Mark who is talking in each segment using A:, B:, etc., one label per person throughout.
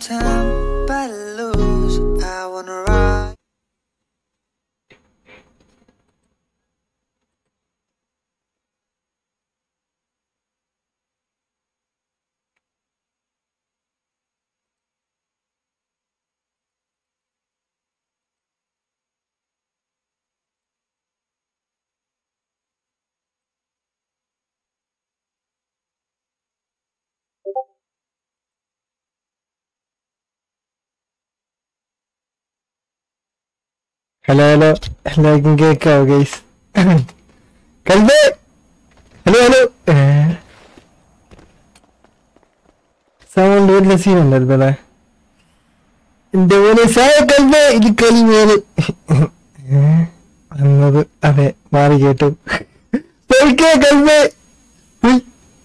A: time, but I lose. I wanna ride.
B: Hello hello എല്ലാവർക്കും കേക്കാവോ guys കൽബേ hello hello sound വലിയ scene ഉണ്ടായിരുന്നല്ലേ എന്റെ പോലെ സായ കൽബേ ഇത് കൽബേല് വന്നത് അതെ മാറി കേട്ടു പോയിക്കേ കൽബേ ഉയ്.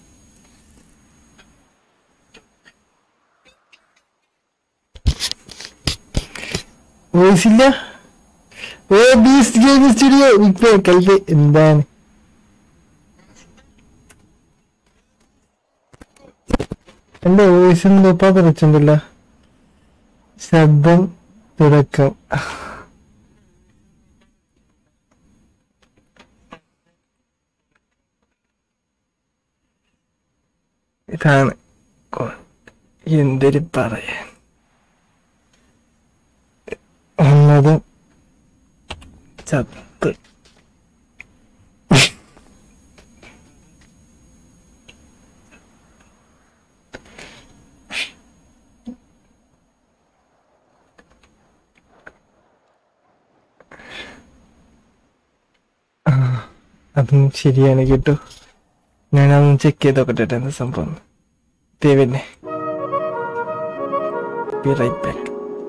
B: വോയിസ് ഇല്ല ഓ ബീസ്റ്റ് ഗെയിം സ്റ്റുഡിയോ ഇപ്പൊ കൽബേ എന്താണ് എന്റെ വോയിസ് എന്തോ പതറിച്ചുണ്ടല്ലോ ശബ്ദം തുടക്കം ഇതാണ് കൊ- എന്തൊരു പറയാൻ ഒന്നത് ചത്ത് ആ, അതും ശരിയാണ് കേട്ടോ ഞാൻ അതൊന്ന് ചെക്ക് ചെയ്ത് നോക്കട്ടെ എന്താ സംഭവം ദേവന്നെ be right back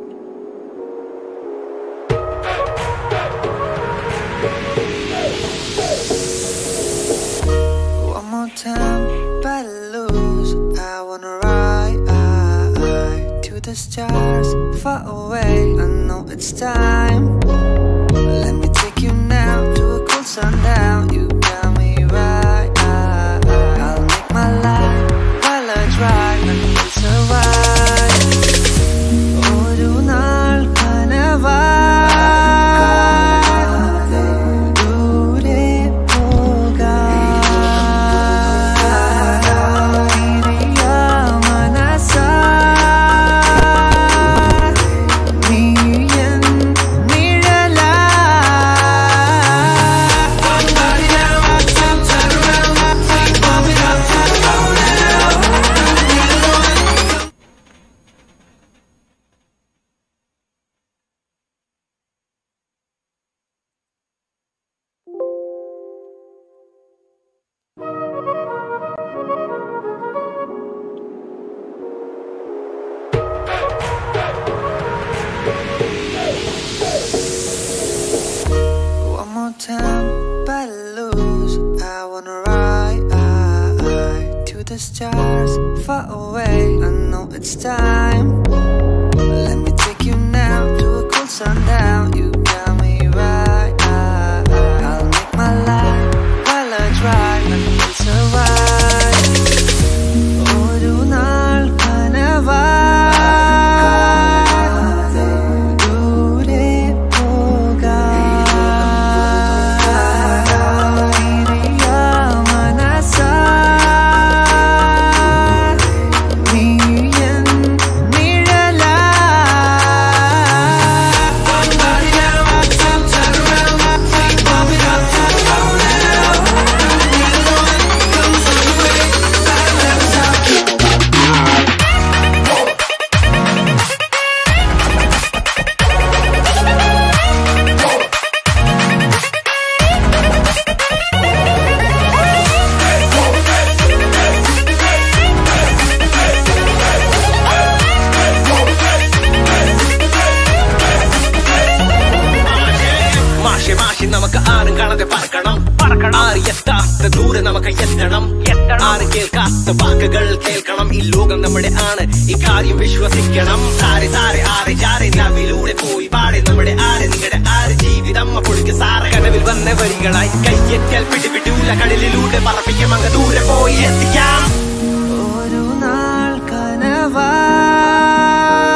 A: One more time, but I lose. I wanna ride to the stars, far away. I know it's time. Let me take you now to a cool sundown. You got me right. I'll make my life while I drive and we'll survive. ഒരു നാൾ കനവായി ദൂരെ പോകാം മനസ്സാ നീ എൻ നിഴലാ One more time, but I lose. I wanna ride to the stars, far away. I know it's time. Let me take you now to a cool sundown. You got me right. I'll make my life while I drive and we'll survive. ഒരു നാൾ കനവായി ദൂരെ പോകാം മനസ്സാ നീ എൻ നിഴലാ
C: മാഷെ മാഷെ നമുക്ക് ആരും കാണാതെ പറക്കണം ആര് എത്താത്ത ദൂരെ നമുക്ക് എത്തണം ആരും കേൾക്കാത്ത വാക്കുകൾ കേൾക്കണം ഈ ലോകം നമ്മുടെ ആണ് ഈ കാര്യം വിശ്വസിക്കണം സാരെ സാരെ ആരെ ജാരെ നവിലൂടെ പോയി പാടെ നമ്മുടെ ആര് നിങ്ങളുടെ ആര് ജീവിതം പൊളിക്ക് സാറെ കനവിൽ വന്ന വരികളായി കയ്യെറ്റൽ പിടിപിടൂല കടലിലൂടെ പറപ്പിക്കാം അങ്ങ് ദൂരെ പോയി എത്തിക്കാം
A: ഒരു നാൾ കനവായി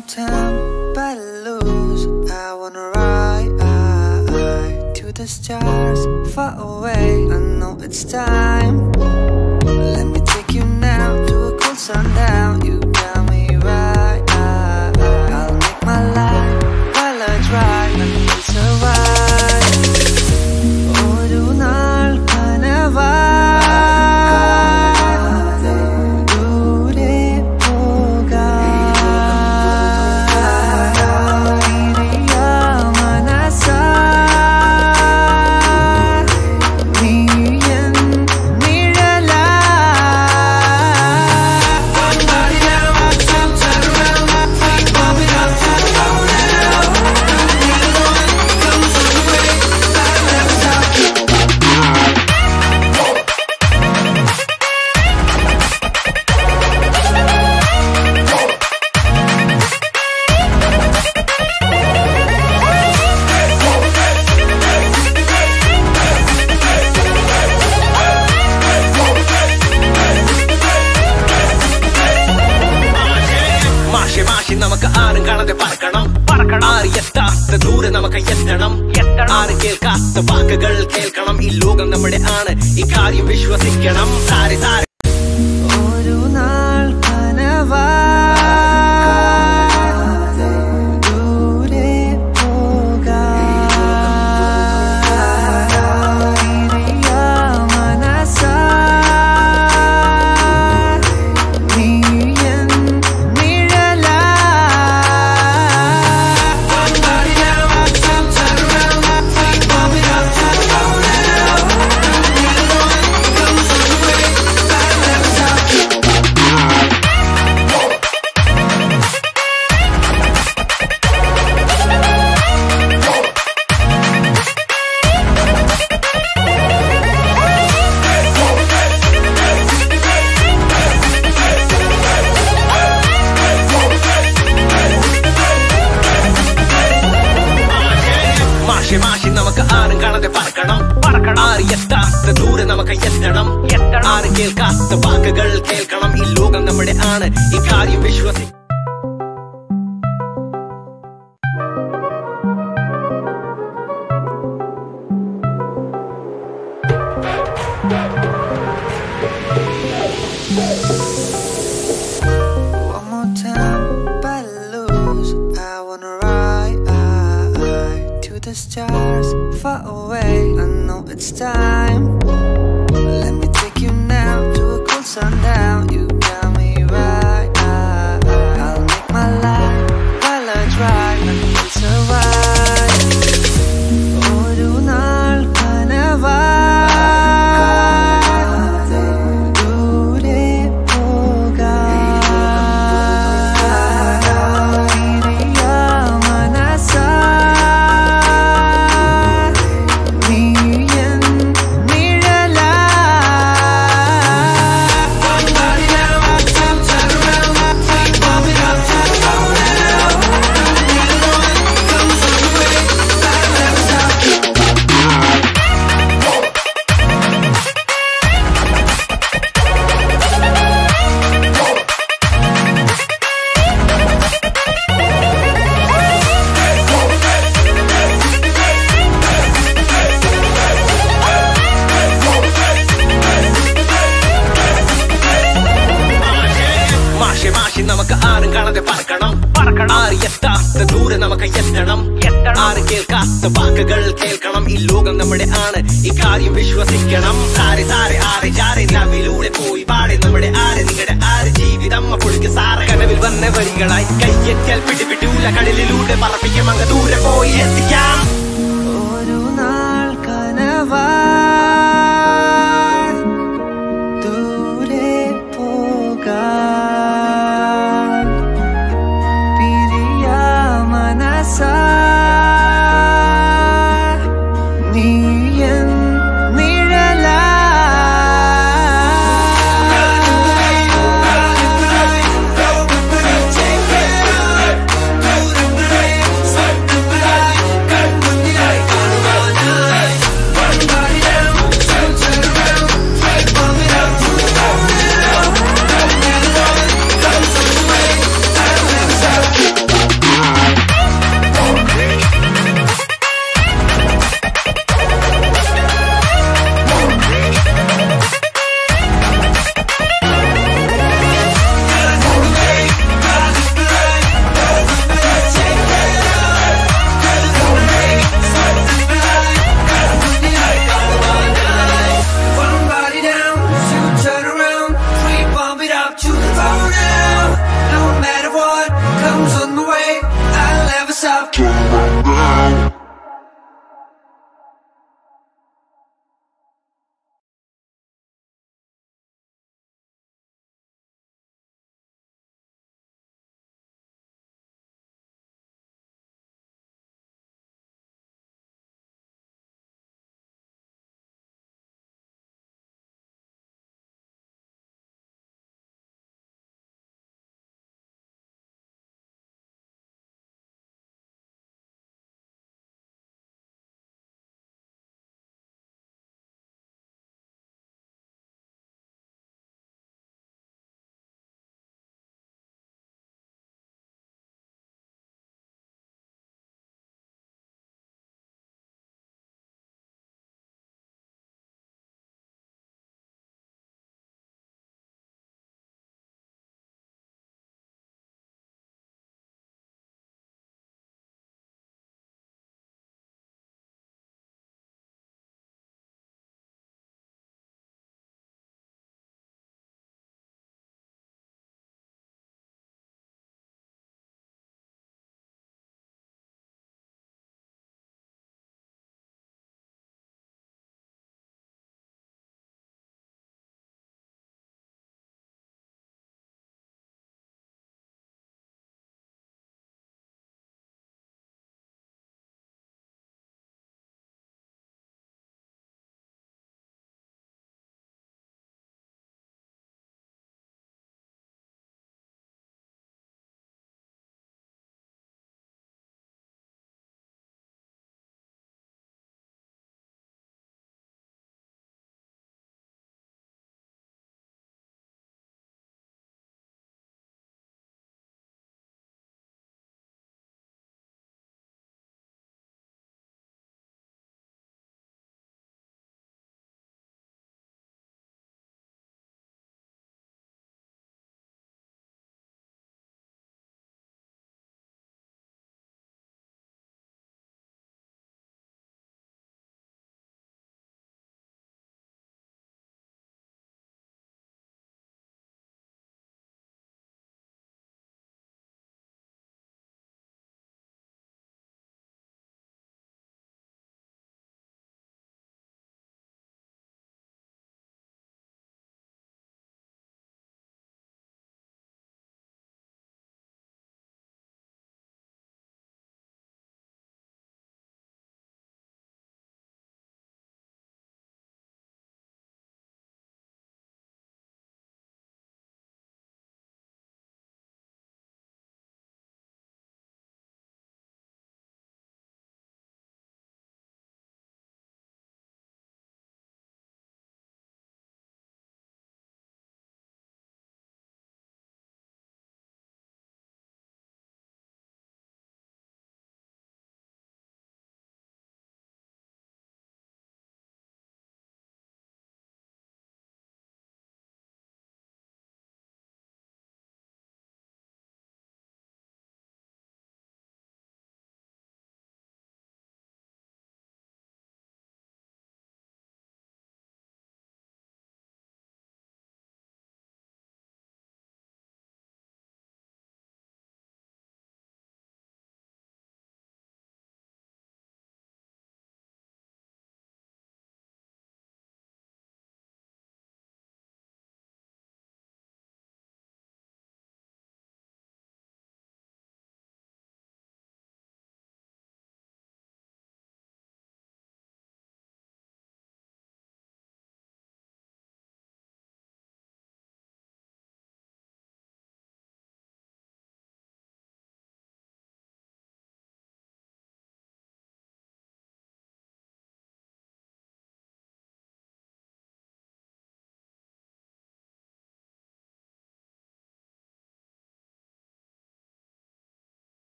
A: more time, but I lose. I wanna ride to the stars, far away. I know it's time. Let me take you now to a cool sundown. You got me right. I'll make my life while I drive and we'll survive. ഒരു നാൾ കനവാതെ ദൂരെ പോകാം മനസ്സാ നീ എൻ നിഴലാ
C: മാഷെ മാഷെ നമുക്ക് ആരും കാണാതെ പറക്കണം പറക്കണം ആരും എത്താത്ത ദൂരെ നമുക്ക് എത്തണം എത്തണം ആരും കേൾക്കാത്ത വാക്കുകൾ കേൾക്കണം ഈ ലോകം നമ്മുടെ ആണ് ഈ കാര്യം വിശ്വസിക്കണം സാരി സാരി
A: ഒരു നാൾ കനവാതെ ദൂരെ പോകാം മനസ്സാ നീ എൻ നിഴലാ
C: മാഷെ മാഷെ നമുക്ക് ആരും കാണാതെ പറക്കണം പറക്കണം ആരും എത്താത്ത ദൂരെ നമുക്ക് എത്തണം എത്തണം ആരും കേൾക്കാത്ത വാക്കുകൾ കേൾക്കണം ഈ ലോകം നമ്മുടെ ആണ് ഈ കാര്യം വിശ്വസി
A: One more time, but I lose. I wanna ride to the stars, far away. I know it's time. Let me take you now to a cool sundown. You got me right. I'll make my life while I drive and we'll survive. ഒരു നാൾ കനവാതെ ദൂരെ പോകാം മനസ്സാ നീ എൻ നിഴലാ
C: മാഷെ മാഷെ നമുക്ക് ആരും കാണാതെ പറക്കണം പറക്കണം ആരും എത്താത്ത ദൂരെ നമുക്ക് എത്തണം എത്തണം ആരും കേൾക്കാത്ത വാക്കുകൾ കേൾക്കണം ഈ ലോകം നമ്മുടെ ആണ് ഈ കാര്യം വിശ്വസിക്കണം സാരി സാരി ആരെ ജാരെ ലവിലൂടെ പോയി പാടെ നമ്മുടെ ആരെ നിങ്ങളുടെ ആര് ജീവിതം പൊളിക്ക് സാറ് കനവിൽ വന്ന വരികളായി കയ്യെറ്റൽ പിടിപിടൂല കടലിലൂടെ പറപ്പിക്കും അങ്ങ് ദൂരെ പോയി എത്തിക്കാം
A: ഒരു നാൾ കനവാ ദൂരെ പോകാൻ പിരിയാ മനസ്സാ നീ എൻ നിഴലാ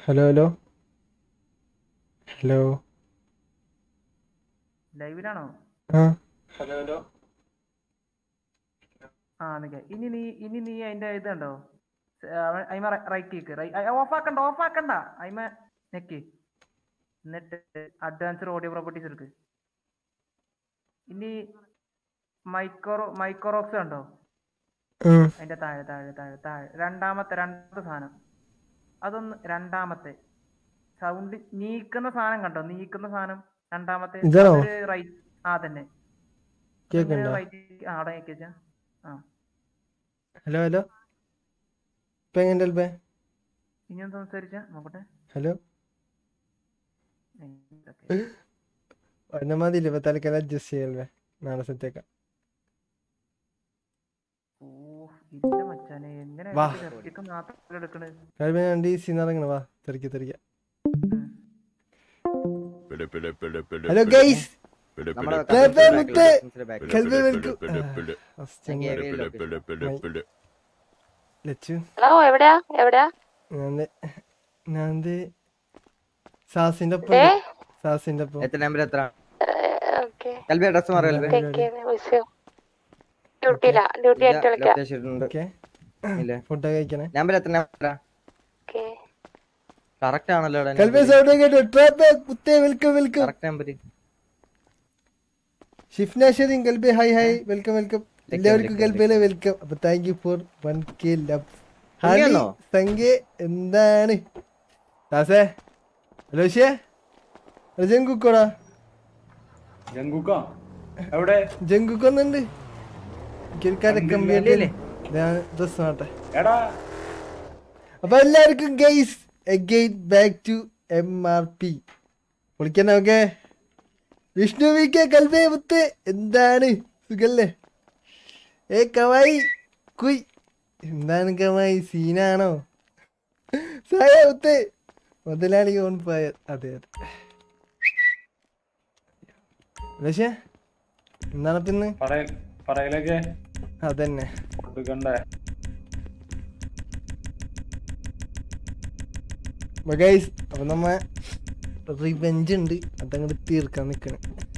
B: ഹലോ ഹലോ ഹലോ
D: ലൈവിലാണോ
B: ആ
D: ആ നിക്ക ഇനി നീ ഇനി നീ അതിന്റെ ഇതുണ്ടോ അയിമ റൈറ്റ് കേക്ക് ഓഫ് ആക്കണ്ട ഓഫ് ആക്കണ്ട അയിമ നെക്ക് എന്നിട്ട് അഡ്വാൻസ്ഡ് ഓഡിയോ പ്രോപ്പർട്ടീസ് എടുക്ക് ഇനി മൈക്രോ മൈക്രോക്സ് ഉണ്ടോ
B: ഉം.
D: അതിന്റെ താഴെ താഴെ താഴെ താഴെ രണ്ടാമത്തെ രണ്ടാമത്തെ സാധനം അതൊന്ന് രണ്ടാമത്തെ സൗണ്ട് നീക്കുന്ന സാധനം കണ്ടോ നീക്കുന്ന സാധനം രണ്ടാമത്തെ
B: ഇതാണോ?
D: റൈറ്റ് ആ തന്നെ
B: കേക്കണ്ട
D: റൈറ്റ് ആ അവിടെ നീക്കിച്ചാ ആ
B: ഹലോ ഹലോ ഇപ്പൊ എങ്ങനെ അൽബേ
D: ഇനി ഒന്ന് സംസാരിച്ചാ നോക്കട്ടെ
B: ഹലോ
D: എന്തൊക്കെ?
B: ഒന്നെ മതിയില്ല ഇപ്പൊ തലക്കാലം അഡ്ജസ്റ്റ് ചെയ്യൽവേ നാളെ സെറ്റേക്കാം
D: ഓ ഇല്ല മച്ചാനെ എങ്ങനെ
B: വാ.
D: സെപ്റ്റിക്ക് മാത്രം എടുക്കണ്
B: കഴിവ് ഞാൻ ഡി സി നടങ്ങണ വാ തെറിക്ക തെറിക്ക
D: ഉം.
B: ഹലോ ഗൈസ്
E: നമ്മുടെ
B: കേൾപ്പേ മുത്തേ
E: back.
B: കൽബേ welcome
E: Thank you, very location.
B: ലച്ചു
F: ഹലോ എവിടെയാ എവിടെയാ
B: ഞാൻ ഞാൻ സാസിന്റെ ഒപ്പം
F: ഏ?
B: സാസിന്റെ ഒപ്പം
E: എത്ര നമ്പർ എത്ര
F: ഓക്കെ
E: കൽബി അഡ്രസ് മാറിയല്ലേ
F: ഡ്യൂട്ടിയില്ല ഡ്യൂട്ടി ആയിട്ട് വിളിക്കാം
E: ലൊക്കേഷൻ ഉണ്ട്
B: ഓക്കെ
E: ഇല്ലേ
B: ഫുഡ് കഴിക്കണേ
E: നമ്പർ എത്ര നമ്പർ
F: ഓക്കെ
E: കറക്റ്റ് ആണല്ലോ
B: കൽബേ സൗണ്ട് കേട്ടോ ട്രാപ്പേ കുത്തേ വെൽക്കം വെൽക്കം
E: കറക്റ്റ് നമ്പർ
B: ഷിഫ്ന ഷെറിൻ കൽബേ ഹായ് ഹായ് വെൽക്കം വെൽക്കം എല്ലാവർക്കും
E: welcome,
B: കൽബയിലെ വെൽക്കം അപ്പൊ thank you for one K love
E: സംഖ്യയാണോ?
B: സംഖ്യ എന്താണ് ദാസേ ഹലോ ഷേ ജങ്കുക്കോടാ
G: ജങ്കുക്ക എവിടെ
B: ജങ്കുക്കൊന്നുണ്ട്
E: ഇല്ലേ?
B: ഞാൻ ഡ്രസ് മാട്ടെ
G: എടാ
B: അപ്പൊ എല്ലാവർക്കും guys again back to M R P വിളിക്കണ ഓക്കെ വിഷ്ണു വി കെ കൽബേ മുത്ത് എന്താണ് സുഖല്ലേ ഏ കവായി കുയ് എന്താണ് കവായി സീനാണോ സായ മുത്ത് മുതലാളി ഓൺ ഫയർ അതെ അതെ പക്ഷേ എന്താണ് പിന്നെ
G: പറയൽ പറയലൊക്കെ
B: അതന്നെ
G: കൊടുക്കണ്ടേ
B: ഗൈസ് അപ്പൊ നമ്മ റിവെഞ്ച് ഉണ്ട് അതങ്ങോട്ട് തീർക്കാൻ നിക്കണേ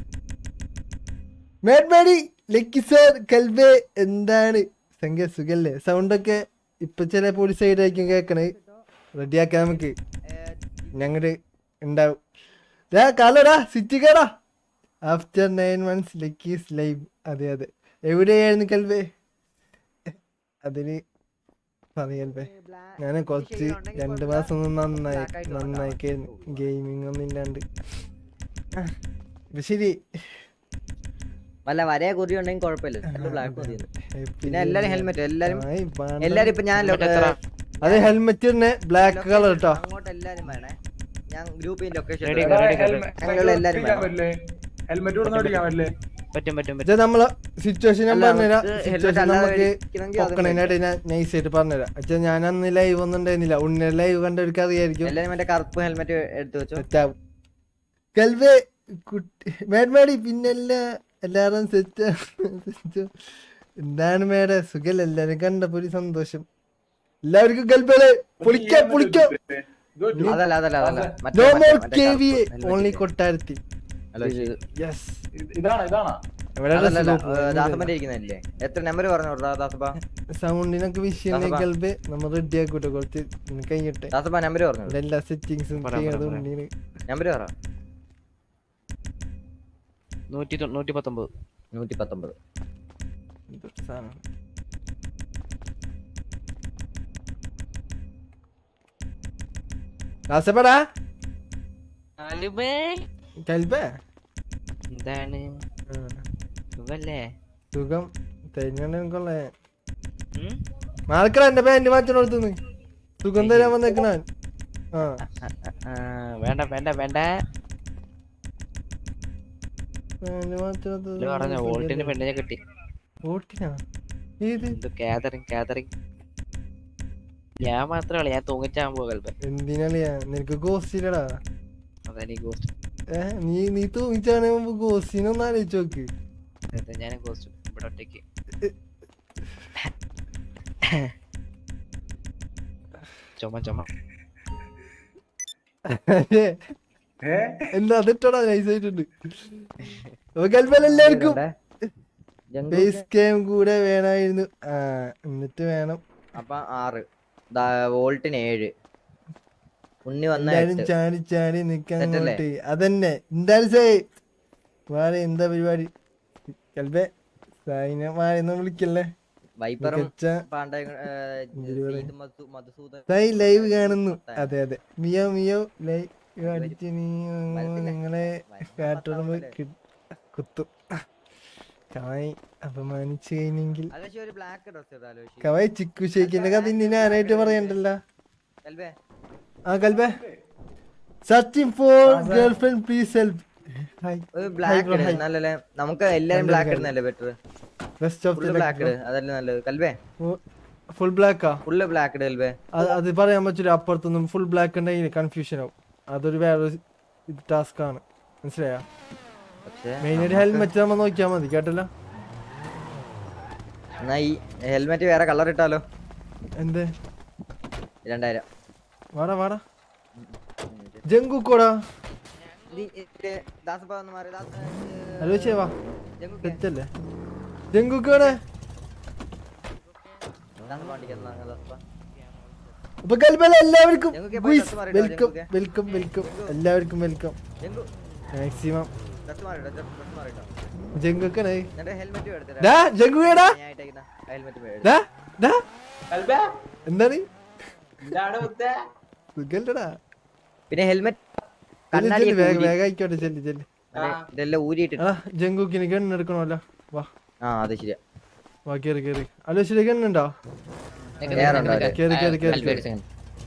B: മേഡ്മാഡി ലക്കി സാർ കൽബേ എന്താണ് സംഖ്യ സുഖല്ലേ സൗണ്ട് ഒക്കെ ഇപ്പൊ ചില പോലീസ് സൈഡ് ആയിരിക്കും കേക്കണേ റെഡിയാക്കാം നമുക്ക് ഞങ്ങട് ഉണ്ടാവും ദാ കാലോടാ സിറ്റിക്കാടാ ആഫ്റ്റർ നയൻ മന്ത്സ് ലക്കീസ് ലൈവ് അതെ അതെ എവിടെയായിരുന്നു കൽബേ അതിന് പറയൽബേ ഞാൻ കുറച്ച് രണ്ട് മാസം ഒന്നും നന്നായി നന്നായിക്കായിരുന്നു ഗെയിമിംഗ് ഒന്നും ഇല്ലാണ്ട് ആ, ഇപ്പൊ ശരി
E: വല്ല വരയെ കുറി ഉണ്ടെങ്കിൽ കുഴപ്പമില്ല ബ്ലാക്ക് മതി പിന്നെ
B: പിന്നെ
E: എല്ലാരും ഹെൽമെറ്റ് എല്ലാരും
B: ആയി, വേണ്ട.
E: എല്ലാരും ഇപ്പൊ ഞാൻ ലൊ-
B: അത് ഹെൽമെറ്റ് തന്നെ ബ്ലാക്ക് കളർ കേട്ടോ
E: അങ്ങോട്ട് എല്ലാരും വേണേ ഞാൻ ഗ്രൂപ്പിൽ ലൊക്കേഷൻ
G: എടാ,
E: ഞങ്ങൾ
G: ഹെൽമെറ്റ്
E: എല്ലാരും
G: ഓടിക്കാൻ പറ്റില്ലേ ഹെൽമെറ്റ് കൊടുത്ത് ഓടിക്കാൻ പറ്റില്ലേ
H: പറ്റും പറ്റും
B: ഇത് നമ്മളെ സിറ്റുവേഷൻ ഞാൻ
E: അല്ല,
B: പറഞ്ഞുതരാം
E: നമുക്ക്
B: സിറ്റുവേഷൻ
E: helmet അല്ലാതെ
B: നമുക്ക്
E: ഇരിക്കണമെങ്കിൽ അതും
B: പൊക്കണേനായിട്ട് ഞാൻ നൈസ് ആയിട്ട് പറഞ്ഞുതരാം പക്ഷെ ഞാൻ അന്ന് ലൈവ് ഒന്നും ഉണ്ടായിരുന്നില്ല ഉണ്ണ ലൈവ് കണ്ടവർക്ക് അറിയായിരിക്കും
E: എല്ലാരും മറ്റേ കറുപ്പ് ഹെൽമെറ്റ് എടുത്തു വെച്ചോ
B: സെറ്റാവും കൽവേ കുട്ടി മേഡ്മാടി പിന്നെല്ല എല്ലാരും സെറ്റ് എന്താണ് മേഡം സുഖല്ല എല്ലാരും കണ്ടപ്പോ ഒരു സന്തോഷം എല്ലാവർക്കും കൽബേളെ പൊളിക്കാം പൊളിക്കാം
E: അതല്ല അതല്ല അതല്ല മറ്റേ-
B: നോ
E: മറ്റേ-
B: മോർ
E: മറ്റേ
B: കെ വി
E: കറുപ്പ് helmet
B: ഓൺലി
E: ഇല്ലേ?
B: കൊട്ടാരത്തി
E: അല്ല, ഇത്
B: യെസ്
G: ഇതാണ് ഇതാണ്
E: അതല്ല ദാസപ്പന്റെ ഇരിക്കുന്നല്ലേ എത്ര നമ്പർ പറഞ്ഞു ദാസപ്പ
B: സൗണ്ടിനൊക്കെ വിഷയം
E: ദാസപ്പാ.
B: കൽബ് നമ്മൾ റെഡി ആക്കൂട്ടെ കുറച്ച് കഴിഞ്ഞിട്ടെ
E: ദാസപ്പ നമ്പർ പറഞ്ഞു
B: ഇവിടെ എല്ലാ സെറ്റിങ്സും
H: പറയാം,
B: ചെയ്യണത്
H: പറയാം.
B: ഉണ്ണീന്
E: നമ്പർ പറ
H: നൂറ്റി തൊ- നൂറ്റി പത്തൊമ്പത്
E: നൂറ്റി പത്തൊമ്പത്
B: എന്തൊരു സാധനം ദാസപ്പടാ കൽബ
H: എന്താണ് സുഖല്ലേ
B: സുഖം തെരഞ്ഞെടുക്കൊള്ളേ
H: ഉം?
B: മാർക്കട എന്റെ പാന്റ് മാറ്റം കൊടുത്തുന്ന് സുഖം തരാൻ വന്നേക്കണ ആ
H: ആ, വേണ്ട വേണ്ട വേണ്ട
B: പാന്റ് മാറ്റം
H: ഇത് പറഞ്ഞ വോൾട്ടിന് പെണ്ണിനെ കിട്ടി
B: വോട്ടിനാ ഏത്
H: ഇത് കാതറിങ് കാതറിങ് ഞാൻ മാത്രമല്ല ഞാൻ തൂങ്ങിച്ചാൻ പോകൽപ്പ
B: എന്തിനാളിയാ നിനക്ക് ഗോസ്റ്റിലടാ
H: അതെനിക്ക് ഗോസ്റ്റ്
B: ഏ നീ നീ തൂങ്ങിച്ചാണ് മുമ്പ് ഗോസ്റ്റിനൊന്ന് ആലോചിച്ച് നോക്ക്
H: ഞാൻ ഗോസ്റ്റ് ഇവിടെ ഒറ്റയ്ക്ക് ചുമ ചുമ
G: ഏ
B: എന്താ അതിട്ടോടാ നൈസായിട്ടുണ്ട് അപ്പൊ കൽപ്പന എല്ലാവർക്കും
E: ജംഗു
B: ബേസ് ഗെയിം കൂടെ വേണമായിരുന്നു ആ എന്നിട്ട് വേണം
E: അപ്പൊ ആറ് ദാ വോൾട്ടിന് ഏഴ് ഉണ്ണി വന്ന
B: എല്ലാരും
E: എട്ട്
B: ചാടി ചാടി നിക്കാൻ
E: Set അല്ലേ?
B: അങ്ങോട്ട് അതന്നെ എന്തായാലും സേ വാടെ എന്താ പരിപാടി കൽബെ സൈന വാഴൊന്നും വിളിക്കല്ലേ
E: വൈപ്പറും
B: മികച്ച
E: പാണ്ഡ
B: എന്തിനു പറയാ?
E: മധുസൂദൻ
B: സൈ ലൈവ് കാണുന്നു അതെ അതെ മിയോ മിയോ ലൈവ് അടിച്ച് നീ
E: വരത്തില്ല.
B: നിങ്ങളെ
E: വരത്തില്ല.
B: കാട്ടുടമ്പ്
E: പത്താമല്ലേ?
B: കുത്തും കവായി അപമാനിച്ചു കഴിഞ്ഞെങ്കിൽ
E: ആലോചി ഒരു ബ്ലാക്ക് ഡ്രസ് ഇടാ ആലോചി
B: കവായി ചിക്കു ഷേക്കിന്റെ കഥ ഇനി ഞാനായിട്ട് പറയണ്ടല്ലോ
E: കൽവേ
B: ആ കൽബെ searching for girl friend please help hi
E: ഒരു ബ്ലാക്ക് ഇട് നല്ലല്ലേ നമുക്ക് എല്ലാരും ബ്ലാക്ക് ഇടുന്നല്ലേ better
B: best of
E: full black ഇട് അതല്ലേ നല്ലത് കൽവേ
B: ഫുൾ ബ്ലാക്കാ
E: ഫുള്ള് ബ്ലാക്ക് ഇട് കൽവേ
B: അത് അത് പറയാൻ പറ്റില്ല അപ്പുറത്തൊന്നും ഫുൾ ബ്ലാക്ക് ഉണ്ടെങ്കിൽ കൺഫ്യൂഷൻ ആവും അതൊരു വേറൊരു ടാസ്ക് ആണ് മനസ്സിലായോ
E: പക്ഷേ
B: മെയിനായിട്ട് ഹെൽമെറ്റ് നമ്മൾ നോക്കിയാൽ മതി കേട്ടല്ലോ
E: എന്നാ ഈ ഹെൽമെറ്റ് വേറെ കളർ ഇട്ടാലോ
B: എന്ത്
E: രണ്ടായിരം
B: വാടാ വാടാ ജങ്കുക്കോടാ
E: നീ, ഇത് ദാസപ്പ ഒന്ന് മാറി ദാസ
B: ആലോചിച്ചേ വാ
E: ജംഗുക്കെ.
B: തെറ്റല്ലേ ജങ്കുക്കോടെ
E: ദാസപ്പ വണ്ടിക്ക് എന്നാ, ദാസപ്പ.
B: അപ്പൊ കൽബല എല്ലാവർക്കും
E: ജങ്കുക്കെ പോയി ഡ്രസ്സ് മാറിയിട്ടോ,
B: വെൽക്കം
E: ജങ്കുക്കെ.
B: വെൽക്കം വെൽക്കം എല്ലാവർക്കും വെൽക്കം
E: ജംഗു
B: മാക്സിമം
E: ഡ്രസ് മാറിട്ടോ ഡ്രസ് മാറിട്ടോ
B: ജങ്കുക്കണേ
E: എന്നിട്ട് ഹെൽമെറ്റ് എടുത്തിട്ട്
B: ഡാ ജങ്കുക്കേടാ
E: ഞാൻ ഇട്ടേക്കുന്ന ഹെൽമെറ്റ്
B: ഡാ ഡാ
G: കൽബേ
B: എന്താണ്
G: എന്താണ് മുത്തേ
B: സുഖല്ലടാ
E: പിന്നെ ഹെൽമെറ്റ്
B: ചെല്ല്
E: കണ്ണാടി
B: ചെല്ല് വേഗം വേഗം ആയിക്കോട്ടെ ചെല്ല് ചെല്ല്
E: ഇതെല്ലാം ഊരിയിട്ടിട്ട്
B: ആ ജങ്കുക്കിന് ഗണ്ണെടുക്കണമല്ലോ വാ
E: ആ അത് ശരിയാ
B: വാ കേറി കേറി ആലോചിച്ചിട്ട് ഗണ്ണുണ്ടോ
E: വേറെ ഉണ്ടോ അവര്?
B: കേറി കേറി കേറി കേറി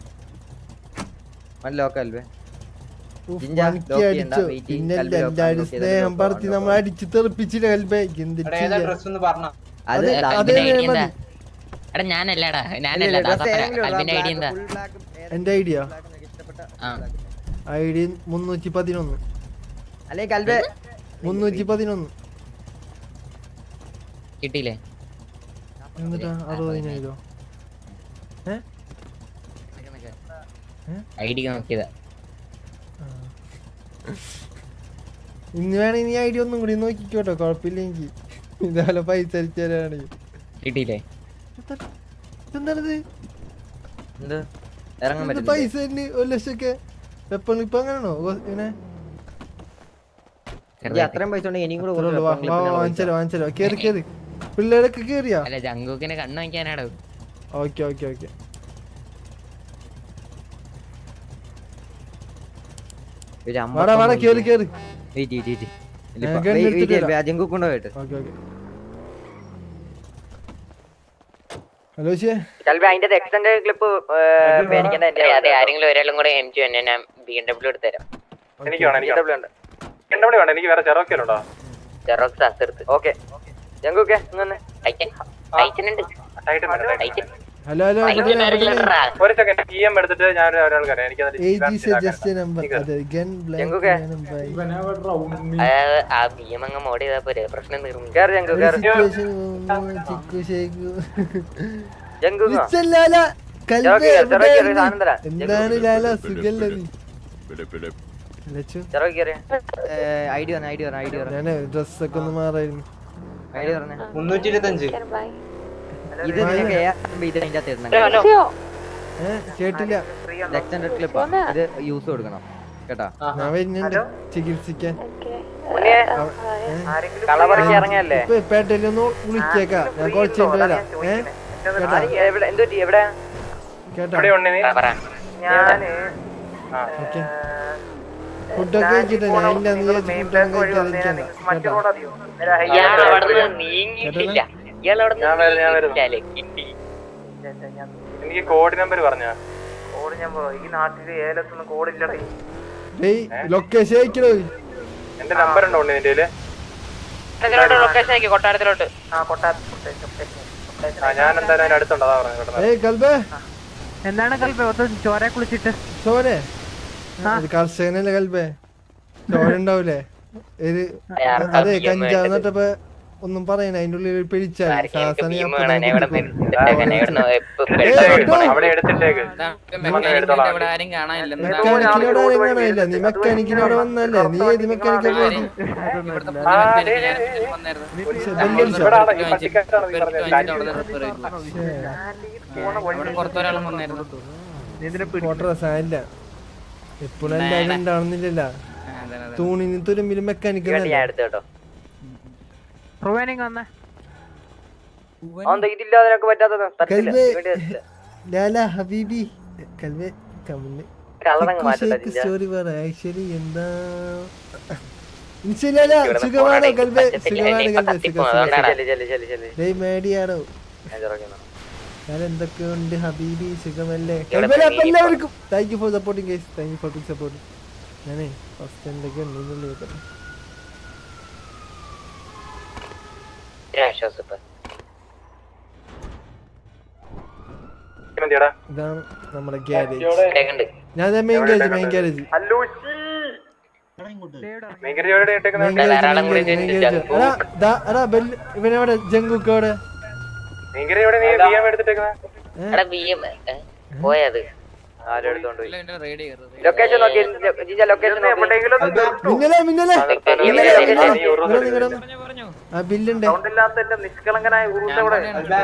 E: വൺ ലോക്ക് അൽവേ
B: ഉഫ്,
E: ജിഞ്ച,
B: വണിക്ക്
E: lock ചെയ്യണ്ട,
B: അടിച്ചു
E: wait ചെയ്യ്.
B: പിന്നെ
E: കൽബ് lock
B: എല്ലാരും
E: lock ചെയ്ത്
B: സ്നേഹം
E: lock
B: പറത്തി
E: lock
B: നമ്മൾ
E: lock.
B: അടിച്ചു തെറിപ്പിച്ചില്ല കൽബേ എന്ത്
G: എടാ ഏതാ ഡ്രസ് ഒന്ന് പറഞ്ഞ
E: അത്
B: അതെ,
E: ദാ-
B: അതെ,
H: ഐഡിയ
B: മതി.
H: എന്താ എടാ ഞാനല്ലടാ
E: ഇല്ല,
H: ഞാനല്ല
E: ഇല്ല, dress
H: ദാസപ്പന
E: ഏതെങ്കിലും ഇടാം.
H: കൽബിന്റെ ഐഡിയ
E: black,
H: എന്താ
E: full black, ഏതെങ്കിലും
B: എന്റെ ഐഡിയ
E: black നിനക്ക് ഇഷ്ടപ്പെട്ട
H: ആ.
E: black.
B: ഐ ഡി മുന്നൂറ്റി പതിനൊന്ന്
E: അല്ലേ കൽബേ
B: മുന്നൂറ്റി പതിനൊന്ന്
H: കിട്ടിയില്ലേ
B: എന്നിട്ടാ അറുപതിനായിരോ
H: ഐഡിയ നോക്കിയതാ
B: ഇന്ന് വേണേ നീ ഐഡിയ ഒന്നും കൂടി നോക്കിക്കോട്ടോ കുഴപ്പമില്ലെങ്കിൽ ഇതേപോലെ പൈസ അടിച്ചു തരാണെങ്കിൽ
H: കിട്ടിയില്ലേ
B: എന്താണിത്
E: എന്ത് ഇറങ്ങാൻ
B: ഇത്
E: പറ്റില്ല
B: പൈസ തന്നെ ഒരു ലക്ഷമൊക്കെ എപ്പോഴും ഇപ്പൊ അങ്ങനെയാണോ ഓ, ഇങ്ങനെ
E: എനിക്ക് അത്രയും പൈസ ഉണ്ടെങ്കിൽ ഇനിയും കൂടെ
B: അത്രേ
E: കുറച്ച്
B: ഉള്ളൂ. വാ
E: വെപ്പം
B: വാ, വാ,
E: ക്ലിപ്പിനുള്ള
B: വാങ്ങിച്ചല്ലോ
E: പൈസ.
B: വാങ്ങിച്ചല്ലോ കേറി കേറി പിള്ളേരൊക്കെ കേറിയാ
H: അല്ല ജങ്കൂക്കിനെ കണ്ണു വാങ്ങിക്കാനാടോ
B: ഓക്കെ ഓക്കെ ഓക്കെ
E: ഒരു
B: വാടാ വാടാ
E: അമ്പത്തൊന്ന്
B: കേറി കേറി
E: വെയിറ്റ് ചെയ്യ്, വെയിറ്റ് ചെയ്യ്. ഇല്ല,
B: ഞാൻ
E: ഇപ്പൊ-
B: ഗണ്ണ്
E: വെയിറ്റ്
B: എടുത്തിട്ട്
E: ചെയ്യ്,
B: വരാം.
E: അജങ്കു കൊണ്ടുപോയിട്ട്
B: ഓക്കെ ഓക്കെ ഹലോ ശേ
E: അതിന്റെ എക്സ്റ്റൻഡ് ക്ലിപ്പ് മേടിക്കേണ്ട എന്റെ
H: അതെ ആരെങ്കിലും ഒരാളും കൂടെ എം ജി തന്നെ ഞാൻ ബി എം ഡബ്ല്യൂ എടുത്തുതരാം
G: എനിക്ക് വേണം എനിക്ക് വേണം എന്റെ വേണ്ട എനിക്ക് വേറെ ചെറോക്കലുണ്ടോ
H: ജെറോക്സ് അസെടുത്ത്
E: ഓക്കെ ജങ്കുക്കെ ഇങ്ങനെ
H: ടൈറ്റൻ ടൈറ്റനുണ്ട് ടൈറ്റൻ
B: ഹലോ ഹലോ
H: ടൈറ്റൻ ആരെങ്കിലും ഇടറാ.
G: ഒരു സെക്കൻഡ് പി എം എടുത്തിട്ട് ഞാൻ ഒരാൾക്ക് അറിയാം എനിക്ക്
B: എ ജി സജസ്റ്റ് നമ്പർ അതെ ഗൺ
E: ജങ്കുക്കെ.
B: ബ്ലാക്ക്
H: അതായത് ആ ബി എം അങ്ങ് മോഡ് ചെയ്താ പോരെ പ്രശ്നം തീർന്നു
E: കേറ് ജങ്കു കേറ്
B: സിറ്റുവേഷൻ ചിക്കു ഷേക്കു
E: ജങ്കു
B: മിസ്റ്റർ ലാല കൽബേ
E: ചെറുക്കി, ചെറുക്കി,
B: എവിടെയായിരുന്നു?
E: ഒരു സാധനം തരാം.
B: എന്താണ് ലാല സുഖല്ലേ നീ ലച്ചു
E: ചെറുക്കി കേറ് ഐ ഡി പറഞ്ഞു ഐ ഡി പറഞ്ഞു ഐ ഡി പറഞ്ഞു
B: ഞാനേ ഡ്രസ്സൊക്കെ ഒന്ന് മാറായിരുന്നു
E: ഐ ഡി പറഞ്ഞു
G: മുന്നൂറ്റി ഇരുപത്തഞ്ച്
F: ബൈ
E: ഇത് നിനക്ക് ഏ ഇത് അതിന്റെ അകത്ത് ഇടണം
F: സിയോ
B: ഏ കേട്ടില്ല
E: എക്സ്റ്റൻഡ് ക്ലിപ്പാ ഇത് യൂസ് കൊടുക്കണം കേട്ടാ
B: ഞാൻ വരുന്നുണ്ട് ചികിത്സിക്കാൻ
F: ഓക്കെ
E: കളപറിക്ക് ഇറങ്ങിയല്ലേ
B: ഇപ്പൊ പേട്ടയിലൊന്ന് വിളിച്ചേക്കാം ഞാൻ കുറച്ച് കഴിഞ്ഞ് വരാം ഏ കേട്ടാ
E: എവിടെ എന്തോ എവിടെ
B: കേട്ടാ
G: എവിടെ ഉണ്ട് നീ
H: പറ
D: ഞാന്
B: ഓക്കെ ഫുഡൊക്കെ കഴിച്ചിട്ട് ഞാൻ ഇല്ല നീ ഫുഡൊന്നും കഴിക്കാതിരിക്കണ്ട
D: മറ്റു
B: കേട്ടോ
D: റോഡ് അറിയോ
H: ഇയാൾ അവിടെ നീങ്ങിയിട്ടില്ല ഇയാൾ അവിടെ
G: ഞാൻ വരുന്നു, ഞാൻ വരുന്നു.
H: കിട്ടി
G: എനിക്ക് കോഡ് നമ്പർ പറഞ്ഞാ
D: കോഡ് ഞാൻ പോയി ഈ നാട്ടില് ഏലത്തൊന്നും കോഡില്ലടേ
B: ഡേയ് ലൊക്കേഷൻ അയക്കണോ
G: എന്റെ നമ്പർ ഉണ്ടോ ഉണ്ട് നിന്റെ കയ്യില്?
H: ലൊക്കേഷൻ ആക്കി കൊട്ടാരത്തിലോട്ട്
D: ആ കൊട്ടാരത്തിൽ
G: ആ ഞാൻ എന്തായാലും അതിന്റെ അടുത്തുണ്ട് അതാ പറഞ്ഞു കേട്ടോ
B: ഏയ് കൽബേ
D: എന്താണ് കൽപ്പ ഒന്ന് ചോരെ കുളിച്ചിട്ട്
B: ചോരെ ഇത് കർഷകനല്ലേ കൽബേ ചോര ഉണ്ടാവൂലേ ഇത് അതെ കഞ്ചാവ് നട്ടപ്പോ ഒന്നും പറയണ അതിന്റെ ഉള്ളിൽ പിടിച്ചാൽ
I: ആർക്കും എനിക്ക്
B: സാസനെ
I: ഭീമ
B: അപ്പൊ
I: വേണം
B: ഞാൻ
I: എവിടെ
B: പിടിക്കും.
I: നിർത്തിട്ടേക്കാൻ എവിടെ
G: അവിടെ എടുത്തിട്ടേക്ക് എടുത്തോളാം.
J: ഇവിടെ ആരും കാണാനില്ല
B: മെക്കാനിക്കിനോട് ആരും കാണാനില്ല നീ മെക്കാനിക്കിനോട് വന്നല്ലേ നീ ഏത് മെക്കാനിക്കാ പോയത്
G: ഇവിടാണ് ഈ പട്ടിക്കാട്ടാണ് നീ പറഞ്ഞത്
J: പുറത്തൊരാളും വന്നായിരുന്നു
B: ഫോട്ടോ സാരില്ല എപ്പോഴും എല്ലാവരും ഉണ്ടാവുന്നില്ലല്ല തൂണിന് തുരുമ്പിലും മെക്കാനിക്ക്
I: ഞാൻ എടുത്തു കേട്ടോ
D: റുവാനിങ് വന്നേ
I: അതെന്താ ഇതില്ലാതെ നിനക്ക് പറ്റാത്തത് തരത്തില്ല
B: കൽവേ
I: വേണ്ടി തരത്തില്ല.
B: ലാല ഹബീബി കൽവേ കമന്റ്
I: കളറങ്ങ് മാറ്റണ്ട ജിഞ്ച.
B: സ്റ്റോറി പറ ആക്ച്വലി എന്താ ഇൻഷല്ല സുഖമാണോ കൽവേ സുഖമാണ് കൽവേ സുഖം സുഖം
I: ചെല്ല് ചെല്ല് ചെല്ല് ചെല്ല്.
B: ഡേയ് മേടിയാണോ
I: ഞാൻ ചെറുക്കുന്നു.
B: ഞാൻ എന്തൊക്കെയുണ്ട് ഹബീബി സുഖമല്ലേ
I: ഇവിടെ
B: കൽവേ അപ്പൊ
I: ഇനി
B: എല്ലാവർക്കും thank you for supporting guys thank you for big support ഞാനേ ഫസ്റ്റ് എന്തൊക്കെ ഉണ്ടെന്നുള്ളത് കേട്ടോ
I: ഒരു ആശ്വാസം ഇപ്പൊ.
G: എന്തിയടാ
B: ഇതാണ് നമ്മുടെ ഗ്യാരേജ്
I: ഇവിടെയൊക്കെയുണ്ട്.
B: ഞാൻ മെയിൻ ഗ്യാരേജ് മെയിൻ ഗ്യാരേജ്
G: ഭയങ്കര എവിടെ ഇട്ടേക്കുന്നത്
B: മെയിൻ ഗ്യാരേജ്
I: ധാരാളം കൂടി
B: മെയിൻ
I: ഉണ്ട്.
B: ഗ്യാരേജ് എടാ ദാ എടാ ബെല്ല് ഇവനെവിടെ ജങ്കുക്ക് അവിടെ
G: ഭയങ്കര എവിടെ നീ ബി എം എടുത്തിട്ടേക്കുന്നത്
I: എടാ BM, ഏ? പോയത് ആരും എടുത്തോണ്ട് പോയി
J: റെഡി കയറുന്നത്
I: ലൊക്കേഷൻ നോക്കി ജിജ ലൊക്കേഷൻ
D: എവിടെയെങ്കിലും
B: മിന്നലെ മിന്നലെ
I: നോക്കി
B: മിന്നലെ
I: ശരി,
B: മിന്നലെ
I: ശരി.
B: ഇവിടെ നിങ്ങടെ ആ ബില്ലുണ്ട്
D: സൗണ്ടില്ലാത്ത എന്റെ നിഷ്കളങ്കനായ ഉറുണ്ട ഇവിടെ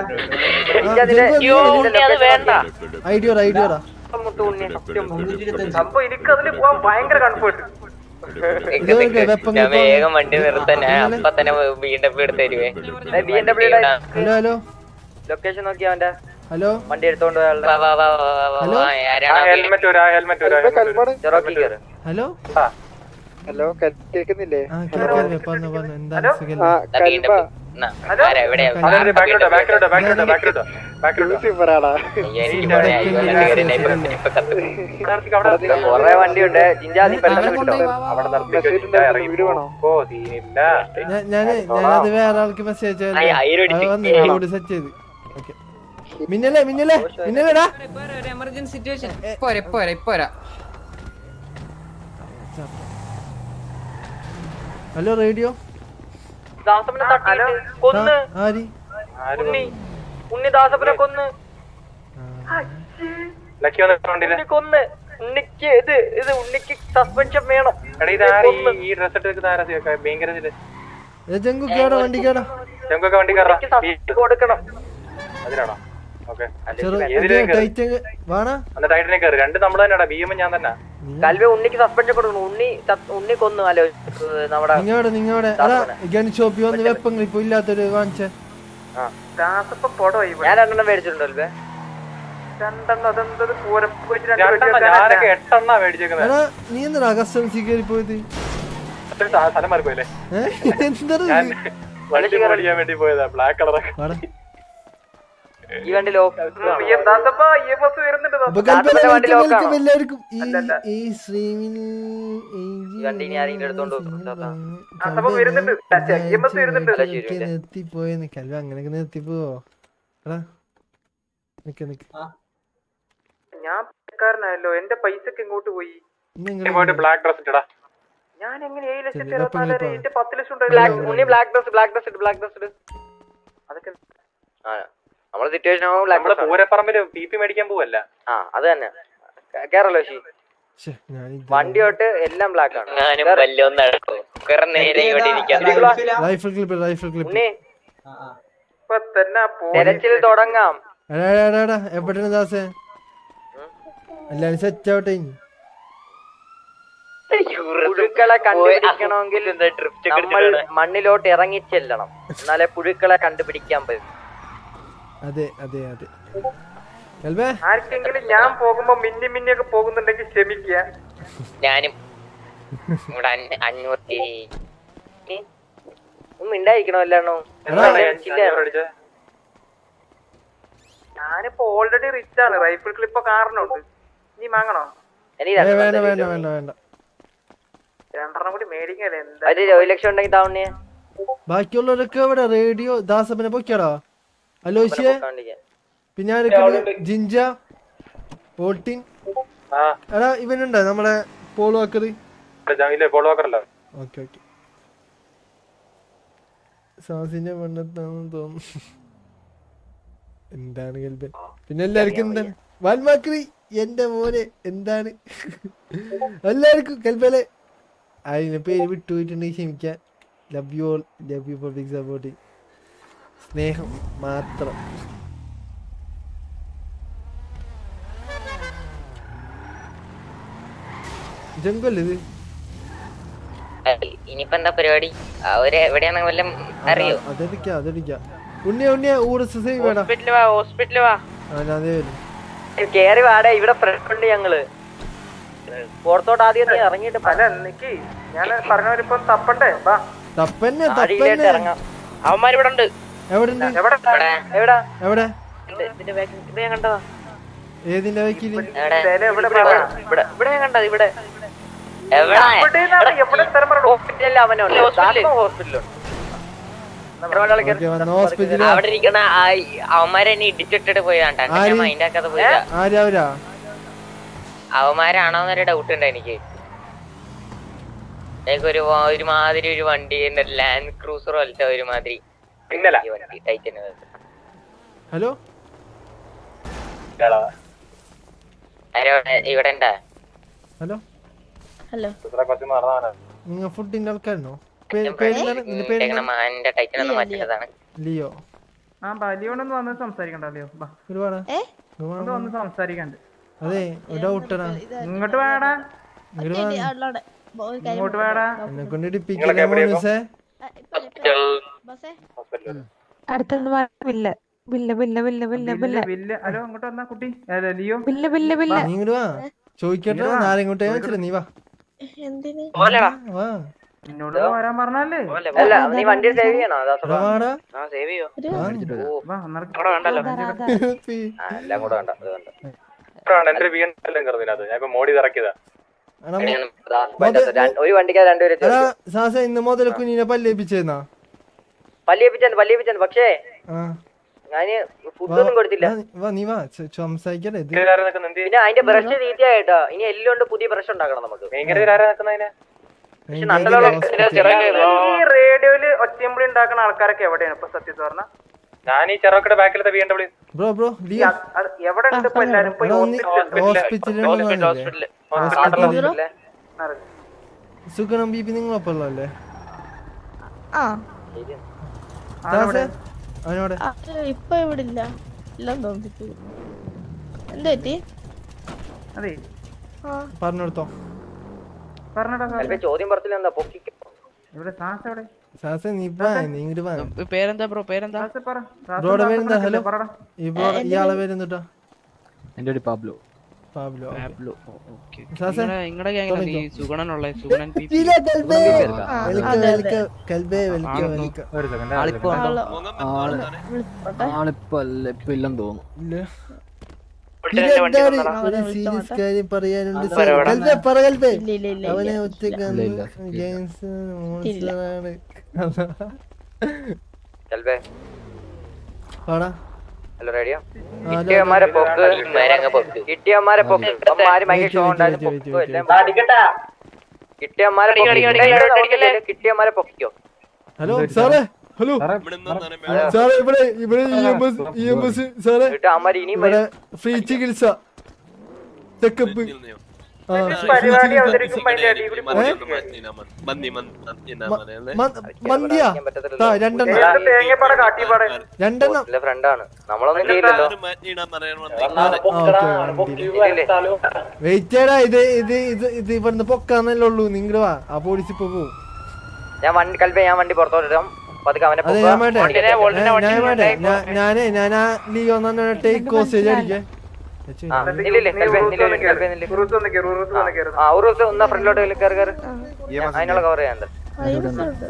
I: അത് വേണ്ട
B: ഐഡിയോടാ ഐഡിയോടാ
I: മുട്ടു ഉണ്ണി സത്യം
D: അപ്പൊ എനിക്ക് അതിൽ പോവാൻ ഭയങ്കര കംഫർട്ട്
B: ഇതൊക്കെ വെപ്പം
I: ഞാൻ വേഗം വണ്ടി നിർത്താൻ ഞാൻ അപ്പൊ തന്നെ ബി എം ഡബ്ല്യൂ എടുത്ത് തരുവേ B M W
B: hello hello
I: location നോക്കി അവന്റെ
B: ഹലോ
I: വണ്ടി എടുത്തോണ്ട് പോയാളുടെ. വാ, വാ, വാ, വാ, വാ, വാ,
B: ഹലോ?
I: വാ, ആരാണ് ആ
G: ഹെൽമെറ്റ് ഒരു ഹെൽമെറ്റ് ഒരു helmet.
I: ചെറോക്കി കയറ്
B: ഹലോ
K: ഹലോ കേൾക്കുന്നില്ലേ
B: ആ കേൾക്കാല്ലേ പറഞ്ഞോ പറഞ്ഞോ എന്താണ് സുഖല്ലേ
K: ആ
I: ബി എം ഡബ്ല്യൂ എന്നാ, ആരാ എവിടെയാ
G: അതെ ബാക്കിലോട്ടോ ബാക്കിലോട്ടോ ബാക്കിലോട്ടോ ബാക്കിലോട്ടോ ബാക്കിലോട്ടോ
K: സൂപ്പറാടാ
I: അയ്യോ, എനിക്ക് ഇവിടെ ഈ വണ്ടി കയറി ഇപ്പൊ ഇപ്പൊ കത്തും. കൊറേ വണ്ടിയുണ്ട് ജിഞ്ചാതി പെട്ടെന്ന് വിട്ടോ
G: അവിടെ നിർത്തിക്കോ ഇറങ്ങി ഓ സീനില്ല
B: ഞാൻ ഞാന് ഞാനത് വേറെ ആൾക്ക് മെസ്സേജ്
I: ആ, ആയിരം അടിച്ച്.
B: വന്നു സെറ്റ് ചെയ്ത് ഓക്കെ മിന്നലെ മിന്നലെ മിന്നലെടാ
J: എമർജൻസി സിറ്റുവേഷൻ പോരാ പോരാ പോരാ
B: ഹലോ റേഡിയോ
I: ദാസപ്പനെ തട്ടിയിട്ട് കൊന്ന്
B: ആരി
I: ഉണ്ണി ഉണ്ണി ദാസപ്പനെ കൊന്ന്
G: ലക്കി വന്നിട്ടുണ്ടില്ല
I: ഉണ്ണി കൊന്ന് ഉണ്ണിക്ക് ഇത് ഇത് ഉണ്ണിക്ക് സസ്പെൻഷൻ വേണം
G: എടാ ഇതാര് ഈ- ഈ ഡ്രസ് ഇട്ട് വെക്കുന്ന ആരാ ഭയങ്കര ഇതില്
B: ജങ്കു കേടാ വണ്ടി കേടാ
G: ഞങ്ങൾക്കൊക്കെ വണ്ടി കയറാം
I: സസ്പെൻഷൻ കൊടുക്കണം
G: അതിനാണോ ഓക്കെ
B: ചെറു
G: ഏതിലേക്ക് കയറി
B: ടൈറ്റ് വാണ
G: എന്നിട്ട് ടൈറ്റിനെ കയറി രണ്ട് നമ്മൾ തന്നെയാടാ ബി എം ഞാൻ തന്നെ
I: കൽവി ഉണ്ണിക്ക് സസ്പെൻഷൻ കൊടുക്കണം ഉണ്ണി സസ്- ഉണ്ണി കൊന്നു അല്ലോ നമ്മുടെ
B: നിങ്ങടെ നിങ്ങടെ എടാ ഗൺ ഷോപ്പിൽ വന്ന് വെപ്പങ്ങൾ ഇപ്പൊ ഇല്ലാത്തൊരു വാങ്ങിച്ച
D: ദാസപ്പം പോടോ ഇവിടെ
I: ഞാൻ രണ്ടെണ്ണം മേടിച്ചിട്ടുണ്ടോ അല്ലേ
D: രണ്ടെണ്ണം അതെന്തത് പൂരപ്പ് വെച്ച് രണ്ട്
G: രണ്ടെണ്ണം
D: വെടി
G: ഞാനൊക്കെ
D: വെക്കാനല്ല.
G: എട്ടെണ്ണ മേടിച്ചേക്കുന്നത്
B: എടാ നീ എന്താ കസ്റ്റംസി കയറി പോയത്
G: സ്ഥലം മാറി പോയല്ലേ
B: ഏഹ് എന്താ
G: ഞാൻ വണ്ടി മേടിക്കാൻ വേണ്ടി പോയതാ ബ്ലാക്ക് കളറൊക്കെ
B: വാടാ
I: ഈ വണ്ടി ലോക്ക്
D: ഈ ദാസപ്പ ഈ ബസ് വരുന്നുണ്ട് ദാസപ്പ.
B: അപ്പൊ കൽപ്പന
I: ദാസപ്പന്റെ വണ്ടി
B: welcome,
I: ലോക്കാണോ?
B: welcome എല്ലാവർക്കും ഈ
D: അല്ലല്ല.
B: ഈ സ്ട്രീമിൽ
I: ഈ വണ്ടി ഇനി ആരെങ്കിലും എടുത്തോണ്ട് പോകും. ദാസാ.
D: ദാസപ്പ വരുന്നുണ്ട് ഛെ, ഈ ബസ് വരുന്നുണ്ട്
I: അല്ല, ശരി,
B: നിർത്തിപ്പോയെന്ന് കൽവ അങ്ങനെയൊക്കെ നിർത്തിപ്പോവോ എടാ നിക്ക് നിക്ക്
D: ഞാൻ പണക്കാരനായല്ലോ എന്റെ പൈസക്ക് ഇങ്ങോട്ട് പോയി
B: ഇന്നെങ്ങനെ
G: പോയിട്ട് ബ്ലാക്ക് ഡ്രസ് ഇട്ടടാ
D: ഞാൻ എങ്ങനെ ഏഴ് ലക്ഷത്തി
B: ചെല്ലപ്പ
D: അറുപത്തിനാലായിരം
B: ഇങ്ങോട്ട്
D: എന്റെ പത്ത് ലക്ഷം
I: ബ്ലാക്ക്
D: ഉണ്ടായിരുന്നു
I: ഉണ്ണി black dress black dress black dress
D: അതൊക്കെ
I: ആ നമ്മളെ സിറ്റുവേഷൻ ആവുമ്പോൾ ബ്ലാക്ക്
G: നമ്മള്
I: ഡ്രസ്
G: പൂരപ്പറമ്പില് പി പി മേടിക്കാൻ പോവല്ല
I: ആ അത് തന്നെ കേറല്ലോ ശശി
B: ശ്ശെ, ഞാനിത്
I: വണ്ടി തൊട്ട് എല്ലാം ബ്ലാക്ക് ആണ് ഞാനും വല്ലതും നടക്കും കുറെ നേരം ഇവിടെ ഇരിക്കാം
B: റൈഫിൾ ക്ലിപ്പ് റൈഫിൾ ക്ലിപ്പ്
I: ഉണ്ണി
D: ഇപ്പൊ തന്നെ പോയി
I: തെരച്ചിൽ തുടങ്ങാം
B: എടാ എടാ എടാ എടാ എവിടെയാണ് ദാസേ എല്ലാരും സെറ്റ് ആവട്ടെ ഇനി
I: പുഴുക്കളെ കണ്ടുപിടിക്കണമെങ്കിൽ നമ്മൾ മണ്ണിലോട്ട് ഇറങ്ങി ചെല്ലണം എന്നാലേ പുഴുക്കളെ കണ്ടുപിടിക്കാൻ പറ്റും
B: അതെ അതെ അതെ കൽവേ
D: ആർക്കെങ്കിലും ഞാൻ പോകുമ്പോ മിന്നി മിന്നിയൊക്കെ പോകുന്നുണ്ടെങ്കിൽ ക്ഷമിക്കുക
I: ഞാനും ഇവിടെ അഞ്ഞൂറ്റി ഒന്നും ഉണ്ടായിരിക്കണോ അല്ലാണോ
D: ഞാനിപ്പോ ഓൾറെഡി റിച്ച് ആണ് റൈഫിൾ ക്ലിപ്പ് കാരണമുണ്ട് നീ വാങ്ങണോ
B: ഏ, വേണ്ട വേണ്ട വേണ്ട വേണ്ട
D: രണ്ടെണ്ണം കൂടി മേടിക്കല്ലേ എന്താ
I: ഒരു ഒരു ലക്ഷം ഉണ്ടെങ്കിൽ താവണിയെ
B: ബാക്കിയുള്ളവരൊക്കെ എവിടെ റേഡിയോ ദാസപ്പനെ പൊക്കിയാടാ അലോഷ്യെ പിന്നെ ആരൊക്കെ ജിഞ്ച ഓട്ടിൻ എടാ ഇവനുണ്ടോ നമ്മളെ പോൾ വാക്കർ
G: ഇല്ലേ പോൾ വാക്കറല്ലോ
B: ഓക്കെ ഓക്കെ സാസിന്റെ മണ്ണത്താണെന്ന് തോന്നുന്നു എന്താണ് കൽബൻ പിന്നെ എല്ലാവർക്കും എന്താണ് വാൽമാക്രി എന്റെ മോനെ എന്താണ് എല്ലാവർക്കും കൽബലെ അതിന് പേര് വിട്ടുപോയിട്ടുണ്ടെങ്കിൽ ക്ഷമിക്കാൻ love you all love you public supporting സ്നേഹം മാത്രം ജംഗല്ലേ ഇത്
L: ഇനിയിപ്പോ എന്താ പരിപാടി അവര് എവിടെയാന്ന് വല്ലതും അറിയോ
B: അതെടുക്കാം അതെടുക്കാം ഉണ്ണിയ ഉണ്ണിയ ഊട് സുസൈ വേടാ
L: ഹോസ്പിറ്റലിൽ വാ ഹോസ്പിറ്റലിൽ വാ
B: ആ ഞാൻ അതേ വരും
I: കേറി വാടേ ഇവിടെ ഫ്രണ്ട് ഉണ്ട് ഞങ്ങള് പുറത്തോട്ട് ആദ്യം നീ ഇറങ്ങിയിട്ട്
D: അല്ല നിക്ക് ഞാൻ പറഞ്ഞവരിപ്പം തപ്പണ്ടേ വാ
B: തപ്പന്നെ
I: അടിയിലായിട്ട്
B: തപ്പന്നെ
I: ഇറങ്ങാം
L: അവന്മാരിവിടെ ഉണ്ട്
B: എവിടെ ഉണ്ട്
D: എവിടെ
I: എവിടാ
B: എവിടെ
L: ഇതിന്റെ back ൽ ഇത് ഞാൻ കണ്ടതാ
B: ഏതിന്റെ വൈക്കില്
L: എവിടെ
D: സ്ഥലം എവിടെ
L: ഇവിടെ
D: പറ?
L: ഇവിടെ ഇവിടെ ഞാൻ കണ്ടത് ഇവിടെ എവിടെ
D: എവിടെയെന്നാണ് എവിടെ സ്ഥലം പറ
I: ഹോസ്പിറ്റലിൽ അവനുണ്ട്
L: ഹോസ്പിറ്റലിൽ.
I: ഹോസ്പിറ്റലുണ്ട്
B: ഓക്കെ വന്ന ഹോസ്പിറ്റലിൽ
L: അവിടെ ഇരിക്കണ ആ ഈ അവന്മാരെ എന്നെ ഇടിച്ചിട്ടിട്ട് പോയതാണ്ടാ ഞാൻ
B: ആര്?
L: മൈൻഡ് ആക്കാതെ പോയതാ
B: ആരാ അവരാ
L: അവന്മാരാണോന്നൊരു ഡൗട്ട് ഉണ്ട് എനിക്ക് എനിക്ക് ഒരു വ- ഒരുമാതിരി ഒരു വണ്ടി ലാൻഡ് ക്രൂസർ പോലത്തെ ഒരുമാതിരി
G: ഇന്നലെ
L: ഈ വണ്ടി ടൈറ്റൻ
B: ഹലോ
L: ഇവിടെ ഉണ്ടാ
B: ഹലോ
F: ഹലോ
B: നിങ്ങൾ ഫുഡിന്റെ ആൾക്കാരനോ പേ- പേരെന്താണ് നിന്റെ പേരെന്താണ്
L: എന്റെ ടൈറ്റൻ ഒന്ന് മാറ്റിയതാണ്
B: ലിയോ
D: ആ ബലിയോണ്ടൊന്ന് വന്ന് സംസാരിക്കണ്ട അല്ലയോ വാ
B: ഒരുപാട്
D: ഒന്ന് വന്ന് സംസാരിക്കണ്ട്
B: അതെ ഡൗട്ടടാ
D: ഇങ്ങോട്ട് വേടാ ഇങ്ങോട്ട് വേടാ
B: എന്നെ കൊണ്ട് ഇടിപ്പിക്കില്ല മോനുസേ
F: അടുത്തൊന്ന് വില്ല വില്ല വില്ല വില്ല വില്ല വില്ല
D: വില്ല് ഹലോ അങ്ങോട്ട് വന്നാ കുട്ടി അല്ല, ലിയോ
F: വില്ല വില്ല വില്ല
B: നീ ഇങ്ങോട്ട് വാ ചോദിക്കട്ടെ നാരെങ്ങോട്ടേ വെച്ചില്ല നീ വാ
F: എന്തിന്
B: വാ
D: നിന്നോട് വരാൻ പറഞ്ഞല്ലേ
I: അല്ല നീ വണ്ടി സേവ് ചെയ്യണോ അതാ
B: ഇവിടെ വാടാ
L: ആ സേവ് ചെയ്യോ
D: വാ ഒന്നര
L: അവിടെ വേണ്ടല്ലോ
I: ആ, എല്ലാം കൂടെ വേണ്ട അത് വേണ്ട
G: എന്റെ വീണ്ടും കയറുന്നതിനകത്ത് ഞാൻ ഇപ്പൊ മോഡി ഇറക്കിയതാ
B: എടാ,
I: ദാ, പറ്റത്ത് രണ്ട്- ഒരു വണ്ടിക്കാ രണ്ടുപേരെ
B: എടാ സാസ ഇന്ന് മുതൽ കുഞ്ഞിനെ പല്ലേപ്പിച്ചെന്നാ
I: പല്ലിയപ്പിച്ചു പല്ലിയപ്പിച്ചു പക്ഷേ
B: ആ
I: ഞാന് ഫുഡൊന്നും കൊടുത്തില്ല
B: വാ, വാ നീ വാ ച- സംസാരിക്കട്ടെ ഇത്
I: പിന്നെ അതിന്റെ ബ്രഷ് തീറ്റയായിട്ടോ ഇനി എല്ലുകൊണ്ട് പുതിയ ബ്രഷ് ഉണ്ടാക്കണം നമുക്ക്
G: ഭയങ്കര നിൽക്കുന്നതിനെ
I: പക്ഷെ നട്ടലുള്ള
D: ഈ റേഡിയോയില് ഒച്ചയമ്പളി ഉണ്ടാക്കുന്ന ആൾക്കാരൊക്കെ എവിടെയാണ് ഇപ്പൊ സത്യം പറഞ്ഞ
G: ഞാൻ ഈ ചെറുക്കടെ ബാക്കിലത്തെ B M W
B: bro bro Leo
D: എവിടെ ഉണ്ട് ഇപ്പൊ എല്ലാരും ഇപ്പൊ ഈ
B: എടാ ഒന്ന്
D: ഹോസ്പിറ്റലിൽ
B: ഹോസ്പിറ്റലിൽ
L: ഹോസ്പിറ്റലിൽ
B: സുഖണം ബി പി നിങ്ങളൊപ്പമല്ലോ അല്ലേ
F: ആ
B: സാസേ അവനോടെ
F: ആ, ഇപ്പൊ ഇവിടെ ഇല്ല ഇല്ലെന്ന് തോന്നിച്ചു എന്ത് പറ്റി
D: അതെ
F: ആ
B: പറഞ്ഞെടുത്തോ
D: പറഞ്ഞടാ
I: ചിലപ്പോ ചോദ്യം പറച്ചില്ല എന്താ പൊക്കിക്കോ
D: ഇവിടെ സാസ് എവിടെ
B: സാസേ നീ വാ നീ ഇങ്ങോട്ട് വാ
H: പേരെന്താ ബ്രോ പേരെന്താ
D: സാസ് പറ സാസ്
B: ബ്രോയുടെ
D: സാസ്
B: പേരെന്താ ഹലോ
D: പറടാ
B: ഈ ബ്രോ ഇയാളെ പേരെന്താ
M: എന്റെ ഒരു പാബ്ലോ
B: പാബ്ലോ
H: പാബ്ലോ ഓക്കെ
B: സാസേ
H: നിങ്ങളുടെ ഗ്യാങ്ങിലാണ് ഈ സുഗണനുള്ള സുഗണൻ പി പി
B: ഇല്ല, കൽബേ.
F: ആ,
B: വെൽക്കം,
F: അതെ, അതെ.
B: വെൽക്കം. കൽബേ, വെൽക്കം,
H: ആണെന്നോ?
B: വെൽക്കം.
M: ഒരു സെക്കൻഡ്
H: ആളിപ്പോ ഉണ്ടോ
M: ആള്
F: വിളിച്ചോട്ടെ
M: ആളിപ്പോ അല്ല ഇപ്പൊ ഇല്ലെന്ന് തോന്നുന്നു
B: ഇല്ല. പിന്നെ എന്താണ് ഒരു സീരിയസ് കാര്യം പറയാനുണ്ട് സാർ. കൽബേ, പറ കൽബേ.
F: ഇല്ല ഇല്ല ഇല്ല
B: അവനെ
F: ഇല്ല.
B: ഒറ്റക്കാണ്
M: ഇല്ല,
B: ജെയിംസ് മോൺസ്റ്ററാണ്
I: ചെൽബേ
B: പാടാ
I: ഹലോ റേഡിയോ
B: ആ,
I: കിട്ടിയമാരെ പൊക്ക്
L: മരങ്ങ പൊക്ക്
I: കിട്ടിയമാരെ പൊക്ക് അമ്മമാര് ഭയങ്കര ഷോ ഉണ്ടായിരുന്നു
B: വെയിറ്റ്,
I: പൊക്കോ
B: വെയിറ്റ്,
I: എല്ലാം കിട്ടിയമാരെ പൊക്ക്. കിട്ടിയമാരെ പൊക്കിക്കോ
B: ഹലോ സാറേ ഹലോ സാറേ ഇവിടെ ഇവിടെ E M S E M S സാറേ
I: എന്നിട്ട് അമ്മമാര് ഇനിയും
B: ഇവിടെ
I: വരും
B: ഫ്രീ ചികിത്സ ചെക്കപ്പ് ആ free
D: പരിപാടി
B: ചികിത്സ.
D: അവതരിക്കുമ്പോ അതിന്റെ അടിയിൽ
B: മ- മന്തിയാ ആ രണ്ടെണ്ണം
D: തേങ്ങപ്പാട കാട്ടിപ്പാടെ
B: രണ്ടെണ്ണം
I: എന്റെ ഫ്രണ്ടാണ് നമ്മളൊന്നും ചെയ്യില്ലല്ലോ
B: വെയിറ്റ് ചെയ്യടാ ഇത് ഇത് ഇത് ഇത് ഇവിടുന്ന് പൊക്കാന്നല്ലേ ഉള്ളൂ നിങ്ങൾ വാ ആ പോലീസ് ഇപ്പൊ പോവും
I: ഞാൻ വണ്ടി കൽബേ ഞാൻ വണ്ടി പുറത്തോട്ടിടാം പതുക്കെ അവനെ
B: അതെ
I: പൊക്കുക.
B: ഞാൻ വേണ്ടേ
I: വണ്ടിനെ വോൾട്ടിനെ
B: ഞാൻ-
I: വണ്ടി
B: ഞാൻ വേണ്ടേ
I: കൊണ്ടേ
B: ഞാ- ഞാനേ ഞാൻ ആ ലിയോ തന്നെ ടേക്ക് ഹോസ്റ്റേജ് അടിക്കേ
I: ആ, നില്ല് നില്ല്, കൽബേ, നില്ല് നില്ല്, കൽബേ, നില്ല്.
D: ഉറുസ് ഒന്ന് കയറി ഉറുസ് ഒന്ന് കയറി
I: ആ ഒരു ദിവസം ഒന്ന് ഫ്രണ്ടിലോട്ട് കയറി കയറി അതിനുള്ള കവർ ചെയ്യാൻ
F: ആ, ഈ സ്ഥലത്ത്.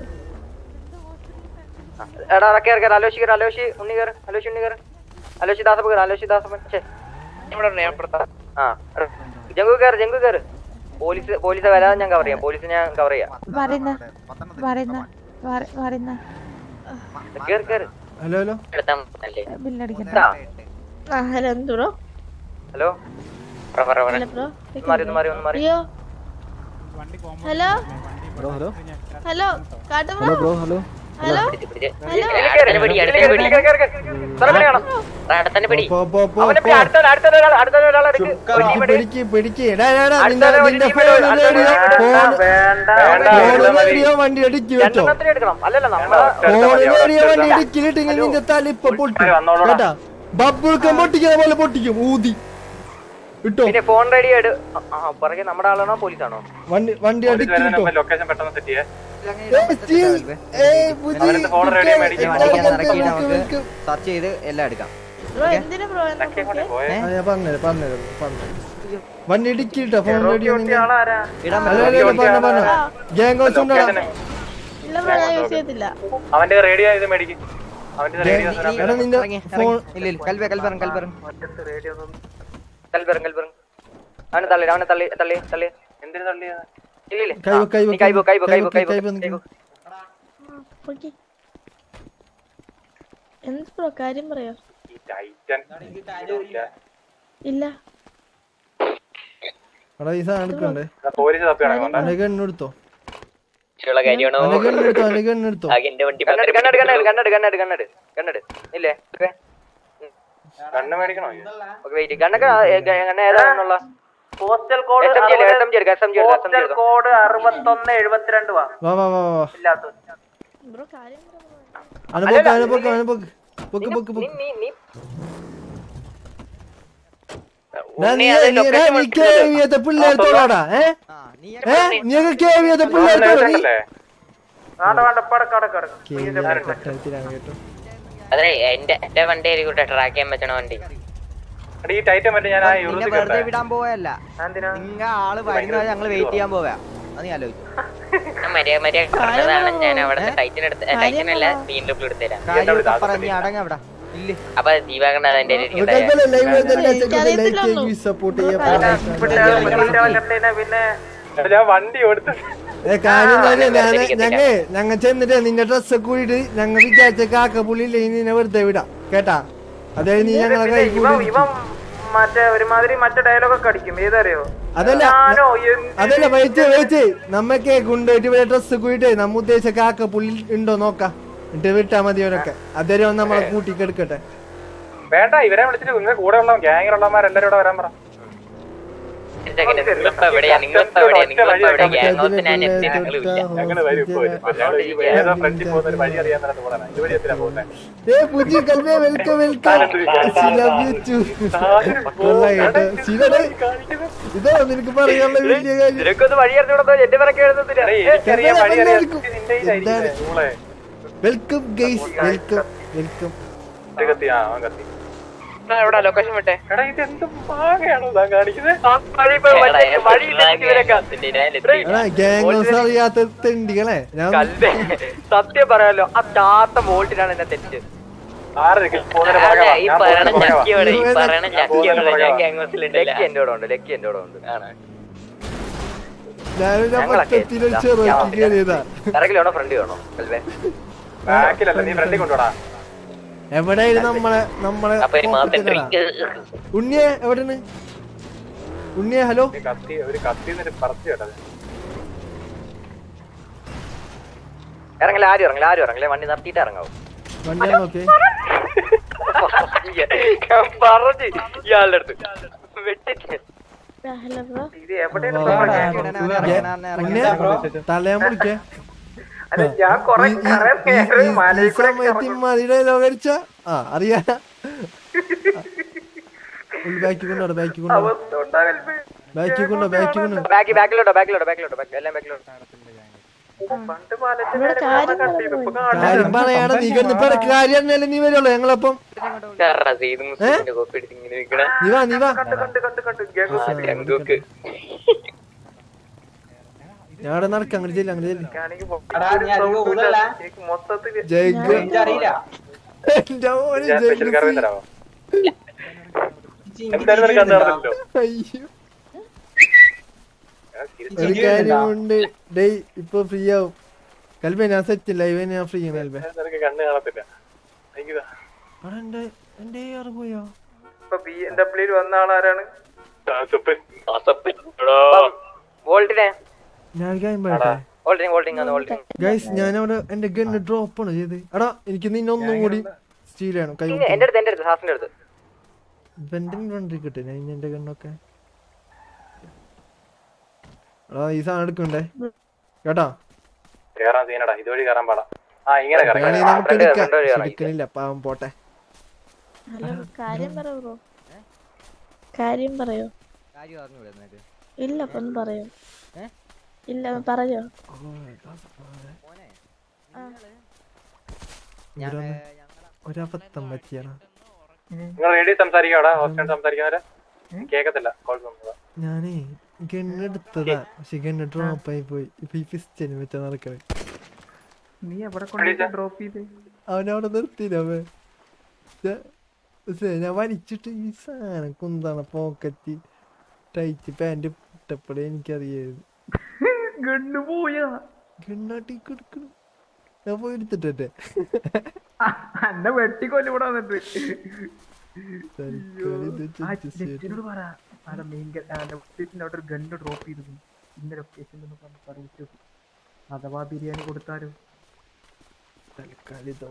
I: എടാ എടാ, കേറ് കേറ് അലോഷി കേറ് അലോഷി ഉണ്ണി കേറ് അലോഷി ഉണ്ണി കേറ് അലോഷി ദാസപ്പ കേറ് അലോഷി ദാസപ്പൻ ഛേ
L: ഇവിടെ ഉണ്ട്, ഞാൻ ഇപ്പുറത്താ.
I: ആ എടാ, ജംഗു കേറ് ജംഗു കേറ് പോലീസ് പോലീസ് വരാതെ ഞാൻ കവർ ചെയ്യാം പോലീസ് ഞാൻ കവർ ചെയ്യാം
F: വരുന്ന വരുന്ന വര- വരുന്ന
I: കേറ് കേറ്
B: ഹലോ ഹലോ
L: എടുത്താ അല്ലേ
F: ബില്ലടിക്കണ്ട
I: ഇതാ.
F: ആ ഹലോ എന്ത് ബ്രോ
I: ഹലോ
L: പറ പറ പറ
F: ഹലോ ബ്രോ
I: ഒന്ന് മാറി ഒന്ന് മാറി ഒന്ന് മാറി
F: അയ്യോ ഹലോ
M: ഹലോ ഹലോ
F: ഹലോ കാട്ടു
M: ഹലോ ബ്രോ ഹലോ
L: പിടിച്ച്, പിടിച്ച്. അടുത്തന്നെ പിടി, അടുത്തന്നെ പിടി. സ്ഥലം വേണം. അടുത്തന്നെ പിടി.
B: പോ പോ പോ
I: അവനെ
B: പോ
I: പിടി, അടുത്ത അടുത്ത ഒരാൾ അടുത്ത ഒരാൾ എടുക്ക്
B: പിടിക്ക് പിടിക്ക് പിടിക്ക് എടാ എടാ, എടാ നിന്റെ
I: അടുത്ത
B: നിന്റെ
I: ഒരു
B: ഫോൺ
I: ടീമിന് അടുത്ത
B: റേഡിയോ
I: ഒരു
B: ഫോൺ
I: വേണ്ട
B: ഫോൺ റേഡിയോ വണ്ടി ഇടിച്ചു വെച്ചോ
I: രണ്ടെണ്ണത്തിന് എടുക്കണം അല്ലല്ല നമ്മള്
B: ഫോൺ റേഡിയോ വണ്ടി ഇടിക്കിലിട്ടെങ്കിൽ നിന്റെ തല ഇപ്പൊ പൊട്ടി കേട്ടാ ബബിൾക്കം പൊട്ടിക്കുന്ന പോലെ പൊട്ടിക്കും ഊതി ഇട്ടോ
I: പിന്നെ ഫോൺ റെഡി ആയിട്ട് ആ പുറകെ നമ്മുടെ ആളാണോ പോലീസാണോ
B: വണ്ടി വണ്ടി അടിക്കിട്ടോ
G: ലൊക്കേഷൻ പെട്ടെന്ന് സെറ്റ് ചെയ്യേ
E: വണ്ടിക്ക് ഇറക്കിയിട്ട് നമുക്ക് സെർച്ച് ചെയ്ത് എല്ലാം എടുക്കാം
F: ബ്രോ എന്തിനാ ബ്രോ എന്നാ പൊക്കിയെ?
B: ഞാൻ പറഞ്ഞത് പറഞ്ഞത് പറഞ്ഞു വണ്ടി ഇടിക്കിട്ടോ ഫോൺ റേഡിയോ നിങ്ങൾ
E: ഇടാൻ
B: അല്ല അല്ല അല്ല, പറഞ്ഞോ പറഞ്ഞോ ഗ്യാങ് ഹൗസ് ഉണ്ടോ
F: ഇല്ല ബ്രോ ഞാൻ യൂസ് ചെയ്യത്തില്ല
G: അവന്റെ റേഡിയോ ഇത് മേടിക്കും അവന്റെ റേഡിയോ
B: എടാ നിന്റെ ഫോൺ
E: ഇല്ല ഇല്ല കൽബേ കൽബറം കൽബറം
I: കൽബെറും കൽബെറും അവനെ തള്ളി അവനെ തള്ളി തള്ളി തള്ളി
G: എന്തിനു തള്ളിയത്
I: ഇല്ല ഇല്ല
B: കൈ വെക്ക്, കൈ
I: നീ
B: വെക്ക്,
I: കൈ വെക്ക്, കൈ വെക്ക്,
B: കൈ
I: കൈ വെക്ക്,
B: വെക്ക്,
I: കൈ
B: കൈ
I: വെക്ക്,
B: വെക്ക്.
I: കൈ വെക്ക്.
F: പൊക്കി എന്ത് ബ്രോ കാര്യം പറയോ
G: ഈ ടൈറ്റൻ
F: ഇല്ല
B: എടാ ഈ സാധനം എടുക്കണ്ടേ
G: പോലീസ് തപ്പി നടക്കണ്ട
B: അവന്റെ ഗണ്ണെടുത്തോ
L: ഉള്ള കാര്യമാണോ
B: അവന്റെ ഗണ്ണെടുത്തോ അവന്റെ ഗണ്ണെടുത്തോ
L: ആകെ എന്റെ വണ്ടി
I: കണ്ണെട് കണ്ണെട് കണ്ണെട് കണ്ണെട് കണ്ണെട് കണ്ണെട് കണ്ണെട് ഇല്ലേ ഓക്കെ
G: കണ്ണ് മേടിക്കണോ
I: ഓക്കെ വെയിറ്റ് കണ്ണൊക്കെ കണ്ണ ഏതാണെന്നുള്ള
D: postal code
I: S M G S M G എടുക്കാം എസ് എം ജി എടുക്കാം എസ് എം ജി
D: പോസ്റ്റൽ
I: എടുക്കാം
D: കോഡ് അറുപത്തൊന്ന് എഴുപത്തിരണ്ട് വാ
B: വാ വാ വാ വാ
D: ഇല്ലാത്ത
F: ബ്രോ കാര്യം പറ bro.
B: അവനെ പൊക്ക് അവനെ പൊക്ക് അവനെ പൊക്ക് പൊക്ക് പൊക്ക് പൊക്ക്
I: നീ നീ
B: ഡാ, നീ നീ ഡാ, നീ കേവിയത്തെ പിള്ളേർത്തോടാ ഏ ഏ നീയൊക്കെ കേവിയത്തെ പിള്ളേർത്തോടാ നീ
D: വേണ്ട വേണ്ട പടക്ക അടക്ക അടക്ക
B: കേവിയ കൊട്ടാരത്തിലാണ് കേട്ടോ
L: അതെ എന്റെ എന്റെ വണ്ടി ആയിരിക്കും ട്രാക്ക് ചെയ്യാൻ പറ്റണ വണ്ടി
G: ഈ ടൈറ്റൻ മറ്റേ ഞാൻ ആ
E: നിന്നെ
G: യൂറോസിൽ
E: വെറുതെ വിടാൻ പോവല്ല
D: എന്തിനാ
E: നിങ്ങ ആള് വരുന്നത് ഞങ്ങള് വെയിറ്റ് ചെയ്യാൻ പോവാ അത് നീ ആലോചിച്ചു
L: മര്യാദ മര്യാദ പറഞ്ഞതാണ് ഞാൻ അവിടെ ടൈറ്റൻ എടുത്ത് ടൈറ്റൻ അല്ല തീൻ ലുക്കിൽ എടുത്തുതരാം
E: കാര്യമൊക്കെ പറ നീ അടങ്ങ അവിടെ ഇല്ല
L: അപ്പൊ ദീപാകണ്ട അതിന്റെ ഇരിക്കട്ടെ
B: കുഴപ്പമില്ല ലൈവ് തന്നെ
F: എനിക്കറിയത്തില്ല
B: ലൈക്ക്
F: ഒന്നും.
B: സപ്പോർട്ട്
D: കണ്ടീന പിന്നെ
G: ഞാൻ വണ്ടി ഓടുത്ത്
B: ഏ കാര്യം തന്നെ ഞാൻ ഞങ്ങ ഞങ്ങ ചെന്നിട്ട് നിന്റെ ഡ്രസ്സ് കൂടിയിട്ട് ഞങ്ങൾ വിചാരിച്ച കാക്ക പുള്ളിയില്ല ഇനി നിന്നെ വെറുതെ വിടാം കേട്ടാ അതായത് നീ ഞങ്ങളെ കൈ
D: ഇവൻ
B: കൂടി
D: ഇവൻ മറ്റേ ഒരുമാതിരി മറ്റേ ഡയലോഗ് ഒക്കെ അടിക്കും ഏതറിയോ
B: അതല്ല
D: ഞാനോ എന്ത്
B: അതല്ല വൈറ്റ് വൈറ്റ് നമ്മക്ക് കൊണ്ടുപോയിട്ട് ഇവിടെ ഡ്രസ്സ് കൂടിയിട്ട് നമ്മ ഉദ്ദേശിച്ച കാക്ക പുള്ളി ഉണ്ടോ നോക്കാം എന്നിട്ട് വിട്ടാ മതി അവനൊക്കെ അതുവരെ ഒന്ന് നമ്മളെ കൂട്ടിക്കെടുക്കട്ടെ
G: വേണ്ട ഇവരെ വിളിച്ചിട്ട് നിങ്ങളുടെ കൂടെ ഉള്ള ഗ്യാങ്ങിലുള്ളമാരെല്ലാരും ഇവിടെ വരാൻ പറ
L: നിങ്ങളിപ്പോ എവിടെയാ നിങ്ങളിപ്പോ എവിടെയാ നിങ്ങളിപ്പോ എവിടെയാ ഗ്യാങ് ഹൗസ് ഞാൻ എത്തി നിങ്ങളില്ല
G: ഞങ്ങള് വരും ഇപ്പൊ വരും ഞങ്ങള് ഈ ഏതോ ഫ്രണ്ടിൽ പോകുന്ന ഒരു വഴി അറിയാൻ തന്നെ പോകണം ഇതുവഴി എത്തിനാ പോകുന്നത്
B: ഏ പുതിയ കൽവേ welcome welcome love you too കൊള്ളായിട്ട് ശിവനെ ഇതോ നിനക്ക് പറയാനുള്ള വലിയ കാര്യം
I: നിനക്കൊന്ന് വഴി അറിഞ്ഞൂടോ എന്റെ പിറക്കെ എഴുതുന്നില്ല
G: എനിക്കറിയാം വഴി അറിയാം നിന്റെ കയ്യിലായിരിക്കും മോളെ
B: വെൽക്കം ഗൈസ് വെൽക്കം വെൽക്കം
G: ഇത് കത്തി ആ അവൻ കത്തി
L: എവിടെ ലൊക്കേഷൻ വിട്ടെ
G: എടാ ഇത് എന്ത് പാകയാണോ താൻ കാണിക്കുന്നത്
B: എടാ ഗ്യാങ് ഹൗസ് അറിയാത്ത തെണ്ടികളെ ഞാൻ
I: കൽവേ സത്യം പറയാലോ ആ ചാത്ത വോൾട്ടിനാണ് എന്നെ തെറ്റ്
G: ആറ് പോകുന്നതിന്
L: അതെ,
G: പുറകെ വാ.
L: ഈ
G: ഞാൻ
L: പറയണ
G: പോകുന്നതിന് പുറകെ വാ.
L: ചക്കിയോടെ ഈ പറയണ ചക്കിയോടെ ഞാൻ ഗ്യാങ് ഹൗസിലുണ്ടല്ല
I: ലക്കി എന്റെ കൂടെ ഉണ്ട് ലക്കി എന്റെ കൂടെ ഉണ്ട്
B: ഞാനൊരു
I: ഞങ്ങളൊക്കെ
B: പത്തത്തിലൊരു ചെറുക്കി കയറിയതാ
I: ഇറങ്ങിലാണോ ഫ്രണ്ട് വേണോ കൽവേ
G: ബാക്കിലല്ല നീ ഫ്രണ്ടിൽ കൊണ്ടുപോടാ
B: എവിടെയായിരുന്നു നമ്മളെ നമ്മളെ
L: അപ്പൊ ഒരു മാസം
B: പോക്കറ്റിലടാ. ഉണ്ണിയെ എവിടെയാണ് ഉണ്ണിയെ ഹലോ
G: നീ കത്തി ഒരു കത്തി എന്നിട്ട് പറത്തി കേട്ടത്
I: ഇറങ്ങില്ല ആരും ഇറങ്ങില്ല ആരും ഇറങ്ങില്ല വണ്ടി നിർത്തിയിട്ട് ഇറങ്ങാവും
B: വണ്ടിയാണ് നോക്കേ
I: ഞാൻ പറഞ്ഞു ഇയാളുടെ അടുത്ത് വെട്ടിട്ട്
F: ഹലോ ബ്രോ
D: ഇത് എവിടെയാണ്
B: വാ,
D: നമ്മുടെ
B: വാ,
D: gang?
B: വാ. ഉണ്ണിയെ തലയാൻ മുറിക്കേ
D: അല്ല ഞാൻ കൊറേ
B: ഈ- ഈ-
D: കൊറേ
B: ഈ-
D: നേരം
B: ഈ- ഈ
D: മലയിൽ കൂടെ
B: സമയത്ത് മതിയുടെ ലോകരിച്ച ആ അറിയാ ബാക്കി കൊണ്ടോ ബാക്കി കൊണ്ടോ
D: അവസ്ഥ ഉണ്ടാകല്ലേ
B: ബാക്കി കൊണ്ടോ ബാക്കി കൊണ്ടോ
I: ബാക്കി ബാക്കിലോട്ടോ ബാക്കിലോട്ടോ ബാക്കിലോട്ടോ ബാക്ക് എല്ലാം ബാക്കിലോട്ടോ
D: പണ്ട് പാലത്തിന്റെ
F: ഇവിടെ
D: നേരെ
F: കാര്യം
D: കട്ട് ചെയ്തു ഇപ്പൊ
B: കാര്യം പറയാണ് നീ കിടന്ന് ഇപ്പൊ കാര്യം തന്നെയല്ലേ നീ വരുള്ളൂ ഞങ്ങളപ്പം
L: റസീദ് മുസ്ലിമിന്റെ കോപ്പി എടുത്ത് ഇങ്ങനെ നിൽക്കണ
B: നീ വാ നീ വാ
D: കണ്ട് കണ്ട് കണ്ട് കണ്ട് gang
L: ഗംഗോക്ക്
B: ഞാൻ അവിടെ നടക്കാം അങ്ങോട്ട് ചെല്ലാം അങ്ങോട്ട് ചെല്ലാം
D: എനിക്ക് മൊത്തത്തില് എനിക്ക് മൊത്തത്തില്
B: ജയ്ഗ് എന്റെ മോനെ
G: ഞാൻ സ്പെഷ്യൽ കറി
B: ജയ്ഗ്
G: തരാമോ എന്തായാലും നിനക്ക് അന്ന് നടന്നില്ലല്ലോ
B: അയ്യോ ഒരു കാര്യമുണ്ട് ഡേയ് ഇപ്പൊ ഫ്രീ ആവും കൽബേ ഞാൻ സെറ്റ് ലൈവ് ഞാൻ ഫ്രീ ആണ് കൽബേ
G: നിനക്ക് കണ്ണ് കാണത്തില്ല എനിക്കിതാ
B: അവിടെ എന്റെ എന്റെ ആറ് പോയോ
D: ഇപ്പൊ ബി എൻ ഡബ്ല്യൂയിൽ വന്ന ആളാരാണ്
G: ദാസപ്പൻ
I: വോൾട്ടിനെ
B: ഞാൻ കാര്യം പറയട്ടെ
I: ഹോൾഡിങ് ഹോൾഡിങ് ആണ് ഹോൾഡിങ്
B: ഗൈസ് ഞാനവിടെ എന്റെ ഗണ്ണ് ഡ്രോപ്പ് ആണ് ചെയ്ത് എടാ എനിക്ക് നിന്നെ ഒന്നും കൂടി സ്റ്റീൽ ചെയ്യണം കൈ
I: എന്റെ അടുത്ത് എന്റെ അടുത്ത് ഹാസിന്റെ അടുത്ത്
B: ഇവന്റെ വണ്ടി കിട്ടെ ഞാൻ ഇനി എന്റെ ഗണ്ണൊക്കെ എടാ ഈ സാധനം എടുക്കണ്ടേ കേട്ടാ
G: കേറാൻ സീനടാ ഇതുവഴി കയറാൻ പാടാ ആ ഇങ്ങനെ കയറി
B: വേണേ നമുക്ക് എടുക്കാം പക്ഷെ എടുക്കണില്ല പാവം പോട്ടെ
F: ഹലോ കാര്യം പറ ബ്രോ കാര്യം പറയോ
E: കാര്യം അറിഞ്ഞൂടെ നിനക്ക്
F: ഇല്ല അപ്പൊ ഒന്ന് പറയോ ഇല്ല പറയോ ആ.
B: ഒരൊന്ന് ഒരബദ്ധം പറ്റിയാണ്
G: നിങ്ങൾ റേഡിയോ സംസാരിക്കാടാ ഹോസ്റ്റൽ സംസാരിക്കുന്നവരെ കേക്കത്തില്ല കോൾ വന്നതാ
B: ഞാനേ ഗണ്ണ് എടുത്തതാ പക്ഷെ ഗണ്ണ് ഡ്രോപ്പ് ആയി പോയി ഇപ്പൊ ഈ പിസ്റ്റന് വെച്ചാ നടക്കണേ
D: നീ എവിടെ കൊണ്ടുപോയി ഡ്രോപ്പ് ചെയ്ത്
B: അവനവിടെ നിർത്തിയില്ല അവൻ ഞാൻ- പക്ഷേ ഞാൻ വലിച്ചിട്ട് ഈ സാധനം കുന്താണ് പോക്കറ്റ് ടൈറ്റ് പാന്റ് ഇട്ടപ്പോഴേ എനിക്കറിയായിരുന്നു
D: ഗണ്ണു പോയാ
B: ഗണ്ണാട്ടി കൊടുക്കണം ഞാൻ പോയി എടുത്തിട്ടെ
D: എന്നെ വെട്ടിക്കൊല്ലു ഇവിടെ വന്നിട്ട്
B: തൽക്കാലം ഇത്
D: ആ
B: adjust ചെയ്തിട്ട്.
D: നെറ്റിനോട് പറ അവിടെ മെയിൻ ലൊക്കേഷൻ്റെ അവിടെ ഒരു ഗണ്ണ് ഡ്രോപ്പ് ചെയ്തു ഇന്ന ലൊക്കേഷൻ എന്ന് പറഞ്ഞ് പറയിച്ചു അഥവാ ബിരിയാണി കൊടുത്താലോ
B: തൽക്കാലം ഇത്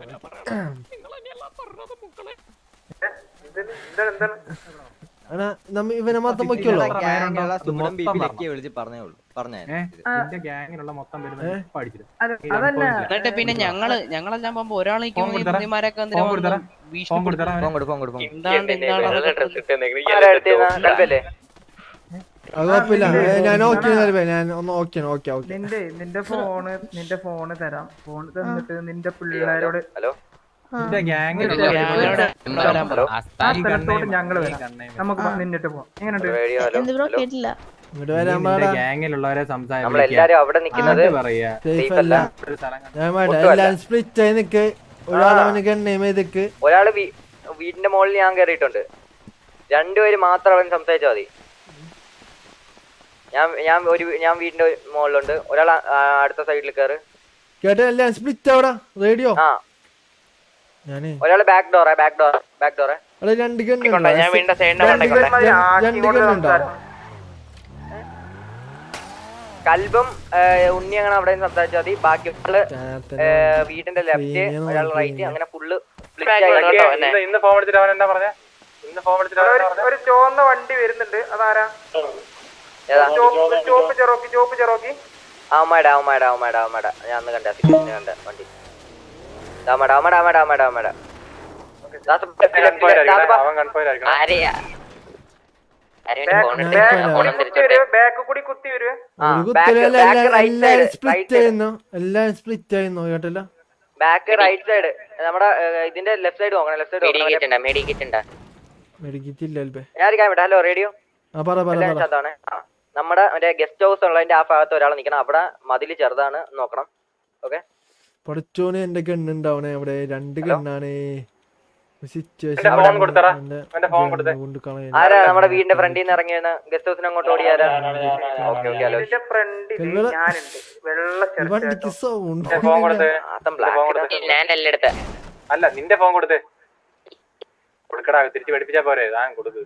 B: എടാ നമ്മ ഇവനെ മാത്രം വെക്കുള്ളൂ
E: ഗ്യാങ്ങുള്ള സുമൻ ബി ലക്കിയെ വിളിച്ച് പറഞ്ഞേ ഉള്ളൂ പറഞ്ഞേ
G: നിന്റെ ഗ്യാങ്ങിലുള്ള മൊത്തം വരുന്നത് ഇപ്പൊ അടിച്ചിട്ട്
D: അതല്ല
H: എന്നിട്ട് പിന്നെ ഞങ്ങള് ഞങ്ങളെല്ലാം പോകുമ്പോ ഒരാൾ
G: ഫോൺ കൊടുത്തരാ.
H: നിൽക്കുമ്പോഴൊക്കെ
G: ഫോൺ കൊടുത്തരാ. ഫോൺ കൊടുത്തരാ
E: ഫോൺ കൊടു ഫോൺ കൊടു ഫോൺ
H: എന്താണ് എന്താണ്
I: കൽപ്പല്ലേ
B: അത് കുഴപ്പമില്ല ഏ, ഞാൻ ഓക്കെ ഞാൻ ഒന്ന് ഓക്കെ ഓക്കെ ഓക്കെ
D: നിന്റെ നിന്റെ ഫോണ് നിന്റെ ഫോണ് തരാം ഫോൺ തന്നിട്ട് നിന്റെ പിള്ളേരോട്
I: ഹലോ
G: നിന്റെ ഗ്യാങ്ങിലുള്ള
H: ഗ്യാങ്ങിനോട് വരാൻ പറ.
D: ആ സ്ഥലത്തോട്ട് ഞങ്ങള് വരാം നമുക്ക് നിന്നിട്ട് പോവാം എങ്ങനെയുണ്ട്
I: റേഡിയോ ഹലോ
F: എന്ത് ബ്രോ കേട്ടില്ല
B: ഇങ്ങോട്ട് വരാൻ
G: നിന്റെ
B: പാടാ
G: ഗ്യാങ്ങിലുള്ളവരെ
I: നമ്മളെല്ലാരും അവിടെ നിക്കുന്നത്
G: പറയാ
B: സേഫ് അല്ല
G: ഒരു സ്ഥലം കണ്ടു
B: ഞാൻ വേണ്ട
I: ഒട്ടുമല്ല.
B: എല്ലാം സ്പ്ലിറ്റ് ആയി നിക്ക് ഒരാളവന് ഗണ്ണേം ചെയ്തിക്ക്
I: ഒരാള് വീ- വീടിന്റെ മുകളിൽ ഞാൻ കയറിയിട്ടുണ്ട് രണ്ടുപേര് മാത്രം അവൻ സംസാരിച്ചാൽ മതി ഞാൻ ഞാൻ ഒരു ഞാൻ വീടിന്റെ മുകളിലുണ്ട് ഒരാൾ അടുത്ത സൈഡിൽ കയറ്
B: കേട്ടോ എല്ലാം സ്പ്ലിറ്റ് ആവടാ റേഡിയോ
I: ആ
B: ഞാനേ
I: ഒരാള് ബാക്ക് ഡോറെ ബാക്ക് ഡോർ ബാക്ക് ഡോറെ
B: അവിടെ രണ്ട് ഗണ്ണുണ്ടോ
L: കൊണ്ടോ, ഞാൻ വീടിന്റെ സൈഡിന്റെ
B: രണ്ട്
L: കൊണ്ടേ
B: ഗണ്ണ്- രണ്ട് രണ്ട് ഗണ്ണുണ്ടോ
I: കൽബും ഏഹ്, ഉണ്ണി അങ്ങനെ അവിടെ സംസാരിച്ചാൽ മതി ബാക്കി ഏഹ്, വീടിന്റെ ലെഫ്റ്റ് ഒരാൾ റൈറ്റ് അങ്ങനെ ഫുള്ള്
G: ഇന്ന് ഇന്ന് ഫോൺ എടുത്തിട്ട് അവൻ എന്താ പറഞ്ഞേ ഇന്ന് ഫോൺ എടുത്തിട്ട് അവൻ എന്താ പറഞ്ഞേ
D: ഒരു ചുവന്ന വണ്ടി വരുന്നുണ്ട് അതാരാ
I: ഏതാ
D: ചോപ്പ് ചോപ്പ് ചെറോക്കി ചോപ്പ് ചെറോക്കി
I: അവന്മാടെ അവന്മാടെ അവന്മാടെ അവന്മാടെ ഞാൻ അന്ന് കണ്ട സിറ്റുവേഷൻ കണ്ട വണ്ടി അവന്മാടെ അവന്മാടെ അവന്മാടെ അവന്മാടെ അവന്മാടെ
G: കൺഫേം ആയിരിക്കണം അവൻ കൺഫേം ആയിരിക്കണം
L: ആരെയാ ആരെയും ഫോൺ
B: ഞാൻ
L: എടുത്ത്
B: ഇപ്പോ
L: ഫോൺ
B: വരാം.
L: തിരിച്ചോട്ടെ
D: ബാക്ക് കൂടി കുത്തി വരുവേ
B: ഒരു കുത്തലല്ല എല്ലാം സ്പ്ലിറ്റ് ആയിരുന്നു എല്ലാം സ്പ്ലിറ്റ് ആയിരുന്നു കേട്ടല്ലോ
I: ബാക്ക് റൈറ്റ് സൈഡ് നമ്മുടെ ഏഹ്, ഇതിന്റെ ലെഫ്റ്റ് സൈഡ് നോക്കണം ലെഫ്റ്റ് സൈഡ്
L: മെഡിക്കേറ്റ് ഉണ്ടാ മെഡിക്കേറ്റ് ഉണ്ടാ
B: മെഡിക്കിറ്റില്ല അൽബേ
I: ഞാൻ ഒരു കാര്യം ഹലോ റേഡിയോ
B: ആ പറ പറ
I: എല്ലാം
B: പറ
I: ശാന്താണ് ആ. നമ്മുടെ മറ്റേ ഗസ്റ്റ് ഹൗസ് ഉള്ളതിന്റെ ആ ഭാഗത്ത് ഒരാൾ നിൽക്കണം അവിടെ മതില് ചെറുതാണ് നോക്കണം ഓക്കെ
B: പഠിച്ചോന് എന്റെ ഗണ്ണുണ്ടാവണേ അവിടെ രണ്ട് ഗണ്ണാണ്
G: എന്റെ phone കൊടുത്തടാ. എന്റെ phone കൊടുത്തേ.
I: ആരാ നമ്മുടെ വീടിന്റെ ഫ്രണ്ടിൽ നിന്ന് ഇറങ്ങിയാണ് ഗസ്റ്റ് ഹൗസിന് അങ്ങോട്ട് ഓടി ആരാ ഓക്കെ ഓക്കെ ഹലോ
D: ഇതിന്റെ ഫ്രണ്ടിൽ
B: കൽവറ-
D: ഞാനുണ്ട് വെള്ള
B: ഈ വണ്ടിക്ക് സൗണ്ട്
G: എന്റെ ഫോൺ കൊടുത്തേ
I: ആസം ബ്ലാക്ക്
L: ഞാൻ എല്ലാം എടുത്ത
G: അല്ല നിന്റെ ഫോൺ കൊടുത്തേ കൊടുക്കടാ തിരിച്ച് പഠിപ്പിച്ചാ പോരെ താൻ കൊടുക്ക്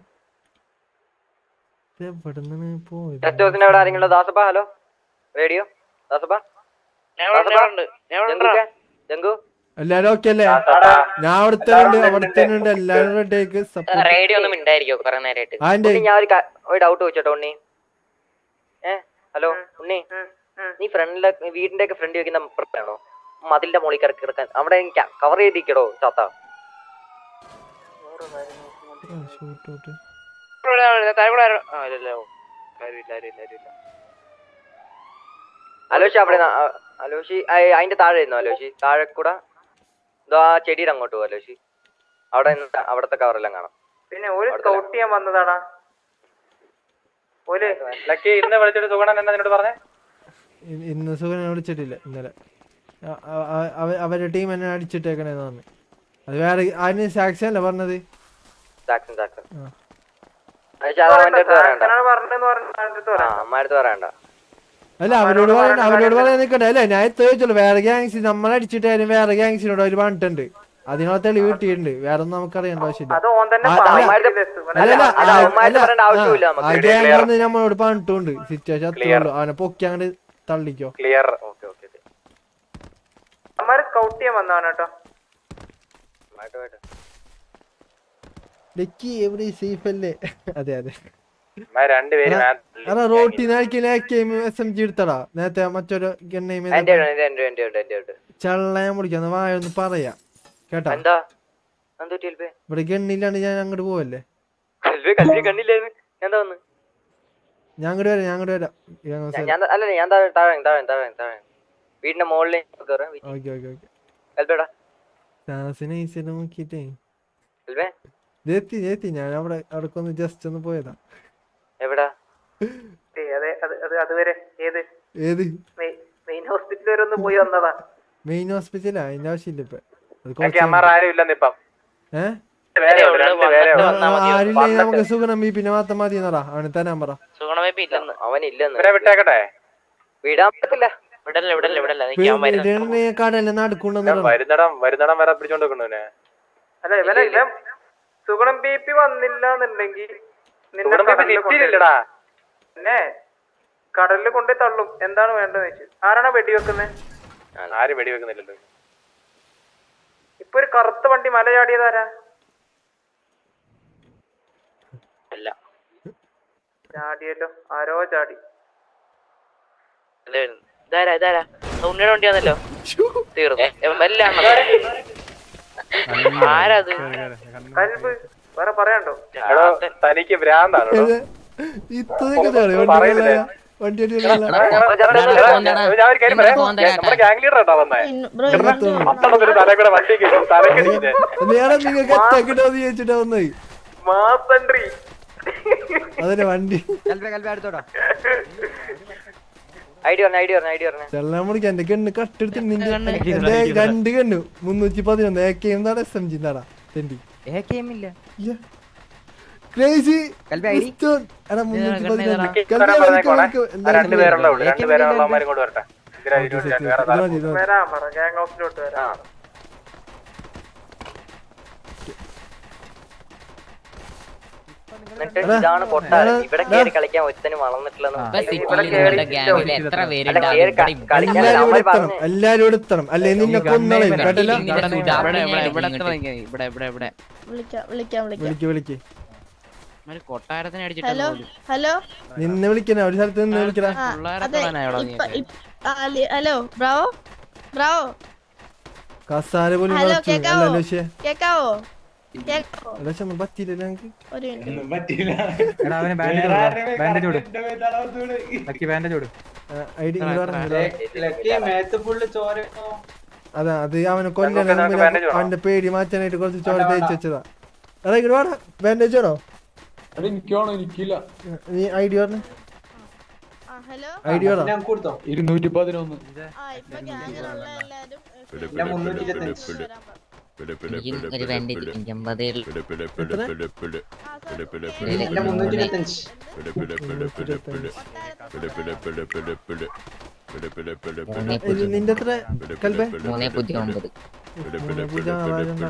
B: എവിടുന്നാണ് പോയത്
I: ഗസ്റ്റ് ഹൗസിന്റെ അവിടെ ആരെങ്കിലും ദാസപ്പ ഹലോ റേഡിയോ ദാസപ്പ ജംഗുക്കെ? ജംഗു
B: എല്ലാരും ഓക്കെ അല്ലേ ഞാൻ അവിടെ തന്നെ ഉണ്ട് അവിടെ തന്നെ ഉണ്ട് എല്ലാരും റെഡിയാക്ക് സപ്പോർട്ട്
L: റേഡിയോ ഒന്നും ഉണ്ടായിരിക്കോ കുറെ നേരമായിട്ട്
B: ആന്റെ
I: ഉണ്ണി, ഞാൻ ഒരു ക- ഒരു ഡൗട്ട് ചോദിച്ചോട്ടോ ഉണ്ണി ഏ ഹലോ ഉണ്ണി നീ ഫ്രണ്ടിലെ വീടിന്റെ ഒക്കെ ഫ്രണ്ട് വെക്കുന്ന പ്രശ്നമാണോ മതിലിന്റെ മുകളിൽ കിടക്കി കിടക്കാൻ അവിടെ കവർ ചെയ്തിരിക്കടോ ചാത്ത
B: ഷൂട്ട് ഔട്ട്
I: അലോഷി അവിടെ ന- ആ, അലോഷി ആ- അതിന്റെ താഴെ ഇരുന്നോ അലോഷി താഴെ കൂടെ ഇതോ ആ ചെടിയുടെ അങ്ങോട്ട് പോകും അലോഷി അവിടെ നിന്ന് അവിടത്തെ കവറെല്ലാം കാണാം
D: പിന്നെ ഒരു സ്കൗട്ട് ചെയ്യാൻ വന്നതാടാ ഒരു
G: ലക്കി ഇന്ന് വിളിച്ചിട്ട് സുഗണൻ എന്നാ നിന്നോട് പറഞ്ഞേ
B: ഇ- ഇന്ന് സുഖനെ വിളിച്ചിട്ടില്ല ഇന്നലെ അ- അ- അ- അവ- അവരുടെ ടീം എന്നെ അടിച്ചിട്ടേക്കണേന്ന് പറഞ്ഞു അത് വേറെ അതിന് സാക്ഷൻ അല്ലേ പറഞ്ഞത്
I: ജാക്സൺ ജാക്സൺ
B: ആ.
I: അലോഷി അത് അവന്റെ അടുത്ത് പറയണ്ട
D: പറഞ്ഞെന്ന് പറഞ്ഞിട്ട്
I: ആ അമ്മ അടുത്ത് പറയണ്ട
B: അല്ല അവരോട് പറയണ്ട അവരോട് പറയാൻ നിൽക്കട്ടെ അല്ലേ ഞാൻ ഇത് ചോദിച്ചുള്ളൂ വേറെ ഗ്യാങ്സ് നമ്മൾ അടിച്ചിട്ടായാലും വേറെ ഗ്യാങ്സിനോട് അവർ പറഞ്ഞിട്ടുണ്ട് അതിനുള്ള തെളിവ് കിട്ടിയിട്ടുണ്ട് വേറെ ഒന്നും നമുക്ക് അറിയേണ്ട ആവശ്യമില്ല
D: അത് ഓൻ തന്നെ
B: ആ, അല്ല,
I: അവന്മാരുടെ-
B: അല്ല, അല്ല,
I: അത്
B: ആ,
I: അവന്മാരുടെ
B: അല്ല,
I: പറയേണ്ട ആവശ്യമില്ല
B: ആ,
I: നമുക്ക്.
B: ആ ഗ്യാങ് വന്ന് നമ്മളോട് പറഞ്ഞിട്ടുണ്ട് സിറ്റുവേഷൻ അത്രേ ഉള്ളൂ അവനെ പൊക്കി അങ്ങോട്ട് തള്ളിക്കോ
G: ക്ലിയർ ഓക്കെ
D: അവന്മാര് സ്കൗട്ട് ചെയ്യാൻ വന്നതാണ് കേട്ടോ
B: ലക്കി എവിടെ സേഫ് അല്ലേ അതെ അതെ
G: രണ്ടുപേരും
B: അതാ റോട്ടിനായിരിക്കും എസ് എം ജി എടുത്തടാ നേരത്തെ മറ്റൊരു ഗണ്ണയും
I: എന്റെ ഉണ്ട് എന്റെ ഉണ്ട് എന്റെ ഉണ്ട് എന്റെ ഉണ്ട്
B: ചള്ളയാൻ മുടിക്കാന്ന് വായ ഒന്ന് പറയാ കേട്ടാ
I: എന്താ എന്താ പറ്റിയൽപ്പേ
B: ഇവിടെ ഗണ്ണില്ലാണ്ട് ഞാൻ അങ്ങോട്ട് പോവല്ലേ
I: കൽവേ കൽവേ കണ്ടില്ലായിരുന്നു ഞാൻ എന്താ വന്ന്
B: ഞാൻ അങ്ങോട്ട് വരാം ഞാൻ അങ്ങോട്ട് വരാം
I: ഞാൻ- ഞാൻ അല്ല ഞാൻ താഴെ താഴെ താഴെ താഴെ താഴെ വീടിന്റെ മുകളിൽ കയറാം
B: ഓക്കെ ഓക്കെ ഓക്കെ
I: കൽബേടാ
B: സാസിനെ ഈസിനെ നോക്കിട്ടേ
I: കൽവേ
B: എത്തി എത്തി ഞാൻ അവിടെ അവിടെ ഒന്ന് ജസ്റ്റ് ഒന്ന് പോയതാ
I: എവിടാ
D: ഏയ് അതെ അത് അത് അതുവരെ ഏത്
B: ഏത്
D: മെയിൻ ഹോസ്പിറ്റൽ വരെ ഒന്ന് പോയി വന്നതാ
B: മെയിൻ ഹോസ്പിറ്റലാ അതിന്റെ ആവശ്യമില്ല ഇപ്പൊ അത്
G: എനിക്ക് അമ്മാർ ആരും ഇല്ലെന്ന് ഇപ്പം
B: ഏഹ്
G: പേരേ ഉള്ളൂ, രണ്ട് പേരേ ഉള്ളൂ.
B: ആരില്ലേ നമുക്ക് സുഖം പിന്നെ മാത്രം മതി എന്നടാ അവന് തരാൻ പറ
H: സുഗുണമേപ്പ ഇല്ലെന്ന്
I: അവനില്ലെന്ന്
G: ഇവരെ വിട്ടേക്കട്ടെ
I: വിടാൻ പറ്റില്ല
H: വിടല്ല വിടല്ല വിടല്ല എനിക്ക് അവൻ വരുന്നുണ്ട്
B: കടല്ലേ നടക്കുണ്ടെന്ന്
G: വരുന്നിടം വരുന്നിടം വരെ പിടിച്ചോണ്ട് വെക്കണു
D: അല്ല ഇവനെ ഇവൻ സുഗുണം ബി പി വന്നില്ല എന്നുണ്ടെങ്കിൽ നിന്നെ
G: സുഗുണം BP
D: കടലിൽ
G: സിറ്റിയിലില്ലടാ.
D: കൊണ്ടുപോയി- പിന്നെ കടലിൽ കൊണ്ടുപോയി തള്ളും എന്താണ് വേണ്ടതെന്ന് വെച്ചു ആരാണ് വെടിവെക്കുന്നത്
G: ആരും വെടിവെക്കുന്നില്ലല്ലോ
D: ഇപ്പൊ ഒരു കറുത്ത വണ്ടി മല ചാടിയതാരാ
H: അല്ല
D: ചാടിയല്ലോ ആരോ ചാടി
H: ഇത് ഇതാരാ ഇതാരാ ഉണ്ണിയുടെ വണ്ടി വന്നല്ലോ തീർന്നു എം- എല്ലാം ആരാത്
D: കൽബ് വേറെ പറയാണ്ടോ
G: എടോ തനിക്ക് ഭ്രാന്താണ് എടോ.
B: ഇത്രയൊക്കെ
G: പറയുന്നില്ലേ?
B: വണ്ടി വണ്ടി
G: എടാ, എടാ, ഞാൻ ഒരു കാര്യം പറയാം നമ്മുടെ ഗ്യാങ് ലീഡർ കേട്ടോ വന്നേ പത്തെണ്ണത്തിന് തലേ കൂടെ വണ്ടി കയറ്റി തലക്കടിക്കില്ലേ
B: നേരം നിങ്ങൾക്ക് എത്താക്കിട്ടോ ചോദിച്ചിട്ടാ വന്നത്
D: മാസൻട്രി
B: അതിന്റെ വണ്ടി
I: കൽബേ കൽബേ അടുത്തോടാ ഐഡി പറഞ്ഞ ഐഡി പറഞ്ഞ ഐഡി പറഞ്ഞ
B: ചെല്ലാൻ മുടിക്കാൻ എന്റെ കണ്ണ് കട്ടെടുത്ത് നിന്റെ എന്റെ രണ്ട് കണ്ണു മുന്നൂറ്റി പതിനൊന്ന് എ കെ എന്താണ് എസ് എം ജി എന്താടാ തെണ്ടി ക്രേസി എടാ മുന്നൂറ്റി
G: തരാൻ പറഞ്ഞേക്കോണേ ആ രണ്ടുപേരുള്ള ഉള്ളു രണ്ടുപേരുള്ളവന്മാരും കൊണ്ട് വരട്ടെ ഇതിനാ ഇരുപത് ഞാൻ വേറെ സ്ഥലം
D: വരാൻ പറ ഗ്യാങ് ഹൗസിലോട്ട് വരാം
I: എന്നിട്ട് ഇതാണ് കൊട്ടാരം ഇവിടെ കേറി കളിക്കാൻ ഒരുത്തനും വളർന്നിട്ടില്ലെന്ന്
N: എത്ര
I: അല്ല, കേറി ക- കളിക്കാൻ
B: എല്ലാരും
I: അവന്മാര്
B: ഇവിടെ എത്തണം
I: പറഞ്ഞ്
B: എല്ലാരും ഇവിടെ എത്തണം അല്ലെ നിന്നെ കൊന്നളയും കേട്ടല്ലോ
N: ഇവിടെ ഇവിടെ ഇവിടെ ഇവിടെ ഇവിടെ
F: വിളിക്കാം വിളിക്കാം വിളിക്കാം
B: വിളിക്ക് വിളിക്ക്
N: ഒരു കൊട്ടാരത്തിന്
F: ഹലോ ഹലോ
B: നിന്നെ വിളിക്കണ ഒരു സ്ഥലത്ത് നിന്ന് വിളിക്കടാ
F: ആ അതെ
N: തൊടാനായോടാ
F: ഇപ്പൊ ഇപ്പ- ആ, ലി- ഹലോ ബ്രാവോ ബ്രാവോ
B: കസാര പോലും
F: ഹലോ
B: കളിച്ചു
F: കേക്കാവോ
B: അല്ല ലക്ഷ്യ
F: കേക്കാവോ കേക്കാവോ
B: ലക്ഷ്യം ഒന്നും പറ്റിയില്ല ഞങ്ങക്ക്
F: ഒരു മിനിറ്റ്
O: എടാ അവന് ബാൻഡേജ് ബാൻഡേജ് കൊടു ലക്കി ബാൻഡേജ് കൊടു
B: ഐഡി
K: ലക്കി മേത്ത് ഫുള്ള് ചോര
B: അതാ അത് അവനെ കൊല്ലണ
G: നമുക്ക് bandage വേണോ?
B: അവന്റെ പേടി മാറ്റാനായിട്ട് കുറച്ച് ചോര തേച്ച് വെച്ചതാ എടാ ഇങ്ങോട്ട് വേടാ ബാൻഡേജ് ആണോ
O: എനിക്കാണോ എനിക്കില്ല
B: നീ ഐഡി പറഞ്ഞു
F: ആ ഹലോ
B: ഐഡി വേടാ
K: ഞാൻ കൊടുത്തോ
O: ഇരുന്നൂറ്റി പതിനൊന്ന്
F: ആ ഇപ്പൊ ഗ്യാങ്ങിലുള്ള എല്ലാരും
K: ഞാൻ മുന്നൂറ്റി ഇരുപത്തഞ്ച്
N: ഒരു ബാൻഡേജ് എനിക്ക് അമ്പതേ ഉള്ളൂ
K: ഞാൻ മുന്നൂറ്റി ഇരുപത്തഞ്ച്
B: ഇത് നിന്റെ എത്ര കൽബേ
N: മൂന്നേ പൂജ്യം ഒമ്പത്
B: മൂന്ന് പൂജ്യം ആറ് എന്താ?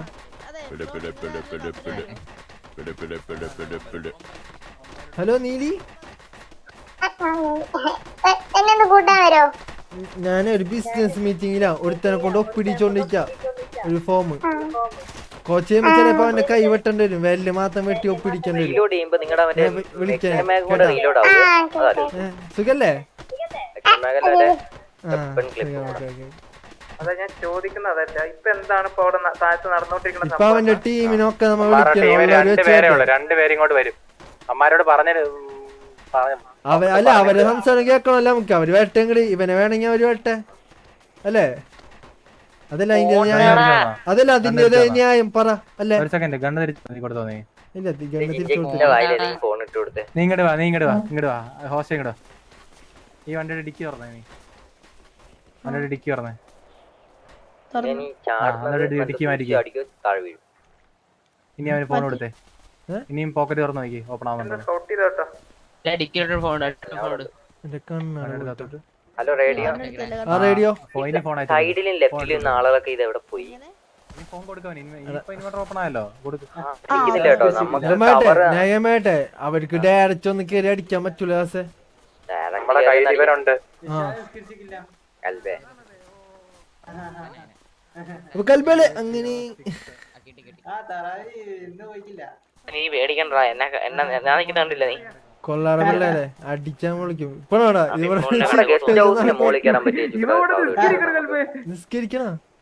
B: ഹലോ നീലി
P: എന്നെ കൂട്ടാൻ വരോ
B: ഞാൻ ഒരു ബിസിനസ് മീറ്റിംഗിലാ ഒരുത്തനെ കൊണ്ട് ഒപ്പിടിച്ചോണ്ടിരിക്ക ഒരു ഫോം കോച്ച് ചെയ്യുമ്പോ ചിലപ്പോ അവന്റെ കൈ വെട്ടേണ്ടി വരും വെല്ല് മാത്രം വെട്ടി ഒപ്പിടിക്കേണ്ടി വരും
I: റീലോഡ് ചെയ്യുമ്പോ നിങ്ങളുടെ മറ്റേ
B: ഞാൻ വി- വിളിക്കാം.
I: എക്സ്ട്രാ കൂടെ
B: കേട്ടോ?
I: റീലോഡ് ആവും അതാലോ
B: ഏ, സുഖല്ലേ
I: എക്സ്ട്രാ
B: ആ
I: വെപ്പൺ ക്ലിപ്പ്
B: ഓക്കെ ഓക്കെ
D: അതാ ഞാൻ ചോദിക്കുന്നത് അതല്ല ഇപ്പൊ എന്താണ് ഇപ്പൊ അവിടെ ന- താഴത്ത് നടന്നുകൊണ്ടിരിക്കുന്ന
B: ഇപ്പൊ അവന്റെ ടീമിനൊക്കെ നമ്മ
G: അമ്മാരുടെ
B: വിളിക്കണം
G: ടീമിൽ
B: ഉള്ളവര് വെച്ച്
G: രണ്ടുപേരേ ഉള്ളു
B: കേട്ടോ.
G: രണ്ടുപേരും ഇങ്ങോട്ട് വരും അമ്മാരോട് പറഞ്ഞത്
B: അവ അല്ല അവരെ സംസാരം കേൾക്കണമല്ലോ നമുക്ക് അവര് വേട്ടെങ്കില് ഇവനെ വേണമെങ്കിൽ അവര് വേട്ടെ അല്ലേ അതല്ല അതിന്റെ ന്യായം അതല്ല അതിന്റെ ന്യായം പറ അല്ലേ
O: ഒരു സെക്കൻഡ് ഗണ്ണ് തിരിച്ചു കൊടുത്തോ നീ
B: ഇല്ല ഇത് ഗണ്ണ് തിരിച്ചു
I: ജിഞ്ചിന്റെ
B: കൊടുത്തു
I: വായിലല്ലേ ഫോൺ ഇട്ട് കൊടുത്തേ
O: നീ ഇങ്ങോട്ട് വാ നീ ഇങ്ങോട്ട് വാ ഇങ്ങോട്ട് വാ ഹോസ്റ്റ് ഇങ്ങോട്ട് വാ ഈ വണ്ടിയുടെ ഡിക്കി തുറന്നേ നീ വണ്ടിയുടെ ഡിക്കി തുറന്നേ
I: ഇനി
O: ആ, എന്നിട്ട് ഇടി- ഇടുക്കി മാറ്റിക്ക്.
I: അടിക്കോ താഴെ വീഴും
O: ഇനി അവന് ഫോൺ കൊടുത്തേ ഇനിയും പോക്കറ്റ് തുറന്ന് നോക്കി ഓപ്പൺ ആവുന്നുണ്ടോ
D: ഷോട്ട് ചെയ്തോ കേട്ടോ
N: ഡിക്കിലോട്ട് ഫോൺ ഫോൺ
B: എന്റെ കണ്ണാണ് കൊടുത്തിട്ട്.
I: ഹലോ റേഡിയോ
B: ആ റേഡിയോ
O: ഇനി ഫോൺ
I: സൈഡിലും ലെഫ്റ്റിലും നിന്ന് ആളുകളൊക്കെ ഇത് എവിടെ പോയി
O: ഫോൺ കൊടുക്കാൻ ഇപ്പൊ ഇൻവെർട്ടർ ഓപ്പൺ ആയല്ലോ കൊടുക്ക്
I: ഇരിക്കുന്നില്ല കേട്ടോ നമുക്ക്
B: ന്യായമായിട്ടെ
I: cover-
B: ന്യായമായിട്ടെ അവർക്ക് ഡയറക്റ്റ് ഒന്ന് കയറി അടിക്കാൻ പറ്റൂല ദാസേ
G: നമ്മളെ കയ്യിൽ ഇവരുണ്ട്
B: ആ
I: അൽബേ
B: അപ്പൊ കൽബേലെ അങ്ങനെ
K: ആ തറാവി ഇന്ന് പോയിക്കില്ല
H: നീ പേടിക്കണ്ട എന്നെ എന്നെ ഞാൻ നിൽക്കുന്ന കണ്ടില്ല നീ
B: കൊള്ളാടെ പിള്ളേരെ അടിച്ചാൻ വിളിക്കും ഇപ്പഴാടാ ഇവിടെ
I: നമ്മുടെ ഗസ്റ്റ് ഹൗസിന്റെ മുകളിൽ കയറാൻ പറ്റിയ
B: നിസ്കരിക്കണ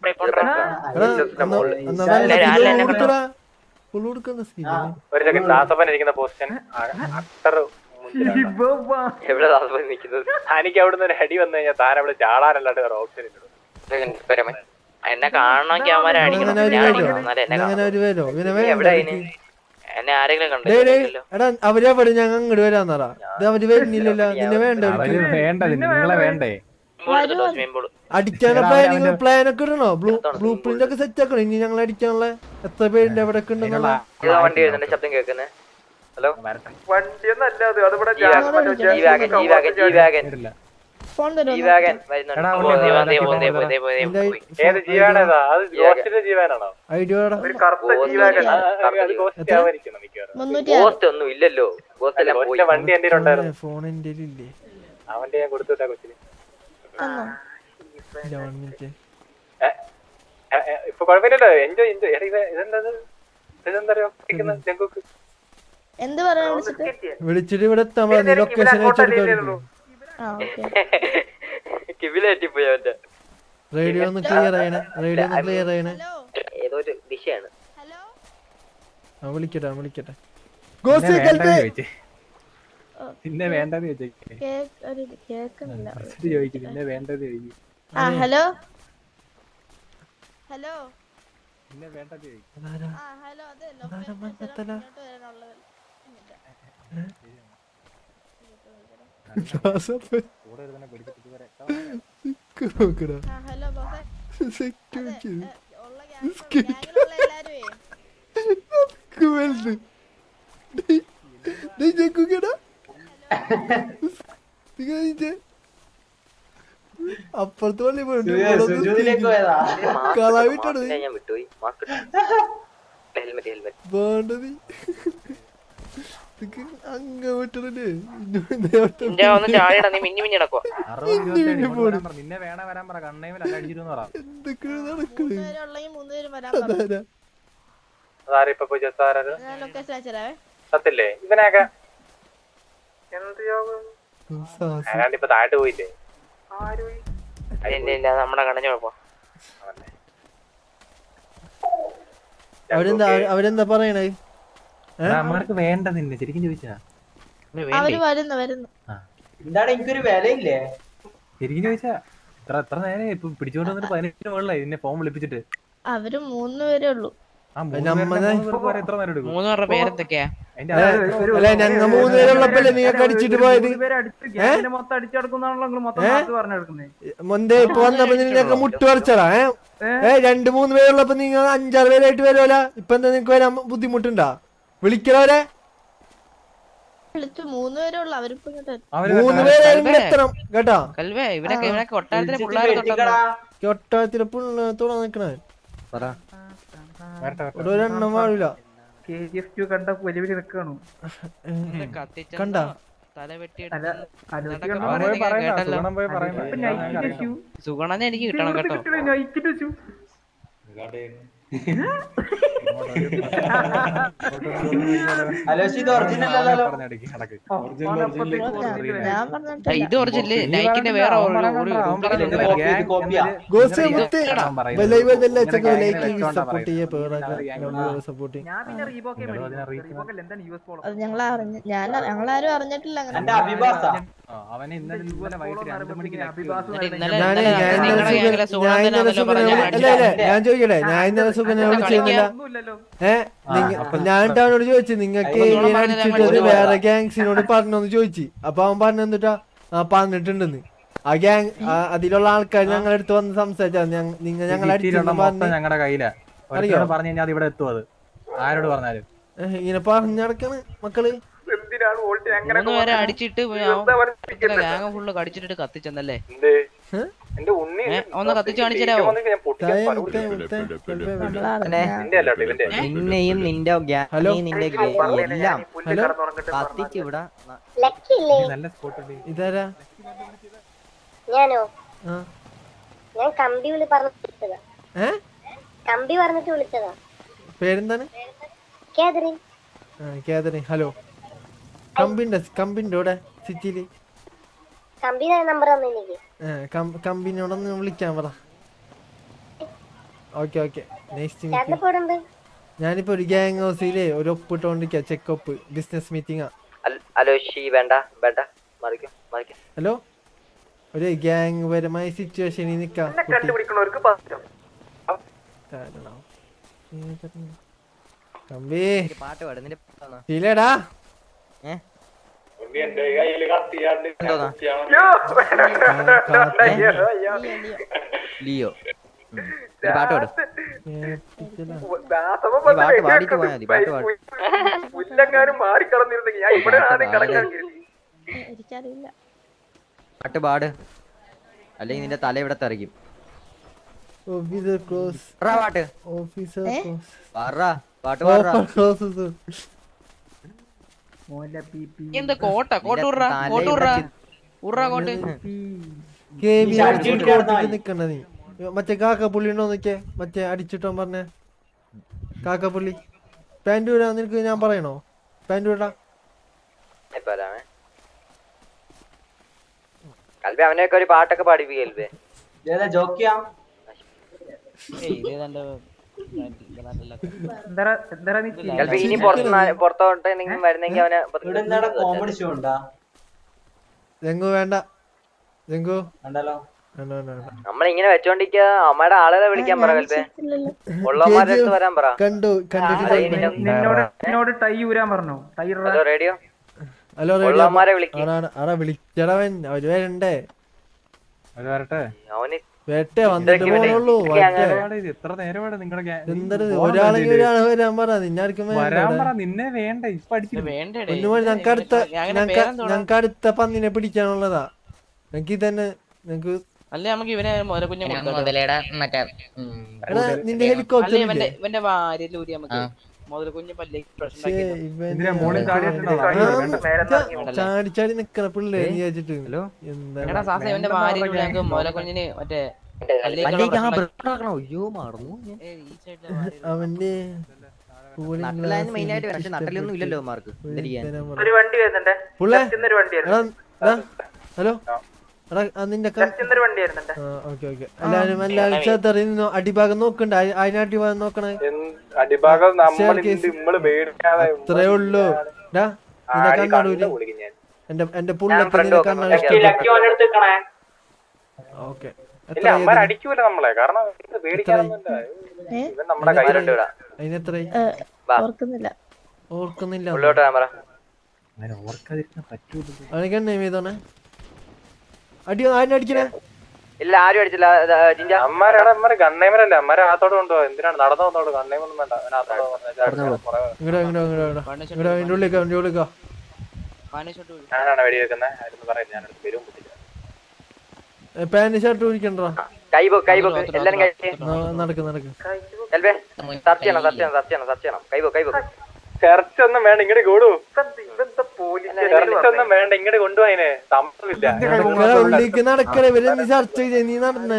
G: ഒരു സെക്കൻഡ് ദാസപ്പൻ ഇരിക്കുന്ന പൊസിഷൻ അട്ടർ
I: എവിടെ ദാസപ്പൻ നിൽക്കുന്നത്
G: എനിക്ക് അവിടുന്ന് ഒരു ഹെഡി വന്നു കഴിഞ്ഞാൽ താൻ അവിടെ ചാടാനല്ലാണ്ട് വേറെ ഓപ്ഷൻ ഇല്ല
H: പരമേ എന്നെ കാണണമെങ്കിൽ അവന്മാരെ അടിക്കണം ഞാൻ അടിക്കണം എന്നാലേ എന്നെ
B: അങ്ങനെ
H: കാണൂ.
B: ഒരു പേരോ ഇവനെ
H: നീ എവിടെ അതിന്?
B: വേണ്ട
H: എന്നെ ആരെങ്കിലും
B: ഡേയ് ഡേയ്
H: കണ്ടോ
B: എടാ അവരെ അവിടെ ഞങ്ങൾ അങ്ങോട്ട് വരാന്നറാ ഇത് അവര് വരുന്നില്ലല്ലോ നിന്നെ വേണ്ട
O: അവര് വേണ്ട നിങ്ങളെ വേണ്ടേ
B: അടിക്കാനുള്ള
O: എടാ,
B: പ്ലാനിങ്
O: അവന്റെ-
B: പ്ലാൻ ഒക്കെ ഇടണോ ബ്ലൂ ബ്ലൂ പ്രിന്റ് ഒക്കെ സെറ്റ് ആക്കണം ഇനി ഞങ്ങൾ അടിക്കാനുള്ള എത്ര പേരുണ്ട് എവിടെ ഒക്കെ ഉണ്ടെന്നുള്ള
I: ഏതാ വണ്ടി വരുന്നുണ്ട് ശബ്ദം കേൾക്കുന്നത് ഹലോ
G: വണ്ടിയൊന്നും അല്ല അത് അതിവിടെ
I: G wagon G wagon G wagon
F: phone
I: G wagon വരുന്നുണ്ട്
G: ഏത് ജീവാനേതാ അത് ഗോസ്റ്റിന്റെ ജീവാനാണോ
B: ഐഡിയ
G: ഒരു കറുത്ത ജീവാൻ അത് ഗോസ്റ്റ് ആവാനിരിക്കണം മിക്കവാറും
F: മുന്നൂറ്റി
I: ഗോസ്റ്റ് ഒന്നും ഇല്ലല്ലോ ഗോസ്റ്റ് എല്ലാം പോയി
G: ഗോസ്റ്റിന്റെ വണ്ടി എന്റെ ഉണ്ടായിരുന്നു
B: ഫോൺ എന്റെ ഇല്ലേ
G: ആ വണ്ടി ഞാൻ കൊടുത്തുവിട്ടാ കൊച്ചിന്
B: ഇല്ല, one minute.
G: ഏ, ഏ, ഏ, ഇപ്പൊ കുഴപ്പമില്ലല്ലോ എൻജോയ് എൻജോയ് ഇതെന്താ ഇത്? ഇതെന്താ അറിയോ ജങ്കുക്ക്
F: എന്ത് പറയാൻ വിളിച്ചിട്ട്
B: വിളിച്ചിട്ട് ഇവിടെ എത്താൻ പറഞ്ഞു ലൊക്കേഷൻ അയച്ചെടുക്കാൻ
F: ആ ഓക്കെ
I: കിവിലേറ്റി പോയി അവന്റെ
B: റേഡിയോ ഒന്ന് ക്ലിയർ ചെയ്യണേ റേഡിയോ ഒന്ന് ക്ലിയർ ചെയ്യണേ
I: ഏതോ ഒരു ദിശയാണ്
B: ആ വിളിക്കട്ടെ ആ വിളിക്കട്ടെ
O: പിന്നെ
B: ഗോസ്റ്റ്
O: വേണ്ടെന്ന്
B: കൽപ്പേ
O: ചോദിച്ചേ പിന്നെ വേണ്ടെന്ന് ചോദിച്ചേ
F: കേക്ക് ഒരു കേക്കുന്നില്ല
O: ഫസ്റ്റ് ചോദിച്ചു പിന്നെ വേണ്ടെന്ന് ചോദിച്ചു
F: ആ ഹലോ ഹലോ
O: പിന്നെ വേണ്ടെന്ന് ചോദിച്ചു
F: ആ ഹലോ അതെ ലൊക്കേഷൻ ഇങ്ങോട്ട് വരാനുള്ളത്
O: കൂടെ ഇരുന്നെ പിടിച്ചിട്ട് ഇതുവരെ
B: നോക്കടാ
F: ആ ഹലോ ബോസേ
B: സെക്യൂരിറ്റി
F: ഉള്ള ഗ്യാങ്ങിലുള്ള എല്ലാരുമേ
B: വലുത് ജക്കുക്കടാ അപ്പുറത്ത് പള്ളി
K: സുജൂദിലേക്ക് പോയതാ.
B: കളവിട്ടത്
I: മാസ്കിനെ ഞാൻ വിട്ടുപോയി മാസ്ക് ഹെൽമെറ്റ് ഹെൽമെറ്റ്
B: വേണ്ടത് അങ്ങ വിട്ടതല്ലേ
H: നിന്റെ ഒന്ന് ചാടിയടാ നീ മിന്നി മിന്നി നടക്കുവാ
O: അറുപത് ഇരുപത്തേഴ് ഇങ്ങോട്ട് വരാൻ പറ നിന്നെ വേണ വരാൻ പറ കണ്ണേമിൽ അല്ല അടിച്ചിരുന്ന് പറ
F: മൂന്ന് പേരെ ഉള്ളെങ്കിൽ മൂന്ന് പേരും വരാൻ പറഞ്ഞു
G: അതാരിപ്പൊ പോയി ചെത്താരത്
F: ഞാൻ ലൊക്കേഷൻ അയച്ചുതരാവേ
G: സത്തില്ലേ ഇവനൊക്കെ എന്ത് യോഗം അല്ലാണ്ട് ഇപ്പൊ താഴോട്ട് പോയില്ലേ
H: ഇല്ല ഇല്ല നമ്മുടെ കടഞ്ഞു കുഴപ്പം
B: അവരെന്താ അവരെന്താ പറയണേ
O: അമ്മമാർക്ക് വേണ്ട നിന്നെ ശരിക്കും ചോദിച്ചാ
F: അവര് വരുന്നു വരുന്നു
K: എന്താണ് എനിക്കൊരു വിലയില്ലേ
O: ശരിക്കും ചോദിച്ചാ എത്ര എത്ര നേരം ഇപ്പൊ പിടിച്ചോണ്ട് വന്നിട്ട് പതിനെട്ടിന് മുകളിലായി നിന്നെ ഫോൺ വിളിപ്പിച്ചിട്ട്
F: അവര് മൂന്ന് പേരേ ഉള്ളൂ
O: ആ മൂന്ന്
B: നമ്മനെ-
O: പേരുടെ മൂന്ന് പേർക്ക് വരെ എത്ര നേരം എടുക്കും
H: മൂന്ന് പേരുടെ പേരെന്തൊക്കെയാ
O: അതിന്റെ
B: അല്ല ഞങ്ങ മൂന്ന് പേരുള്ളപ്പല്ലേ നിങ്ങൾക്ക് അടിച്ചിട്ട് പോയത്
D: ഗ്യാങ്ങിനെ മൊത്തം അടിച്ചെടുക്കുന്നാണല്ലോ നിങ്ങൾ മൊത്തം
B: ഏ?
D: മാർക്ക് പറഞ്ഞെടുക്കുന്നത്
B: മൊന്തേ ഇപ്പൊ വന്നപ്പോ നിങ്ങൾക്ക് മുട്ട് പറിച്ചടാ ഏ ഏ രണ്ട് മൂന്ന് പേരുള്ളപ്പോ നിങ്ങൾ അഞ്ചാറ് പേരായിട്ട് വരുമല്ല ഇപ്പൊ എന്താ നിങ്ങക്ക് വരാൻ ബുദ്ധിമുട്ടുണ്ടാ വിളിക്കണവരെ
F: വിളിച്ചു മൂന്ന് പേരേ ഉള്ളൂ അവരിപ്പോ ഇങ്ങോട്ട് വരും.
B: മൂന്ന് പേരായാലും ഇവിടെ എത്തണം കേട്ടോ
H: കൽവേ ഇവനൊക്കെ ഇവനൊക്കെ ഒട്ടാരത്തിലെ
K: വിളിച്ചിട്ട്
H: പിള്ളേരെ
K: വെട്ടിക്കടാ.
B: ഒട്ടാത്തിലെ പിള്ളത്തോടെ നിക്കണേ
O: വരട്ടെ, വരട്ടെ.
B: ഇവിടെ ഒരെണ്ണം വാഴില്ല
D: കെ ജി എഫ് ടു കണ്ട വലിയ വലിയ നിൽക്കാണു
B: കണ്ട
H: തല വെട്ടി
D: അല്ല ആലോചിച്ച്
H: ഇതൊക്കെ
D: കണ്ടോ?
O: അവൻ പോയി പറയുന്ന
H: കേട്ടല്ലോ.
O: സുഗുണം പോയി പറയുന്ന
D: ഇപ്പൊ നൈറ്റിന്റെ ഷൂ
H: സുഗണനെ എനിക്ക് കിട്ടണം കേട്ടോ
D: നൈറ്റിന്റെ ഷൂ
K: അലോഷി ഇത് ഒറിജിനൽ അല്ലല്ലോ
O: പറഞ്ഞടിക്ക് നടക്ക്
F: ഞാൻ
H: ആ,
F: പറഞ്ഞിട്ടില്ല
H: ഇത് ഒറിജിനല് നൈക്കിന്റെ വേറെ ഒരു- ഒരു ഡ്യൂപ്ലിക്കേറ്റ് ഉണ്ട്.
K: കോപ്പി ഇത് കോപ്പിയാ
B: ഗോസ്റ്റ്
H: ഇത്
B: മുത്ത്
H: എടാ,
B: സപ്പോർട്ട് ചെയ്യ സപ്പോർട്ട്
D: ഞാൻ പിന്നെ റീബോക്കെ
O: നിങ്ങൾ അതിനെ
D: മേടിക്കും
O: അറിയിക്കുന്ന-
D: റീബോക്കല്ല എന്താണ് യു എസ് പോളോ
F: അത് ഞങ്ങൾ അറിഞ്ഞ ഞാൻ ഞങ്ങളാരും അറിഞ്ഞിട്ടില്ല
K: എന്റെ
F: അങ്ങനെ
K: അഭിഭാസ
O: ആ, അവനെ ഇന്നലെ ഇന്നലെ വൈകിട്ട് രണ്ട് മണിക്ക്
D: അഭിഭാസം
H: എന്നിട്ട്
D: നടത്തി.
H: ഇന്നലെ
B: ഞാനേ
H: ഇന്നലെ
B: ഞാൻ ഇന്നലെ
H: നിങ്ങളുടെ
B: സുഖ
H: ഗ്യാങ്ങിലെ
B: ഞാൻ
H: സുഗണനെ
B: ഇന്നലെ
H: ആണല്ലോ
B: സുഖനെ
H: പറഞ്ഞത്
B: അല്ല
H: അടിച്ചത്.
B: അല്ല ഞാൻ ചോദിക്കട്ടെ ഞാൻ ഇന്നലെ സുഖനെ വിളിച്ചിരുന്നില്ല
D: ഒന്നുമില്ലല്ലോ
B: ഏ നിങ്ങ- അപ്പൊ ഞാൻ അവനോട് ചോദിച്ചു നിങ്ങൾക്ക്
H: അയ്യോ,
B: ഇവനെ
H: പറഞ്ഞത്
B: അടിച്ചിട്ട്
H: ഞാൻ
B: വേറെ ഗ്യാങ്സിനോട് പറഞ്ഞോന്ന് ചോദിച്ചു അപ്പൊ അവൻ പറഞ്ഞെന്നിട്ടാ ആ പറഞ്ഞിട്ടുണ്ടെന്ന് ആ ഗ്യാങ് അതിലുള്ള ആൾക്കാർ ഞങ്ങളുടെ അടുത്ത് വന്ന് സംസാരിച്ചാ നിങ്ങൾ ഞങ്ങൾ
O: സിറ്റിയിലുള്ള
B: അടിച്ചിരുന്നു
O: മൊത്തം
B: പറഞ്ഞ്
O: ഞങ്ങളുടെ കയ്യിലാ
B: അറിയോ?
O: ഒരിക്കലും പറഞ്ഞു കഴിഞ്ഞാൽ അത് ഇവിടെ എത്തും അത് ആരോട് പറഞ്ഞാലും
B: ഏ, ഇങ്ങനെ പറഞ്ഞടക്കണ് മക്കള്
G: എന്തിനാണ് വോൾട്ട് അങ്ങനെ
H: മൂന്ന് പേരെ അടിച്ചിട്ട് ഗ്യാങ് ഫുള്ള് കടിച്ചിട്ട് കത്തിച്ചെന്നല്ലേ
G: എന്ത് എന്റെ ഉണ്ണി
H: ഏ, ഒന്ന് കത്തിച്ച് കാണിച്ചുതരാമോ?
G: ഞാൻ പൊട്ടിക്കാൻ
B: താഴെ
G: പല
B: മുത്തേ,
G: കൊടുത്തു.
B: മുത്തേ, കൽപ്പേ വേണ്ട.
F: നമ്മളറിഞ്ഞ
G: നിന്റെ അല്ല കേട്ടോ ഇവന്റെ
E: നിന്നെയും നിന്റെ ഗ്യാ-
B: ഹലോ?
E: നീ നിന്റെ ഗ്യാ- എല്ലാം
B: ഹലോ
E: കത്തിച്ച് ഇവിടെ ന-
P: ലക്കില്ലേ
O: നല്ല സ്പോട്ട്
B: ഇതാരാ
P: ഞാനോ
B: ആ
P: ഞാൻ കമ്പി വിളി പറഞ്ഞു വിളിച്ചതാ
B: ഏ
P: കമ്പി പറഞ്ഞിട്ട് വിളിച്ചതാ
B: പേരെന്താണ്
P: കേതറിൻ
B: ആ കേതറി ഹലോ കമ്പിന്റെ കമ്പിന്റെ ഇവിടെ സിറ്റിയില്
P: കമ്പി നമ്പർ തന്നെ എനിക്ക്
B: കമ്പിനോടൊന്ന് വിളിക്കാൻ പറ ഓക്കെ ഓക്കെ നെക്സ്റ്റ്
P: ചേട്ടൻ ഇപ്പൊ ഉണ്ട്
B: ഞാനിപ്പോ ഒരു ഗ്യാങ് ഹൗസിലെ ഒരു ഒപ്പിട്ടോണ്ടിരിക്ക ചെക്കപ്പ് ബിസിനസ് മീറ്റിംഗാ
I: ഹലോ ഷീ വേണ്ട വേണ്ട മറിക്കും മറിക്കും
B: ഹലോ ഒരു ഗ്യാങ് പരമായ സിറ്റുവേഷനിൽ നിക്കാം
D: എന്നെ കണ്ടുപിടിക്കണവർക്ക് പറ്റും
B: കമ്പി
E: പാട്ട് പാടും നിന്റെ പാട്ടാണോ?
B: ശീലേടാ
E: ഏ?
G: എന്റെ കയ്യില് കത്തിയാണ്ട്
E: എന്തോന്നാ? ലിയോ ഉം. ഒരു പാട്ട് പാടും പാട്ട് പാടിയിട്ട് പോയാ മതി പാട്ട് പാടും
D: പുല്ലെങ്ങാനും മാറിക്കളന്നിരുന്നെങ്കിൽ ഞാൻ ഇവിടെ ആദ്യം കിടക്കാൻ കരുതി
F: എനിക്കറിയില്ല
E: പാട്ട് പാട് അല്ലെങ്കിൽ നിന്റെ തല ഇവിടെ തെറിക്കും
B: ഓഫീസർ ക്ലോസ്
E: പറ പാട്ട്
B: ഓഫീസർ
F: ഏ?
B: ക്ലോസ്
E: പറ പാട്ട് പാടുക
B: ക്ലോസ്
J: എന്ത് കോട്ട കോട്ട് ഉറ കോട്ട് ഉറ ഉറ കോട്ട്
B: കേവി
K: ഈ
B: അടിച്ചിട്ട്
K: ഷർട്ട്
B: കോട്ടിട്ട്
K: ഇടാൻ
B: നിക്കണ്ട നീ മറ്റേ കാക്കപ്പുള്ളി ഉണ്ടോ നോക്കിയേ മറ്റേ അടിച്ചിട്ടോ പറഞ്ഞ കാക്കപ്പുള്ളി പാൻറ് വിടാ നിനക്ക് ഞാൻ പറയണോ പാൻറ് വിടാ
I: ഇപ്പൊ വരാമേ കൽബി അവനെയൊക്കെ ഒരു പാട്ടൊക്കെ പാടിപ്പി കൽബി
K: ഏതാ ജോക്കിയാ
D: എന്താ എന്താ നീ
I: കൽബി ഇനി പുറത്ത് പുറത്തോട്ട് എന്തെങ്കിലും വരുന്നെങ്കിൽ അവനെ
K: ഇവിടെ എന്താടാ കോമഡി ഷോ ഉണ്ടാ
B: ജങ്കു വേണ്ട ജങ്കു
K: ഉണ്ടല്ലോ
B: വേണ്ട വേണ്ട വേണ്ട
I: നമ്മളിങ്ങനെ വെച്ചോണ്ടിരിക്ക അമ്മയുടെ ആളുകളെ വിളിക്കാൻ പറ കൽബി ഉള്ളവന്മാരുടെ അടുത്ത് വരാൻ പറ
B: കണ്ടു കണ്ടിട്ട്
I: ആ, ഇതിന്റെ-
D: നിന്നോട് നിന്നോട് ടൈ ഊരാൻ പറഞ്ഞു ടൈ
I: ഹലോ റേഡിയോ
B: ഹലോ
I: ഉള്ളവന്മാരെ വിളിക്ക്.
B: ആരാ വിളിച്ചടവൻ അവര് വരണ്ടേ
O: അവര് വരട്ടെ
I: അവന്
B: വേട്ടെ വന്നിട്ട് പോണുള്ളൂ വരട്ടെ
O: ഇത് എത്ര നേരമാണ് നിങ്ങളുടെ
B: എന്തത് ഒരാളെങ്കിൽ ഒരാളെ വരാൻ പറ നിന്നാർക്കും
O: വരാൻ പറ നിന്നെ വേണ്ട ഇപ്പൊ അടിച്ചു
B: ഒന്നുമതി ഞങ്ങക്ക് അടുത്ത ഞങ്ങക്ക് ഞങ്ങക്ക് അടുത്ത പന്നിനെ പിടിക്കാനുള്ളതാ ഞങ്ങക്ക് ഇതന്നെ ഞങ്ങക്ക്
J: അല്ലേ നമുക്ക് ഇവനെ മുതല കുഞ്ഞെ
N: ഞാൻ മുതലേടാ മറ്റേ ഉം,
B: എടാ, നിന്റെ ഹെലികോപ്റ്റർ
J: അല്ലേ
B: ഇല്ലേ?
J: ഇവന്റെ ഇവന്റെ ഭാര്യയിൽ ഊരി നമുക്ക് മുതല കുഞ്ഞ് പല്ലേക്ക് പ്രശ്നം
B: ശ്ശേ,
J: ഉണ്ടാക്കി
B: ഇവൻ
O: എന്തിനാ മോളിൽ ചാടിയിട്ടുണ്ടോ?
B: ആ, ചാടി ചാടി നിക്കണ പിള്ളേര് വിചാരിച്ചിട്ട് എന്താ
J: എടാ സാസ ഇവന്റെ ഭാര്യയിൽ ഊരി ഞങ്ങൾക്ക് മുതല കുഞ്ഞിന് മറ്റേ
E: പല്ലേക്ക് ആ ബ്രേക്ക് ആക്കണം അയ്യോ മറന്നു ഞാൻ.
B: അവന്റെ
E: നട്ടലായിരുന്നു മെയിൻ ആയിട്ട് പക്ഷെ നട്ടലൊന്നും ഇല്ലല്ലോ മാർക്ക് എന്തിരിക്കാൻ
D: ഒരു വണ്ടി വരുന്നുണ്ട്
B: പുള്ളേ
D: Just ഇന്നൊരു വണ്ടി
B: എടാ
D: വരുന്നുണ്ട്
B: എടാ, ഹലോ എടാ ആ നിന്റെ ക-
D: Just ഇന്നൊരു വണ്ടി വരുന്നുണ്ട്
B: ആ ഓക്കെ ഓക്കെ എല്ലാരും എല്ലാരും ചേർത്തറിയുന്നു അടിഭാഗം നോക്കണ്ട അ- അതിനടി ഭാഗം നോക്കണേ
G: അടിഭാഗം നമ്മൾ
B: Staircase.
G: നമ്മള് പേടിക്കാതെ
B: അത്രേ ഉള്ളൂ ഡാ നിന്റെ
G: ആടി
B: കണ്ണാടൂരി
G: കണ്ണ് പൊളിക്കും ഞാൻ.
B: എന്റെ എന്റെ പുള്ളൊക്കെ
I: front
B: നിന്റെ
I: നോക്കാം.
B: കണ്ണാടി
I: ലക്കി- ലക്കി ഓൻ്റെ അടുത്ത് നിക്കണേ.
B: ഓക്കെ
G: ഇല്ല അമ്മ അടിക്കൂല നമ്മളെ കാരണം ഇത് പേടിക്കാനൊന്നുമില്ല
F: ഏ?
G: ഇവൻ നമ്മുടെ കയ്യിലുണ്ട് ഇവിടെ
B: അതിനെത്രയായി
F: ഏ,
I: വാ.
F: ഓർക്കുന്നില്ല
B: ഓർക്കുന്നില്ല
I: ഉള്ളോട്ട് വരാൻ പറ
O: അങ്ങനെ ഓർക്കാതിരിക്കാൻ പറ്റൂല
B: അവനക്ക് എണ്ണ ചെയ്തോണേ അടി ആരിനടിക്കണേ
I: ഇല്ല ആരും അടിച്ചില്ല ഇത്, ജിഞ്ച
G: അമ്മാരാണ് അമ്മാര് ഗണ്ണേമരല്ലേ അമ്മാരെ ആത്തോട് കൊണ്ടുപോ എന്തിനാണ് നടന്നു വന്നോട് ഗണ്ണേമൊന്നും വേണ്ട അവൻ ആത്തോട് പറഞ്ഞാൽ
B: ഇങ്ങടോ ഇങ്ങടോ ഇങ്ങടോ ഇങ്ങടോ ഇങ്ങടോ അതിന്റെ ഉള്ളിലേക്കോ അതിന്റെ ഉള്ളിലേക്കോ
G: ഞാനാണ് വെടി വെക്കുന്നത് ആയിരുന്നു പറയാം ഞാനടുത്ത് വരും പറ്റില്ല
B: പാന്റ് ഷർട്ട് ഊരിക്കണ്ടോ
I: കൈ പോ കൈ പോ എല്ലാരും കൈ
B: നടക്ക് നടക്ക്
I: കൽബേ സെർച്ച് ചെയ്യണം സെർച്ച് ചെയ്യണം സെർച്ച് ചെയ്യണം സെർച്ച് ചെയ്യണം കൈ പോ കൈ പോ
G: സെർച്ച് ഒന്നും വേണ്ട ഇങ്ങോട്ട് കൂടൂ
D: ഇതെന്താ പോലീസ്
G: സെർച്ച് ഒന്നും വേണ്ട ഇങ്ങോട്ട് കൊണ്ടുപോയനെ സംഭവമില്ല
B: നടക്കണ ഉള്ളിലേക്ക് നടക്കണേ ഇവരെ നീ ചർച്ച ചെയ്തേ നീ നടന്നേ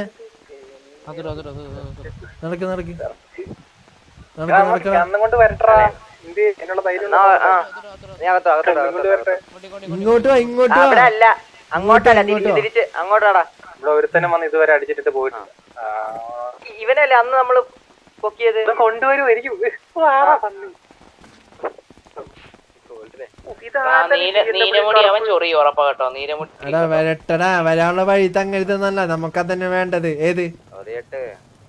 B: നടക്ക് നടക്ക് നടക്ക് നടക്ക
G: അന്നും കൊണ്ട് വരട്ടാ എന്ത് എന്നുള്ള ധൈര്യം
I: എന്നാ, ആ നീ അകത്തോ അകത്തോ
G: അന്നും കൊണ്ട് വരട്ടെ
B: ഇങ്ങോട്ട് വാ ഇങ്ങോട്ട് വാ
I: അവിടെ അല്ല അങ്ങോട്ടല്ല തിരിച്ച് തിരിച്ച് അങ്ങോട്ടാടാ
G: ഇവിടെ ഒരുത്തനും വന്ന് ഇതുവരെ അടിച്ചിട്ട് പോയിട്ടില്ല ആ.
I: ഇവനല്ലേ അന്ന് നമ്മള് പൊക്കിയത്
G: ഇത് കൊണ്ടുവരൂ എനിക്ക്
J: നീലമുടി അവൻ ചൊറിയും ഉറപ്പാ കേട്ടോ നീലമുടി
B: എടാ വരട്ടടാ വരാനുള്ള വഴി തങ്ങരുതെന്നല്ല നമുക്കതന്നെ വേണ്ടത് ഏത്
I: പതിയെട്ട്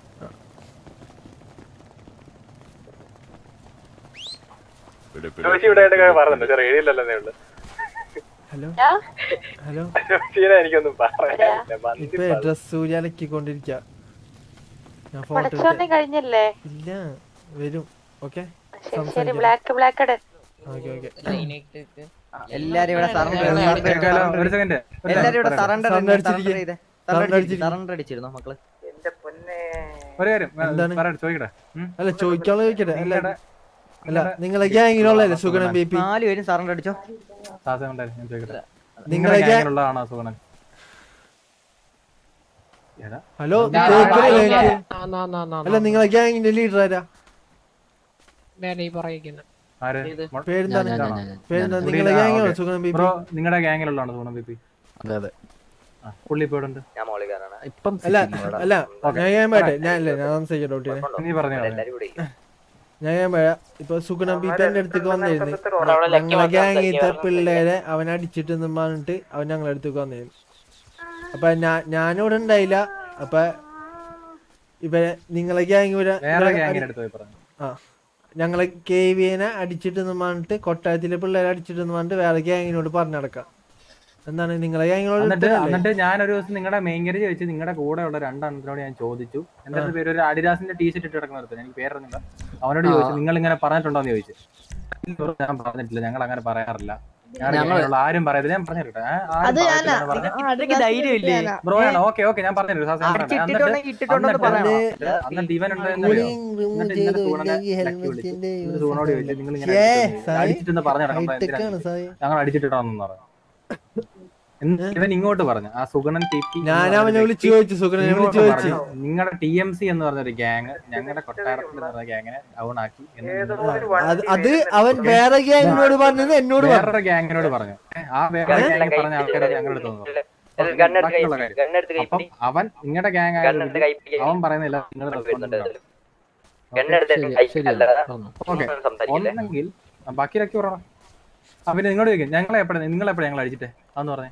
G: ജോഷി ഇവിടെ ആയിട്ട് പറഞ്ഞിട്ടുണ്ട് പക്ഷെ റേഡിയിലല്ലേ ഉള്ളു
B: ഹലോ ഹലോ
G: ജോഷിനെ എനിക്കൊന്നും പറയാനില്ല മന്തി
B: ഇപ്പൊ ഡ്രസ് സൂര്യ അലക്കിക്കൊണ്ടിരിക്ക ഞാൻ ഫോട്ടോ
F: പഠിച്ചോണ്ടേ കഴിഞ്ഞല്ലേ
B: ഇല്ല വരും ഓക്കെ
F: ശരി ശരി ബ്ലാക്ക് ബ്ലാക്ക് ഇട്
B: ഓക്കെ ഓക്കെ
E: എല്ലാരും ഇവിടെ സറണ്ടർ
O: ഒരു സെക്കൻഡ്
E: എല്ലാരും ഇവിടെ സറണ്ടർ
B: Surrender അടിച്ചിരിക്കെ. Surrender അടിച്ചിരിക്കെ.
E: സറണ്ടർ അടിച്ചിരുന്നോ മക്കള്
D: എന്റെ പൊന്നെ
O: ഒരു കാര്യം
B: എന്താണ്?
O: പറയട്ടെ ചോദിക്കട്ടെ ഉം?
B: അല്ല ചോദിക്കാനുള്ള ചോദിക്കട്ടെ അല്ല
O: നിങ്ങടെ-
B: അല്ല നിങ്ങളെ ഗ്യാങ്ങിലുള്ളല്ലേ സുഗണൻ ബി പി
E: നാല് പേരും സറണ്ടർ അടിച്ചോ
O: സാസം ഉണ്ടായിരുന്നു ഞാൻ ചോദിക്കട്ടെ
B: നിങ്ങളെ
O: നിങ്ങളുടെ
B: gang-
O: ഗ്യാങ്ങിലുള്ളതാണോ സുഗണൻ എടാ.
B: ഹലോ
O: ഞാൻ-
B: കേൾക്കുന്നില്ലേ
O: ഞാൻ-
B: എനിക്ക്?
J: ആ, നാ, നാ, നാ,
B: അല്ല
J: നാ.
B: നിങ്ങളെ ഗ്യാങ്ങിന്റെ ലീഡർ ആരാ
J: വേറെ ഈ പറയുന്നത്
O: ആര്?
B: പേരെന്താണ്
O: ഞാൻ- ഞാൻ- ഞാൻ-
B: പേരെന്താ
O: പുള്ളി-
B: നിങ്ങളെ
O: ആ,
B: ഗ്യാങ്ങാണോ
O: ഓക്കേ.
B: സുഗുണം ബി
O: ബ്രോ നിങ്ങളുടെ ഗ്യാങ്ങിലുള്ളതാണ് സുഗുണം ബി പി
M: അതെ അതെ
O: ആ, പുള്ളി ഇപ്പോൾ ഇവിടെ ഉണ്ട്
I: ഞാൻ മോളിക്കാരാണ്
M: ഇപ്പം
B: അല്ല
M: സിറ്റിയിലാണ്.
B: അല്ല
O: ഓക്കേ.
B: ഞാൻ ഞാൻ പറയട്ടെ ഞാൻ അല്ലേ ഞാൻ സംസാരിക്കട്ടെ ഡോട്ടിനെ
O: നീ പറഞ്ഞു
I: എല്ലാരും ഇവിടെ ഇരിക്കും.
B: ഞാൻ ഞാൻ പറയാം ഇപ്പൊ സുഗുണം ബി എന്റെ അടുത്തേക്ക് വന്നിരുന്നു
H: അവിടെ ലക്കി
B: ഞങ്ങളെ
H: മാത്രം
B: ഗ്യാങ്ങിത്തെ
H: സംസാരിക്കാൻ
B: പിള്ളേരെ അവൻ അടിച്ചിട്ടെന്നും പറഞ്ഞിട്ട് അവൻ ഞങ്ങളെ അടുത്തേക്ക് വന്നിരുന്നു അപ്പൊ ഞാൻ ഞാനിവിടെ ഉണ്ടായില്ല അപ്പൊ ഇവരെ നിങ്ങളെ ഗ്യാങ് ഇവരെ
O: വേറെ
B: ഇവരെ
O: ഗ്യാങ്ങിന്റെ
B: അടി-
O: അടുത്ത് പോയി പറഞ്ഞു
B: ആ ഞങ്ങളെ കെ വിനെ അടിച്ചിട്ടെന്ന് പറഞ്ഞിട്ട് കൊട്ടാരത്തിലെ പിള്ളേരെ അടിച്ചിട്ടെന്ന് പറഞ്ഞിട്ട് വേറെ ഗ്യാങ്ങിനോട് പറഞ്ഞു നടക്കാം എന്താണ് നിങ്ങളെ ഗ്യാങ്ങിനോട്
O: എന്നിട്ട്
B: ഇട്ടതല്ലേ?
O: എന്നിട്ട് ഞാൻ ഒരു ദിവസം നിങ്ങളുടെ മെയിൻ ഗേജ് വെച്ച് നിങ്ങളുടെ കൂടെ ഉള്ള രണ്ടെണ്ണത്തിനോട് ഞാൻ ചോദിച്ചു എന്റെ അടുത്ത് പേര് ഒരു അഡിദാസിന്റെ ടീഷർട്ട് ഇട്ട് കിടക്കുന്ന ഒരുത്തൻ. എനിക്ക് പേരറിഞ്ഞില്ല അവനോട്
M: ആ.
O: ചോദിച്ചു നിങ്ങൾ ഇങ്ങനെ പറഞ്ഞിട്ടുണ്ടോ എന്ന് ചോദിച്ചു ഇല്ല bro, ഞാൻ പറഞ്ഞിട്ടില്ല ഞങ്ങൾ അങ്ങനെ പറയാറില്ല ഞാൻ
M: ഞങ്ങൾ-
O: ഇങ്ങനെയുള്ള ആരും പറയത്തില്ല ഞാൻ പറഞ്ഞു തരട്ടെ, ഏ? ആരും
F: അത്
O: പറയത്തില്ല
F: ഞാനാ
O: എന്ന് പറഞ്ഞ്
F: ആ, അടുത്ത
O: ബ്രോ ആണ് ഓക്കെ ഓക്കെ ഞാൻ പറഞ്ഞു തരും
I: അടിച്ചിട്ടിട്ടുണ്ടെങ്കിൽ ഇട്ടിട്ടുണ്ടെന്ന് പറയണം.
O: എന്നിട്ട് ഇവൻ എന്താ
B: Cooling room ചെയ്തു ഇല്ലെങ്കിൽ helmet-ന്റെ use
O: സൂണോട് ചോദിച്ചു നിങ്ങൾ ഇങ്ങനെ
B: ഛേ,
O: അടിച്ചിട്ടുണ്ടോ?
B: സായി.
O: അടിച്ചിട്ടെന്ന് പറഞ്ഞു നടക്കുമ്പോ
B: High-tech
O: എന്തിനാ
B: ആണ് സായി.
O: ഞങ്ങൾ അടിച്ചിട്ടിട്ടാണെന്ന് പറഞ്ഞു എന്നിട്ട് ഇവൻ ഇങ്ങോട്ട് പറഞ്ഞു ആ സുഗണൻ ടി പി
B: ഞാൻ അവനെ വിളിച്ചു ചോദിച്ചു സുഗണനെ വിളിച്ചു ചോദിച്ചു
O: നിങ്ങളുടെ ടി എം സി എന്ന് പറഞ്ഞൊരു ഗ്യാങ് ഞങ്ങളുടെ കൊട്ടാരത്തിൽ എന്ന് പറഞ്ഞ ഗ്യാങ്ങിനെ ഡൗൺ ആക്കി എന്ന്
B: അത് അത് അവൻ വേറെ ഗ്യാങ്ങിനോട് പറഞ്ഞത് എന്നോട് പറഞ്ഞു
O: വേറൊരു ഗ്യാങ്ങിനോട് പറഞ്ഞു ഏ, ആ വേറെ ഗ്യാങ് പറഞ്ഞ ആൾക്കാരെ ഞങ്ങളുടെ അടുത്ത് വന്നു പറഞ്ഞു.
I: ഇത് ഗണ്ണെടുത്ത്
O: ബാക്കിയുള്ള
I: കൈ-
O: കാര്യം.
I: ഗണ്ണെടുത്ത്
O: അപ്പം
I: കൈപ്പിടി.
O: അവൻ നിങ്ങളുടെ ഗ്യാങ്
I: ഗണ്ണെടുത്ത് കൈപ്പിടി.
O: അവൻ പറയുന്നില്ല നിങ്ങൾ
I: വരുന്നുണ്ട് ഏതായാലും. ഗണ്ണെടുത്ത്
M: ശരി,
I: കൈ-
M: ശരി,
I: അല്ല,
M: പറഞ്ഞു.
O: ഓക്കെ
I: ഒന്നും സംസാരിക്കില്ലേ?
O: ഒന്നെങ്കിൽ ആ, ബാക്കിയിലൊക്കെ പറ ആ പിന്നെ നിങ്ങളോട് ചോദിക്കും ഞങ്ങളെ എപ്പോഴാ നിങ്ങൾ എപ്പോഴാ ഞങ്ങൾ അടിച്ചിട്ടേ അതെന്ന് പറഞ്ഞേ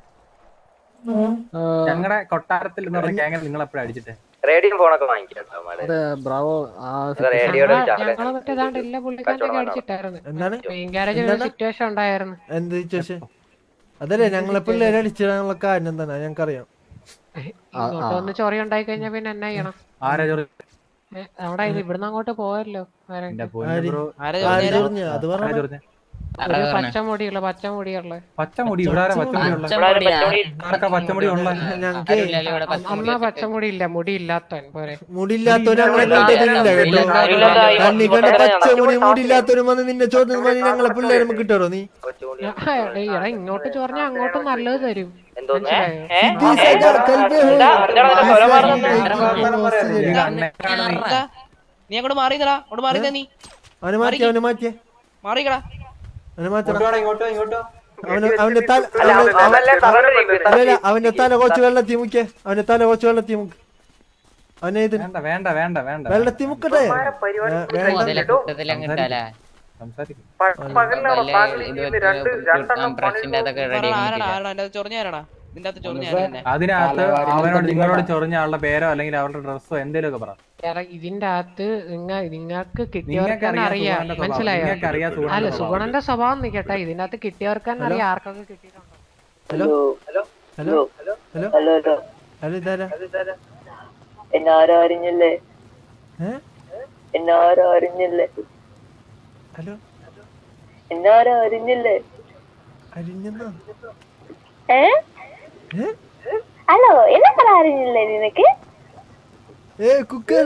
O: ഞങ്ങളുടെ കൊട്ടാരത്തിൽ എന്ന് പറഞ്ഞ ഗ്യാങ്ങിൽ നിങ്ങൾ എപ്പോഴാ അടിച്ചിട്ടേ
I: റേഡിയോ ഫോണൊക്കെ വാങ്ങിക്കാം കേട്ടോ മാഡം.
M: അതെ ബ്രാവോ ആ
I: ഇത് റേഡിയോയുടെ ഒരു ചാനൽ.
J: ഞങ്ങള് മറ്റേ ഏതാണ്ട് എല്ലാ പുള്ളിക്കാരനൊക്കെ അടിച്ചിട്ടായിരുന്നു
B: എന്താണ്
J: മെയിൻ ഗാരേജിൽ ഒരു സിറ്റുവേഷൻ ഉണ്ടായിരുന്നു
B: എന്ത് സിറ്റുവേഷൻ അതല്ലേ ഞങ്ങളെ പിള്ളേരെ അടിച്ചിടാനുള്ള കാരണം എന്താണ് ഞങ്ങൾക്കറിയാം
J: ഇങ്ങോട്ട് വന്ന് ചൊറി ഉണ്ടായി കഴിഞ്ഞാൽ പിന്നെ എന്നാ ചെയ്യണം
O: ആരാ ചൊറി
J: ഏ, അവിടെ ഇത് ഇവിടുന്ന് അങ്ങോട്ട് പോയല്ലോ വേറെ
O: എന്റെ പൊന്നു
B: ആര്?
O: ബ്രോ
H: ആരാ
B: ആര്
H: ചൊറിഞ്ഞേ?
B: ചൊറിഞ്ഞു? അത്
O: ആരാ
B: പറഞ്ഞ
O: ചൊറിഞ്ഞേ?
J: ഒരു പച്ചമുടിയുള്ള പച്ചമുടിയുള്ള
O: പച്ചമുടി ഇവിടെ ആരാ പച്ചമുടി ഉള്ള
H: ഇവിടെ ആരും പച്ചമുടി
O: ആരൊക്കെ പച്ചമുടി ഉള്ള
B: ഞങ്ങക്ക്
H: ആരുമില്ലല്ലോ ഇവിടെ പച്ചമുടി
J: അന്നാ പച്ചമുടി ഇല്ല മുടി ഇല്ലാത്തവൻ പോരെ
B: മുടിയില്ലാത്തവര് ഞങ്ങളെ കൂട്ടത്തിലില്ല കേട്ടോ
H: ഇല്ലാത്ത ആയി.
B: കണ്ണി കണ്ട പച്ചമുടി മുടിയില്ലാത്തവരും വന്ന് നിന്നെ ചോദ്യം പറഞ്ഞ് ഞങ്ങളെ പിള്ളേരെ നമുക്ക് കിട്ടോ നീ
I: കൊച്ചുകൂടി.
J: ആ, എടാ, എടാ ഇങ്ങോട്ട് ചൊറിഞ്ഞാ അങ്ങോട്ട് നല്ലത് തരും
I: എന്തോന്ന്?
J: മനസ്സിലായോ?
H: ഏ?
B: സിദ്ധി സജ കൽബെ ഹോ.
H: എന്താ? എന്താണ് നിന്റെ കൊല മാറുന്നത്?
B: സിദ്ധി
O: ഇത്
B: സജ.
O: അന്നെ
H: എന്താ? നീ അങ്ങോട്ട് മാറിയതടാ അങ്ങോട്ട് മാറിയതാ നീ
B: അവനെ മാറ്റി അവനെ മാറ്റിയേ
H: മാറിക്കടാ
B: അവനെ മാറ്റണം
K: ഇങ്ങോട്ടോ ഇങ്ങോട്ടോ ഇങ്ങോട്ടോ
B: അവന് അവന്റെ തല
I: അല്ല,
B: അവന്റെ-
I: അവൻ- അവനല്ലേ തറവാട്ടിൽ
B: അല്ലല്ല അവന്റെ തല കുറച്ച് വെള്ളത്തി മുക്കേ അവന്റെ തല കുറച്ച് വെള്ളത്തി മുക്ക് അവനെ ഇത്
O: വേണ്ട വേണ്ട വേണ്ട വേണ്ട
B: വെള്ളത്തി മുക്കട്ടെ ഏ, വേണ്ട
N: മുതല കൂട്ടത്തിൽ അങ്ങോട്ടല്ല
O: സംസാരിക്കും
N: പ്രശ്നത്തിന്റെ അതൊക്കെ റെഡി
H: ആരാടാ ആരാടാ എന്റെ ചൊറിഞ്ഞ ആരാടാ ഇതിന്റെ അകത്ത് ചൊറിഞ്ഞ ആരാ എന്നെ
O: അതിനകത്ത് അവനോട് നിങ്ങളോട് ചൊറിഞ്ഞ ആളുടെ പേരോ അല്ലെങ്കിൽ അവരുടെ ഡ്രസ്സോ എന്തേലും ഒക്കെ പറ
J: എടാ, ഇതിന്റെ അകത്ത് നിങ്ങ നിങ്ങൾക്ക്
O: നിങ്ങൾക്ക്
J: കിട്ടിയവർക്ക്
O: അറിയാം
J: അറിയാം
O: സുഗുണന്റെ സ്വഭാവം.
J: മനസ്സിലായോ
O: നിങ്ങൾക്ക് അറിയാം സുഗുണന്റെ
J: അല്ല
O: സ്വഭാവം.
J: സുഗുണന്റെ സ്വഭാവം നിക്കട്ടെ ഇതിന്റെ അകത്ത് കിട്ടിയവർക്ക് തന്നെ അറിയാം ആർക്കൊക്കെ കിട്ടിയിട്ടുണ്ടോ
B: hello hello hello hello
Q: hello
B: hello ഇതാരാ
Q: എന്നെ ആരും അറിഞ്ഞില്ലേ
B: ഏ
Q: എന്നെ ആരും അറിഞ്ഞില്ലേ
B: ഹലോ
Q: എന്നെ ആരും അറിഞ്ഞില്ലേ
B: അരിഞ്ഞെന്നാ
Q: ഏ
B: ഏ
Q: ഹലോ എന്നെ പറ അറിഞ്ഞില്ലേ നിനക്ക്
B: ഏ കുക്കർ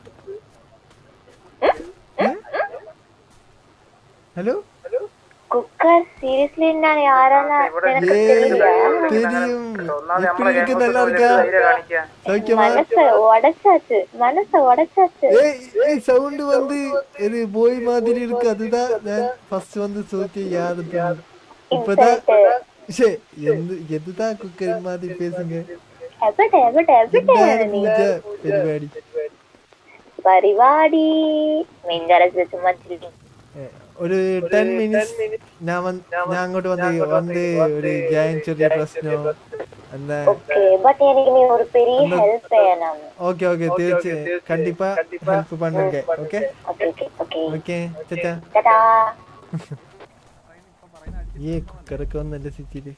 B: ഹലോ
Q: കുക്കർ സീരിയസ്ലി എന്നാണ് ആരാന്ന് നിനക്ക്
B: ഏ
Q: തെരിയാ
B: தெரியும் எப்படி இருக்கு நல்லா இருக்கா சௌக்கியமா
Q: മനസ്സ് ഉടച്ചാச்சு മനസ്സ് ഉടച്ചാச்சு
B: ஏய் ஏய் சவுண்ட் வந்து இது போய் மாதிரி இருக்கு அதுதான் நான் ஃபர்ஸ்ட் வந்து சோத்தி யாரு இப்பதான் சே எந்த எதுதான் குக்கர் மாதிரி பேசுங்க
Q: എവിടെ എവിടെ എവിടെയാണ്
B: എന്താണ്
Q: നീ
B: പൂജ പരിപാടി
Q: പരിപാടി മീൻകറച്ച് ചുമ്മാ ചിരിക്കും
B: ഏ, ഒരു ടെൻ മിനിറ്റ്സ് ഞാൻ വന്ന് ഞാൻ അങ്ങോട്ട് വന്ന് വന്ന് ഒരു ജയൻ ചെറിയ പ്രശ്നം എന്താ
Q: ഓക്കെ பட் எனக்கு நீ ஒரு பெரிய ஹெல்ப் செய்யணும்
B: ஓகே ஓகே திருச்சி கண்டிப்பா ஹெல்ப் பண்ணுங்க okay
Q: okay okay okay
B: okay ചച്ചാ
Q: ടാറ്റാ
B: ഏ കുക്കറൊക്കെ വന്ന് എന്റെ സിറ്റിയില്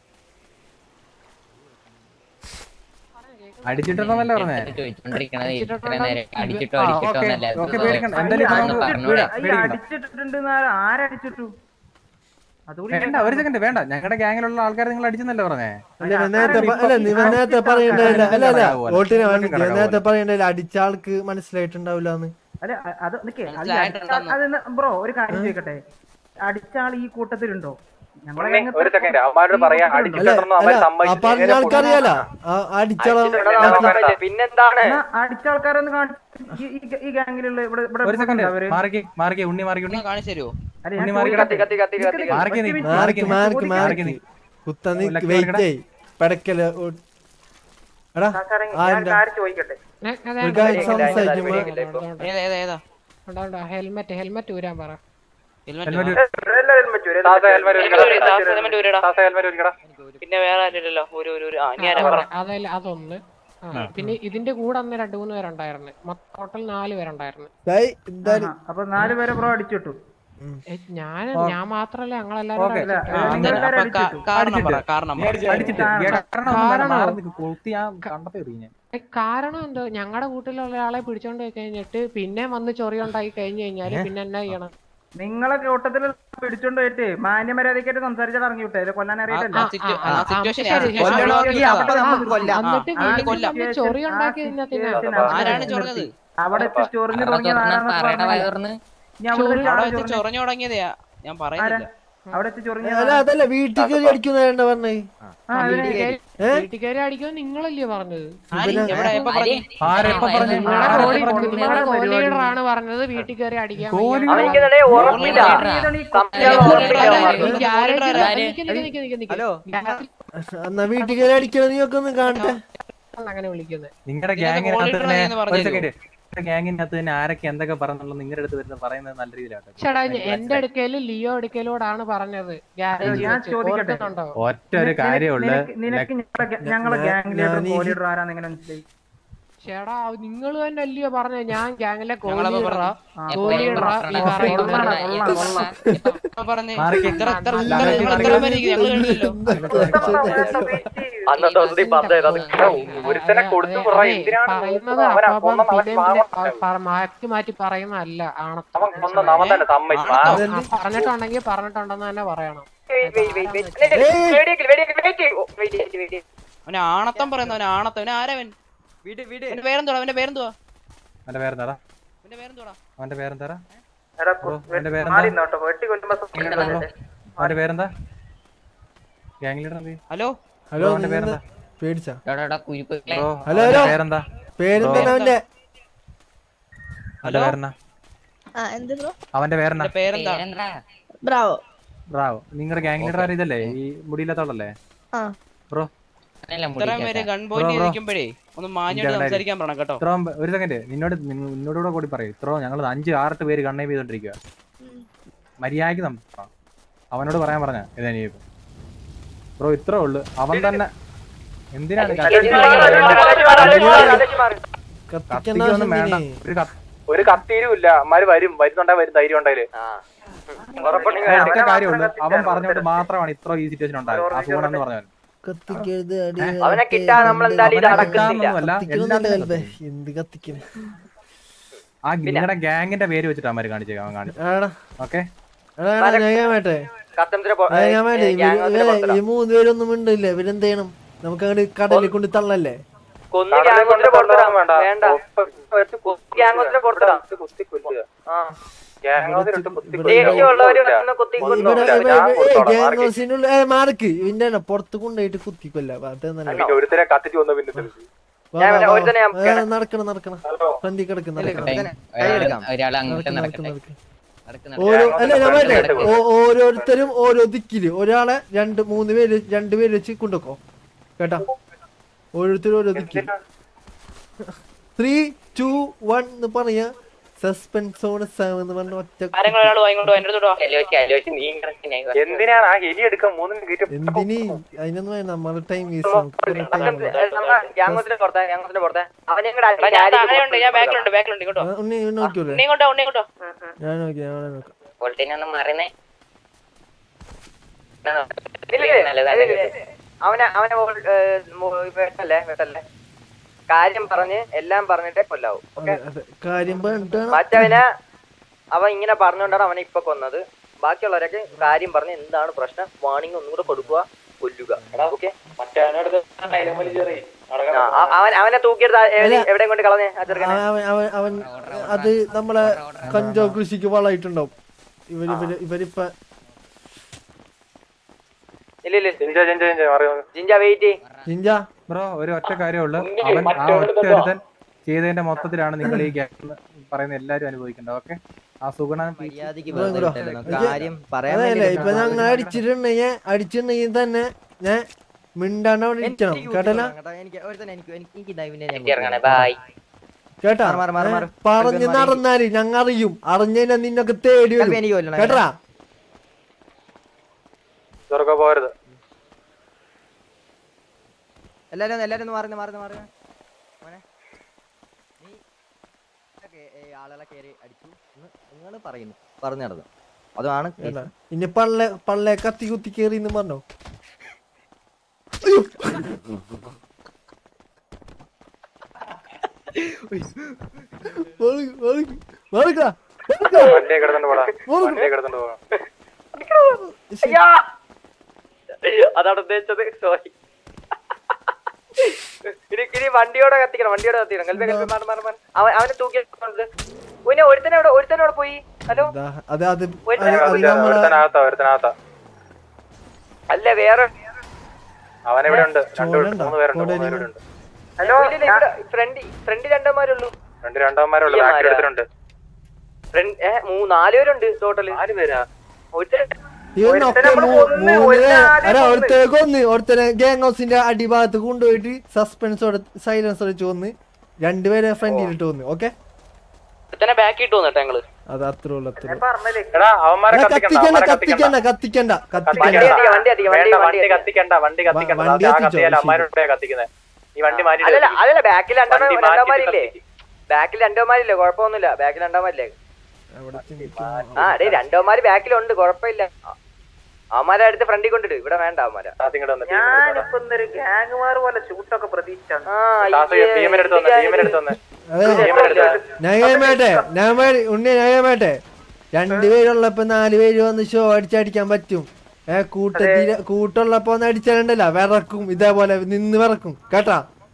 O: അടിച്ചിട്ടുണ്ടെന്നല്ലേ പറഞ്ഞേ
N: ചോദിച്ചോണ്ടിരിക്കണത് ഇത്ര നേരം അടിച്ചിട്ടോ
O: ആ,
N: അടിച്ചിട്ടോ
O: ഓക്കേ,
N: എന്നല്ല
O: ഓക്കേ, പേടിക്കണ്ട. എന്തായാലും ഇപ്പൊ നമുക്ക്
N: പറഞ്ഞൂടെ
O: വിടാം, പേടിക്കണ്ട.
D: അടിച്ചിട്ടുണ്ട് ആരടിച്ചിട്ടു അതുകൂടി
O: വേണ്ട ഒരു സെക്കൻഡ് വേണ്ട ഞങ്ങളുടെ ഗ്യാങ്ങിലുള്ള ആൾക്കാർ നിങ്ങൾ അടിച്ചെന്നല്ലേ പറഞ്ഞേ
B: അല്ല ഇവൻ നേരത്തെ പ- അല്ല നീ ഇവൻ നേരത്തെ പറയണ്ടല്ല അല്ല അല്ല വോട്ടിനെ വേണ്ടി ഇവൻ നേരത്തെ പറയണ്ടല്ല അടിച്ച ആൾക്ക് മനസ്സിലായിട്ടുണ്ടാവില്ലാന്ന്
D: അല്ല അ- അത് നിക്കേ അത് ഈ
H: മനസ്സിലായിട്ടുണ്ടെന്ന്.
D: അടിച്ച- അത് ബ്രോ ഒരു കാര്യം ചോദിക്കട്ടെ അടിച്ച ആൾ ഈ കൂട്ടത്തിലുണ്ടോ ഞങ്ങളെ
G: ഒരു സെക്കൻഡ് അവന്മാരോട് പറയാ
B: അല്ല
G: അടിച്ചിട്ടുണ്ടെന്ന്
B: അല്ല
G: അവന്മാർ
B: ആ പറഞ്ഞ ആൾക്കറിയാലോ ആ അടിച്ചോളാം
I: പിന്നെന്താണ്
D: എന്നാ അടിച്ച ആൾക്കാരൊന്ന് കാണിച്ച് ഈ- ഈ- ഈ ഗാംഗിലുള്ള ഇവിടെ ഇവിടെ
O: ഒരു സെക്കൻഡ്
D: അവര്
O: മാറിക്ക് മാറിക്ക് ഉണ്ണി മാറിക്ക് ഉണ്ണി
J: കാണിച്ചു തരുമോ
D: അല്ല, ഞാൻ
O: ഉണ്ണി മാറിക്ക്
D: ചോദിക്കട്ടെ.
I: കത്തി കത്തി കത്തി
D: നിക്ക് നിക്ക്
O: മാറിക്ക് നീ
D: ഒറ്റ minute.
O: മാറിക്ക് നീ
B: മാർക്ക് മാർക്ക്
O: മാറിക്ക് നീ
B: കുത്ത നീ
O: ലക്കി
B: വെയിറ്റ്
O: മാർക്കടാ.
B: ചെയ് പടക്കല് ഓ- എടാ
D: സാറേ,
B: ആ
D: ഞാൻ
B: എന്താ
D: കാര്യം ചോദിക്കട്ടെ
B: ഒരു കാര്യം സംസാരിക്കുമ്പോ
J: ഏതാ ഏതാ ഏതാ
R: ഹെൽമെറ്റ് ഹെൽമെറ്റ് ഊരാൻ പറ
J: ഹെൽമെറ്റ്
H: പിന്നെ വേറെ ആരുമില്ലല്ലോ ഒരു ഒരു ഒരു ആ ഇനി ആരാ പറ
R: അതല്ല അതൊന്ന് ആ, പിന്നെ ഇതിന്റെ കൂടെ അന്ന് രണ്ടു മൂന്ന് പേരുണ്ടായിരുന്നു ടോട്ടൽ നാല് പേരുണ്ടായിരുന്നു
B: ദായി, എന്തായാലും
D: അപ്പൊ നാല് പേരെ ബ്രോ അടിച്ചിട്ടു
R: ഏ, ഞാൻ
O: ഓ.
R: ഞാൻ മാത്രല്ല ഞങ്ങളെല്ലാരും
O: ഓക്കേ.
R: അടിച്ചിട്ട്.
O: ആ,
R: ആ,
O: അങ്ങനെ
R: നിങ്ങളെല്ലാരും
J: അപ്പൊ കാ-
R: അടിച്ചിട്ടു.
J: കാരണം പറ
O: അടിച്ചിട്ട്.
J: കാരണം
O: നീ
J: പറ.
O: അടിച്ചിട്ട്. അടിച്ചിട്ട്. ഈ കാരണം ഒന്നും വേണ്ട.
R: കാരണം-
O: മാറി നിക്ക്. കൊളുത്തി ഞാൻ കണ്ടപ്പോ എറിയും ഞാൻ
R: ഏ, കാരണം എന്തോ ഞങ്ങളുടെ കൂട്ടിലുള്ള ഒരാളെ പിടിച്ചോണ്ട് പോയി കഴിഞ്ഞിട്ട് പിന്നെ വന്ന് ചൊറി ഉണ്ടായി കഴിഞ്ഞു കഴിഞ്ഞാല് പിന്നെ എന്നാ ചെയ്യണം
D: നിങ്ങളെ കൂട്ടത്തിൽ പിടിച്ചോണ്ട് പോയിട്ട് മാന്യമര്യാദക്കായിട്ട് സംസാരിച്ചാൽ ഇറങ്ങി വിട്ടേ ഇത് കൊല്ലാൻ അറിയിട്ടല്ലേ
R: ആ, ആ, ആ, ആ,
J: situation-
R: ശരി, ശരി.
J: കൊല്ലണമെങ്കിൽ
R: ആ,
J: അപ്പൊ
R: ആ,
J: നമുക്ക് കൊല്ലാം.
R: ആ, എന്നിട്ട്
J: ആ,
R: വീണ്ടും
J: കൊല്ലാം.
R: വന്ന് ചൊറി ഉണ്ടാക്കി കഴിഞ്ഞാൽ
J: ആരാണ് ചൊറഞ്ഞത്
D: അവിടെ എത്തി ചൊറിഞ്ഞു തുടങ്ങിയത് ആരാണെന്ന് പറഞ്ഞില്ല. ഇനി അവിടെ
R: ചൊറി-
D: വെച്ച്
J: അവിടെ
D: ആരാ
J: വെച്ച്
D: ചൊറിഞ്ഞത്?
J: ചൊറഞ്ഞു തുടങ്ങിയതാ ഞാൻ പറയുന്നില്ല
D: അവിടെ വെച്ച് ചൊറിഞ്ഞത്
B: അല്ല
D: ആരാ?
B: അതല്ല വീട്ടിൽ കയറി അടിക്കുന്ന പറഞ്ഞേ
D: ആ, അത്
B: ഏ?
R: വീട്ടുകാരെ അടിക്കുമെന്ന് നിങ്ങളല്ലേ പറഞ്ഞത്
J: ആര്? എവിടെ? എപ്പോ പറഞ്ഞു?
O: ആരെപ്പോ പറഞ്ഞു
R: നിങ്ങളുടെ
O: ആരെപ്പോ
R: കോടി-
O: പറഞ്ഞു?
R: നിങ്ങളുടെ കോഹ്ലി ലീഡറാണ് പറഞ്ഞത് വീട്ടിൽ കയറി അടിക്കാൻ
O: കോഹ്ലി
R: വയ്യ.
I: അവനിക്കതേ ഉറപ്പില്ല
R: ഈ ഗ്യാരേജിൽ- നിക്ക് നിക്ക് നിക്ക് നിക്ക് നിക്ക്.
E: ഹലോ
B: എന്നാ വീട്ടിൽ കയറി അടിക്കണ നീ ഒക്കെ ഒന്ന് കാണട്ടെ
R: അങ്ങനെ വിളിക്കുന്നത്
O: നിങ്ങളുടെ
J: ഇതിനകത്ത്
O: ഗ്യാങ്ങിനകത്ത്
J: കോഹ്ലി
O: തന്നെ
J: എന്ന് പറഞ്ഞു
O: ഒരു സെക്കൻഡ് ഗ്യാങ്ങിനകത്ത് തന്നെ ആരൊക്കെ എന്തൊക്കെ പറഞ്ഞുള്ളത് നിങ്ങളുടെ അടുത്ത് വരുന്നത് പറയുന്നത് നല്ല രീതിയിലാട്ടോ
R: ചേട്ടാ എന്റെ അടുക്കലും ലിയോ അടുക്കലോടാണ് പറഞ്ഞത് ഗ്യാരേജിൽ
D: ഞാൻ
R: വെച്ച്.
D: ചോദിക്കട്ടെ?
R: ഓർക്കുന്നുണ്ടോ?
O: ഒറ്റ ഒരു കാര്യമുള്ളൂ
D: നിനക്ക് നിനക്ക് ഞങ്ങളുടെ ഞങ്ങളെ ഗ്യാങ് ലീഡർ കോഹ്ലിഡർ ആരാന്ന് എങ്ങനെ മനസ്സിലായി
R: ചേട്ടാ നിങ്ങൾ തന്നെ അല്ലയോ പറഞ്ഞത് ഞാൻ ഗ്യാങ്ങിലെ
J: ഞങ്ങളപ്പോ
R: കോഹ്ലിഡറാ
J: പറഞ്ഞു.
R: കോഹ്ലിഡറാ ഈ പറയുന്നത്
D: കൊള്ളാം, കൊള്ളാം, കൊള്ളാം.
J: അപ്പൊ പറഞ്ഞ്
O: മാറിക്ക്.
J: ഇത്ര ഇത്ര
O: അല്ല,
J: ഇത്ര
O: മാറിക്ക്,
J: ഇത്ര പേര് ഞങ്ങൾ കണ്ടില്ലല്ലോ
I: അന്നത്തെ ദിവസത്തിൽ പന്ത് ചെയ്തത്
G: ഒരുത്തനെ കൊടുത്തു
R: അതെ,
G: പറ
R: അതെ,
G: എന്തിനാണ്
R: പറയുന്നത്
G: അവനെ
R: അപ്പം
G: കൊന്ന അവൻ
R: പിന്നെ
G: പാവം
R: പിന്നെ പ- പ- മാറ്റി മാറ്റി പറയുന്നതല്ല ആണത്തം
G: അവൻ കൊന്ന അവൻ തന്നെ സമ്മതിച്ചു ആ,
R: ആ, പറഞ്ഞിട്ടുണ്ടെങ്കിൽ പറഞ്ഞിട്ടുണ്ടെന്ന് തന്നെ പറയണം
J: അവന് ആണത്തം പറയുന്നു അവന് ആണത്തം അവന് ആരവൻ
E: വീട് വീട്
J: അവന്റെ പേരെന്തുവാ അവന്റെ പേരെന്തുവാ
O: അവന്റെ പേരെന്താടാ
J: അവന്റെ പേരെന്തുവാ
O: അവന്റെ പേരെന്താടാ
D: എടാ,
O: ബ്രോ,
D: വെ-
O: അവന്റെ പേരെന്താ?
D: മാറി നിന്നോ കേട്ടോ. വെട്ടി കൊല്ലുമ്പോ
O: ബ്രോ, ബ്രോ, അവന്റെ പേരെന്താ ഗ്യാങ് ലീഡർ എന്ത്
J: ഹലോ
B: ഹലോ
O: അവന്റെ
B: നിങ്ങൾ
O: പേരെന്താ
B: പേടിച്ചാ
N: കുരിപ്പ്
O: ബ്രോ
B: ഹലോ,
O: അവന്റെ
B: ഹലോ.
O: പേരെന്താ
B: പേരെന്താ
O: ബ്രോ,
B: അവന്റെ
O: അവന്റെ പേരെന്നാ
F: ആ എന്ത് ബ്രോ
O: അവന്റെ പേരെന്നാ
J: അവന്റെ പേരെന്താ
F: ബ്രാവോ
O: ബ്രാവോ നിങ്ങളുടെ ഗ്യാങ് ലീഡർ ആരും ഇതല്ലേ ഈ മുടിയില്ലാത്തോളല്ലേ
F: ആ
O: ബ്രോ
J: ഇത്രയും പേര് ഗൺ
O: ബ്രോ,
J: പോയിന്റ്
O: ബ്രോ.
J: നിൽക്കുമ്പോഴേ ഒന്ന് മാന്യമായിട്ട്
O: ഇല്ല,
J: സംസാരിക്കാൻ പറയണം കേട്ടോ
O: ഇത്രയും പേ- ഒരു സെക്കൻഡ് നിന്നോട് നിന്ന- നിന്നോട് കൂടെ കൂടി പറയും ഇത്രോ ഞങ്ങൾ അഞ്ച് ആറെട്ട് പേര് കണ്ണേ ചെയ്തോണ്ടിരിക്കുക മര്യാദക്ക് നം- അവനോട് പറയാൻ പറഞ്ഞ ഇതേ ബ്രോ ഇത്രേ ഉള്ളു അവൻ തന്നെ എന്തിനാണ് കത്തിക്കൊന്നും വേണ്ട ഒരു കത്ത്
G: ഒരു കത്തീരും ഇല്ല അമ്മാര് വരും വരുന്നുണ്ടെ വരും ധൈര്യം ഉണ്ടെങ്കില്
O: ഒറ്റ കാര്യമുള്ളൂ അവൻ പറഞ്ഞോണ്ട് മാത്രമാണ് ഇത്ര ഈ സിറ്റുവേഷൻ ഉണ്ടായത് ആ സുഗുണം എന്ന് പറഞ്ഞവൻ
B: കത്തിക്കരുത് അടി
I: അവനെ കിട്ടാൻ നമ്മൾ എന്തായാലും ഇത്
O: അവനെ
I: അടക്കുന്നില്ല
O: കിട്ടാനൊന്നുമല്ല,
B: കത്തിക്കണമെന്നില്ല
O: എല്ലാത്തിനും
B: കൽബേ. എന്ത് കത്തിക്കണേ
O: ആ നിങ്ങളുടെ ഗ്യാങ്ങിന്റെ പേര് വെച്ചിട്ട് അവന്മാര് കാണിച്ചേക്കാം അവൻ കാണിച്ചു
B: ആടാ
O: ഓക്കെ
B: എടാ, എടാ, ഞാൻ ഞാൻ വേട്ടെ
I: കസ്റ്റംസിനെ
B: ആ, ഞാൻ വേണ്ടേ ഇവര് ഇവരെ ഈ മൂന്ന് പേരൊന്നും മിണ്ടില്ല ഇവരെന്ത് ചെയ്യണം നമുക്ക് അങ്ങോട്ട് കടലിൽ കൊണ്ട് തള്ളല്ലേ
I: കൊന്നു ഗ്യാങ്ങോസിനെ പുറത്തിടാം വേണ്ട ഗ്യാങ്ങോസിനെ പുറത്തിടാം ആ ദേഷ്യമുള്ളവര് വന്ന് കുത്തി കൊന്നു
B: ഗ്യാങ്സിനുള്ള മാർക്ക് ഇവന്റെ പുറത്ത് കൊണ്ടുപോയിട്ട് കുത്തിക്കൊല്ല
G: എനിക്ക് ഒരുത്തരെ കത്തിച്ച് വന്ന പിന്നെ തെളിച്ച്.
B: നടക്കണം നടക്കണം ഫ്രണ്ടി കിടക്കും നടക്കണം
N: ഒരാൾ അങ്ങോട്ട്
B: നടക്ക്,
N: നടക്കട്ടെ
B: നടക്ക്, നടക്ക്. ഓരോ അല്ല ഞാൻ പറയട്ടെ ഓ- ഓരോരുത്തരും ഓരോ ദിക്കില് ഒരാളെ രണ്ട് മൂന്ന് പേര് രണ്ട് പേര് വെച്ച് കൊണ്ടുവക്കോ കേട്ടാ ഓരോരുത്തരും ഓരോ ദിക്കില് ത്രീ ടു വൺ എന്ന് പറയാ സസ്പെൻസ് ഓൺ എന്ന് പറഞ്ഞ ഒറ്റ
H: ആരെങ്കിലും ഒരാൾ വാങ്ങിക്കൊണ്ടോ എന്റെ അടുത്തോട്ടോ
G: എന്തിനാണ് ആ എലി എടുക്കാൻ മൂന്നിന് കയറ്റി
B: എന്തിന് അതിനൊന്നും വേണ്ട നമ്മളെ ടൈം വേസ്റ്റ് നമുക്ക് ടൈം
I: ഗ്യാങ്ങോസിനെ പുറത്തെ ഗ്യാങ്ങോസിനെ പുറത്തെ അവനെ
H: ഞാൻ താഴെയുണ്ട് ഞാൻ ബാക്കിലുണ്ട് ബാക്കിലുണ്ട് ഇങ്ങോട്ടോ
B: ഉണ്ണി നോക്കിയോളെ
H: ഉണ്ണി കൊണ്ടോ ഉണ്ണി കൊണ്ടോ
B: ഞാൻ നോക്കി ഞാൻ നോക്കാം
L: വോൾട്ടിനൊന്നും മാറുന്നേ
I: അവനെ അവനെ ഓൾ- ഏ, മോ- വെട്ടല്ലേ വെട്ടല്ലേ കാര്യം പറഞ്ഞ് എല്ലാം പറഞ്ഞിട്ടേ കൊല്ലാവൂ ഓക്കെ
B: അതെ കാര്യം പറഞ്ഞിട്ടാണ്
I: മറ്റവനെ അവൻ ഇങ്ങനെ പറഞ്ഞുകൊണ്ടാണ് അവനെ ഇപ്പൊ കൊന്നത് ബാക്കിയുള്ളവരൊക്കെ കാര്യം പറഞ്ഞ് എന്താണ് പ്രശ്നം വാണിംഗ് ഒന്നും കൂടെ കൊടുക്കുക കൊല്ലുക ഓക്കെ അവൻ അവനെ തൂക്കിയെടുത്ത് എവിടെ കൊണ്ട് കളഞ്ഞേ ആ ചെറുക്കനെ
B: അവൻ അവൻ അവൻ അത് നമ്മളെ കഞ്ചോ കൃഷിക്ക് വളമായിട്ടുണ്ടാവും ഇവര് ഇവര് ഇവരിപ്പ
I: ഇല്ല ഇല്ല
G: ജിഞ്ച ജിഞ്ച ജിഞ്ച മാറി വന്ന്.
I: ജിഞ്ച വെയിറ്റ്
B: ജിഞ്ച
O: ബ്രോ ഒരു ഒറ്റ കാര്യമുള്ളൂ
G: ഉണ്ണി,
O: അവൻ ആ
G: മറ്റവരുടെ
O: ഒറ്റ
G: തൊട്ടോ?
O: ഒരുത്തൻ ചെയ്തതിന്റെ മൊത്തത്തിലാണ് നിങ്ങൾ ഈ ഗ്യാങ് പറയുന്ന എല്ലാരും അനുഭവിക്കേണ്ടത് ഓക്കെ ആ സുഗുണ
E: മര്യാദക്ക്
B: ബ്രോ,
E: വെറുതെ
B: ബ്രോ.
E: വിട്ടല്ലോ.
B: എനിക്ക്
E: കാര്യം പറയാൻ
B: അതല്ലേ
E: വേണ്ടി
B: ഇപ്പൊ ഞങ്ങൾ അടിച്ചിട്ടുണ്ടെങ്കിൽ അടിച്ചിട്ടുണ്ടെങ്കിൽ തന്നെ ഞാൻ മിണ്ടാണ്ട് അവിടെ ഇരിക്കണം കേട്ടല്ല
E: എനിക്ക് ഒരുത്തനെ എനിക്ക് എനിക്ക് എനിക്ക് ഡൈവിനെ ഞാൻ
I: ഇറങ്ങണേ ബൈ
B: കേട്ടാ
E: മാറ്, മാറ്, മാറ്.
B: ഏ, പറഞ്ഞ്
E: മാറി.
B: നടന്നാല് ഞങ്ങ അറിയും അറിഞ്ഞാ നിന്നൊക്കെ തേടി
E: കൽവി എനിക്ക്
B: വരും
E: കൊല്ലണം,
B: കേട്ടാ
G: തുറക്ക പോരുത്
E: എല്ലാരും ഒന്ന് എല്ലാരും ഒന്ന് മാറുന്ന മാറുന്ന മാറുന്ന മോനെ നീ ഇതൊക്കെ, ഏ, ആളുകളെ കയറി അടിച്ചു നിങ്ങൾ പറയുന്നു പറഞ്ഞു നടന്നു അതാണ് case.
B: കേട്ടാ. ഇനി പള്ള പള്ളേ കത്തി കുത്തി കേറി എന്ന് പറഞ്ഞോ
G: വണ്ടിയെ കിടന്നുണ്ട് പോടാ വണ്ടിയെ കിടന്നുണ്ട് പോകാം
I: അതാണ് ഉദ്ദേശിച്ചത് സോറി ഇനി ഇനി വണ്ടിയോടെ കത്തിക്കണം വണ്ടിയോടെ കത്തിക്കണം കൽപ്പ കൽപ്പ മാറി മാറി മാറി അവൻ അവനെ തൂക്കി പിന്നെ ഒരുത്തനെ അവിടെ ഒരുത്തനെ അവിടെ പോയി ഹലോ
B: അത് അത്
I: ഒരു
B: അത് അത് നമ്മളെ
G: ഒരുത്തനകത്താ ഒരുത്തനകത്താ
I: അല്ല വേറെ
G: അവൻ ഇവിടെ ഉണ്ട് രണ്ട്
B: ചോരണ്ടോ?
G: മൂന്ന് പേരുണ്ട് മൂന്ന്
B: ചോരയില്?
G: പേരുണ്ട്
I: ഹലോ ഫ്രണ്ട് ഫ്രണ്ട് രണ്ടന്മാരുള്ളൂ
G: രണ്ട് രണ്ടാമന്മാരുള്ളൂ
I: ഈ
G: ബാക്കിൽ
I: ആരാ?
G: എടുത്തിട്ടുണ്ട്
I: ഫ്രണ്ട് ഏ മൂന്ന് നാല് പേരുണ്ട് ടോട്ടല്
G: നാല് പേരാ
I: ഒരുത്തൻ
B: ഇവനൊക്കെ മൂ- മൂന്ന് അല്ല ഒരുത്തനെ കൊന്ന് ഒരുത്തനെ ഗ്യാങ് ഹൗസിന്റെ അടിഭാഗത്ത് കൊണ്ടുപോയിട്ട് സസ്പെൻസോടെ സൈലൻസർ വെച്ച് കൊന്ന് രണ്ടുപേരെ ഫ്രണ്ടിലിട്ട് കൊന്ന് ഓക്കെ
I: ഒരുത്തനെ ബാക്ക് ഇട്ട് വന്നിട്ട് ഞങ്ങള്
B: അത് അത്രേ ഉള്ളു അത്രേ ഉള്ളു.
G: എടാ അവന്മാരെ
B: എടാ,
G: കത്തിക്കണ്ട
B: കത്തിക്കണ്ട
G: അവന്മാരെ കത്തിക്കണ്ട
B: കത്തിക്കണ്ട കത്തിക്കണ്ട
I: വണ്ടി
B: കത്തിക്കണ്ട
I: കത്തിക്ക, വണ്ടി കത്തിക്ക, വണ്ടി
G: വേണ്ട
I: വണ്ടി
G: വണ്ടി കത്തിക്കണ്ട വണ്ടി കത്തിക്കണ്ട
B: വണ്ടി
G: ആ
B: കത്തിച്ചോ,
G: കത്തിയാൽ
B: ശരി.
G: അവന്മാരുടെ കത്തിക്കുന്നത് ഈ വണ്ടി മാറ്റി
I: അല്ലല്ല അല്ലല്ല ബാക്കിൽ രണ്ടെണ്ണം
G: വണ്ടി മാറ്റി
I: രണ്ടാമാരില്ലേ ബാക്കിൽ രണ്ടോമാരില്ലേ കുഴപ്പമൊന്നുമില്ല ബാക്കിൽ രണ്ടാമാരില്ലേ ആ ഡേ രണ്ടോമാര് ബാക്കിലുണ്ട് കുഴപ്പമില്ല അവന്മാരെ അടുത്ത് ഫ്രണ്ടിൽ കൊണ്ടിട്ട് ഇവിടെ വേണ്ട അവന്മാരെ
D: ഞാനിപ്പോ ഇന്നൊരു ഗ്യാങ്മാർ പോലെ ഷൂട്ടൊക്കെ പ്രതീക്ഷിച്ചാണ്
G: ടീമിനെടുത്ത് വന്ന് ടീമിനെടുത്ത് വന്ന്
B: ഞാൻ കേമേട്ടെ ഞാൻ മേടി- ഉണ്ണി ഞാൻ കേമേട്ടെ രണ്ടുപേരുള്ളപ്പോ നാല് പേര് വന്ന് ഷോ അടിച്ചടിക്കാൻ പറ്റും ഏ കൂട്ടത്തില് കൂട്ടുള്ളപ്പോ ഒന്ന് അടിച്ചാലുണ്ടല്ല വിറക്കും ഇതേപോലെ നിന്ന് വിറക്കും കേട്ടാ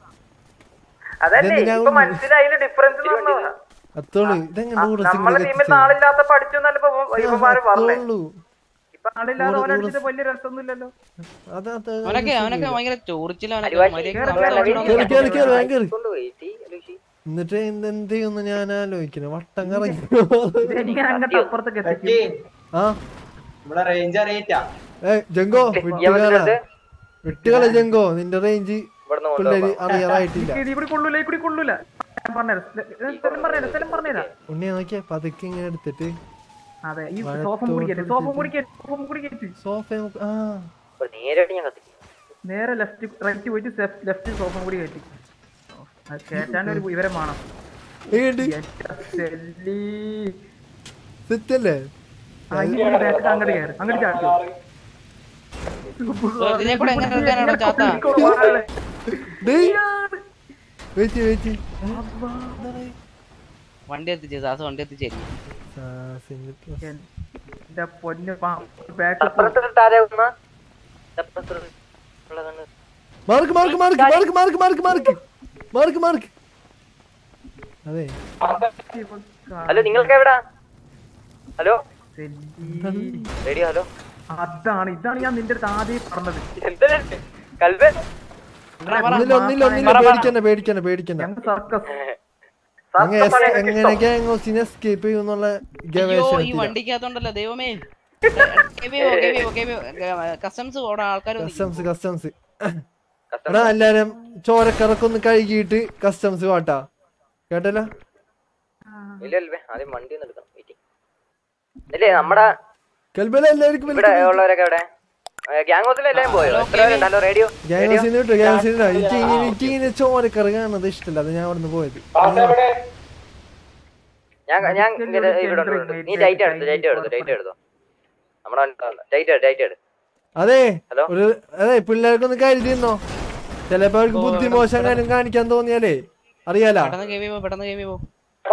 D: അതല്ലേ
B: ഇതെന്തിനാ
D: ഇപ്പൊ
B: ഉണ്ണി?
D: മനസ്സിലായില്ല ഡിഫറൻസ്
B: അത്തോളൂ ഇതെങ്ങനെ കൂടെ
D: നമ്മളെ ടീമിൽ നാളില്ലാത്തപ്പോ അടിച്ചു എന്നല്ല ഇവന്മാര് പറഞ്ഞേ
B: അത്തോളൂ
D: ഇപ്പൊ നാളില്ലാതെ
B: കൂടെ-
D: ഓരടിച്ചിട്ട് വലിയ രസമൊന്നുമില്ലല്ലോ
B: അത് അത്
J: അവനൊക്കെ അവനൊക്കെ ഭയങ്കര ചോറിച്ചിലാണ്
B: കേറി കേറി കേറി വേഗം കേറി
I: കൊണ്ടുപോയി ടീ, ലൂഷി.
B: എന്നിട്ട് എന്ത് എന്ത് ചെയ്യുന്നു ഞാൻ ആലോചിക്കുന്നു വട്ടം കറങ്ങി
D: എനിക്ക് അങ്ങോട്ട് അപ്പുറത്തേക്ക് എത്തിക്കും
B: ആ
K: ഇവിടെ റേഞ്ച് അറിയിട്ടാ
B: ഏ ജങ്കോ വിട്ടുകള വിട്ടുകള ജങ്കോ നിന്റെ റേഞ്ച് പിള്ളേര് അറിയാറായിട്ടില്ല
D: ഇത് ഇവിടെ കൊള്ളൂല ഇവിടെ കൊള്ളൂല ഞാൻ പറഞ്ഞുതരാം സ്ഥലം പറഞ്ഞുതരാം സ്ഥലം പറഞ്ഞുതരാം
B: ഉണ്ണിയെ നോക്കിയാ പതുക്കെ ഇങ്ങനെ എടുത്തിട്ട്
D: അതെ ഈ
B: വലത്തോട്ട്
D: സോഫം കുടിക്കരുത് സോഫം
B: എടുത്തിട്ട്
D: കുടിക്കരുത് സോഫം കുടിക്കരുത്
B: സോഫ ആ
I: ഇപ്പൊ നേരിട്ട് ഞാൻ കത്തിക്കും
D: നേരെ ലെഫ്റ്റ് റൈറ്റ് പോയിട്ട് ലെഫ്റ്റ് സോഫം കൂടി കയറ്റി അത് കേറ്റാൻ ഒരു വിവരം വേണം
B: ഏണ്ട്
D: ചെല്ലി.
B: സെറ്റല്ലേ
D: ആ, ഇനി കൊണ്ട് back അങ്ങോട്ട് കയറ് അങ്ങോട്ട് ചാടിക്കോ
J: ഇതിനെ കൂടെ എങ്ങനെ എടുക്കാനാണോ ചാത്ത
B: വെയിറ്റ് വെയിറ്റ്
J: വണ്ടി എത്തിച്ചേ സാസ് വണ്ടി എത്തിച്ചേ
D: എന്റെ പൊന്ന് ബാക്ക്
I: അപ്പുറത്തിട്ട് ആരാ വന്നാ? അപ്പുറത്ത് ഉള്ള കണ്ണ്.
B: Mark mark mark mark mark mark mark mark mark അതെ
I: ഹലോ നിങ്ങൾക്ക് എവിടാ ഹലോ റേഡിയോ ഹലോ
D: അതാണ് ഇതാണ് ഞാൻ നിന്റെ അടുത്ത് ആദ്യം പറഞ്ഞത്
I: എന്താ കൽവേ
B: ഒന്നില്ല ഒന്നില്ല ഒന്നില്ല പേടിക്കണ്ട പേടിക്കണ്ട പേടിക്കണ്ട
D: സർക്കസ്
B: അങ്ങ് എസ്- എങ്ങനെ ഗ്യാങ് ഹൗസിനെ എസ്കേപ്പ് ചെയ്യുന്നുള്ള
J: അയ്യോ ഈ
B: ഗവേഷണത്തില
J: വണ്ടിക്കകത്തുണ്ടല്ലോ ദൈവമേ കസ്റ്റംസ് ഓടാ ആൾക്കാർ
B: കസ്റ്റംസ് കസ്റ്റംസ് എടാ എല്ലാരും ചോരക്കറക്കൊന്ന് കഴുകിയിട്ട് കസ്റ്റംസ് വാട്ടാ കേട്ടല്ലോ
I: ഇല്ല ഇല്ല ആദ്യം വണ്ടി ഒന്ന് എടുക്കണം വെയിറ്റിംഗ് ഇല്ലേ നമ്മടെ
B: കൽബല എല്ലാവർക്കും
I: ഇവിടെ ഉള്ളവരൊക്കെ എവിടെ ഗ്യാങ് ഹൗസിൽ എല്ലാരും പോയോ എത്ര പേരുണ്ട് ഹലോ റേഡിയോ
B: ഗ്യാങ് ഹൗസിന് വിട്ടു ഗ്യാങ് ഹൗസിന് വിട്ടോ എനിക്ക് ഇങ്ങനെ എനിക്ക് ഇങ്ങനെ ചോരക്കറ കാണുന്നത് ഇഷ്ടമല്ല അത് ഞാൻ അവിടെ നിന്ന് പോയത്
I: ഞാൻ ഞാൻ ഇങ്ങനെ ഇവിടെ ഉണ്ട്, ഇവിടെ ഉണ്ട്. നീ ടൈറ്റ് എടുത്തു ടൈറ്റ് എടുത്തു ടൈറ്റ് എടുത്തോ നമ്മുടെ ടൈറ്റ് എടു ടൈറ്റ് എടു
B: അതെ
I: ഹലോ?
B: ഒരു അതെ പിള്ളേർക്കൊന്ന് കരുതിന്നോ ചിലപ്പോ അവർക്ക് ബുദ്ധിമോശം കാര്യം കാണിക്കാൻ തോന്നിയാലേ അറിയാലോ
J: പെട്ടെന്ന് കേമി പോ പെട്ടെന്ന് കേമി പോ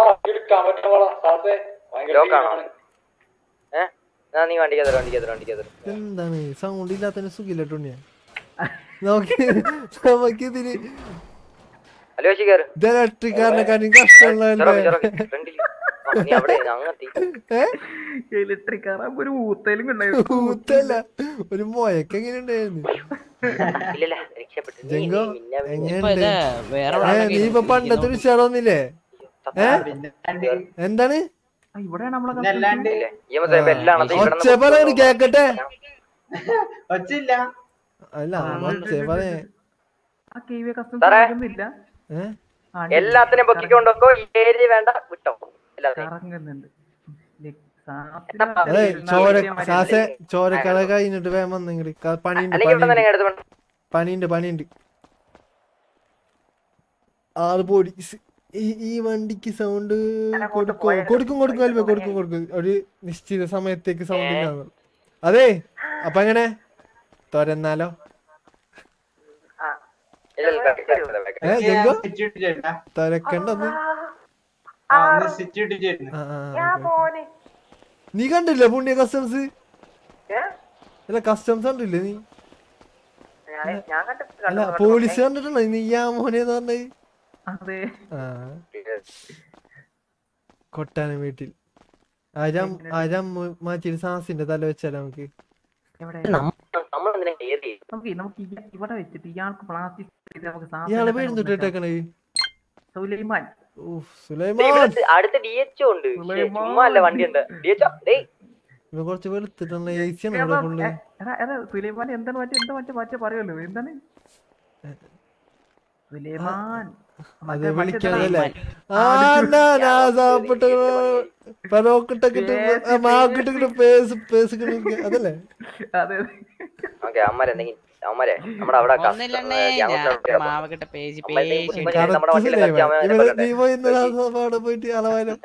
I: ലോക്കാണോ ഏ എന്നാ നീ വണ്ടിക്ക് തരാം വണ്ടിക്ക് തരാം വണ്ടിക്ക് തരാം
B: എന്താണ് സൗണ്ട് ഇല്ലാത്തതിന് സുഖില്ലട്ടുണ്ണിയാ നമുക്ക് നമുക്ക് ഇതിന്
I: ഹലോ ശിഖർ
B: ഇത് ഇലക്ട്രിക്കാരനെക്കാരും കഷ്ടമുള്ളതല്ലേ
I: ഫ്രണ്ടിൽ നീ അവിടെ അങ്ങത്തി
D: ഇലക്ട്രിക് കാറാ ഒരു ഊത്തലും
B: ഊത്തല്ല ഒരു മോയൊക്കെ എങ്ങനെ ഉണ്ടായിരുന്നു
I: ഇല്ലല്ല രക്ഷപ്പെട്ടു നീ-
B: ജംഗോ
I: നീ മിന്നെ-
B: എങ്ങനെയുണ്ട്
J: വേറെ
B: ഏ, നീ ഇപ്പൊ പണ്ടത്തെ ഒരു ഷെറൊന്നില്ലേ ഏ എന്താണ്
D: ഇവിടെയാണ് നമ്മളെ
K: പിന്നല്ലാണ്ട്
I: ഈ മറ്റേ ബെല്ലാണത് ഇവിടെ
B: ഒച്ച പറയാണ് കേക്കട്ടെ
K: ഒച്ചില്ല
B: അല്ല ഒച്ച പറയേ
D: ആ കെ വി
I: സാറേ.
D: കസ്റ്റംസ് ഇല്ല
B: ഏ
I: എല്ലാത്തിനും പൊക്കിക്കൊണ്ടോക്കോ ഏരിയ വേണ്ട വിട്ടോ എല്ലാത്തിനും
D: കറങ്ങുന്നുണ്ട്
B: അതെ ചോര സാസെ ചോരക്കട കഴിഞ്ഞിട്ട് വേഗം വന്ന് ഇങ്ങോട്ട് പണിയുണ്ട്
I: അല്ലെങ്കിൽ ഇവിടെ തന്നെ
B: പണിയുണ്ട്
I: എടുത്ത് വേണ്ട
B: പണിയുണ്ട് പണിയുണ്ട് ആറ് പോലീസ് ഈ ഈ വണ്ടിക്ക് സൗണ്ട് കൊടുക്കും കൊടുക്കും കൊടുക്കും അല്ലേ കൊടുക്കും കൊടുക്കും ഒരു നിശ്ചിത സമയത്തേക്ക് സൗണ്ട് ഇല്ലാന്ന് അതെ അപ്പൊ എങ്ങനെ തുരന്നാലോ
I: ഇല്ല, ഇല്ല, back, back, back, back.
B: ഏ ജംഗോ
K: സിറ്റി ഇട്ട് ചേട്ടാ
B: തുരക്കണ്ടെന്ന്
K: ആ ഒന്ന് സിറ്റി ഇട്ട് ചേട്ടന്
B: ആ, ആ, okay. നീ കണ്ടില്ലേ പുണ്യ കസ്റ്റംസ് അല്ല കസ്റ്റംസ് കണ്ടില്ലേ നീ
D: ഞാൻ കണ്ടിട്ട്
B: അല്ല പോലീസ് കണ്ടിട്ടുണ്ടോ നീ യാ മോനെന്ന് പറഞ്ഞത്
D: അതെ
B: ആ കൊട്ടാനം വീട്ടിൽ ആരാം ആരാം മാറ്റിയിട്ട് സാസിന്റെ തല വെച്ചാലോ നമുക്ക്
D: എവിടെ
I: നമ്മൾ എന്തിനാ ഏറി
D: നമുക്ക് നമുക്ക് ഇയ- ഇവിടെ വെച്ചിട്ട് ഇയാൾക്ക് പ്ലാസ്റ്റിക് ചെയ്ത് നമുക്ക് സാധനം
B: ഇയാളെ
D: ഉണ്ടാക്കാൻ
B: പേര് തൊട്ടിട്ടേക്കണേ
D: സുലൈമാൻ
B: ഊഫ്
I: ദേ,
B: സുലൈമാൻ
I: ഇവിടെ അടുത്ത് ഡി എച്ച് ഉണ്ട് ശ്ശേ, ചുമ്മാ അല്ല വണ്ടി ഉണ്ട് ഡി എച്ച് ഡേയ്
B: ഇവ കുറച്ച് വെളുത്തിട്ടുള്ള ഏസി ആണ് ഇവിടെ ഫുള്ള്
D: എടാ എടാ സുലൈമാൻ എന്താണ് മറ്റേ എന്താ മറ്റേ മറ്റേ പറയുമല്ലോ എന്താണ് സുലൈമാൻ
B: അത് വിളിക്കാതല്ലേ ആ ഞാൻ ആസാപ്പെട്ട് പരോക്കിട്ടിട്ട് മാക്കിട്ടിട്ട് പേസ് പേസ് അതല്ലേ
D: അതെ
I: ഓക്കെ അമ്മരെ എന്തെങ്കിലും അമ്മരെ നമ്മുടെ അവിടെ കസ്റ്റ-
J: ഒന്നില്ലണ്ണേ
I: ഏ,
J: ഞാൻ
I: ഗ്യാങ്സ്റ്റർ
J: മാവക്കിട്ട പേജ്
I: അമ്മ എന്തെങ്കിലും
J: പേജ്
I: ഇപ്പൊ ഞാൻ നമ്മുടെ വണ്ടിയിലെ കത്തി അമ്മ എന്നെ
B: ഇവര്
I: കൊല്ലട്ടെ.
B: നീ പോയി ഇന്നലെ അവിടെ പോയിട്ട് അളവാനും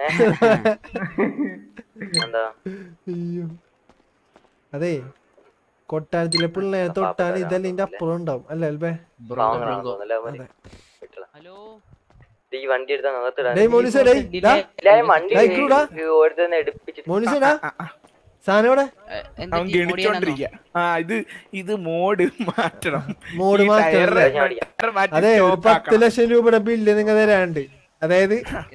I: എന്താ
B: അയ്യോ അതെ കൊട്ടാരത്തിലെ പിള്ളേരെ തൊട്ടാൽ ഇതെല്ലാം ഇതിന്റെ അപ്പുറം ഉണ്ടാവും അല്ലേ അൽബേ
I: പാവങ്ങളാണെന്ന് തോന്നുന്നല്ലേ അവന്മാര്? വിട്ടളാ. ഈ വണ്ടി എടുത്താൽ അകത്തിടാൻ
B: ഡേയ് മോനിസേ ഡേയ് ഡാ.
I: എല്ലാരും വണ്ടി
B: ഡേയ് ക്രൂഡാ.
I: ഓരോരുത്തന്നെ എടുപ്പിച്ചിട്ട്
B: മോനിസേടാ സാധനം എവിടെ
S: അവൻ ഗണിച്ചോണ്ടിരിക്ക ആ ഇത് ഇത് മോഡ് മാറ്റണം
B: മോഡ്
S: ഈ
B: മാറ്റം
S: ടയറ്
B: അല്ലേ?
S: ടയറ് മാറ്റി
B: അതെ ഒരു
S: stop
B: പത്ത്
S: ആക്കണം.
B: ലക്ഷം രൂപയുടെ ബില്ല് നിങ്ങൾ തരാണ്ട് അതായത്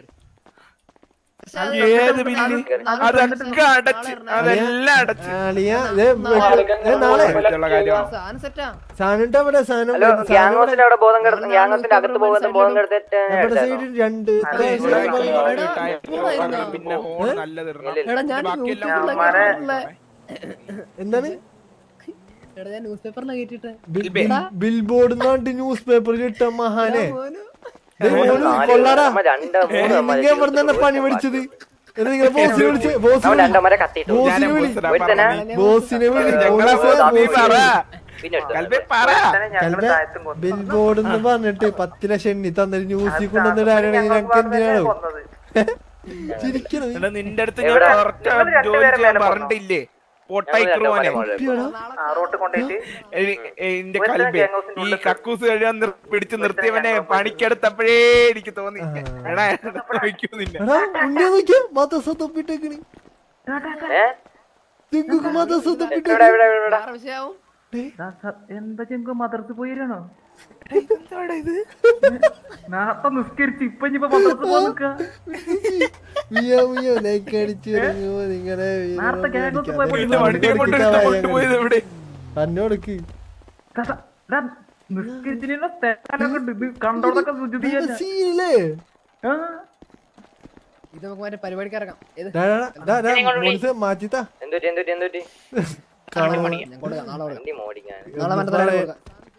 S: ഏത് ബില്ല് അതൊക്കെ അടച്ച് അതെല്ലാം അടച്ച്
B: ആളിയ ദേ വെക്ക്- ദേ നാളെ
S: ഉള്ള കാര്യമാണ്.
B: സാധനം ഉണ്ട് അവിടെ സാധനം
I: ഹലോ
B: സാധനം ഇവിടെ-
I: ഗ്യാങ്സിന്റെ അവിടെ ബോധം കിടന്നു ഗ്യാങ്സിന്റെ അകത്ത് പോകുന്ന ബോധം കിടത്തിട്ട്
B: നമ്മുടെ സൈഡിൽ രണ്ട്
S: ഇവിടെ
B: ഇത്ര
S: ഇവിടെ ടയറ് പിന്നെ ഹോൺ നല്ലത് ഇടണം.
I: എടാ,
F: ഞാൻ
S: ബാക്കിയെല്ലാം
F: ന്യൂസ് പേപ്പറിലൊക്കെ
S: ഉള്ള
B: എന്താണ്
F: എടാ ഞാൻ ന്യൂസ് പേപ്പറിലാണ് കേട്ടിട്ട്
B: ബിൽ ബോർഡ് നാട്ട് ന്യൂസ് പേപ്പറിൽ ഇട്ട മഹാനെ ദേ
I: മോന്
B: മോന്
I: നാല്
B: കൊള്ളാടാ
I: അമ്മ രണ്ട് മൂന്ന് അമ്മ
B: നിങ്ങൾ ഇവിടെ തന്നെ പണി പിടിച്ചത് എന്നിട്ട് നിങ്ങൾ ബോസിനെ വിളിച്ച്
I: അവൻ
B: ബോസിനെ
I: രണ്ടമ്മരെ കത്തിയിട്ടു
B: ബോസിനെ വിളി
I: ഒരുത്തനെ
B: ബോസിനെ വിളി
S: ഞങ്ങളെ
B: ബോസിനെ
S: ബോസ് നീ
B: ബോസിനെ
S: പറ.
B: വിളി.
I: പിന്നെ എടുത്തു.
S: കൽബേ പറ
B: കൽബേ ബിൽ ബോർഡ് എന്ന് പറഞ്ഞിട്ട് പത്ത് ലക്ഷം എണ്ണി തന്നൊരു ന്യൂസിൽ കൊണ്ടുവന്നിടാനാണെങ്കിൽ ഞങ്ങൾക്ക് എന്തിനാണോ ചിരിക്കണം നീ.
S: എടാ നിന്റെ അടുത്ത് ഞാൻ
I: എവിടെ?
S: കറക്റ്റ് ജോലി ചെയ്യാൻ പറഞ്ഞിട്ടില്ലേ പൊട്ടൈക്രോനെ
D: റോട്ട് കൊണ്ടുപോയിട്ട്
S: എന്റെ കൽബേ ഈ കക്കൂസ് കഴിയാൻ നിർ- പിടിച്ച് നിർത്തിയവനെ പണിക്കെടുത്തപ്പോഴേ എനിക്ക് തോന്നി എടാ വയ്ക്കുന്നില്ല
B: എടാ ഉണ്ണിയെ നോക്കിയോ മതസ തൊപ്പിട്ടേക്കണ്
I: ഏ?
B: ജഗ്ഗുക്ക് മതസ
I: ഇവിടെ
B: തൊപ്പിട്ടേക്കണ്
I: ഇവിടെ ഇവിടെ
F: വിഷയാവും
D: ദാ സ- എന്താ ചെങ്കു മദർസ് പോയിരണോ നേരത്തെ നിസ്കരിച്ച് ഇപ്പൊ ഇനിയിപ്പോ മദർസ് പോയി നിക്ക
B: മിയോ മിയോ ലൈക്ക് അടിച്ചു തുടങ്ങുമ്പോ നിങ്ങളെ
D: നേരത്തെ ഗ്യാങ്സ് പോയപ്പോ
S: എന്റെ വണ്ടിയെ കൊണ്ട് കൊണ്ടുപോയത് എവിടെ
B: തന്നോടക്ക്
D: നിസ്കരിച്ചില്ല സ്ഥലമൊക്കെ ഉണ്ട് ഇത് കണ്ടോടൊക്കെ ശുചിതി ചെയ്യാൻ
B: സീനില്ലേ
D: ആ
F: ഇത് നമുക്ക് മറ്റേ പരിപാടിക്ക് ഇറങ്ങാം ഏത്
B: മാറ്റിത്താ
I: എന്തുറ്റി എന്തുറ്റി എന്തുറ്റി
F: ഞാൻ കൊടുക്കാം നാളെ കൊടുക്കാം
I: വണ്ടി മോടിക്കാൻ
F: നാളെ മറ്റേ തലയിൽ കൊടുക്കാം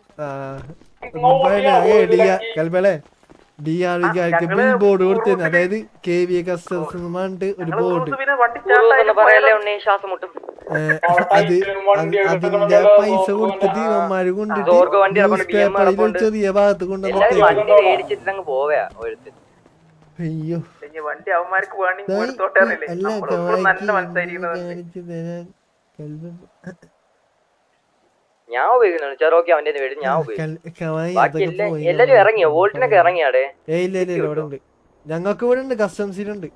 B: കൽബളെ ഡി ആർ വികാർക്ക് ബിൽ ബോർഡ് കൊടുത്തത് അതായത് കെ വി കസ്റ്റംസ് പറഞ്ഞിട്ട് ഒരു ബോർഡ്
D: പിന്നെ വണ്ടി
I: എന്ന് പറയല്ലേ ഉണ്ണി ശ്വാസം മുട്ടും
B: അത് അത് അതിന്റെ പൈസ കൊടുത്തിട്ട് ഇവന്മാര് കൊണ്ടിട്ട്
I: ദോർഗ വണ്ടി
B: ന്യൂസ്
I: ഇറക്കൊണ്ട് BM
B: പേപ്പറിൽ
I: ഇറക്കൊണ്ട്
B: ചെറിയ ഭാഗത്ത്
I: എല്ലാരും
B: കൊണ്ടുവന്നിട്ട്
I: വണ്ടി മേടിച്ചിട്ട് അങ്ങ് പോവയാ ഒരുത്ത്
B: അയ്യോ
D: ഇനി വണ്ടി അവന്മാർക്ക് വേണ്ടി
B: ദാ
D: എടുത്തോട്ടെ അറിയില്ലേ
B: അല്ല
D: നമ്മളെപ്പോഴും നല്ല മനസ്സായിരിക്കുന്നത്
B: കാണിച്ചു തരാൻ കൽബ
I: ഞാൻ ഉപയോഗിക്കുന്നുണ്ട് ചെറോക്കി അവന്റെ കയ്യിന്ന് മേടിച്ച് ഞാൻ ഉപയോഗിക്കും
B: കൽ- കവായി
I: ബാക്കി
B: അതൊക്കെ
I: എല്ലാ-
B: പോയി
I: എല്ലാരും ഇറങ്ങിയോ വോൾട്ടിനൊക്കെ ഇറങ്ങിയാടെ
B: ഏയ് ഇല്ല ഇല്ല ഇല്ല ഇവിടെ ഉണ്ട് ഞങ്ങൾക്ക് ഇവിടെ ഉണ്ട് കസ്റ്റംസിലുണ്ട്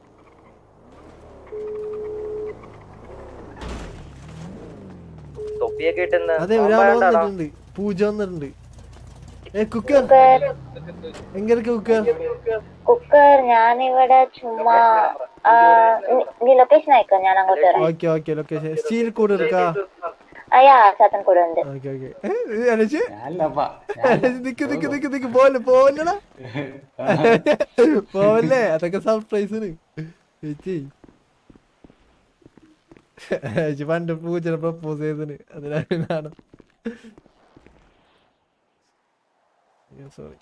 I: തൊപ്പിയൊക്കെ ഇട്ടെന്ന്
B: അതെ ഒരാൾ വന്നിട്ടുണ്ട് പൂജ വന്നിട്ടുണ്ട് ഏ കുക്കർ എങ്ങനെ കുക്കർ
Q: കുക്കർ ഞാനിവിടെ ചുമ്മാ ആ, നീ- നീ ലൊക്കേഷൻ അയക്കോ ഞാൻ അങ്ങോട്ട് വരാം
B: ஓகே ஓகே லொகேஷன் ஸ்டீல் கூட இருக்கா
Q: അയ്യാ ചാത്തൻ കൂടെ ഉണ്ട്
B: ஓகே ஓகே அனுச்சு നിക്ക് നിക്ക് നിക്ക് നിക്ക് പോലെ പോവല്ലടാ പോവല്ലേ അതൊക്കെ സർപ്രൈസിന് ചേച്ചി ചേച്ചി പണ്ട് പൂച്ചനെ പ്രപ്പോസ് ചെയ്തതിന് അതിനാണ് സോറി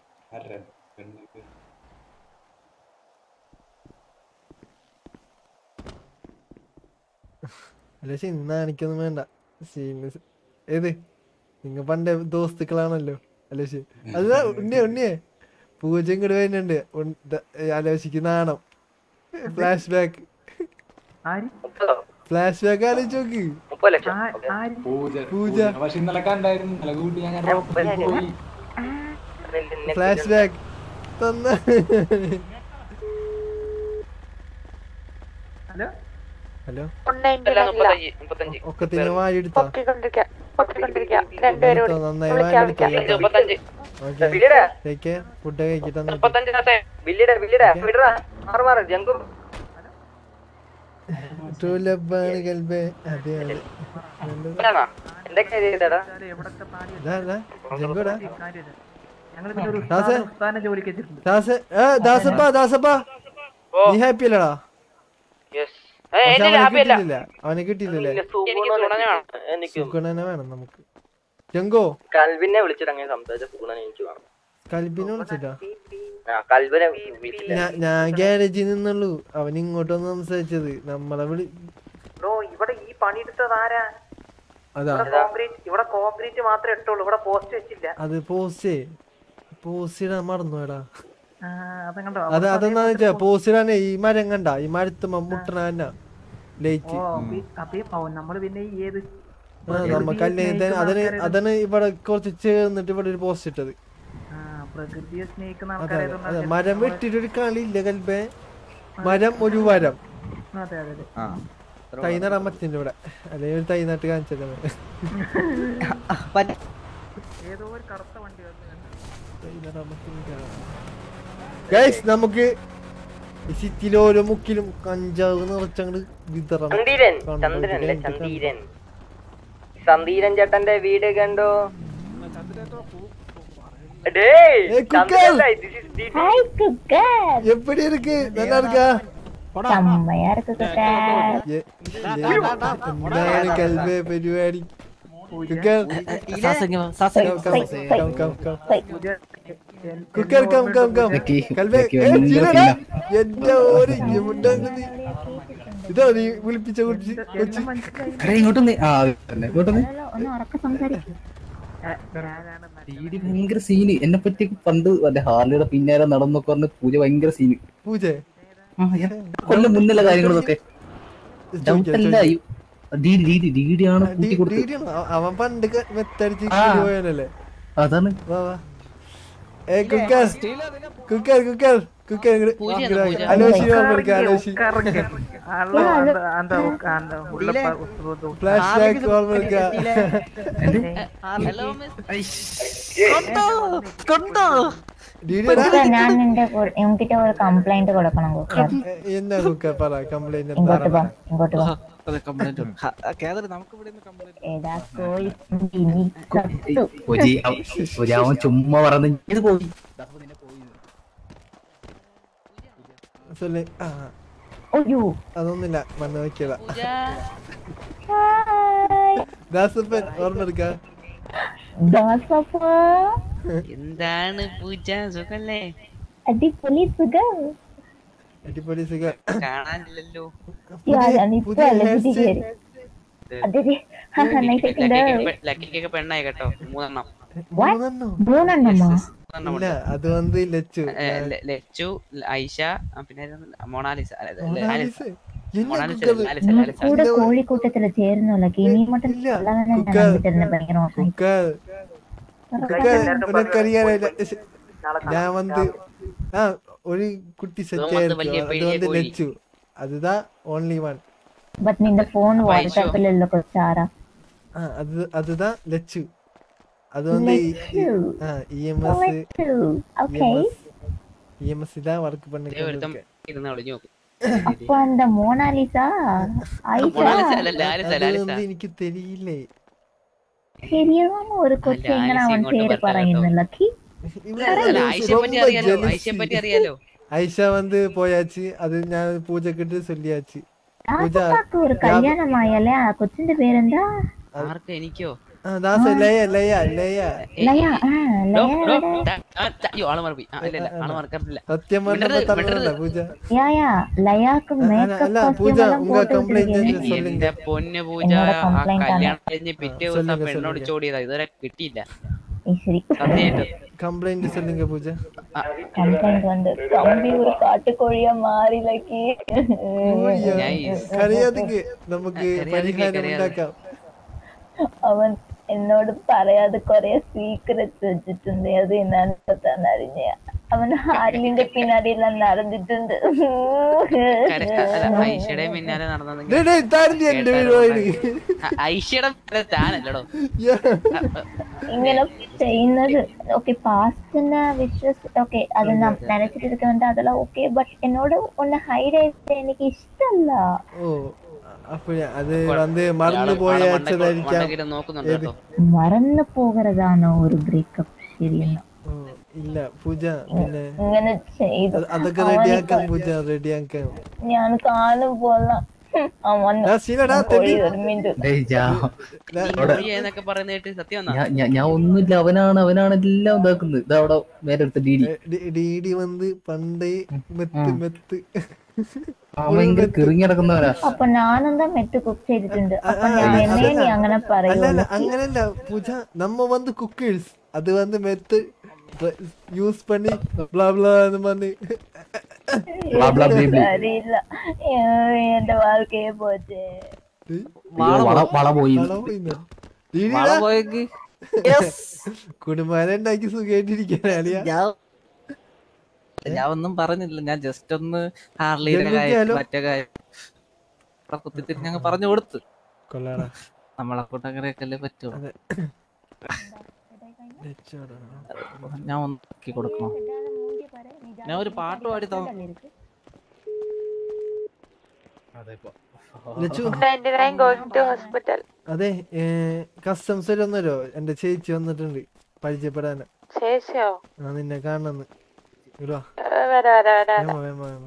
B: അല്ല പക്ഷെ ഇന്ന് കാണിക്കൊന്നും വേണ്ട സീനിയസ് ഏത് നിങ്ങ പണ്ട് ദോസ്തുക്കളാണല്ലോ അല്ല ശരി അത് ഉണ്ണിയെ ഉണ്ണിയെ പൂജ ഇങ്ങോട്ട് വരുന്നുണ്ട് ഉൺ- ദ- ആലോചിക്കുന്ന നാണം ഫ്ലാഷ് ബാക്ക് ഫ്ലാഷ് ബാക്ക് ആലോചിച്ച് നോക്ക്
I: മുപ്പത് ലക്ഷം
K: പൂജ
B: പൂജ
K: പക്ഷെ ഇന്നലെ കണ്ടായിരുന്നു ഇന്നലെ കൂട്ടി ഞാൻ റോട്ടിൽ പോയി
B: ഫ്ലാഷ് ബാക്ക് തന്ന
D: ഹലോ
B: ഹലോ
J: മുപ്പത്തഞ്ച്
I: മുപ്പത്തഞ്ച്
B: ഒക്കത്തിന് വാരി എടുത്തോ
F: പൊക്കിക്കൊണ്ടിരിക്കാം പൊക്കിക്കൊണ്ടിരിക്കാം രണ്ടുപേരും
B: എടുത്തോ,
F: കൂടി
B: നന്നായി
F: വിളിക്കാം
B: വാരി എടുത്തോ
F: വിളിക്കാം
I: മുപ്പത്തഞ്ച്
B: ഓക്കെ
I: വിളിയെടാ.
B: ടേക്ക് ഫുഡ് കഴിക്കിട്ട്
I: മുപ്പത്തഞ്ച് ദാസേ. വില്ലിടാ വില്ലിടാ വിടറാ മാറ് മാറ് ജങ്കു
B: ട്രൂ ലബാണ് കൽബേ അതെ അതെ
I: ഇതാണോ? എന്തൊക്കെയാ ചെയ്തടാ
B: ഇതാ, ഇതാ, ജങ്കുടാ.
D: ഞങ്ങൾ പിന്നെ ഒരു
B: ദാസേ.
D: ഉസ്താദ് ഉസ്താദിനെ ജോലിക്ക് വെച്ചിട്ടുണ്ട്
B: ദാസ ഏ ദാസപ്പ ദാസപ്പ നീ ഹാപ്പി അല്ലടാ പക്ഷെ അവനെ കിട്ടിയില്ല അവനെ കിട്ടിയില്ലല്ലേ സുഗുണനെ വേണം നമുക്ക് ജങ്കോ
I: കൽവിനെ വിളിച്ചിട്ട് അങ്ങനെ സംസാരിച്ച സുഗുണനെ എനിക്ക് വേണം
B: കൽബിനെ വിളിച്ചിട്ടാ
I: ആ കൽവിനെ വിളിച്ചില്ല
B: ഞാ- ഞാൻ ഗ്യാരേജിൽ നിന്നുള്ളൂ അവൻ ഇങ്ങോട്ട് വന്ന് സംസാരിച്ചത് നമ്മളെ വിളി
D: ബ്രോ ഇവിടെ ഈ പണിയെടുത്തത് ആരാ
B: അതാ
D: ഇവിടെ കോൺക്രീറ്റ് ഇവിടെ കോൺക്രീറ്റ് മാത്രമേ ഇട്ടുള്ളൂ ഇവിടെ പോസ്റ്റ് വെച്ചില്ല
B: അത് പോസ്റ്റേ പോസ്റ്റ് ഇടാൻ മറന്നുടാ
D: ആ, അത് കണ്ടോ
B: അത് അതെന്താന്ന് വെച്ചാ പോസ്റ്റ് ഇടാനേ ഈ മരം കണ്ട ഈ മരത്തുമ്മ മുട്ടണ തന്നെ
D: ഓ
B: ലൈറ്റ്
D: അപ്പൊ അപ്പൊ നമ്മള് പിന്നെ ഈ ഏത്
B: ആ നമുക്ക് അല്ലേ അതിന് അതിന് ഇവിടെ കുറച്ച് ചേർന്നിട്ട് ഇവിടെ ഒരു പോസ്റ്റ് ഇട്ടത്
D: ആ, പ്രകൃതിയെ സ്നേഹിക്കുന്ന
B: അതെ അതെ
D: ആൾക്കാരായതുകൊണ്ട്
B: അതെ മരം വെട്ടിട്ട് ഒരു കളിയില്ല കൽബേ മരം ഒരു വരം
D: അതെ അതെ അതെ
B: തൈ നടാൻ പറ്റില്ല ഇവിടെ അല്ലെങ്കിൽ ഒരു തൈ നട്ട് കാണിച്ചത്
D: ഏതോ ഒരു കറുത്ത വണ്ടി വന്നു
B: ഗൈസ് നമുക്ക് ഈ സിറ്റിയിലെ ഓരോ മുക്കിലും കഞ്ചാവ് നിറച്ചങ്ങട് വിതറണം
I: ചന്ദീരൻ
B: കണ്ടോ,
I: ചന്ദ്രൻ അല്ലേ
B: ഇത്
I: ചന്ദീരൻ ചന്ദീരൻ ചേട്ടന്റെ വീട് കണ്ടോ ഡേയ്
B: ഏയ്, cooker.
I: Chandran this is DD.
Q: Hi cooker
B: எப்படி இருக்கு நல்லா இருக்கா
Q: செம்மையா இருக்கு குக்கர்
B: എ- എ- എന്താണ് കൽബേ പരിപാടി cooker come come come cooker come come come കൽബേ
T: ലക്കി
B: ഏ,
T: ഒന്നും
B: ചില്ലടാ.
T: കേൾക്കില്ല.
B: എന്റെ ഓര് ഇമുണ്ടാകുന്നത് ഇതാ നീ വിളിപ്പിച്ച കൊച്ചി കൊച്ചി
T: എടാ ഇങ്ങോട്ടൊന്ന് ആ അത് തന്നെ ഇങ്ങോട്ടൊന്ന്
Q: ഒന്ന് ഉറക്കെ സംസാരിക്കും
T: ഡീഡി ഭയങ്കര സീന് എന്നെ പറ്റി പണ്ട് മറ്റേ ഹാർലിയുടെ പിന്നാലെ നടന്നൊക്കെ പറഞ്ഞ് പൂജ ഭയങ്കര സീന്
B: പൂജ
T: ആ, ഞാൻ കൊല്ലം മുന്നിലെ കാര്യങ്ങളൊക്കെ ഡൗട്ട് അല്ല ഡീഡി ഡീഡി ഡീഡിയാണ് കൂട്ടി കൊടുത്തത്
B: ഡീഡിയാണോ? അവ- അവൻ പണ്ട് ക- മെത്തടിച്ച്
T: ആ.
B: പോയനല്ലേ
T: അതാണ്
B: വാ വാ ഏ കുക്കർ കുക്കർ കുക്കർ കുക്കർ ഇങ്ങട്
D: പൂജയാണോ
B: ഇങ്ങട്
D: പൂജ?
B: അലോഷി ഓർമ്മ അലോഷി ഫ്ലാഷ് ബാക്ക് ഓർമ്മ
Q: കുക്കർ ഞാൻ നിന്റെ കൂ- എൻകിட்ட ഒരു കംപ്ലൈന്റ് കൊടുക്കണം കുക്കർ
B: എന്നാ കുക്കർ പറ കംപ്ലൈന്റ്
Q: ഇങ്ങോട്ട് വാ ഇങ്ങോട്ട് വാ ഏതാ കോഴി ഇനി കത്തു
T: പൂജ അവ- പൂജ അവൻ ചുമ്മാ പറഞ്ഞ് ഇത് പോയി
B: சொல்லு ஆ
Q: അയ്യോ
B: അതൊന്നുമില്ല മണ്ണ് നോക്കിയതാ ദാസപ്പൻ ഓർമ്മ എടുക്കാ
Q: ദാസപ്പാ
J: എന്താണ് പൂജ സുഖല്ലേ
Q: അടിപൊളി സുഖം
B: അടിപൊളി സുഖം
J: കാണാനില്ലല്ലോ
Q: ഞാൻ ഇപ്പൊ അല്ല പുതിയ കയറി അതെ നൈസായിട്ടുണ്ട്
J: ലക്കിക്കൊക്കെ പെണ്ണായി കേട്ടോ മൂന്നെണ്ണം
Q: മൂന്നെണ്ണമ്മോ
B: ഇല്ല അത് വന്ന് ലച്ചു
J: ഏ, ലെ- ലച്ചു ഐഷ ആ, പിന്നെ ആരാ? മൊണാലിസ അല്ല, അല്ല,
B: മൊണാലിസ?
J: ആലിസ.
B: என்ன
J: മൊണാലിസ
B: കുക്കർ?
J: അല്ല, ആലിസ,
Q: നീ
J: ആലിസ.
Q: കൂടെ കോഴിക്കൂട്ടത്തില് ചേരുന്നല്ലോ ഇനി மட்டும் അല്ലാതെ ഞാൻ കണ്ടിട്ടിരുന്ന ഭയങ്കര മോശമായി
B: കുക്കർ കുക്കർ ഉനക്കറിയാനില്ല ഞാൻ വന്ന് ആ ഒരു കുട്ടി സെറ്റ്
J: ഇവൻ വന്ന് വലിയ
B: ആയിരിക്കും അത്
J: വലിയ
B: வந்து
J: കോഴി.
B: ലച്ചു அதுதான் ഓൺലി വൺ
Q: ബട്ട് നിന്റെ ഫോൺ വാട്സാപ്പിലല്ലോ കൊച്ചാറാ
B: ആ അത് അതുதான் ലച്ചു அது வந்து
Q: Lachu.
B: EMS
Q: Lachu. Okay.
B: EMS தான் ஒர்க்
J: ദേ ഒരുത്തൻ
B: பண்ணிட்டு
J: ഇരുന്ന് ഒളിഞ്ഞു നോക്കും
Q: അപ്പൊ அந்த மோனாலிசா
J: மோனாலிசா
Q: ஆயிஷா
J: இல்ல, லாலிசா,
B: അത്
J: லாலிசா.
B: வந்து എനിക്ക് തെരിയില്ലേ
Q: ശരിയാവാമോ ഒരു കൊച്ചു
J: ലാലിസ
Q: എങ്ങനെ അവൻ
J: ഇങ്ങോട്ട്
Q: പേര്
J: വരട്ടെ
Q: പറയുന്നു ലക്കി
J: അല്ല, ആയിഷയെ പറ്റി അറിയാലോ ആയിഷയെ പറ്റി അറിയാലോ
B: ஐஷா வந்து போயாச்சு அது நான் பூஜை கிட்ட சொல்லியாச்சு பூஜா
Q: രാജപ്പാക്ക് ഒരു കല്യാണമായല്ലേ ആ കൊച്ചിന്റെ പേരെന്താ
J: ആർക്ക് എനിക്കോ
B: ആ, ദാസ ലയ ലയ ലയ
Q: ലയ ആ
J: ഡോ,
Q: ലയ
J: ഡോ, ദാ, ആ, ദാ, അയ്യോ ആള് മറപ്പി ആ ഇല്ല ഇല്ല ആള് മറക്കാറില്ല
B: സത്യം പറഞ്ഞപ്പോ തള്ളണ്ട പൂജ
Q: யா யா லயாக்கு மேக்கப்
B: அல்ல,
Q: காஸ்டியூம்
B: பூஜா,
Q: எல்லாம்
B: உங்க
Q: போட்டு
B: complaint
Q: வச்சிருக்கீங்க
B: சொல்லுங்க.
J: എന്റെ പൊന്ന് പൂജ
Q: എന്നോട്
J: ആ
Q: complaint ആണ്.
J: കല്യാണം കഴിഞ്ഞ് പിറ്റേ ദിവസം
B: சொல்லுங்க,
J: പെണ്ണോട്
B: சொல்லுங்க.
J: ചോടിയതാ ഇതുവരെ കിട്ടിയില്ല
Q: சரி
J: സത്യമായിട്ടും
B: കംപ്ലൈന്റ് சொல்லுங்க പൂജ
Q: கம்ப்ளைண்ட் வந்து தம்பி ஒரு காட்டுக்கோழியா மாறி லக்கி
B: കരയാതിക്ക് നമുക്ക്
J: കരയാതിക്ക്,
B: പരിഹാരം
J: കരയാതിക്ക്.
B: ഉണ്ടാക്കാം
Q: അവൻ എന്നോട് പറയാതെ കൊറേ സീക്രറ്റ്സ് വെച്ചിട്ടുണ്ട് അത് എന്നാണ് താൻ അറിഞ്ഞ അവൻ ഹാർലിന്റെ പിന്നാടിയെല്ലാം നടന്നിട്ടുണ്ട്
J: കര- അല്ല, ഐഷയുടെയും പിന്നാലെ നടന്നെങ്കിൽ
B: ഡേയ്, ഡേയ്, താരന്റെ എന്റെ പരിപാടി
J: ഐഷയുടെ പിന്നാലെ താനല്ലടോ
Q: ഇങ്ങനെ ചെയ്യുന്നത് ഓക്കെ പാസ്റ്റിനെ വിശ്വസ് ഓക്കെ അത് ന- നനച്ചിട്ടിരിക്കുന്നുണ്ട് അതെല്ലാം ഓക്കെ ബട്ട് എന്നോട് ഒന്ന് ഹൈഡ് ചെയ്ത് എനിക്ക് ഇഷ്ടമല്ല
B: ഓ അപ്പൊ അത് വന്ന് മറന്നു പോയതായിരിക്കാം
J: മണ്ടക്കിട്ട് നോക്കുന്നുണ്ട് കേട്ടോ
Q: മറന്നു പോകരുതാണോ ഒരു ബ്രേക്കപ്പ് ശരിയെന്ന്
B: ഓ ഇല്ല പൂജ പിന്നെ
Q: ഇങ്ങനെ ചെയ്തു
B: അത് അതൊക്കെ
Q: അവന്
B: റെഡിയാക്കാം പൂജ റെഡിയാക്കാം
Q: ഞാൻ കാണുമ്പോൾ അവൻ
B: ആ, ശീലടാ, തെണ്ടി.
Q: ഒരു മിനിറ്റ്
T: ഡേയ്, ജാ.
J: നീ
T: അവിടെ-
J: മൊഴിയെ എന്നൊക്കെ പറയുന്ന കേട്ട് സത്യം എന്നാ
T: ഞാൻ- ഞാൻ- ഞാൻ ഒന്നുമില്ല അവനാണ് അവനാണ് എല്ലാം ഇതാക്കുന്നത് ഇതാ അവിടെ മേലെ എടുത്ത ഡി ഡി
B: ഡി ഡി വന്ന് പണ്ടേ മെത്ത് മെത്ത്
T: അവൻ ഭയങ്കര കിറങ്ങി നടക്കുന്നവനാ
Q: അപ്പൊ ഞാനെന്താ മെറ്റ് കുക്ക് ചെയ്തിട്ടുണ്ട് അപ്പൊ ഞാൻ
B: അല്ല,
Q: എന്നെ നീ
B: അതല്ല.
Q: അങ്ങനെ
B: അല്ല
Q: പറയൂ
B: അല്ല അങ്ങനല്ല പൂജ നമ്മ வந்து குக்கர்ஸ் அது வந்து மெத்து யூஸ் பண்ணி blah blah அந்த மாதிரி
T: Blah, blah, blah, blah.
Q: അറിയില്ല ഏ, എന്റെ വാഴ്ക്കയെ പോച്ചേ
T: വള വള പോയി
B: വള പോയെങ്കി കുടുംബാനെ ഉണ്ടാക്കി സുഖമായിട്ടിരിക്കാൻ അലിയ
M: ഞാൻ ഒന്നും പറഞ്ഞില്ല ഞാൻ ജസ്റ്റ് ഒന്ന് ഹാർലിയുടെ
B: ജംഗുക്ക്
M: കാര്യം
B: ഹലോ.
M: മറ്റേ കാര്യം ഇവിടെ കുത്തിത്തിരി ഞങ്ങൾ പറഞ്ഞു കൊടുത്ത്
B: കൊള്ളാടാ
M: നമ്മളെ കൊണ്ട് അങ്ങനെയൊക്കെ അല്ലേ പറ്റുള്ളൂ
B: അതെ.
M: ഞാൻ ഒന്ന് നോക്കി കൊടുക്കണോ ഞാൻ ഒരു പാട്ട് പാടി തന്നെ
B: ലച്ചു
F: going to hospital.
B: അതെ കസ്റ്റംസ് വന്നല്ലോ എന്റെ ചേച്ചി വന്നിട്ടുണ്ട് പരിചയപ്പെടാൻ
F: ചേച്ചിയോ
B: ആ നിന്നെ കാണണമെന്ന് ഇടുവാ
F: ഏ, വരാ വരാ വരാ
B: വേമ വേമ വേമ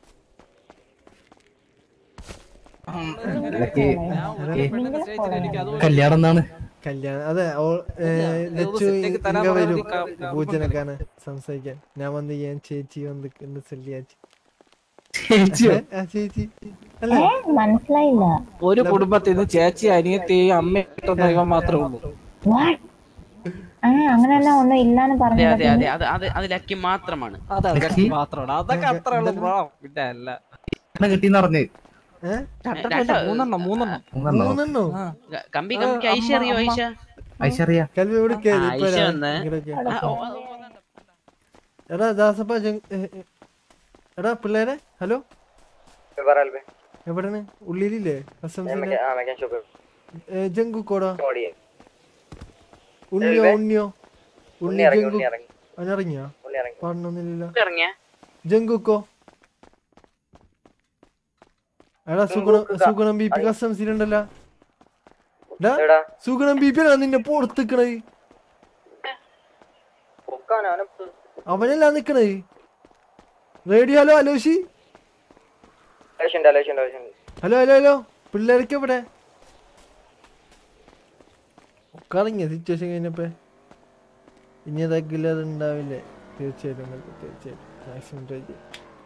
T: ലക്കി, ഏ, കല്യാണം എന്നാണ്
B: കല്യാണം അതെ ഓ- ഏ, ലച്ചു
M: സെറ്റേക്ക് തരാൻ
B: ഇങ്ങ
M: പറഞ്ഞാ
B: വരും
M: മതി, ക-
B: പൂജനക്കാണ് സംസാരിക്കാൻ ഞാൻ വന്ന് ഞാൻ ചേച്ചി വന്ന് എന്ന് ചൊല്ലിയാച്ചു
T: ചേച്ചിയോ?
B: ആ ചേച്ചി
Q: ഏ മനസ്സിലായില്ല
M: ഒരു കുടുംബത്തിൽ നിന്ന് ചേച്ചി അനിയത്തി അമ്മ ഇവൻ മാത്രമേ ഉള്ളൂ
Q: What? ആ അങ്ങനെയല്ല ഒന്നും ഇല്ലാന്ന്
J: അതെ
Q: പറഞ്ഞു
J: അതെ അതെ അത് അത് അത് ലക്കി മാത്രമാണ്
M: അതൊക്കെ മാത്രമാണ് അതൊക്കെ അത്ര ഉള്ളു ബ്രോ പിന്നെ അല്ല
T: കിട്ടിന്ന് പറഞ്ഞ്
M: രണ്ടെണ്ണം മൂന്നെണ്ണം മൂന്നെണ്ണം
T: മൂന്നെണ്ണോ?
B: മൂന്നെണ്ണോ
J: ക- കമ്പി കമ്പിക്ക് ഐഷ അറിയോ ഐഷ
T: ഐശ്വര്യ
B: കൽവി ഇവിടെ കേറി
J: ആ,
B: ഇപ്പൊ
J: ഐഷ
B: വരാം.
J: വന്ന്
B: ഇങ്ങോട്ടേക്ക്.
J: ആ, ഓ, ഓ,
B: എടാ ദാസപ്പ ജങ് ഏ, ഏ, എടാ പിള്ളേരെ ഹലോ എവിടെയാണ് ഉള്ളിലില്ലേ കസ്റ്റംസിന്റെ ജങ്കു കോടാ ഉണ്ണിയോ ഉണ്ണിയോ ഉണ്ണി
I: ഇറങ്ങി,
B: ജങ്കു
I: ഉണ്ണി ഇറങ്ങി.
B: അവനിറങ്ങിയോ
I: ഉണ്ണി ഇറങ്ങി.
B: പറഞ്ഞൊന്നുമില്ലല്ലോ
J: ഇറങ്ങിയ
B: ജങ്കുക്കോ എടാ സുഗുണം സുഗുണം ബി പി കസ്റ്റംസിലുണ്ടല്ലോ
I: എടാ?
B: സുഗുണം ബി പി നിന്നെ പുറത്തിക്കണേ അവനല്ല നിക്കണേ റേഡിയോ ഹലോ അലോഷി
I: ആലോചിച്ചുണ്ട് ആലോചിച്ചുണ്ട് ആലോചിച്ചുണ്ട്
B: ഹലോ ഹലോ ഹലോ പിള്ളേർക്ക് എവിടെ കറങ്ങിയ സിറ്റുവേഷൻ കഴിഞ്ഞപ്പോ ഇനി അതൊക്കെ അത് ഉണ്ടാവില്ലേ തീർച്ചയായിട്ടും ഉണ്ടാക്കും, തീർച്ചയായിട്ടും മാക്സിമം ട്രൈ ചെയ്യും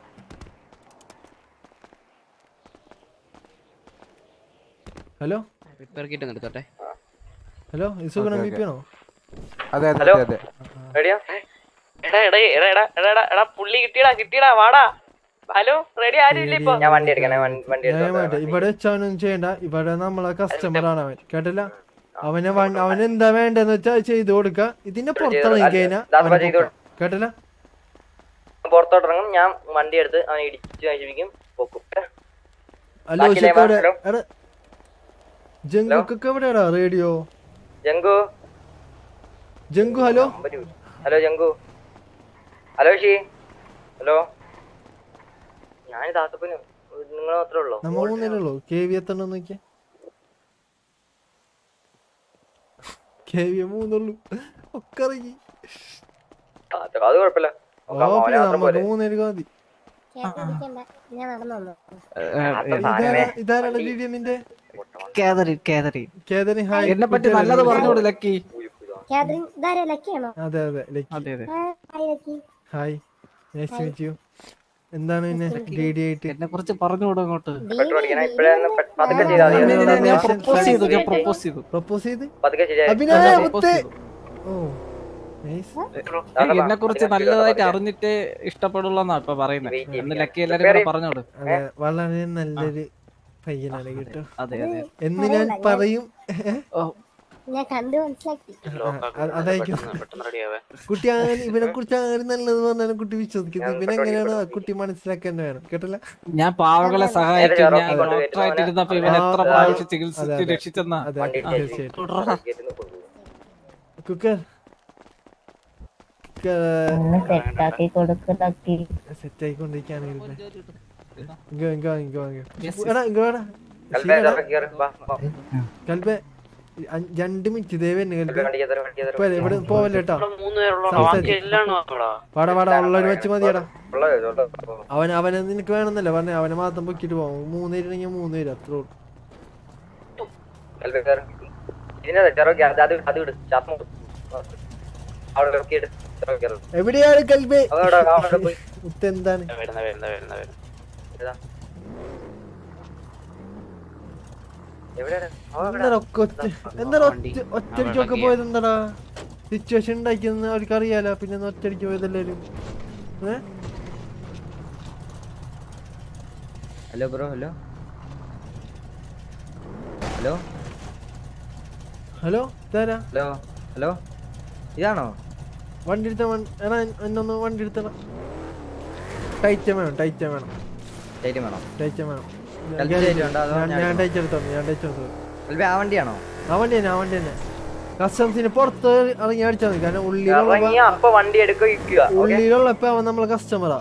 B: ഹലോ
J: റിപ്പയർ കിറ്റ് ഒന്ന് എടുത്തോട്ടെ
B: ഹലോ ഇസുഗുണം ബി പി ആണോ
S: അതെ അതെ
I: ഹലോ?
S: അതെ
I: റെഡിയാ
L: എടാ എടാ എടാ എടാ എടാ എടാ എടാ പുള്ളി കിട്ടിയടാ കിട്ടിയടാ വാടാ ഹലോ റെഡി ആരും ഇല്ല ഇപ്പൊ
I: ഞാൻ വണ്ടി എടുക്കണേ വണ്ടി വണ്ടി
B: ന്യായമായിട്ട്
I: എടുത്തോട്ടെ
B: ഇവിടെ വെച്ചവനൊന്നും ചെയ്യണ്ട ഇവിടെ നമ്മളെ കസ്റ്റമർ ആണ് അവൻ കേട്ടില്ല അവനെ വൺ- അവൻ എന്താ വേണ്ടെന്ന് വെച്ചാ അത് ചെയ്തു കൊടുക്ക ഇതിന്റെ പുറത്തിറങ്ങി കഴിഞ്ഞാ
I: ദാ
B: അവനെ
I: ചെയ്തോ.
B: പൊക്കാം. കേട്ടില്ല
I: പുറത്തോട്ടിറങ്ങും ഞാൻ വണ്ടി എടുത്ത് അവനെ ഇടിച്ചു നശിപ്പിക്കും പൊക്കും
B: അല്ലോ
I: ബാക്കി
B: ഉഷക്ക് എവിടെ
I: ഹലോ?
B: എടാ ജങ്കുക്കൊക്കെ എവിടെയാടാ radio
I: Jangu
B: Jangu hello
I: hello Jangu hello ഷി ഹലോ ഞാൻ ദാസപ്പനും നിങ്ങൾ മാത്രമേ ഉള്ളൂ
B: നമ്മ മൂന്നേ ഉള്ളൂ കെ വി എത്തണം നോക്കിയ കെ വി മൂന്നുള്ളൂ ഒക്കെ ഇറങ്ങി
I: അത് അത് കുഴപ്പമില്ല
B: ഓ
I: നോക്കാം, മോനെ മാത്രം
B: നമ്മ
I: പോലെ.
B: മൂന്നേര് മതി
P: കേട്ടിരിക്കണ്ട ഞാൻ നടന്നു വന്നു
B: ഇതാരാ ഇതാരാണ് ദിവ്യ നിന്റെ
M: കാതറിൻ കാതറിൻ
B: കേതനി ഹായ്
M: എന്നെ പറ്റി നല്ലത് പറഞ്ഞോട് ലക്കി
P: കാതറിൻ ഇതാരാ ലക്കിയാണോ
B: അതെ അതെ ലക്കി
M: അതെ അതെ
P: hi Lucky
B: hi nice to meet you എന്താണ് പിന്നെ ഡി ഡി ആയിട്ട്
M: എന്നെ കുറിച്ച് പറഞ്ഞുകൂടെ അങ്ങോട്ട്
I: പെട്രോൾ അടിക്കണം ഇപ്പഴേ ഒന്ന് പെ- പതുക്കെ ചെയ്താൽ മതി
M: ഞാൻ പ്രപ്പോസ് ചെയ്തു ഞാൻ പ്രപ്പോസ് ചെയ്തു
B: പ്രപ്പോസ് ചെയ്ത്
I: പതുക്കെ ശരിയായി
B: അഭിനയ
M: അതെ,
B: മുത്തേ
M: propose
B: ഓ നൈസ്
M: എന്നെ കുറിച്ച് നല്ലതായിട്ട് അറിഞ്ഞിട്ട് ഇഷ്ടപ്പെടുള്ളന്നാ ഇപ്പൊ പറയുന്നത് എന്ന് ലക്കി എല്ലാരും കൂടെ പറഞ്ഞോട്
B: അതെ വളരെ നല്ലൊരു പയ്യനാണ് കേട്ടോ
M: അതെ അതെ
B: എന്ന് ഞാൻ പറയും
P: ഞാൻ കണ്ടു മനസ്സിലാക്കി
B: അ- അതായിരിക്കും
H: പെട്ടെന്ന് റെഡിയാവേ
B: കുട്ടി ആരും ഇവനെ കുറിച്ച് ആരും നല്ലത് പറഞ്ഞാലും കുട്ടി വിശ്വസിക്കുന്നത് ഇവനെ എങ്ങനെയാണ് ആ കുട്ടി മനസ്സിലാക്കാൻ വേണം കേട്ടല്ല
M: ഞാൻ പാവങ്ങളെ സഹായിക്കും ഞാൻ
I: അതെ.
M: ഡോക്ടറായിട്ട് ഇരുന്നപ്പോ ഇവൻ
B: ആ,
M: എത്ര
B: ആ,
M: പ്രാവശ്യം
B: അതെ,
M: ചികിത്സിച്ച്
B: അതെ.
M: രക്ഷിച്ചെന്നാ
B: അതെ
I: വണ്ടി
B: ആ, തീർച്ചയായിട്ടും
M: തുടരാ.
B: കുക്കർ
Q: ഒന്ന് സെറ്റാക്കി കൊടുക്ക് ലക്കി
B: സെറ്റ് ആയിക്കൊണ്ടിരിക്കാണ് ഇങ്ങോ ഇങ്ങോ ഇങ്ങോ ഇങ്ങോ എടാ ഇങ്ങോ എടാ
I: കൽബേ, ഇതൊക്കെ കേറ്, വാ, വാ.
B: കൽബേ അഞ്ച് രണ്ട് മിനിറ്റ് ദേവന്നെ കൽബേ
I: വണ്ടി കയറ്, വണ്ടി കയറ്.
B: ഇപ്പൊ ഇവിടെ പോവല്ലേ കേട്ടോ
H: മൂന്ന് പേരുള്ളൂ ബാക്കി എല്ലാം അവിടെ
B: വാടാ വാടാ ഉള്ളൊരു വെച്ച് മതിയടാ
I: ഉള്ളത് ഇതുകൊണ്ട് പോ.
B: അവൻ അവനെ നിനക്ക് വേണമെന്നല്ല പറഞ്ഞ അവനെ മാത്രം പൊക്കിട്ട് പോവാം മൂന്ന് പേരുണ്ടെങ്കിൽ മൂന്ന് പേര് അത്രേ ഉള്ളൂ
I: കൽബേ കേറ്. ഇതിനെ ചെറുക്കി അത് അത് അത് വിട് ശ്വാസം വിട്. അവിടെ ഇറക്കി ഇട് ചെറുക്കി ഇറക്ക്.
B: എവിടെയാണ് കൽബേ
I: അതവിടെ അവിടെ പോയി
B: മുത്ത് എന്താണ്
H: വരുന്ന വരുന്ന വരുന്ന വരുന്ന
I: ഇതാ. എവിടെയാണ് അവൻ
B: എന്താ ഒറ്റ എന്താ ഒറ്റ ഒറ്റടിക്കൊക്കെ പോയത് എന്താടാ സിറ്റുവേഷൻ ഉണ്ടാക്കിയെന്ന് അവർക്ക് അറിയാലോ പിന്നെ ഒന്ന് ഒറ്റടിക്ക് പോയതെല്ലാരും ഏ
E: hello bro hello hello
B: hello ഇതാരാ
E: ഹലോ ഹലോ ഇതാണോ
B: വണ്ടി എടുത്ത എടാ എന്നൊന്ന് വണ്ടി എടുത്തടാ ടൈറ്റ് വേണം ടൈറ്റ് വേണം
E: ടൈറ്റ് വേണം
B: ടൈറ്റ് വേണം
E: കൽബി ടൈറ്റ് വേണ്ടോ അതോ
B: ഞാൻ
E: ഞാൻ
B: ഞാൻ ടൈറ്റ് എടുത്തോളൂ ഞാൻ ടൈറ്റ് എടുത്തോളൂ
E: കൽബി ആ വണ്ടിയാണോ
B: ആ വണ്ടി തന്നെ ആ വണ്ടി തന്നെ കസ്റ്റംസിന് പുറത്ത് ഇറങ്ങി അടിച്ചാൽ മതി കാരണം
I: ഇറങ്ങി
B: ഉള്ളിലുള്ള
I: അപ്പൊ വണ്ടി എടുക്കുക ഇരിക്കുക ഓക്കെ
B: ഉള്ളിലുള്ളപ്പോ അവൻ നമ്മളെ കസ്റ്റമറാ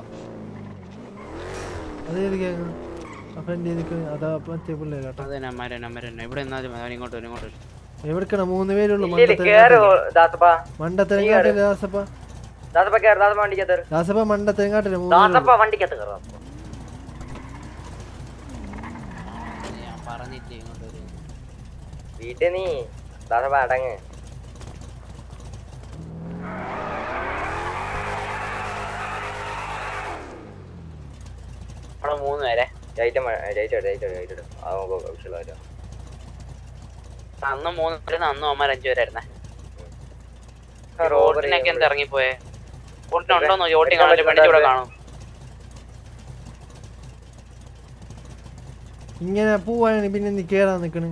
B: അതേത് കേക്ക് ആ ഫ്രണ്ട് അതാ മറ്റേ പിള്ളേരാട്ടോ
H: അതെ നമ്പർ നമ്പർ തന്നെ ഇവിടെ എന്നാലും അവൻ ഇങ്ങോട്ട് വരും ഇങ്ങോട്ട് വരും
B: എവിടെക്കണ മൂന്ന് പേരുള്ളൂ
I: ഇല്ല കേറ് ദാസപ്പ
B: മണ്ടത്തരം
I: നീ കേറ്.
B: കാട്ടില്ല ദാസപ്പ
I: ദാസപ്പ കേറ് ദാസപ്പ വണ്ടിക്കകത്ത് കേറ്.
B: ദാസപ്പ മണ്ടത്തരം കാട്ടില്ല മൂന്ന്
I: ദാസപ്പ
B: പേരുള്ളൂ.
I: വണ്ടിക്കകത്ത് കയറാം
H: ഞാൻ പറഞ്ഞില്ലേ ഇങ്ങോട്ട് വരും
I: വീട്ടിൽ നീ ദാസപ്പ അടങ്ങ്
H: അവിടെ മൂന്ന് പേരെ
I: ലൈറ്റ് ലൈറ്റ് ലൈറ്റ് ലൈറ്റ് അത് നമുക്ക് വിഷയമില്ല
H: അന്ന് മൂന്ന് പേര് അന്ന് അവന്മാർ അഞ്ചു പേരായിരുന്നേ
I: റോബറി
H: ഓട്ടിനൊക്കെ എന്താ ഇറങ്ങിപ്പോയെ ഓട്ടിനുണ്ടോന്നോ ഓട്ടി കാണാൻ പെണ്ണിന്റെ കൂടെ കാണും
B: ഇങ്ങനെ പോവാണ് പിന്നെ നീ കേറാൻ നിക്കണ്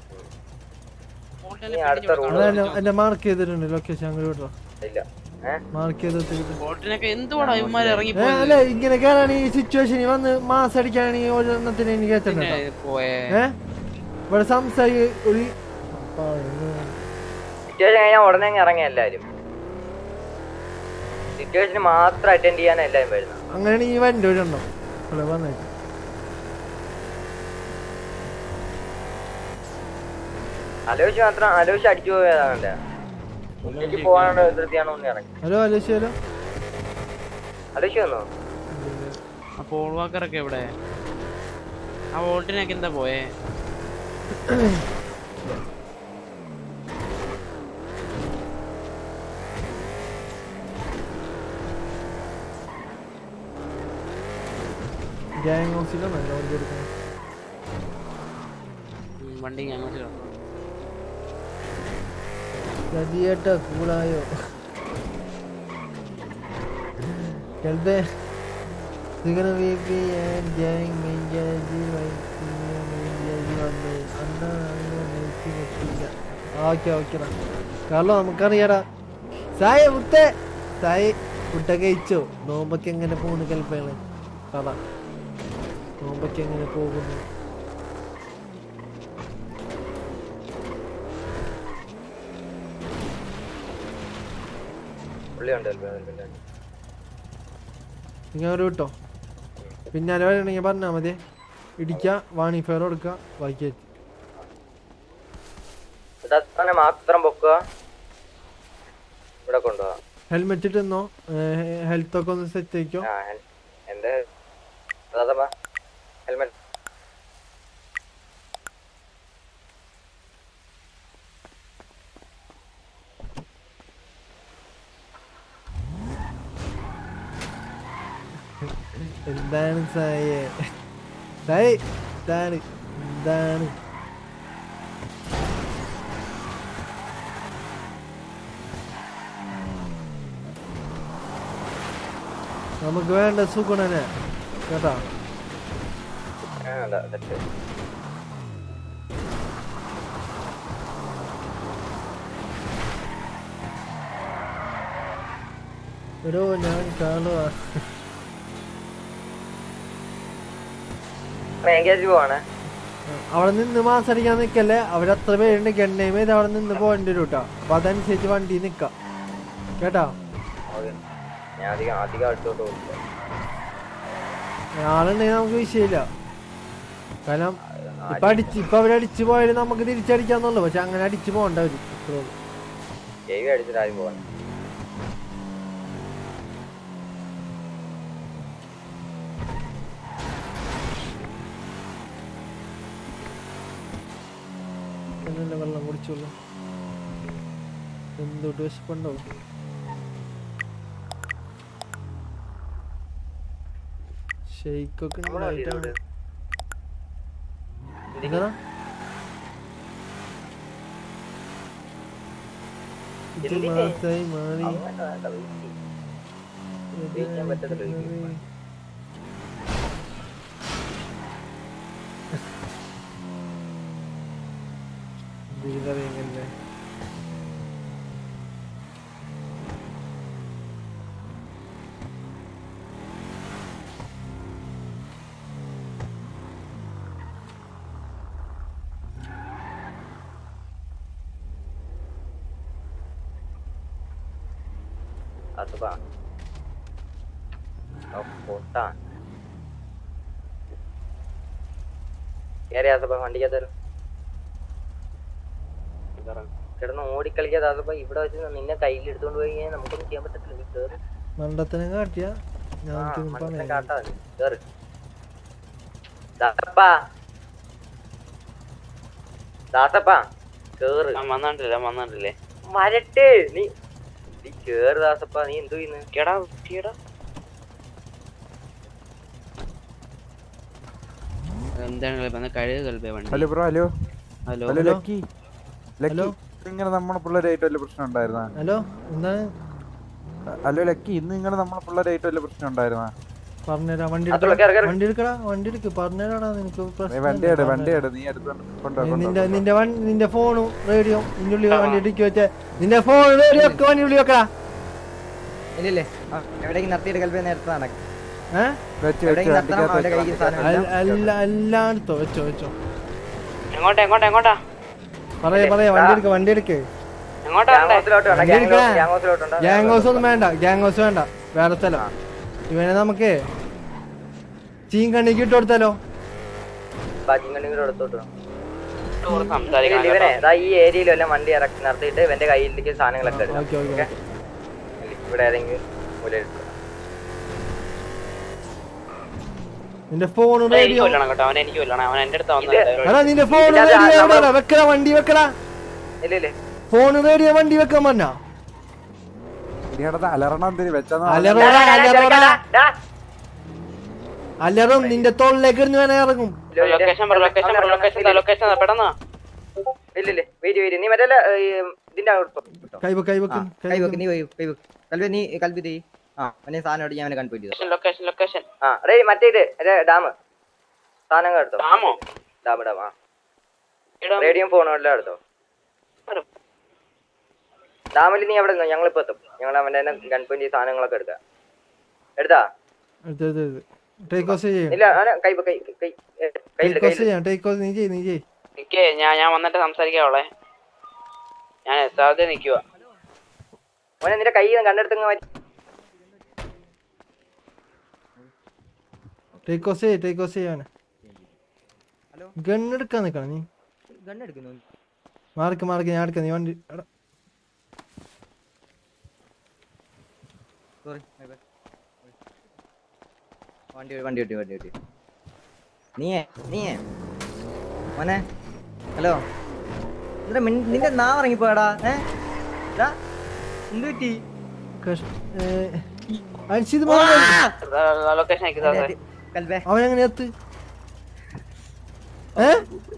I: നീ അടുത്ത റൂട്ട്
B: അതെന്നെ എന്റെ മാർക്ക് ചെയ്തിട്ടുണ്ട് ലൊക്കേഷൻ അങ്ങോട്ട് വിട്ടോ
I: ഇല്ല ഏഹ്
B: മാർക്ക് ചെയ്ത്
H: ഓട്ടിനൊക്കെ എന്തുവാടാ ഇവന്മാർ
B: ഏ,
H: ഇറങ്ങിപ്പോയത്
B: അല്ല ഇങ്ങനെ കേറാണ് ഈ സിറ്റുവേഷനിൽ വന്ന് മാസ് അടിക്കാണെങ്കിൽ ഒരെണ്ണത്തിന് എനിക്ക് കേട്ടോ
H: പിന്നെ പോയെ
B: ഏ ഇവിടെ സംസാരി ഒരു
I: സിറ്റുവേഷൻ കഴിഞ്ഞാൽ ഉടനെ അങ്ങ് ഇറങ്ങി എല്ലാരും സിറ്റുവേഷന് മാത്രം അറ്റൻഡ് ചെയ്യാൻ എല്ലാരും വരുന്നത്
B: അങ്ങനെയാണ് ഈ വണ്ടി ഒരെണ്ണം ഇവിടെ വന്നേക്ക്
I: ആലോചിച്ച് മാത്രം ആലോചിച്ച് അടിച്ചു പോയതാണല്ലേ എനിക്ക് പോകാനുള്ള ധൃതിയാണോ ഒന്ന് ഇറങ്ങി
B: ഹലോ അലോശി ഹലോ
I: ആലോചിച്ച് വന്നോ
H: ആ പോൾ വാക്കറൊക്കെ എവിടെ ആ വോൾട്ടിനൊക്കെ എന്താ പോയെ
B: ഗ്യാങ് ഹൗസിലാണ് അല്ല വണ്ടി എടുക്കുന്നത്
H: ഉം, വണ്ടി അങ്ങോട്ട് കിടന്നു
B: ചതിയേട്ടാ കൂളായോ കൽബേ സിഗന വി പി ആൻഡ് ഗ്യാങ് മെയിൻജാജി മെയിൻജാജി വന്ന് അന്നാ നെയ്ച്ച് കെട്ടില്ല ഓക്കെ ഓക്കെടാ കാർലോ നമുക്കറിയാടാ സായ മുത്തേ സായി ഫുഡൊക്കെ കഴിച്ചോ നോമ്പൊക്കെ എങ്ങനെ പോകുന്നു കൽപ്പയാണ് കഥ നോമ്പൊക്കെ എങ്ങനെ പോകുന്നു
I: പുള്ളിയുണ്ട്
B: നിങ്ങൾ ഒരു വിട്ടോ പിന്നെ അലവാണെങ്കിൽ പറഞ്ഞാൽ മതി ഇടിക്കുക വാണി ഫയർ കൊടുക്കുക ബാക്കി
I: ദാസപ്പനെ മാത്രം പൊക്കുക ഇവിടെ കൊണ്ടുപോവാ
B: ഹെൽമെറ്റ് ഇട്ടുന്നോ ഹെൽത്ത് ഒക്കെ ഒന്ന് സെറ്റ് ആയിക്കോ
I: ആ ഹെൽ- എന്റെ ദാസപ്പ ഹെൽമെറ്റ്
B: എന്താണ് സായേ സായ് എന്താണ് എന്താണ് നമുക്ക് വേണ്ട സുഗുണനെ കേട്ടാ
I: ആ അതാ തെറ്റ്
B: എടോ ഞാൻ കാണുക
I: എൻഗേജ് പോവാണ്
B: അവിടെ നിന്ന് മാസടിക്കാൻ നിക്കല്ലേ അവരത്ര പേരുണ്ട് ഗണ്ണേം ചെയ്ത് അവിടെ നിന്ന് പോകേണ്ടി വരും കേട്ടോ അപ്പൊ അതനുസരിച്ച് വണ്ടി നിക്കാം കേട്ടാ
I: ഓക്കേ. ഞാൻ അധികം അധികം അടുത്തോട്ട് പോകില്ല
B: ആളുണ്ടെങ്കിൽ നമുക്ക് വിഷയമില്ല കാരണം ഇപ്പൊ അടിച്ച് ഇപ്പൊ അവരടിച്ചു പോയാലും നമുക്ക് തിരിച്ചടിക്കാന്നുള്ളു പക്ഷെ അങ്ങനെ അടിച്ചു പോകണ്ട അവര് അത്രേ ഉള്ളൂ.
I: കേവി അടിച്ചിട്ട് ആദ്യം പോവാണ്
B: പിന്നല്ലേ വെള്ളം കുടിച്ചോളൂ എന്തൊട്ട് വിശപ്പുണ്ടോ ഷെയ്ക്കൊക്കെ
I: നമ്മളെ വണ്ടി
B: ഉണ്ടായിട്ടാണ്
I: ഇതോട്.
B: എന്താ ഇത്
I: എന്തിന്?
B: മാസായി മാറി
I: വേണ്ട, വേണ്ട, wait ചെയ്യ്. wait ചെയ്യാൻ പറ്റത്തില്ല എനിക്ക്.
B: ഇതിലറിയങ്ങല്ലേ
I: അതുപാ പൊട്ടാ കേറി ആസപ്പ വണ്ടിക്കകത്ത് കിടന്ന് ഓടിക്കളിക്കാതെ ആസപ്പ ഇവിടെ വെച്ച് നിന്നെ കയ്യിൽ എടുത്തോണ്ട് പോയി കഴിഞ്ഞാൽ നമുക്കൊന്നും ചെയ്യാൻ പറ്റത്തില്ല നീ കേറ്
B: മണ്ടത്തിനെ കാട്ടിയ ഞാൻ
I: ആ,
B: എനിക്കൊന്നും
I: മണ്ടത്തിനെ
B: പറയാനില്ല.
I: കാട്ടാ നീ. കേറ് ദാസപ്പാ ദാസപ്പാ കേറ്
H: വന്നിട്ടില്ല വന്നിട്ടില്ലേ
I: വരട്ടെ നീ നീ കേറ് ദാസപ്പാ നീ എന്തോ ചെയ്യുന്നു
H: കേടാ കേടാ എന്താണ് കളിപ്പ കഴുക കളിപ്പ വണ്ടി
U: hello bro hello
H: hello
U: hello Lucky Lucky ഇങ്ങനെ നമ്മളെ പിള്ളേരായിട്ട് വല്ല പ്രശ്നം ഉണ്ടായിരുന്ന
B: ഹലോ എന്താണ്
U: ഹലോ ലക്കി ഇന്ന് നിങ്ങൾ നമ്മളെ പിള്ളേരായിട്ട് വല്ല പ്രശ്നം ഉണ്ടായിരുന്ന
B: പറഞ്ഞുതരാ വണ്ടി
U: അതുള്ള
B: എടുക്കടാ
U: കേറ്, കേറ്.
B: വണ്ടി എടുക്കടാ വണ്ടി എടുക്ക് പറഞ്ഞുതരാടാ നിനക്ക് പ്രശ്നം
U: വണ്ടി എട് വണ്ടി എട് നീ എടുത്തോണ്ട് കൊണ്ടോ
B: നീ
U: കൊണ്ടോ
B: നിന്റെ നിന്റെ വൺ നിന്റെ ഫോണും റേഡിയോ നിന്റെ ഉള്ളിൽ വണ്ടി ഇടിക്കി വെച്ചേ നിന്റെ ഫോൺ റേഡിയോ ഒക്കെ വണ്ടി ഉള്ളിൽ വെക്കടാ
E: ഇല്ലില്ലേ ആ, എവിടേക്ക് നിർത്തിയിട്ട് കൽപ്പന നേരത്താണ്
B: ഏഹ്
U: വെച്ച്
E: എവിടേക്ക് നിർത്തണം അവന്റെ കയ്യിൽ സാധനം ഇല്ല.
B: അല്ല എല്ലായിടത്തോ വെച്ചോ വെച്ചോ
H: എങ്ങോട്ടാ എങ്ങോട്ടാ എങ്ങോട്ടാ
B: പറയാ പറയാ വണ്ടി എടുക്ക വണ്ടി എടുക്ക്
H: എങ്ങോട്ടാ
B: വണ്ടി എടുക്കണേ ഗ്യാങ് ഹൗസ് ഒന്നും വേണ്ട ഗ്യാങ് ഹൗസ് വേണ്ട വേറെ സ്ഥലം ഇവനെ നമുക്ക് ചീൻ കണ്ണിക്ക് ഇട്ട് കൊടുത്താലോ
I: ബാക്കിങ്ങണ്ടെങ്കിലും എടുത്തോട്ട്
H: സംസാരിക്കണം
I: ഇവനെ ദാ ഈ ഏരിയയിലും എല്ലാം വണ്ടി ഇറക്കി നിർത്തിയിട്ട് ഇവന്റെ കയ്യിലേക്ക് സാധനങ്ങളൊക്കെ എടുക്കാം
B: ഓക്കെ ഓക്കെ
I: ഓക്കെ ഇവിടെ ഏതെങ്കിലും മൂലയിൽ ഇട്ടോ.
B: നിന്റെ ഫോണും
H: എനിക്ക്
B: റേഡിയോ
H: കൊല്ലണം കേട്ടോ അവൻ എനിക്ക് കൊല്ലണം അവൻ എന്റെ അടുത്ത്
B: എടാ നിന്റെ ഫോൺ
I: ഇതിന്റെ അത്
B: റേഡിയോ
I: നമ്മള്
B: എവിടെയാ വെക്കടാ വണ്ടി വെക്കടാ
I: ഇല്ല ഇല്ലേ
B: ഫോൺ റേഡിയോ വണ്ടി വെക്കാൻ പറഞ്ഞാ
U: അലറണം എന്തിന് വെച്ചാ
B: അലറോടാ അലറോടാ അലറും നിന്റെ തോളിലേക്ക് ഇരുന്ന് വേണേ ഇറങ്ങും
H: ലൊക്കേഷൻ പറ ലൊക്കേഷൻ പറ ലൊക്കേഷൻ ലൊക്കേഷൻ പെട്ടെന്ന്
I: ഇല്ല ഇല്ല വെയിറ്റ് വെയിറ്റ് നീ മറ്റേ ഇതിന്റെ അകത്ത് ഇട്ടോ.
B: കൈവ കൈവക്കും
E: കൈ വെക്ക് നീ പോയി കൈ വെക്ക് കൽവി നീ കൽവി തീ ആ അവനെ സാധനം അടിക്കാൻ അവനെ കൺപോയിട്ട് ചെയ്തു
H: ലൊക്കേഷൻ ലൊക്കേഷൻ
I: ആ റേ മറ്റേ ഇത് ഡാം സാധനങ്ങൾ എടുത്തോ
H: ഡാമോ
I: ഡാം ഡാം ആ റേഡിയോ ഫോണും എല്ലാം എടുത്തോ ഡാമിൽ നീ അവിടെ ഞങ്ങളിപ്പോ എത്തും ഞങ്ങൾ അവന്റെ ഗൺ പോയിന്റ് സാധനങ്ങളൊക്കെ എടുക്കാം എടുത്താ
B: ടേക്ക് ഓഫ് ചെയ്യാം
I: ഇല്ല അവനെ കൈ കൈ കൈ കയ്യില്
B: ടേക്ക് ഓഫ്
I: കയ്യില്
B: ചെയ്യാം ടേക്ക് ഓഫ് നീ ചെയ് നീ ചെയ്
H: നിക്കേ ഞാൻ ഞാൻ വന്നിട്ട് സംസാരിക്കാവളെ ഞാൻ എത്താതെ നിക്കുവാ
I: മോനെ നിന്റെ കൈ കണ്ടെടുത്തങ്ങ് മാറ്റി
B: ടേക്ക് ഓഫ് ചെയ്യ് ടേക്ക് ഓഫ് ചെയ്യാൻ ഗണ്ണെടുക്കാൻ നിക്കണം നീ
E: ഗണ്ണെടുക്കുന്നു
B: മാർക്ക് മാർക്ക് ഞാൻ എടുക്കാം നീ വണ്ടി എടാ,
E: സോറി വണ്ടി ഓടി, വണ്ടി ഓട്ടി വണ്ടി ഓട്ടി നീയേ നീയേ മോനെ ഹലോ എന്താ മിൻ- നിന്റെ നാ ഇറങ്ങിപ്പോയടാ ഏ എടാ, എന്ത് പറ്റി
B: കഷ്- ഏ, അൻഷിത് മോനെ
L: ലൊക്കേഷൻ അയക്ക് സാറേ
E: കൽബേ
B: അവൻ എങ്ങനെ എത്ത് ഏ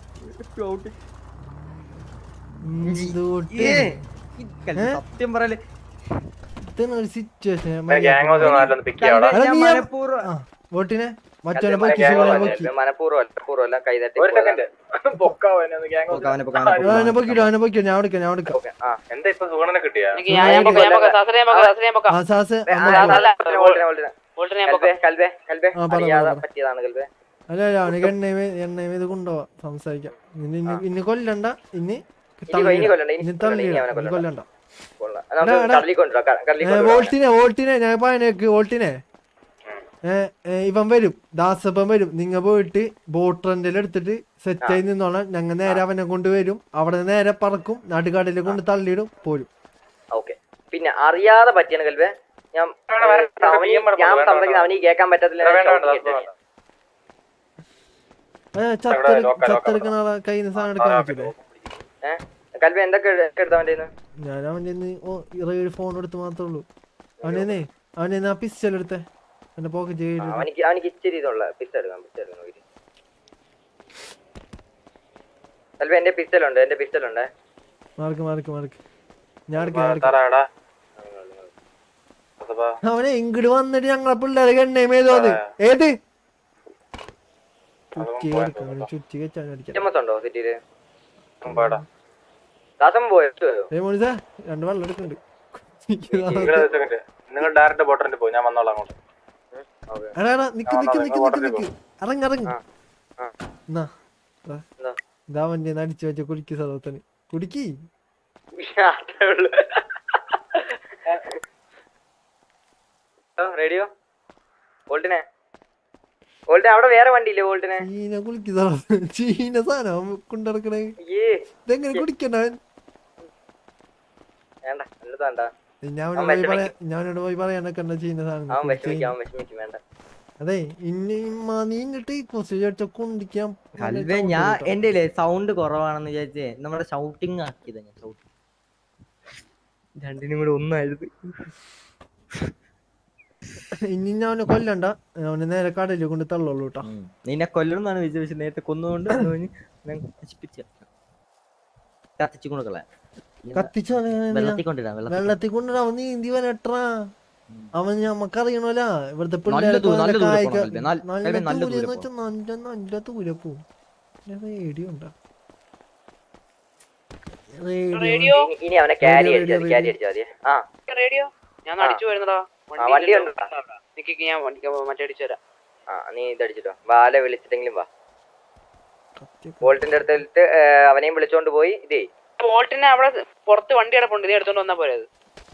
E: ഏ, ഈ കൽബേ, സത്യം പറയല്
B: ഇതാണ് ഒരു സിറ്റുവേഷൻ
S: gang house ഒന്ന് ആരെങ്കിലും pick ചെയ്യാവോ?
E: ഞാൻ മനഃപൂർവ്വം-
B: വോട്ടിനെ മറ്റവനെ
I: കൽബേ,
B: പൊക്കി
I: gang
B: സുഖം
I: house
B: പൊക്കി
I: അല്ലേ? മനഃപൂർവ്വം അല്ല പൂർവ്വം അല്ല കൈതട്ടി
S: ഒരു സെക്കൻഡ് പൊക്കാവനെ ഗ്യാങ്
E: അവനെ പൊക്കാം, അവനെ പൊക്കാം.
B: അവനെ പൊക്കിട്ടോ അവനെ പൊക്കിട്ടോ ഞാൻ എടുക്കാം ഞാൻ എടുക്കാം
S: എന്താ ഇപ്പൊ സുഗണനെ കിട്ടിയാ
L: എനിക്ക് ഞാൻ ഞാൻ പൊക്കാം ഞാൻ പൊക്കാം സാസരെ ഞാൻ പൊക്കാം സാസരെ ഞാൻ പൊക്കാം
B: ആ സാസ്
I: ആ, അല്ല, വോൾട്ടിനെ, വോൾട്ടിനെ.
L: വോൾട്ടിനെ ഞാൻ
I: കൽബേ,
L: പൊക്കാം
I: കൽബേ, കൽബേ.
B: ആ, പറ,
I: അറിയാതെ
B: പറ, പറ.
I: പറ്റിയതാണ് കൽബേ
B: അല്ല അല്ല അവനക്ക് എണ്ണയും എണ്ണയും ഇത് കൊണ്ടുപോവാ സംസാരിക്കാം ഇനി ഇനി ഇനി കൊല്ലണ്ട ഇനി
I: ഇനി ഇനി കൊല്ലണ്ട, ഇനി
B: ഇനി
I: കൊല്ലണ്ട, ഇനി
B: തള്ളിയിടാം.
I: അവനെ
B: ഇനി
I: കൊല്ലണ്ട.
B: കൊല്ലണ്ട
I: കൊള്ളാം. നമുക്ക്
B: എടാ, എടാ.
I: കടലിക്കൊണ്ടുവരാം, ക-
B: ഏ,
I: കടലിക്കൊണ്ടുവരാം.
B: വോൾട്ടിനെ വോൾട്ടിനെ ഞാൻ പയനേക്ക് വോൾട്ടിനെ ഏ, ഏ, ഇവൻ വരും ദാസപ്പൻ വരും നിങ്ങ പോയിട്ട് ബോട്ട് റെന്റിൽ എടുത്തിട്ട് സെറ്റ് ആയി നിന്നോളാം ഞങ്ങൾ നേരെ അവനെ കൊണ്ടുവരും അവിടെ നിന്ന് നേരെ പറക്കും നാട്ടുകാടിൽ കൊണ്ട് തള്ളിയിടും പോരും
I: ഓക്കെ പിന്നെ അറിയാതെ പറ്റിയാണ് കൽബേ ഞാൻ അവന് ഞാൻ സംസാരിക്കുന്നത് അവന് കേൾക്കാൻ പറ്റത്തില്ല ഞാൻ shout ചെയ്തിട്ട്.
B: ഏ, ചത്തെടു ചത്തെടുക്കണ ആളെ കയ്യിൽ നിന്ന് സാധനം എടുക്കാൻ പറ്റൂലേ
I: ഏ? കൽബേ എന്തൊക്കെ എടുത്താ അവന്റെ കയ്യിന്ന്?
B: ഞാൻ അവൻ്റെ ഓ റേഡ് ഫോൺ എടുത്ത് മാത്രമേ ഉള്ളൂ അവനെ അവനെ ആ പിസ്റ്റൽ എടുത്തേ എന്റെ പോക്കറ്റ്
I: ആ, അവനിക്ക് അവനിക്ക് ഇച്ചിരി ഇതുള്ള പിസ്റ്റൽ എടുക്കാം പിസ്റ്റൽ എടുക്കാം നോക്കിയിട്ട്. കൽബേ എന്റെ പിസ്റ്റൽ ഉണ്ട് എന്റെ പിസ്റ്റൽ ഉണ്ട്
B: മാർക്ക് മാർക്ക് മാർക്ക് ഞാൻ എടുക്കാം ഞാൻ എടുക്കാം
S: തരാടാ
B: അവനെ ഇങ്ങോട്ട് വന്നിട്ട് ഞങ്ങളെ പിള്ളേരെ എണ്ണയും ഏതോ അത് ഏത് ചുറ്റി എടുക്കാം ചുറ്റി വെച്ചാൽ അടിക്കാം
I: എച്ച് ഉണ്ടോ സിറ്റിയില് ദാസം പോയോ
B: ഏ മോനിസ രണ്ട് വെള്ളം എടുക്കുന്നുണ്ട്
S: നിങ്ങൾ ഡയറക്റ്റ് ബോട്ടറിന്റെ പോയി ഞാൻ വന്നോളാം അങ്ങോട്ട്
B: എടാ എടാ നിക്ക് നിക്ക് നിക്ക് നിക്ക് നിക്ക് ഇറങ്ങി ഇറങ്ങി എന്നാ ദാ. ഇതാ വണ്ടി അടിച്ചു വെച്ച കുടിക്ക് സ്ഥലത്തിന് കുടിക്കി
I: അത്രേ ഉള്ളൂ റേഡിയോ വോൾട്ടിനെ വോൾട്ടിനെ അവിടെ വേറെ വണ്ടിയില്ലേ വോൾട്ടിനെ
B: ചീന കുളിക്ക് സ്ഥലത്ത് ചീന സാധനം കൊണ്ടിറക്കണേ
I: ഏ
B: ഇതെങ്ങനെ കുടിക്കണ്ടവൻ
I: വേണ്ട എന്നിട്ട് വേണ്ട
B: ഞാൻ
I: അവൻ
B: അവനോട് പോയി
I: വിഷമിക്കും.
B: പറയാ ഞാനോട് പോയി പറയാനൊക്കെ എന്താ ചീന സാധനം
I: അവൻ
B: കുടിച്ച്
I: വിഷമിക്കും അവൻ വിഷമിക്കും വേണ്ട
B: അതെ ഇനി നീ ഇങ്ങോട്ട് മെസ്സേജ് അടിച്ച കുണ്ടിക്കാൻ
E: കൽവേ ഞാൻ എന്റെ സൗണ്ട് കുറവാണെന്ന് വിചാരിച്ചേ നമ്മുടെ ഷൗട്ടിങ് ആക്കിയത് ഞാൻ ഷൗട്ടിങ് രണ്ടിനും കൂടെ ഒന്നായിരുന്നു
B: ഇനി ഞാൻ അവനെ കൊല്ലണ്ട അവനെ നേരെ കടലിൽ കൊണ്ട് തള്ളുള്ളൂ കേട്ടോ
E: നിന്നെ കൊല്ലണമെന്നാണ് വിചാരിച്ചത് നേരത്തെ കൊന്നുകൊണ്ട് അത് കഴിഞ്ഞ് ഞാൻ നശിപ്പിച്ച കത്തിച്ചു കൊണ്ടുകളാ
B: കത്തിച്ചു
E: വെള്ളത്തിൽ കൊണ്ടിടാം വെള്ളത്തിൽ
B: വെള്ളത്തിൽ കൊണ്ടിടാ അവൻ നീന്തി വരട്ടാ അവൻ നമുക്കറിയണല്ല ഇവിടുത്തെ
E: നല്ല
B: പിള്ളേരൊക്കെ
E: ദൂ- നല്ല
B: നല്ല
E: ദൂരെ
B: കായിക
E: പോണം കൽവേ. നല്ല-
B: നല്ല
E: കൽവേ നല്ല
B: ദൂരെ
E: ദൂരെ
B: എന്ന് വെച്ചാൽ നല്ല നല്ല ദൂരെ പോവും റേഡിയോ ഉണ്ടോ
L: റേഡിയോ
I: ഇനി- ഇനി അവനെ ക്യാരി
B: റേഡിയോ,
I: അടിച്ചാൽ
B: റേഡിയോ,
I: ക്യാരി അടിച്ചാൽ മതി ആ
L: റേഡിയോ ഞാൻ
I: ആ.
L: അടിച്ചു വരുന്നടാ
I: ആ, വണ്ടി
L: ഇല്ലല്ലോ.
I: ഉണ്ടോ?
L: നിക്ക് ഞാൻ വണ്ടി മറ്റേ അടിച്ചു തരാം
I: ആ നീ ഇതടിച്ചിട്ടോ ബാല വിളിച്ചിട്ടെങ്കിലും വാ വോൾട്ടിന്റെ അടുത്തിട്ട് അവനെയും വിളിച്ചോണ്ട് പോയി ഇതേ
L: വോൾട്ടിനെ അവിടെ പുറത്ത് വണ്ടി കിടപ്പുണ്ട് ഇത് എടുത്തോണ്ട് വന്നാ പോരെ അത്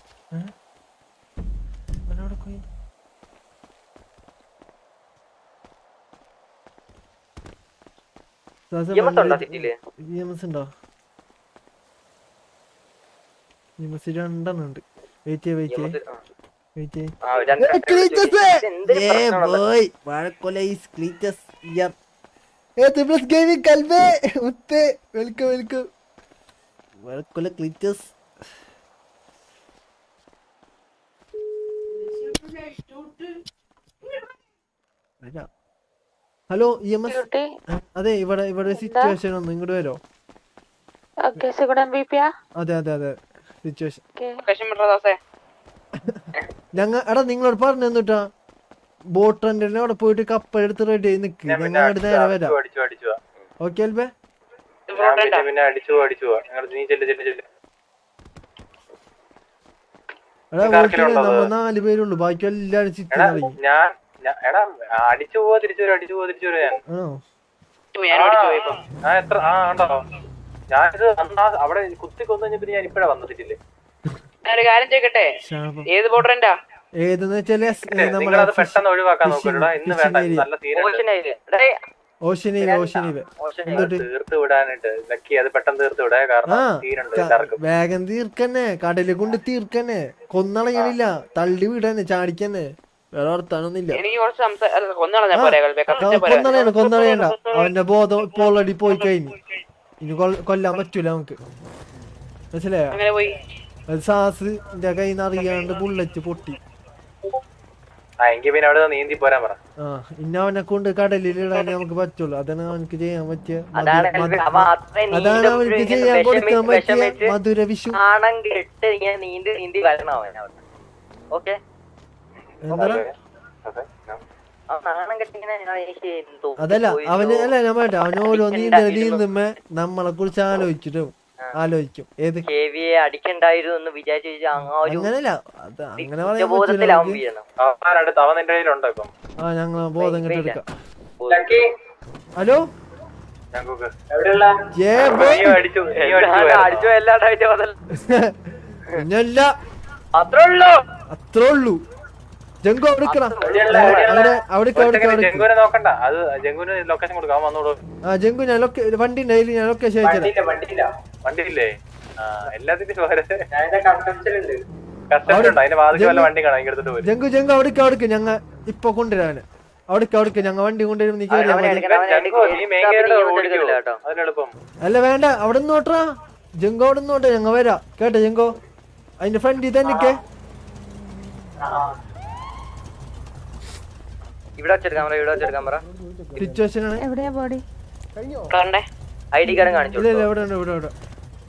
I: EMS ഉണ്ടോ സിറ്റിയില്?
B: EMS ഉണ്ടോ EMS രണ്ടെണ്ണം ഉണ്ട് വെയിറ്റ് വെയിറ്റ്
I: EMS, ആ.
B: വെയിറ്റ്
I: ആ, രണ്ട് ഇതെന്തൊരു പ്രശ്നമാണത്?
B: വാഴക്കൊല ഈസ് ക്ലീറ്റസ് യർ ഏ ത്രിപ്ലസ് ഗെയിമിംഗ് കൽവേ മുത്തേ വെൽക്കം വെൽക്കം വാഴക്കൊല Cletus hello E M S അതെ ഇവിടെ ഇവിടെ സിറ്റുവേഷൻ ഒന്ന് ഇങ്ങോട്ട് വരോ
F: ഓക്കെ സുഗുണ ബി പിയാ
B: അതെ അതെ അതെ സിറ്റുവേഷൻ
L: ലൊക്കേഷൻ വിടറാ ദാസേ
B: ഞങ്ങ എടാ നിങ്ങളോട് പറഞ്ഞു തന്നിട്ടാ ബോട്ട് റെന്റിന് അവിടെ പോയിട്ട് കപ്പലെടുത്ത് റെഡി ആയി നിക്ക്
S: ഞാൻ
B: ഞങ്ങൾ
S: പിന്നെ
B: അങ്ങോട്ട് നേരെ
S: അടിച്ചു
B: വരാം
S: അടിച്ചു അടിച്ചു
B: ഓക്കെ അൽബേ
S: ഞാൻ പിന്നെ പിന്നെ അടിച്ചു അടിച്ചു നിങ്ങൾ നീ ചെല്ല് ചെല്ല് ചെല്ല്
B: എടാ
S: നിങ്ങൾക്ക്
B: വോട്ടിന്
S: ആർക്കെങ്കിലും ഉണ്ടോ
B: നമ്മ
S: അത്?
B: നാല് പേരുള്ളൂ ബാക്കി എല്ലാരും ചുറ്റി
S: എടാ
B: തുടങ്ങി
S: ഞാൻ ഞാൻ- എടാ അടിച്ചു പോവാ തിരിച്ചു വരും അടിച്ചു പോവാ തിരിച്ചു വരും ഞാൻ
B: ആണോ
L: ഞാൻ അടിച്ചു പോയി ഇപ്പൊ
S: ആ എത്ര ആ ഉണ്ടോ ഞാനിത് അന്നാ അവിടെ കുത്തി കൊന്നു കഴിഞ്ഞപ്പോ ഞാൻ ഇപ്പഴാ വന്നത് ഇതില്
L: ഞാനൊരു കാര്യം ചോദിക്കട്ടെ
B: ശാപം.
L: ഏത് ബോർഡറിന്റെ
B: ഏതെന്ന് വെച്ചാല് സ്- ഏ, നമ്മളെ
S: നിങ്ങളത്
B: fish-
S: പെട്ടെന്ന് ഒഴിവാക്കാൻ
B: fishing-
S: നോക്കരുടാ ഇന്ന്
B: fishing
S: വേണ്ട
B: area.
S: ഇന്ന് നല്ല സീനുണ്ട്
B: ഓഷ്യനീവ ഓഷ്യനീവ എന്നിട്ട്
G: തീർത്ത് വിടാനായിട്ട് ലക്കി അത് പെട്ടെന്ന് തീർത്ത് വിടാ
B: ആ
G: കാരണം തീരുണ്ട്
B: ക-
G: എല്ലാവർക്കും
B: വേഗം തീർക്കന്നെ കടലിൽ കൊണ്ട് തീർക്കന്നെ കൊന്നളയണില്ല തള്ളി വിടന്നെ ചാടിക്കന്നെ വേറെ വർത്താനൊന്നുമില്ല
J: എനിക്ക് കുറച്ച് സംസാരം കൊന്നളഞ്ഞാ പോരെ കൽബേ കത്തിച്ച പോരെ
B: കൊന്നളയണ്ട കൊന്നളയണ്ട അവന്റെ ബോധം ഇപ്പോൾ ഓൾറെഡി പോയി കഴിഞ്ഞു ഇനി കൊല്ല- കൊല്ലാൻ പറ്റൂല നമുക്ക് മനസ്സിലായോ
J: അങ്ങനെ പോയി
B: അത് സാസിന്റെ കയ്യിൽ നിന്ന് അറിയാണ്ട് ബുള്ളറ്റ് പൊട്ടി
G: ആ എങ്കിൽ പിന്നെ അവിടെ നീന്തി പോരാൻ പറ
B: ആ ഇന്ന അവനെ കൊണ്ട് കടലിൽ ഇടാൻ നമുക്ക് പറ്റുള്ളൂ അതാണ് അവനക്ക് ചെയ്യാൻ പറ്റിയ മധു-
I: അതാണ്
B: മധു-
I: അവ അത്രയും
B: അതാണ്
I: നീന്തും
B: അവനക്ക്
I: ഇങ്ങനെ
B: ചെയ്യാൻ കൊടുക്കാൻ
I: വിഷമിച്ച്
B: പറ്റിയ
I: വിഷമിച്ച്
B: മധുര വിഷു
I: നാണം കെട്ട് ഇങ്ങനെ നീന്തി നീന്തി വരണം അവൻ അവിടെ ഓക്കെ
B: എന്താ
I: അവൻ നാണം കെട്ട് ഇങ്ങനെ ആ, എനിക്ക് എന്തോ
B: അതല്ല
I: പോയില്ലോ.
B: അവന് അല്ല ഞാൻ പറയട്ടെ അവന് ഓരോ നീന്തൽ നീന്തുമ്പോ നമ്മളെ കുറിച്ച് ആലോചിച്ചിട്ടും ആലോചിക്കും ഏത്
I: കെവിയെ അടിക്കണ്ടായിരുന്നു എന്ന് വിചാരിച്ചു വിചാരിച്ച് ആ ഒരു
B: അങ്ങനല്ല അത് അങ്ങനെ പറയാൻ
I: കുറ്റബോധത്തിൽ അവൻ
B: പറ്റൂല
I: വീഴണം
G: അവന്മാരടുത്ത് അവൻ നിന്റെ കയ്യിലുണ്ടോ ഇപ്പം
B: ആ ഞങ്ങളെ ബോധം കെട്ടെടുക്കാം
G: ലക്കി
B: ഹലോ
G: ഞങ്ങൾക്ക് എവിടെയുള്ള
B: ഏ
G: നീയും അടിച്ചു നീയും അടിച്ചു പോയായിരുന്നോ?
I: അടിച്ചു എല്ലാണ്ടായിട്ട്
B: പിന്നല്ല
I: അത്രേ ഉള്ളൂ
B: അത്രേ ഉള്ളൂ ജങ്കു അവിടെ നിക്കടാ.
G: എവിടെയുള്ള-
B: അവിടെ
G: എവിടെയുള്ള?
B: അവിടെ
G: ഒരു
B: അവിടെ
G: second, ജംഗുവിനെ നോക്കണ്ട അത് ജംഗുവിന് ലൊക്കേഷൻ കൊടുക്കാം വന്നോളൂ
B: ആ ജങ്കു ഞാൻ ലൊക്കെ വണ്ടി ഉണ്ടായില്ല ഞാൻ ലൊക്കേഷൻ അയച്ചുതരാം
G: വണ്ടിയില്ലേ ആ എല്ലാത്തിനും കസ്റ്റമർ ഉണ്ട് അതിന്റെ വാതിൽ വല്ല വണ്ടി കാണാം എടുത്തിട്ട് പോരും
B: ജങ്കു ജങ്കു അവിടേക്ക് അവിടേക്ക് ഞങ്ങ ഇപ്പൊ കൊണ്ടുവരാന് അവിടേക്ക് അവിടേക്ക് ഞങ്ങ വണ്ടി കൊണ്ടുവരും നീ കേറിയാ മതി.
G: ജംഗു നീ മെയിൻ ഗേറ്റ് ഓടിക്കോ അതിനെളുപ്പം
B: അല്ല വേണ്ട അവിടെ നിന്ന് നോട്ടാ ജങ്കോ അവിടെ നിന്ന് നോട്ടെ ഞങ്ങ വരാം കേട്ടോ ജങ്കോ അതിന്റെ ഫ്രണ്ടിൽ തന്നെ നിക്കേ
I: ഇവിടെ വെച്ചെടുക്കാൻ പറ ഇവിടെ വെച്ചെടുക്കാൻ പറ
B: സിറ്റുവേഷൻ ആണ്
F: എവിടെയാ ബോഡി
J: കണ്ടേ
I: ഐ ഡി കാർഡും കാണിച്ചു
B: ഇല്ല ഇല്ല ഇവിടെ ഉണ്ട് ഇവിടെ ഇവിടെ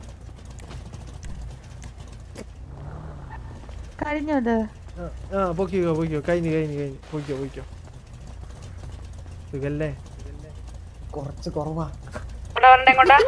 F: കഴിഞ്ഞോ അത്
B: ആ പൊക്കിക്കോ പൊക്കിക്കോ കഴിഞ്ഞു കഴിഞ്ഞു കഴിഞ്ഞു പൊക്കിക്കോ പൊക്കിക്കോ സുഖല്ലേ
U: കുറച്ച് കുറവാ
J: ഇങ്ങോട്ടാ വരണ്ടേ ഇങ്ങോട്ടാ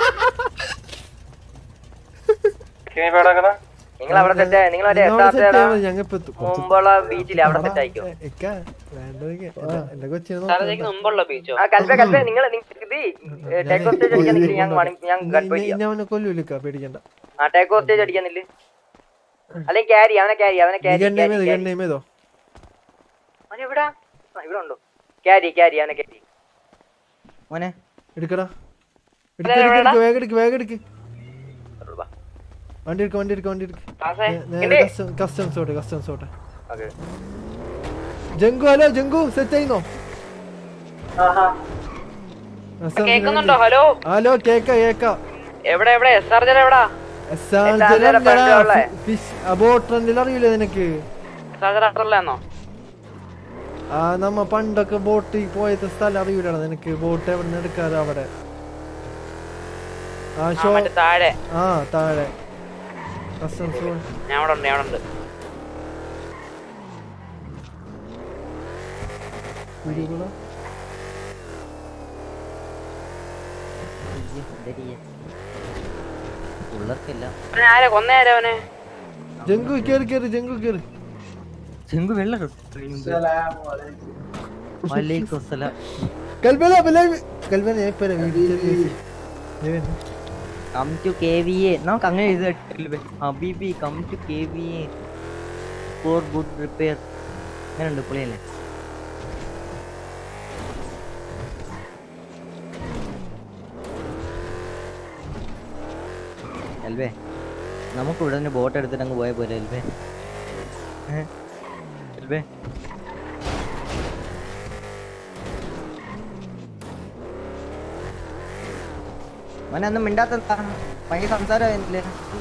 I: നിങ്ങൾ അവിടെ സെറ്റ് നിങ്ങൾ മറ്റേ
B: നിങ്ങൾ അവിടെ set
I: എത്താത്ത
B: ആയാൽ മതി, ഞങ്ങ ഇപ്പൊ എത്തും.
I: മുമ്പുള്ള ബീച്ചിലെ അവിടെ സെറ്റ് ആയിക്കോ
B: ഇക്ക, വേണ്ട ഇക്ക. എന്റെ കൊച്ചിനെ
J: സ്ഥലത്തേക്ക്
B: നോക്കാം
J: മുമ്പുള്ള ബീച്ചോ
I: ആ കൽപ്പ കൽപ്പ നിങ്ങൾ ഇത് ടേക്ക് ഓഫ് സ്റ്റേജ് അടിക്കാൻ ഞാൻ വേണം- ഞാൻ ഗഡ്
B: ഇനി- ഇനി അവനെ കൊല്ലൂലിക്ക പേടിക്കണ്ട
I: ആ ടേക്ക് ഓഫ് സ്റ്റേജ് അടിക്കാനില്ല അല്ലെങ്കിൽ ക്യാരി അവനെ ക്യാരി അവനെ ക്യാരി
B: ഗണ്യം ഏതോ ഗണ്യം ഏതോ
I: അവൻ എവിടാ ആ, ഇവിടെ ഉണ്ടോ ക്യാരി ക്യാരി അവനെ ക്യാരി
E: മോനെ
B: എടുക്കടാ എടുക്ക് എടുക്ക് എടുക്ക് വേഗം എടുക്ക് വേഗം എടുക്ക് വണ്ടി എടുക്ക വണ്ടി എടുക്ക വണ്ടി എടുക്ക
J: പാസേ.
B: നേരെ കസ്റ്റംസ് ഓട്ടെ കസ്റ്റംസ് ഓട്ടെ
I: okay
B: Jangu hello Jangu set ചെയ്യുന്നോ Customs
J: കേക്കുന്നുണ്ടോ
B: ready.
J: ഹലോ
B: ഹലോ കേക്ക കേക്ക
J: എവിടെ എവിടെ എസ് ആർ ജന എവിടാ
B: ഫിഷ് അബോട്ട് ട്രെൻഡിൽ അറിയില്ലേ നിനക്ക്
J: എസ് ആർ ജന അത്രല്ലാന്നോ
B: ആ നമ്മ പണ്ടൊക്കെ ബോട്ടിൽ പോയത് സ്ഥലം അറിയൂലാണ് നിനക്ക് ബോട്ട് എവിടെ നിന്ന് എടുക്കാറ് അവിടെ ആ ഷോ
J: മറ്റേ താഴെ
B: ആ താഴെ കസ്റ്റംസ്
J: ഞാൻ അവിടെ ഉണ്ട് ഞാൻ അവിടെ ഉണ്ട്
E: പിള്ളേർക്കില്ല
J: അവനെ ആരെ കൊന്നേരെ അവനെ
B: ജങ്കു കേറി കേറി ജങ്കു കേറി
E: ചെങ്കു വെള്ളം വലൈക്കും സലാം
B: കൽബല ബലൈവ് കൽബല ഞാൻ ഇപ്പൊ video
E: come to K V A നമുക്ക് അങ്ങനെ എഴുതി ഹബീബി come to K V A for good repair അങ്ങനെയുണ്ട് പുള്ളിയല്ലേ എൽവേ നമുക്ക് ഇവിടെ നിന്ന് ബോട്ട് എടുത്തിട്ട് അങ്ങ് പോയ പോലെ എൽവേ ഏ? എൽവേ മോനെ ഒന്നും മിണ്ടാത്ത ഭയങ്കര സംസാരമായില്ലേ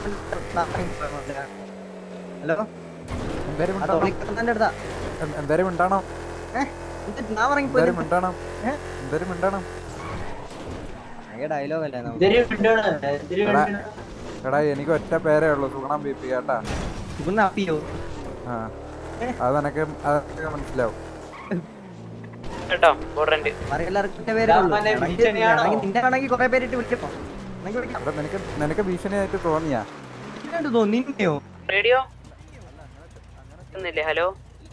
E: ഹലോ
U: എന്തായാലും
E: അടുത്താ
U: എന്തായാലും മിണ്ടാണോ
E: ഞാൻ ഇറങ്ങിപ്പോയി
U: എന്തായാലും മിണ്ടാണോ എന്തായാലും മിണ്ടാണോ
E: ഭയങ്കര ഡയലോഗ് അല്ലേ
U: എടാ, എടാ എനിക്ക് ഒറ്റ പേരേ ഉള്ളൂ സുഗുണം ബി പി കേട്ടാ
E: സുഗുണാപ്പിയോ
U: ആ അത് നിനക്ക് അത് നിനക്ക് മനസ്സിലാവും
J: കേട്ടോ ബോർഡന്റ്
E: എല്ലാവർക്കും പേരേ ഉള്ളൂ വേണമെങ്കിൽ നിന്റെ ആണെങ്കിൽ കുറെ പേരിട്ട് വിളിച്ചപ്പോ
U: എടാ, നിനക്ക് നിനക്ക് ഭീഷണിയായിട്ട് തോന്നിയാ
E: നിന്നെയോ
J: റേഡിയോ ഒന്നില്ലേ ഹലോ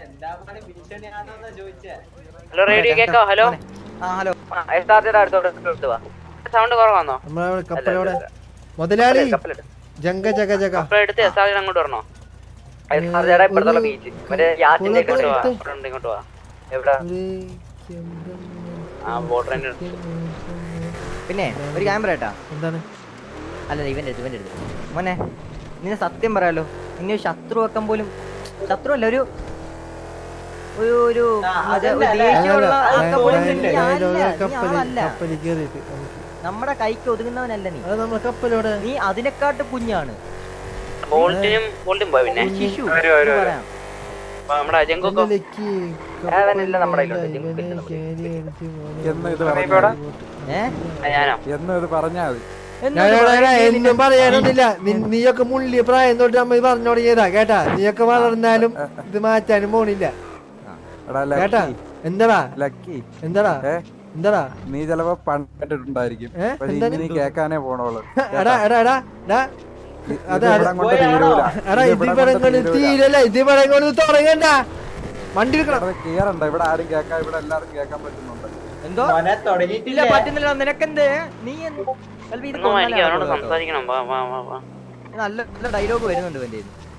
J: ഹലോ റേഡിയോ കേക്കോ ഹലോ
I: ആ ഹലോ എസ് ആർ ജിയുടെ അടുത്തോട്ട് എടുത്ത് വാ
J: സൗണ്ട് കുറവാന്നോ
B: നമ്മളവിടെ കപ്പലോടെ മുതലാളി ജങ്ക ജഗ ജഗ
J: അപ്പൊ എടുത്ത് എസ് ആർ ജന അങ്ങോട്ട് വരണോ
I: എസ് ആർ ജിയുടെ ഇപ്പുറത്തുള്ള ബീച്ച് മറ്റേ യാച്ചിന്റെ
J: ഇങ്ങോട്ട് വാ ഇവിടെ ഉണ്ട്, ഇങ്ങോട്ട് വാ
I: എവിടെ
H: ആ ബോട്ടറിന്റെ
E: പിന്നെ ഒരു ക്യാമറ കേട്ടാ
B: എന്താണ്
E: അല്ല ഇവന്റെ അടുത്ത് ഇവന്റെ അടുത്ത് മോനെ നിന്നെ സത്യം പറയാലോ നിന്നെ ഒരു ശത്രു വെക്കാൻ പോലും ശത്രു അല്ല ഒരു ഒരു ഒരു മറ്റേ ഒരു ദേഷ്യമുള്ള ആക്കാൻ പോലും നീ അല്ല, നീ
B: കപ്പല്
E: ആളല്ല.
B: കപ്പലിൽ കയറിയിട്ട്
E: നമ്മുടെ കൈക്ക് ഒതുങ്ങുന്നവനല്ല നീ
B: അത് നമ്മളെ കപ്പലോടെ
E: നീ അതിനെക്കാട്ട് കുഞ്ഞാണ്
H: ബോൾട്ടിനും ബോൾട്ടും പോയി പിന്നെ
E: ശിശു
H: വരൂ, വരൂ,
E: എന്ന്
H: വരൂ.
E: പറയാം.
H: അപ്പൊ നമ്മുടെ അജങ്കൊക്കെ
E: അവനല്ല നമ്മുടെ കയ്യിലുണ്ട്
U: എന്ന് ഇത്
E: ഏ?
H: ഞാനോ
U: എന്ന് ഇത് പറഞ്ഞാ മതി
B: എന്നും പറയാനൊന്നുമില്ല നി- നീയൊക്കെ മുള്ളിയ പ്രായം തൊട്ട് നമ്മ ഇത് പറഞ്ഞു തുടങ്ങിയതാ കേട്ടാ നീയൊക്കെ വളർന്നാലും ഇത് മാറ്റാനും പോണില്ല
U: എടാ
B: കേട്ടാ
U: ലക്കി
B: എന്താടാ
U: ലക്കി
B: എന്താടാ
U: ഏ
B: എന്താടാ
U: നീ ചിലപ്പോ പണ്ടിട്ടുണ്ടായിരിക്കും
B: ഏ?
U: പക്ഷെ
B: എന്താണ്?
U: ഇനി കേക്കാനേ പോണോളൂ
B: എടാ എടാ എടാ എടാ
U: ഇത്
B: അതെ
U: ഇവിടം കൊണ്ട് തീരൂല.
B: എടാ
U: ഇത്
B: ഇത്
U: ഇവിടം
B: ഇവിടെ
U: കൊണ്ട്
B: കൊണ്ട്
U: തീരൂല.
B: തീരല്ല ഇത് ഇവിടെ കൊണ്ട് തുടങ്ങണ്ട വണ്ടി എടുക്കണം
U: ഇവിടെ കേറണ്ട ഇവിടെ ആരും കേൾക്കാൻ ഇവിടെ എല്ലാവർക്കും കേൾക്കാൻ പറ്റുന്നുണ്ട്
E: എന്തോ ഇല്ല പറ്റുന്നില്ല നിനക്കെന്ത് നീ എന്ത്? കൽവി, ഇത്
H: ഒന്നും എനിക്ക് അവനോട്
E: കൊന്നാലാ
H: സംസാരിക്കണം വാ വാ വാ വാ
E: നല്ല നല്ല ഡയലോഗ് വരുന്നുണ്ട് ഇവന്റെ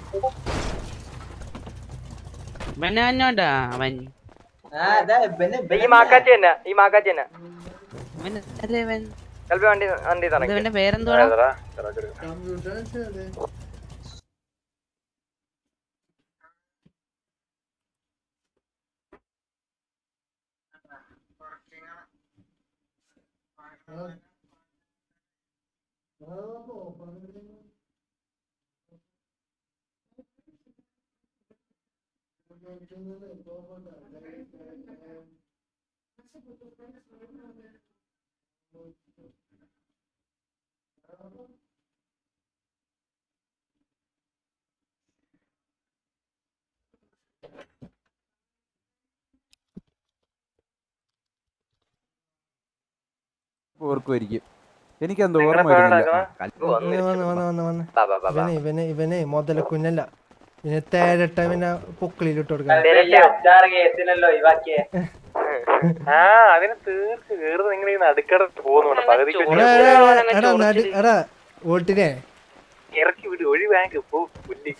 H: ഇവനാഞ്ഞോണ്ടാ അവൻ
I: ഈ മാക്കാച്ചി തന്നെ ഈ മാക്കാച്ചി തന്നെ
H: ഇവൻ അതെ ഇവൻ
I: കൽവി വണ്ടി വണ്ടി
H: ഇത് ഇവന്റെ പേരെന്തുവാടാ
U: ഓർക്കുമായിരിക്കും എനിക്കെന്തോ ഓർമ്മ വരുന്നില്ല
B: വന്ന് വന്ന് വന്ന് വന്ന് വന്ന് ഇവനെ ഇവനെ ഇവനെ മുതല കുഞ്ഞല്ല ഇവനെ തേരട്ട ഇവനെ പൊക്കിളിലിട്ട് കൊടുക്കണം
G: ആ അതിന് തീർച്ച് കേറുന്നത് നിങ്ങൾ ഈ നടുക്കട പോകുന്നുണ്ട് പകുതിക്ക് വെച്ച്
B: എടാ, എടാ, എടാ, എടാ, നട്- എടാ വോട്ടിനെ
G: ഇറക്കി വിട് ഒഴി ബാങ്ക് പോ പുല്ലി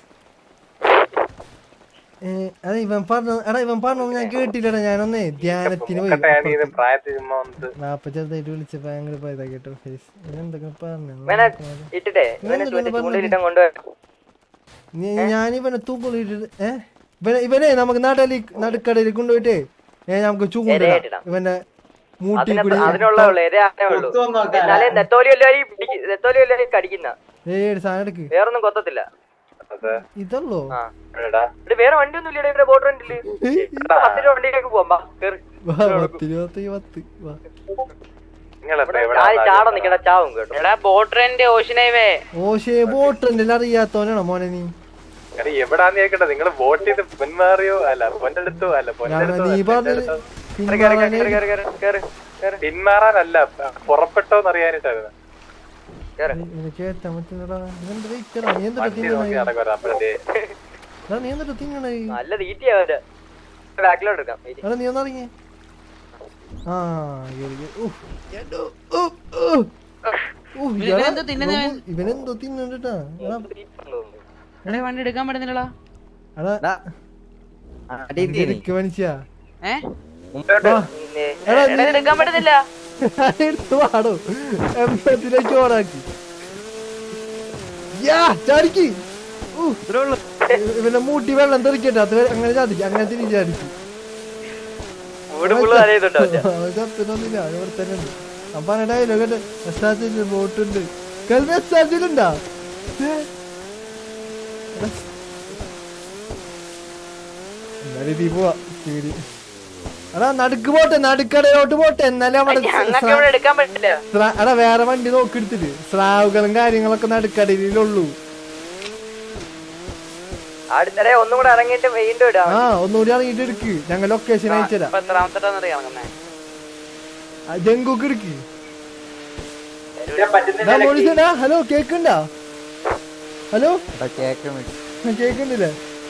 B: ഏ, അതെ ഇവൻ പറഞ്ഞു എടാ ഇവൻ പറഞ്ഞു ഞാൻ കേട്ടില്ലടാ ഞാനൊന്നേ ധ്യാനത്തിന് പോയി
G: നോക്കട്ടെ ഞാൻ ഇത് പ്രായത്തിൽ ചുമ്മാ വന്നിട്ട്
B: വാപ്പ ചെറുതായിട്ട് വിളിച്ചപ്പോ ഭയങ്കര പോയതാ കേട്ടോ ഫേസ് ഇവനെന്തൊക്കെ പറഞ്ഞു
I: ഇവനെ ഇട്ടിട്ടേ ഇവനെ ചൂണ്ടയിലിട്ടാൻ കൊണ്ടുപോയി
B: ഞാനിവനെ തൂക്കൊള്ളിട്ട് ഏ ഇവനെ ഇവനെ നമുക്ക് നടലി നടുക്കടയിൽ കൊണ്ടുപോയിട്ടേ ഏ നമുക്ക് ചൂണ്ട
I: ഇരയിട്ടിടാം.
B: ഇവന്റെ മൂട്ടി
I: അതിനെ
B: കൂടി
I: അതിനുള്ള ഉള്ളു ഇതേ ആനേ ഉള്ളൂ എന്നാലേ നെത്തോലി എല്ലാവരും നെത്തോലി എല്ലാവരും കടിക്കുന്ന
B: ഏ സാധനം എടുക്ക്
I: വേറൊന്നും കൊത്തത്തില്ല
B: ഇതല്ലോ
I: ആ ഇവിടെ വേറെ വണ്ടി ഒന്നും ഇല്ലടേ ഇവിടെ ബോട്ട് റെന്റില് പത്ത് രൂപ വണ്ടിയിലേക്ക് പോവാം ബാ കേറ്
B: വാ, പത്ത് ഇരുപത്തി പത്ത് വാ
I: ഞാൻ ചാടാൻ നിക്കണ ചാവും കേട്ടോ
H: എടാ ബോട്ട് റെന്റ് ഓഷ്യൻ ഹൈവേ
B: ഓശേ ബോട്ടുണ്ട് അറിയാത്തവനാണോ മോനെ നീ
G: എടാ, എവിടാന്ന് കേക്കട്ടെ നിങ്ങൾ വോട്ട് ചെയ്ത് പൊന്മാറിയോ അല്ല പൊന്നെടുത്തോ അല്ല പൊന്നെടുത്തോ
B: നീ പറഞ്ഞത്
G: പിന്മാറാനല്ല പുറപ്പെട്ടോന്ന് അറിയാനിട്ടായിരുന്നു
B: ഇത് കേട്ടാ പറ്റുന്നടാ ഇവന്റെ വെയിറ്ററാ നീ എന്തൊക്കെ
G: വണ്ടി നോക്കി
B: തിന്നണേ
G: നടക്കുവാ അപ്പഴേ
B: എടാ നീ എന്തൊക്കെ തിന്നണേ
I: നല്ല തീറ്റിയാ അവന്റെ ബാക്കിലോട്ട് എടുക്കാം
B: എടാ നീ ഒന്നിറങ്ങി ആ കേറി, കേറി. ഉഫ്. എടോ, ഉഫ്, ഉഫ്. ഉഫ്, ഇയാളെ
H: ഇവനെന്തോ തിന്നുന്നവൻ?
B: റോബോ- ഇവനെന്തോ തിന്നണ്ടാ എടാ
H: എടാ വണ്ടി എടുക്കാൻ പറ്റുന്നില്ലടാ
B: എടാ ഇതെനിക്ക് മനസ്സിലാ
H: ഏ
B: വാ. എടാ,
H: എടാ,
B: നീ-
H: എടുക്കാൻ പറ്റുന്നില്ല
B: എടുത്ത് വാടോ എമ്പത്തിലേക്ക് ഓടാക്കി യാ ചാടിക്ക് ഊ. ഇവന്റെ മൂട്ടി വെള്ളം തെറിക്കട്ടെ അത് അങ്ങനെ ചാടിക്ക് അങ്ങനെ തിരിച്ച് ചാടിക്ക്
I: വീട് ഫുള്ള് നനയുന്നുണ്ട് അവന്റെ.
B: അവൻ ചത്തൊന്നുമില്ല അവൻ ഇവിടെ തന്നെ ഉണ്ട് അപ്പൊ പറഞ്ഞ ഡയലോഗ് കേട്ടെ എസ്റ്റാച്ചിൽ ബോട്ടുണ്ട് കൽവി എസ്റ്റാച്ചിലുണ്ടാ എന്നാലും ഇതീ പോവാ സ്പീഡ് എടാ നടുക്ക് പോട്ടെ നടുക്കടയിലോട്ട് പോട്ടെ എന്നാലേ അവിടെ
H: ഞങ്ങൾക്ക് ഇവിടെ എടുക്കാൻ പറ്റില്ല
B: സ്രാ- എടാ വേറെ വണ്ടി നോക്കി എടുത്തിട്ട് സ്രാവുകളും കാര്യങ്ങളൊക്കെ നടുക്കടയിലുള്ളൂ
I: അടുത്തടെ ഒന്നും കൂടെ ഇറങ്ങിയിട്ട് വീണ്ടും ഇടാം
B: ആ ഒന്നുകൂടി ഇറങ്ങിട്ട് എടുക്ക് ഞങ്ങൾ ലൊക്കേഷൻ അയച്ചുതരാം
H: ഇപ്പൊ എത്രാമത്തെ ഇറങ്ങുന്നേ
B: ജങ്കൂക്ക് എടുക്ക് മോളിസേടാ ഹലോ കേക്കുണ്ടാ ഹലോ
U: എടാ കേക്ക്
B: കേക്കുന്നില്ലേ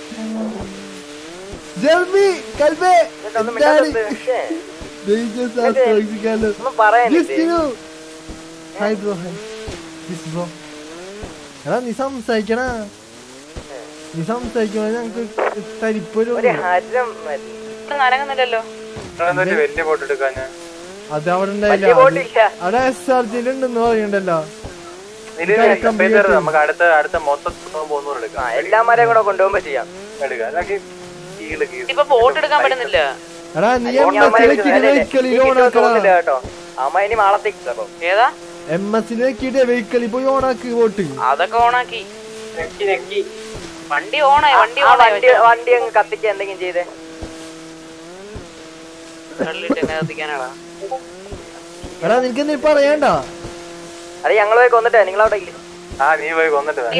B: ജൽബി കൽബേ
I: ഒന്ന് മിണ്ടാതെ
B: എന്താണ്?
I: ശ്ശേ.
B: Dangerous as toxic
I: ഒന്നും പറയാനില്ലേ?
B: Yes, you know. Hi bro, hi. Yes bro. എടാ നീ സംസാരിക്കണ നീ സംസാരിക്കണ ഞങ്ങക്ക് തരിപ്പൊരു
I: ഒരു ഹരം മതി.
H: നരങ്ങുന്നില്ലല്ലോ
G: വലിയ ബോട്ട് എടുക്കാൻ ഞാൻ
B: അത് അവിടെ
I: വലിയ
B: ഉണ്ടായില്ല
I: boat
B: അത്
I: ഇല്ല.
B: അവിടെ എസ് ആർ ജിയിൽ ഉണ്ടെന്ന് പറയുന്നുണ്ടല്ലോ
G: നമുക്ക് അടുത്ത അടുത്ത മൊത്തം പോകുന്നവർ എടുക്കാം
I: ആ എല്ലാ മരം കൂടെ കൊണ്ടുപോകുമ്പോ ചെയ്യാം
G: എടുക്കാം അല്ലെങ്കിൽ കീഴ് കീഴ്
J: ഇപ്പൊ ബോട്ട് എടുക്കാൻ പറ്റുന്നില്ല
B: എടാ നീ
I: അയ്യോ,
B: എം
I: ഞാൻ
B: എസ്
I: മരം
B: വെക്കിട്ട്
I: അല്ലേ,
B: വെഹിക്കിൾ
I: ഈ കിട്ടുമെന്ന് തോന്നുന്നില്ല
B: ഓണാക്കടാ
I: കേട്ടോ അമ്മ ഇനി മാളത്തേക്ക് അപ്പൊ
J: ഏതാ
B: എം എസ് വെക്കിട്ട് വെഹിക്കിൾ പോയി ഓണാക്ക് വോട്ട്
J: അതൊക്കെ ഓണാക്കി വണ്ടി ഓണായി വണ്ടി
I: ആ
J: ഓണായി
I: വണ്ടി വണ്ടി അങ്ങ് കത്തിക്കുക എന്തെങ്കിലും ചെയ്തേ
J: തള്ളിട്ട് എങ്ങനെ കത്തിക്കാനാടാ
B: എടാ നിനക്ക് നീ പറയണ്ട
I: അത് ഞങ്ങൾ പോയി കൊന്നിട്ടേ നിങ്ങൾ അവിടെ ഇല്ലേ
G: ആ നീ പോയി കൊന്നിട്ട് വാ.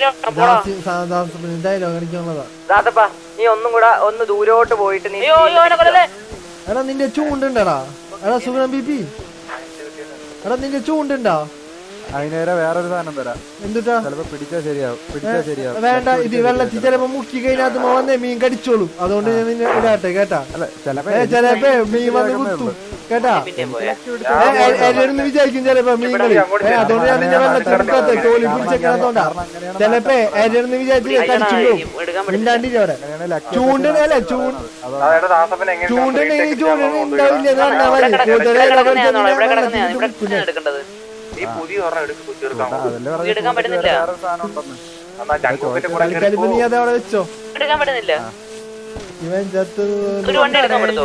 B: ഡയലോഗ് അടിക്കാനുള്ളതാ
I: ദാസപ്പാ നീ ഒന്നും കൂടെ ഒന്ന് ദൂരോട്ട് പോയിട്ട് നീ
J: അയ്യോ അയ്യോ അവനെ കൊല്ലല്ലേ
B: എടാ നിന്റെ ചൂണ്ടുണ്ടടാ എടാ സുഗണം ബി പി എടാ നിന്റെ ചൂണ്ടുണ്ടാ
U: അതിനേരെ വേറൊരു സാധനം തരാം
B: എന്തുട്ടാ
U: ചിലപ്പോ പിടിച്ചാ ശരിയാവും പിടിച്ചാ ശരിയാവും
B: വേണ്ട ഇത് വെള്ളത്തിൽ ചിലപ്പോ മുക്കി കഴിഞ്ഞാൽ വന്നേ മീൻ കടിച്ചോളും അതുകൊണ്ട് ഞാൻ നിന്നെ ഇടാട്ടെ കേട്ടാ
U: ചിലപ്പോ
B: ഏ, ചിലപ്പോ മീൻ വന്ന് കുത്തും കേട്ടാ എന്നെ വിചാരിക്കും ചിലപ്പോ മീനുകള് ഏ, അതുകൊണ്ട് ഞാൻ നിന്നെ വെള്ളത്തിൽ മുക്കാത്ത കോലി പിടിച്ചേക്കണത്തോണ്ടാ ചിലപ്പോ എന്നെ വിചാരിച്ച് കടിച്ചു മിണ്ടാണ്ടില്ല അവിടെ ചൂണ്ടനല്ല ചൂണ്ട
G: അതായത് ദാസപ്പൻ എങ്ങനെ
B: ചൂണ്ടനെങ്കിൽ ചൂണ്ടന ഉണ്ടാവില്ല എന്ന് പറഞ്ഞാ മതി കൂടുതൽ
J: ഇവിടെ കിടക്കുന്നതാണ് ഇവിടെ കിടക്കുന്നതാണ് എടുക്കേണ്ടത്
G: നീ പുതിയ ഒരെണ്ണം എടുക്ക് കുത്തിയെടുക്കാം
J: ഇത് എടുക്കാൻ പറ്റുന്നില്ല
G: എന്നാ ചങ്കൂപ്പിന്റെ കൂടെ കയറി
B: തൽക്കാലം ഇപ്പൊ നീ അത് അവിടെ വെച്ചോ
J: എടുക്കാൻ പറ്റുന്നില്ല
B: ഇവൻ ചത്തത്
J: ഒരു വണ്ടി എടുക്കാൻ പറ്റുമോ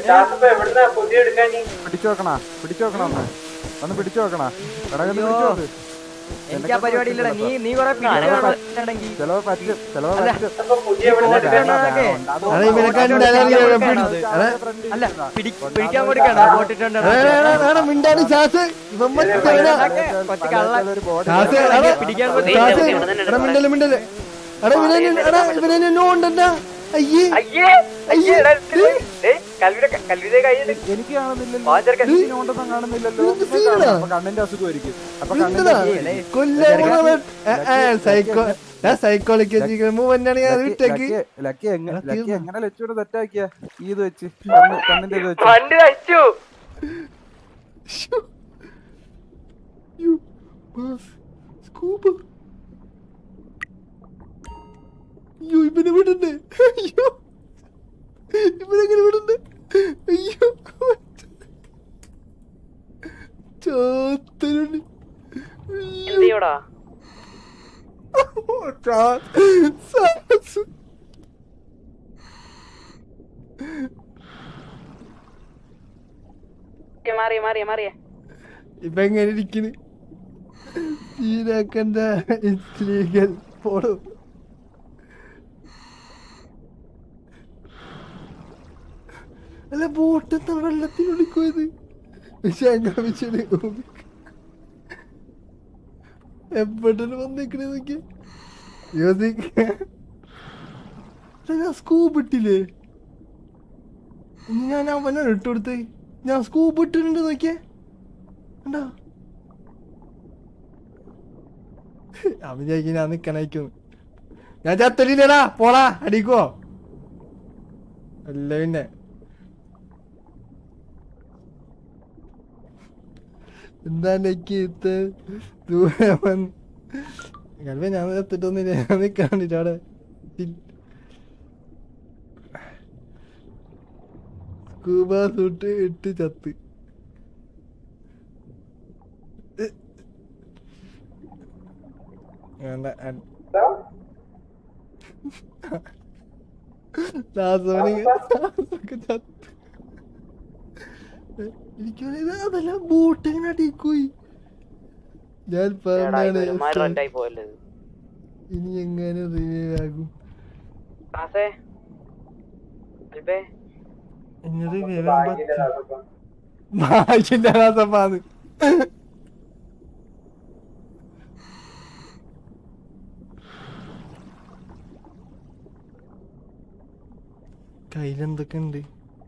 U: പിടിച്ചു വെക്കണ പിടിച്ചു വെക്കണ ഒന്ന് ഒന്ന് പിടിച്ചു വെക്കണ എടാ ഒന്ന് പിടിച്ചു നോക്ക്
I: എനിക്ക് ആ പരിപാടി ഇല്ലടാ നീ നീ കൊറേ പിടിക്കുകയാണെങ്കിൽ
U: ചിലവ് പറ്റും ചിലവ്
I: അല്ല,
U: പറ്റും
B: എടാ ഇവനെ കണ്ടാലറിയാം പിടി എടാ
I: അല്ല പിടി പിടിക്കാൻ കൊടുക്കണ്ട ബോട്ടിട്ടുണ്ട്
B: എടാ, എടാ, എടാ, എടാ, മിണ്ടാണ്ട് ചാസ് ഇവൻ മറ്റവനാ. ചാസ്, എടാ,
I: പിടിക്കാൻ
B: ചാസ്, എടാ, മിണ്ടല്, മിണ്ടല്. എടാ, ഇവനെ- എടാ, ഇവനെ നോണ്ടണ്ടാ. അയ്യേ
I: അയ്യേ അയ്യേ എടാ, ഏ, കൽവിയുടെ കൽവിയുടെ കയ്യിൽ
U: എനിക്ക് കാണുന്നില്ലല്ലോ
I: വാചർക്കൻ.
U: എനിക്ക് നോണ്ടൊന്നും കാണുന്നില്ലല്ലോ അപ്പൊ കണ്ണിന്റെ അസുഖമായിരിക്കും അപ്പൊ കണ്ണിന്റെ
B: എന്തിനാ?
U: അസുഖം.
B: കൊല്ലാൻ പോണവൻ. ഏ, ഏ, സൈക്കോ ഞാൻ സൈക്കോളജിക്കൽ മൂവ്മെന്റ് ഞാൻ
U: ലക്കി-
B: വിട്ടേക്ക്
U: ലക്കി- ലക്കി എങ്ങ-
B: എടാ,
U: ലക്കി
B: തീർന്നോ?
U: എങ്ങനെ ലച്ചൂടെ തെറ്റാക്കിയ ഈ ഇത് വെച്ച് കണ്ണ്- കണ്ണിന്റെ ഇത് വെച്ച്
I: വണ്ടി നശിച്ചു
B: സ്കൂബ് അയ്യോ ഇവനെ വിടണ്ടേ അയ്യോ ഇവനെങ്ങനെ വിടണ്ടേ അയ്യോ ചാത്തരുണ്ട്
J: എന്ത് ചെയ്യൂടാ
B: സാസ്
J: മാറിയ മാറിയ മാറിയ
B: ഇപ്പൊ എങ്ങനെ ഇരിക്കണ് ഈനാക്കണ്ട സ്ത്രീകൾ പോടോ അല്ല ബോട്ട് എന്താ വെള്ളത്തിൽ ഒളിക്കുയത് ശങ്കാമിച്ചത് എപ്പോഴും വന്നേക്കണേ നോക്കി ഞാൻ സ്കൂബ് ഇട്ടില്ലേ ഇനി ഞാൻ അവനാണ് ഇട്ട് കൊടുത്ത് ഞാൻ സ്കൂബ് ഇട്ടിട്ടുണ്ട് നോക്കിയേ കണ്ടോ ഞാൻ വിചാരിക്കും ഞാൻ നിക്കണായിക്കുന്നു ഞാൻ ചത്തലില്ലടാ പോടാ അടിക്കോ അല്ല പിന്നെ എന്താണ് എനിക്ക് ദൂരെ വന്ന് കൽവ ഞാൻ ചത്തിട്ടൊന്നുമില്ല ഞാൻ നിക്കാണ്ടിട്ട് അവിടെ സ്കൂബ സൂട്ട് ഇട്ട് ചത്ത് വേണ്ട അൻ- ദാസോണി ദാസൊക്കെ ചത്ത് എനിക്ക് തോന്നിയത് അതല്ല ബോട്ട് എങ്ങനെ അടിക്കോയി ഞാൻ പറഞ്ഞാണ്
J: മാറുണ്ടായി പോയല്ലേ ഇത്.
B: ഇനി എങ്ങനെ റിവൈവ് ആകും
J: ദാസേ അൽബേ
B: ഇനി റിവൈവ് ആകാൻ പറ്റും ഭാഗ്യന്റെ ദാസപ്പാന്ന് കയ്യിലെന്തൊക്കെ ഉണ്ട്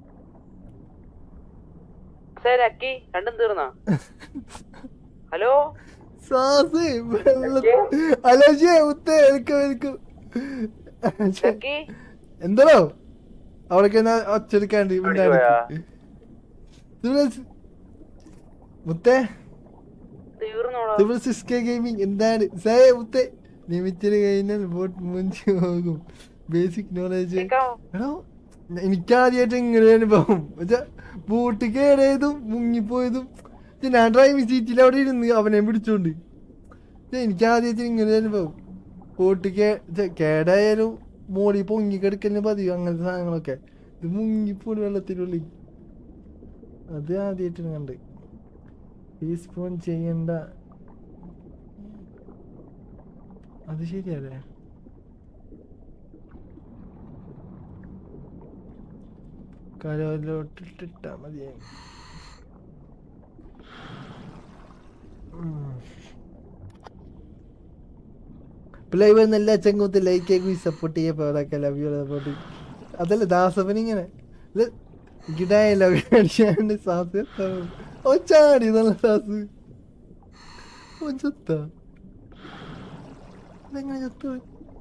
J: ദാസേ ലക്കി രണ്ടും തീർന്നാ ഹലോ
B: സാസ് അലോജിയെ ഉത്തേ എടുക്കും എടുക്കും
J: ലക്കി
B: എന്തോ അവിടേക്ക് എന്നാ ഒച്ചെടുക്കാണ്ട് മുത്തേ
J: തീർന്നോടാ
B: സിവിൽ സിസ്കെ ഗെയിമിംഗ് എന്താണ് സേ മുത്തേ ലിമിറ്റഡ് കഴിഞ്ഞാൽ ബോട്ട് മുഞ്ചി പോകും ബേസിക് നോളജ് എടോ എനിക്കാദ്യമായിട്ട് ഇങ്ങനെ അനുഭവം വെച്ചാ ബോട്ട് കേടയതും മുങ്ങിപ്പോയതും പക്ഷെ ഞാൻ ഡ്രൈവിംഗ് സീറ്റിൽ അവിടെ ഇരുന്ന് അവനെ പിടിച്ചോണ്ട് പക്ഷെ എനിക്കാദ്യമായിട്ട് ഇങ്ങനെ അനുഭവം ബോട്ട് കേ ഛെ, കേടായാലും മോളിൽ പൊങ്ങി കിടക്കലിന് പതിവ് അങ്ങനത്തെ സാധനങ്ങളൊക്കെ ഇത് മുങ്ങിപ്പോണ് വെള്ളത്തിനുള്ളിൽ അത് ആദ്യമായിട്ടാണ് കണ്ട് റീസ്പോൺ ചെയ്യണ്ട അത് ശരിയല്ലേ കരോലോട്ടിട്ടാ മതിയായി പ്ലേ വരുന്ന എല്ലാ ചങ്ങൂത്തും ലൈക്ക് ആക്കി സപ്പോർട്ട് ചെയ്യപ്പോഴൊക്കെ ലവ് യു സപ്പോർട്ട് അതല്ല ദാസപ്പൻ ഇങ്ങനെ ഡയലോഗ് അടിച്ചാണ്ട് സാസ് ഓ ചാടി നല്ല സാസ് ഓ ചത്ത ഇതെങ്ങനെ ചത്തു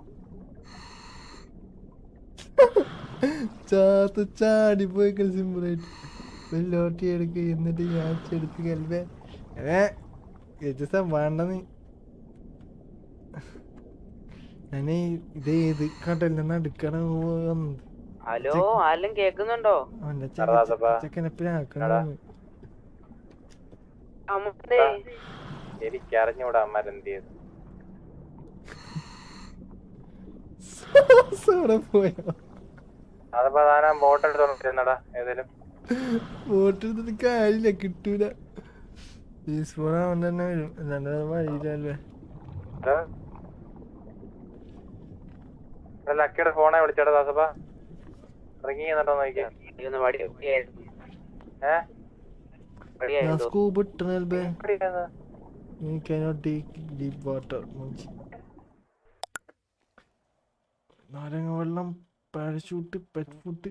B: ചാത്ത് ചാടി പോയി സിമ്പിളായിട്ട് വെല്ലോട്ടി എടുക്കുക എന്നിട്ട് ഞാൻ എടുത്ത് കൽവേ ഏ ഗജസം വേണ്ടെന്ന് ഞാനേ ഇത് ഏത് കടലിൽ നടുക്കണ വന്നത്
J: ഹലോ ആരെല്ലാം കേക്കുന്നുണ്ടോ
B: അവന്റെ
S: അതാ
B: ചെക്കനെ പിന്നാക്കണം
J: അമ്മേ
S: എനിക്ക് അറിഞ്ഞൂടാ അമ്മാരെന്ത് ചെയ്തു
B: സോടെ പോയോ
S: അതപ്പോ താനാ ബോട്ട് എടുത്തോണ്ടിരുന്നടാ ഏതേലും
B: വോട്ട് എടുത്തിട്ട് കാര്യമില്ല കിട്ടൂല ടീസ്പൂൺ അവൻ തന്നെ വരും അല്ലാണ്ട് വേറെ വഴിയില്ലല്ലേ
S: ലക്കിയുടെ ഫോണെ വിളിച്ചേടാ ദാസപ്പ റിങ് ചെയ്യുന്നുണ്ടോ നോക്കിയാ
J: ഒന്ന് വടി വടിയായിരുന്നു.
S: ഏ
B: ഞാൻ സ്കൂബ് ഇട്ടണേ
S: എവിടെയാ
B: You cannot take deep water. മുഞ്ചി. നാരങ്ങ വെള്ളം പാരഷൂട്ട് പെറ്റ് ഫുഡ്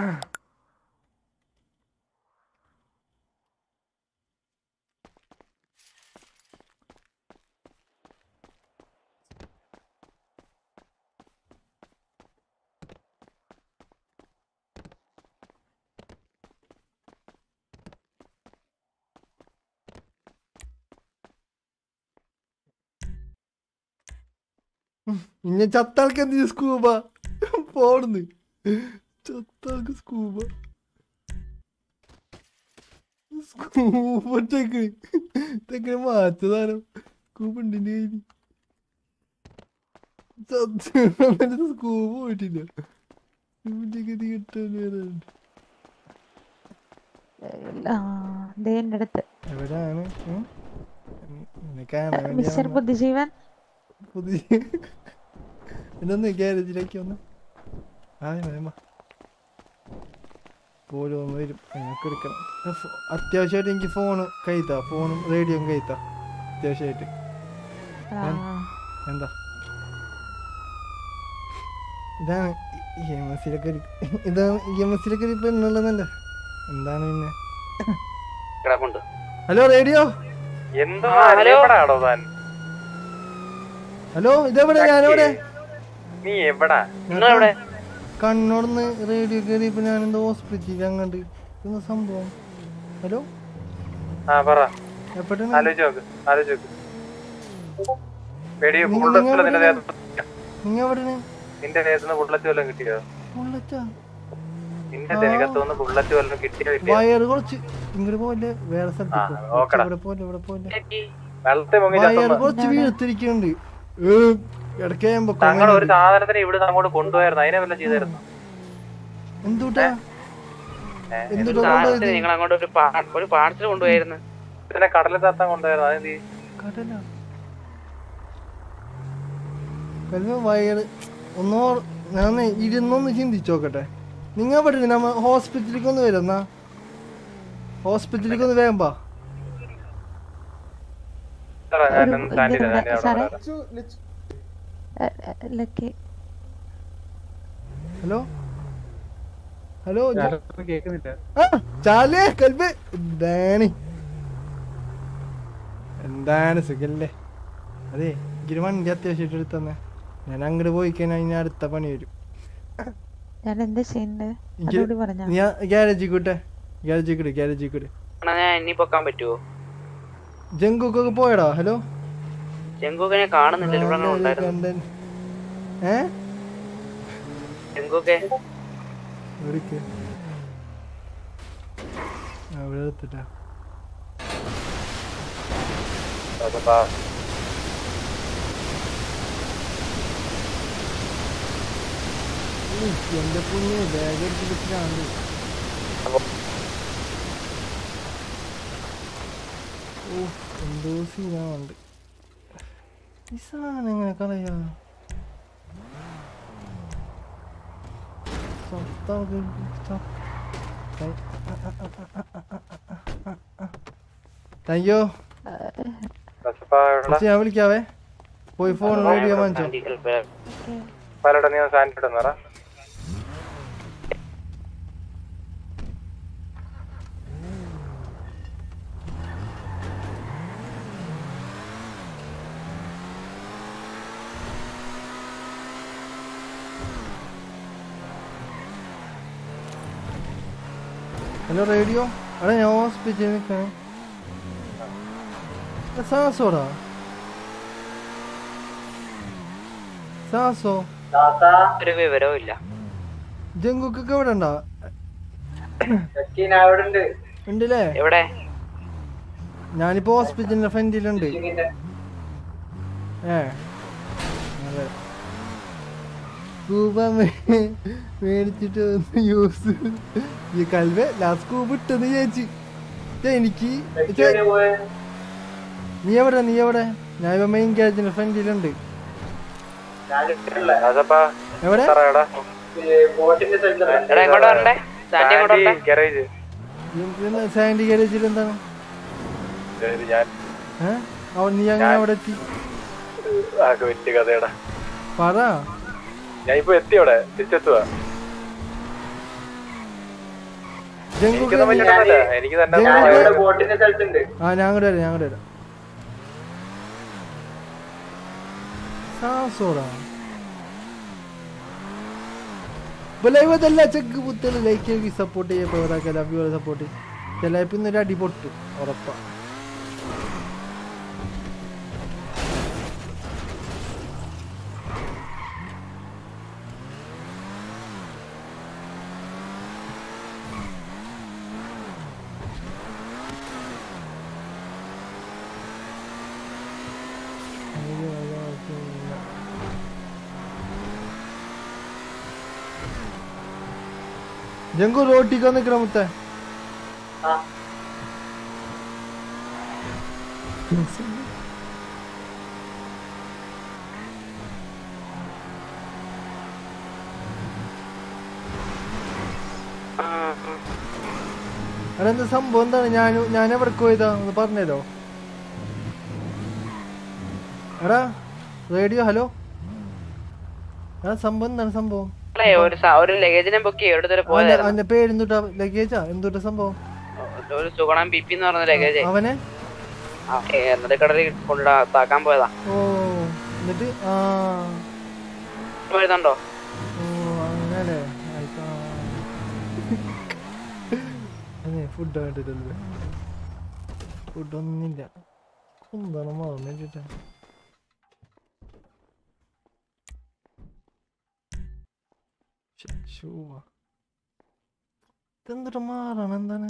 B: ഇങ്ങനെ ചത്താൾക്ക് എന്ത് ചെയ്യും സ്കൂബ പോടുന്ന് ചത്താൾക്ക് സ്കൂബ സ്കൂബ ടെക്ക് തെക്കിനെ മാറ്റതാണ് സ്കൂബ ഉണ്ട് എൻ്റെ കയ്യിൽ ചത്ത് സ്കൂബ പോയിട്ടില്ല സ്കൂബിന്റെ ഗതി കിട്ടാൻ വേറെ
C: എന്റെ അടുത്ത്
B: എവിടാണ് ഉം? എന്നെ കാണാൻ വേണ്ടി
C: മിസ്റ്റർ
B: വന്നതാ.
C: ബുദ്ധിജീവൻ
B: പുതിയ എന്നൊന്ന് ഗ്യാരേജിലേക്ക് ഒന്ന് ആദ്യം വരുമ്പോ പോലും ഒന്ന് വരും ഞങ്ങൾക്ക് എടുക്കണം ആ ഫോ- അത്യാവശ്യമായിട്ട് എനിക്ക് ഫോണ് കൈത്താ ഫോണും റേഡിയോയും കൈത്താ അത്യാവശ്യമായിട്ട്
C: ആ.
B: എന്താ ഇതാണ് ഇ എം എസിലൊക്കെ ഒരു ഇതാണ് ഇ എം എസിലൊക്കെ ഒരു പെണ്ണുള്ളതല്ല എന്താണ് പിന്നെ
J: കിടപ്പുണ്ട്
B: ഹലോ റേഡിയോ
S: എന്തോ
J: ആ, ഹലോ.
S: എവിടാടോ താൻ
B: ഹലോ ഇതെവിടെ ഞാനെവിടെ
S: നീ എവിടാ
J: നിങ്ങളെവിടെ?
B: കണ്ണോർന്ന് റേഡിയോ കയറിയപ്പോ ഞാനെന്തോ ഹോസ്പിറ്റലിൽ അങ്ങണ്ട് എന്താ സംഭവം ഹലോ
S: ആ പറ
B: എപ്പോഴാണ്
S: ആലോചിച്ച് നോക്ക് ആലോചിച്ച് നോക്ക് പേടി
B: നിങ്ങൾ-
S: ബുള്ളറ്റ്
B: നിങ്ങൾ
S: നിന്റെ
B: എവിടെയാണ്?
S: ദേഹത്ത്
B: നിങ്ങ എവിടെയാണ്
S: നിന്റെ ദേഹത്തുനിന്ന് ബുള്ളറ്റ് വല്ലതും കിട്ടിയോ
B: ബുള്ളറ്റാ
S: നിന്റെ
B: ആ.
S: ദേഹത്തുനിന്ന് ബുള്ളറ്റ് വല്ലതും കിട്ടിയോ ഇല്ലയോ
B: വയറ് കുറച്ച് ഇങ്ങോട്ട് പോലെ വേറെ സ്ഥലത്ത്
S: ആ,
B: പോ.
S: ഓക്കെടാ.
B: ഇവിടെ പോലെ ഇവിടെ പോലെ
S: വെള്ളത്തെ മുങ്ങി
B: വയറ്
S: ചത്തുമ്പോ
B: കുറച്ച് വീഴ്ത്തിരിക്കുന്നുണ്ട് ഇടയ്ക്ക് കഴിയുമ്പോ
S: തങ്ങൾ ഒരു സാധനത്തിന് ഇവിടുന്ന് അങ്ങോട്ട് കൊണ്ടുപോയായിരുന്നു അതിനെ വല്ല ചെയ്തായിരുന്നു
B: എന്തുട്ടാ
S: ഏ,
B: എന്തുട്ടാ
J: സാധനത്തിന്
B: കൊണ്ടുപോയത്
J: നിങ്ങൾ അങ്ങോട്ട് ഒരു പാ- ഒരു പാർസൽ കൊണ്ടുപോയായിരുന്നു
S: ഇതിനെ കടലിൽ താത്താൻ കൊണ്ടുപോയായിരുന്നു അതെന്ത് ചെയ്യും?
B: കടലാ കൽവ വയറ് ഒന്നോ ഞാൻ ഇരുന്നൊന്ന് ചിന്തിച്ചു നോക്കട്ടെ നിങ്ങൾ എവിടെ നമ്മ ഹോസ്പിറ്റലിലേക്ക് ഒന്ന് വരുന്നാ ഹോസ്പിറ്റലിലേക്ക് ഒന്ന് വേഗം പാ
S: സാറേ, ഞാൻ
C: ഒരു
S: ഒന്ന് സ്റ്റാൻഡ് ചെയ്തേ,
C: ഇതിരുന്ന്
S: ഞാൻ അവിടെ
C: സാറേ
S: വരാം.
C: എ, എ, ലക്കി
B: ഹലോ ഹലോ
O: ഞാനൊന്നും കേൾക്കുന്നില്ല
B: ആ ചാലേ കൽബ് എന്താണ് എന്താണ് സുഖല്ലേ അതെ എനിക്കൊരു വണ്ടി അത്യാവശ്യമായിട്ട് എടുത്തന്നെ ഞാൻ അങ്ങോട്ട് പോയി കഴിഞ്ഞാൽ ഇനി അടുത്ത പണി വരും
C: ഞാൻ എന്താ ചെയ്യണ്ടേ
B: എനിക്ക്
C: അതുകൂടി പറഞ്ഞാ
B: നീ ഗ്യാരേജിൽ കൂട്ടെ ഗ്യാരേജിൽ കൂടെ ഗ്യാരേജിൽ കൂടെ
J: അണ്ണാ, ഞാൻ ഇനി പൊക്കാൻ പറ്റുമോ
B: ജങ്കുക്കൊക്കെ പോയടാ ഹലോ
J: ചെങ്കൂക്കനെ കാണുന്നില്ല ഇവിടെ അങ്ങനെ ഉണ്ടായിരുന്നു
B: കണ്ടൻ ഏ
J: ചെങ്കൂക്കെ
B: എവിടേക്ക് അവിടെ എടുത്തിട്ടാ ഉം, എന്റെ പുണ്യ ബാഗ് എടുത്തിട്ടാണ്ട് ഓ എന്തോ സീനാവുണ്ട് ഈ സാധനം എങ്ങനെ കളയാ സത്താവ് താങ്ക് യു ഞാൻ വിളിക്കാവേ പോയി ഫോൺ റേഡിയോ വാങ്ങിച്ചോ
G: പലട നീ സാനിറ്റൈഡ് എന്ന് പറ
B: ഹലോ റേഡിയോ എടാ ഞാൻ ഹോസ്പിറ്റലിൽ നിൽക്കണേ സാസോടാ സാസോ
J: ഒരു വിവരവും ഇല്ല
B: ജങ്കുക്കൊക്കെ ഇവിടെ ഉണ്ടോ
J: അവിടെ ഉണ്ട്
B: ഉണ്ടല്ലേ
J: എവിടെ
B: ഞാനിപ്പോ ഹോസ്പിറ്റലിന്റെ ഫ്രണ്ടിലുണ്ട് ഏ അതെ സ്കൂബ മേ- മേടിച്ചിട്ട് വന്ന് യൂസ് ഈ കൽവെ ലാസ്റ്റ് സ്കൂബ് ഇട്ടെന്ന് ചേച്ചി എനിക്ക് ചേ- നീ എവിടെ നീ എവിടെ ഞാൻ ഇപ്പൊ മെയിൻ ഗാരേജിന്റെ ഫ്രണ്ടിലുണ്ട് എവിടെ
J: എടാ എങ്ങോട്ടാ വരണ്ടേ സാൻഡി എങ്ങോട്ടാ വരണ്ടേ
G: ഗാരേജ്
B: സാൻഡി ഗാരേജിൽ എന്താണ്
G: ഞാൻ
B: ഏ അവൻ നീ അങ്ങനെ അവിടെ എത്തി
G: ആകെ വലിയ കഥയടാ
B: പറ
G: ഞാൻ ഇപ്പൊ എത്തി അവിടെ തിരിച്ചെത്തുക എനിക്കൊന്നും പറ്റണ്ടല്ല എനിക്ക് തന്നെ
B: ആ ഞാൻ അങ്ങോട്ട് വരാം ഞാൻ അങ്ങോട്ട് വരാം സാസോടാ ലൈവതല്ല ചെക്ക് പുത്തല് ലൈക്ക് ചെയ്ത് സപ്പോർട്ട് ചെയ്യപ്പോഴാക്കെ ലവ് യു സപ്പോർട്ട് ചിലപ്പോ ഇന്നൊരു അടി പൊട്ട് ഉറപ്പാ ജങ്കു റോട്ടിക്ക് നിക്കണ മുത്തേ അതെന്താ സംഭവം എന്താണ് ഞാൻ ഞാൻ എവിടെ പോയതാ ഒന്ന് പറഞ്ഞല്ലോ എടാ റേഡിയോ ഹലോ എടാ സംഭവം എന്താണ് സംഭവം
J: അല്ലേ ഒരു സ- ഒരു ലഗേജിനെ ബുക്ക് ചെയ്യും എവിടെ പോയതായിരുന്നു
B: അവന്റെ പേരെന്തുട്ടാ ലഗേജാ എന്തുട്ടാ സംഭവം
J: ഒരു സുഗണം ബി പി എന്ന് പറഞ്ഞ ലഗേജ്
B: അവനെ
J: നദിക്കടലിൽ കൊണ്ടിടാ താക്കാൻ പോയതാ
B: ഓ എന്നിട്ട് ആ
J: വരുന്നുണ്ടോ
B: ഓ അങ്ങനെ ആയിട്ടാ അതെ ഫുഡ് വേണ്ടിട്ടല്ലേ ഫുഡൊന്നുമില്ല എന്താണ് മറന്നിട്ടാ ഇതെന്തൊരു മാറാണ് എന്താണ്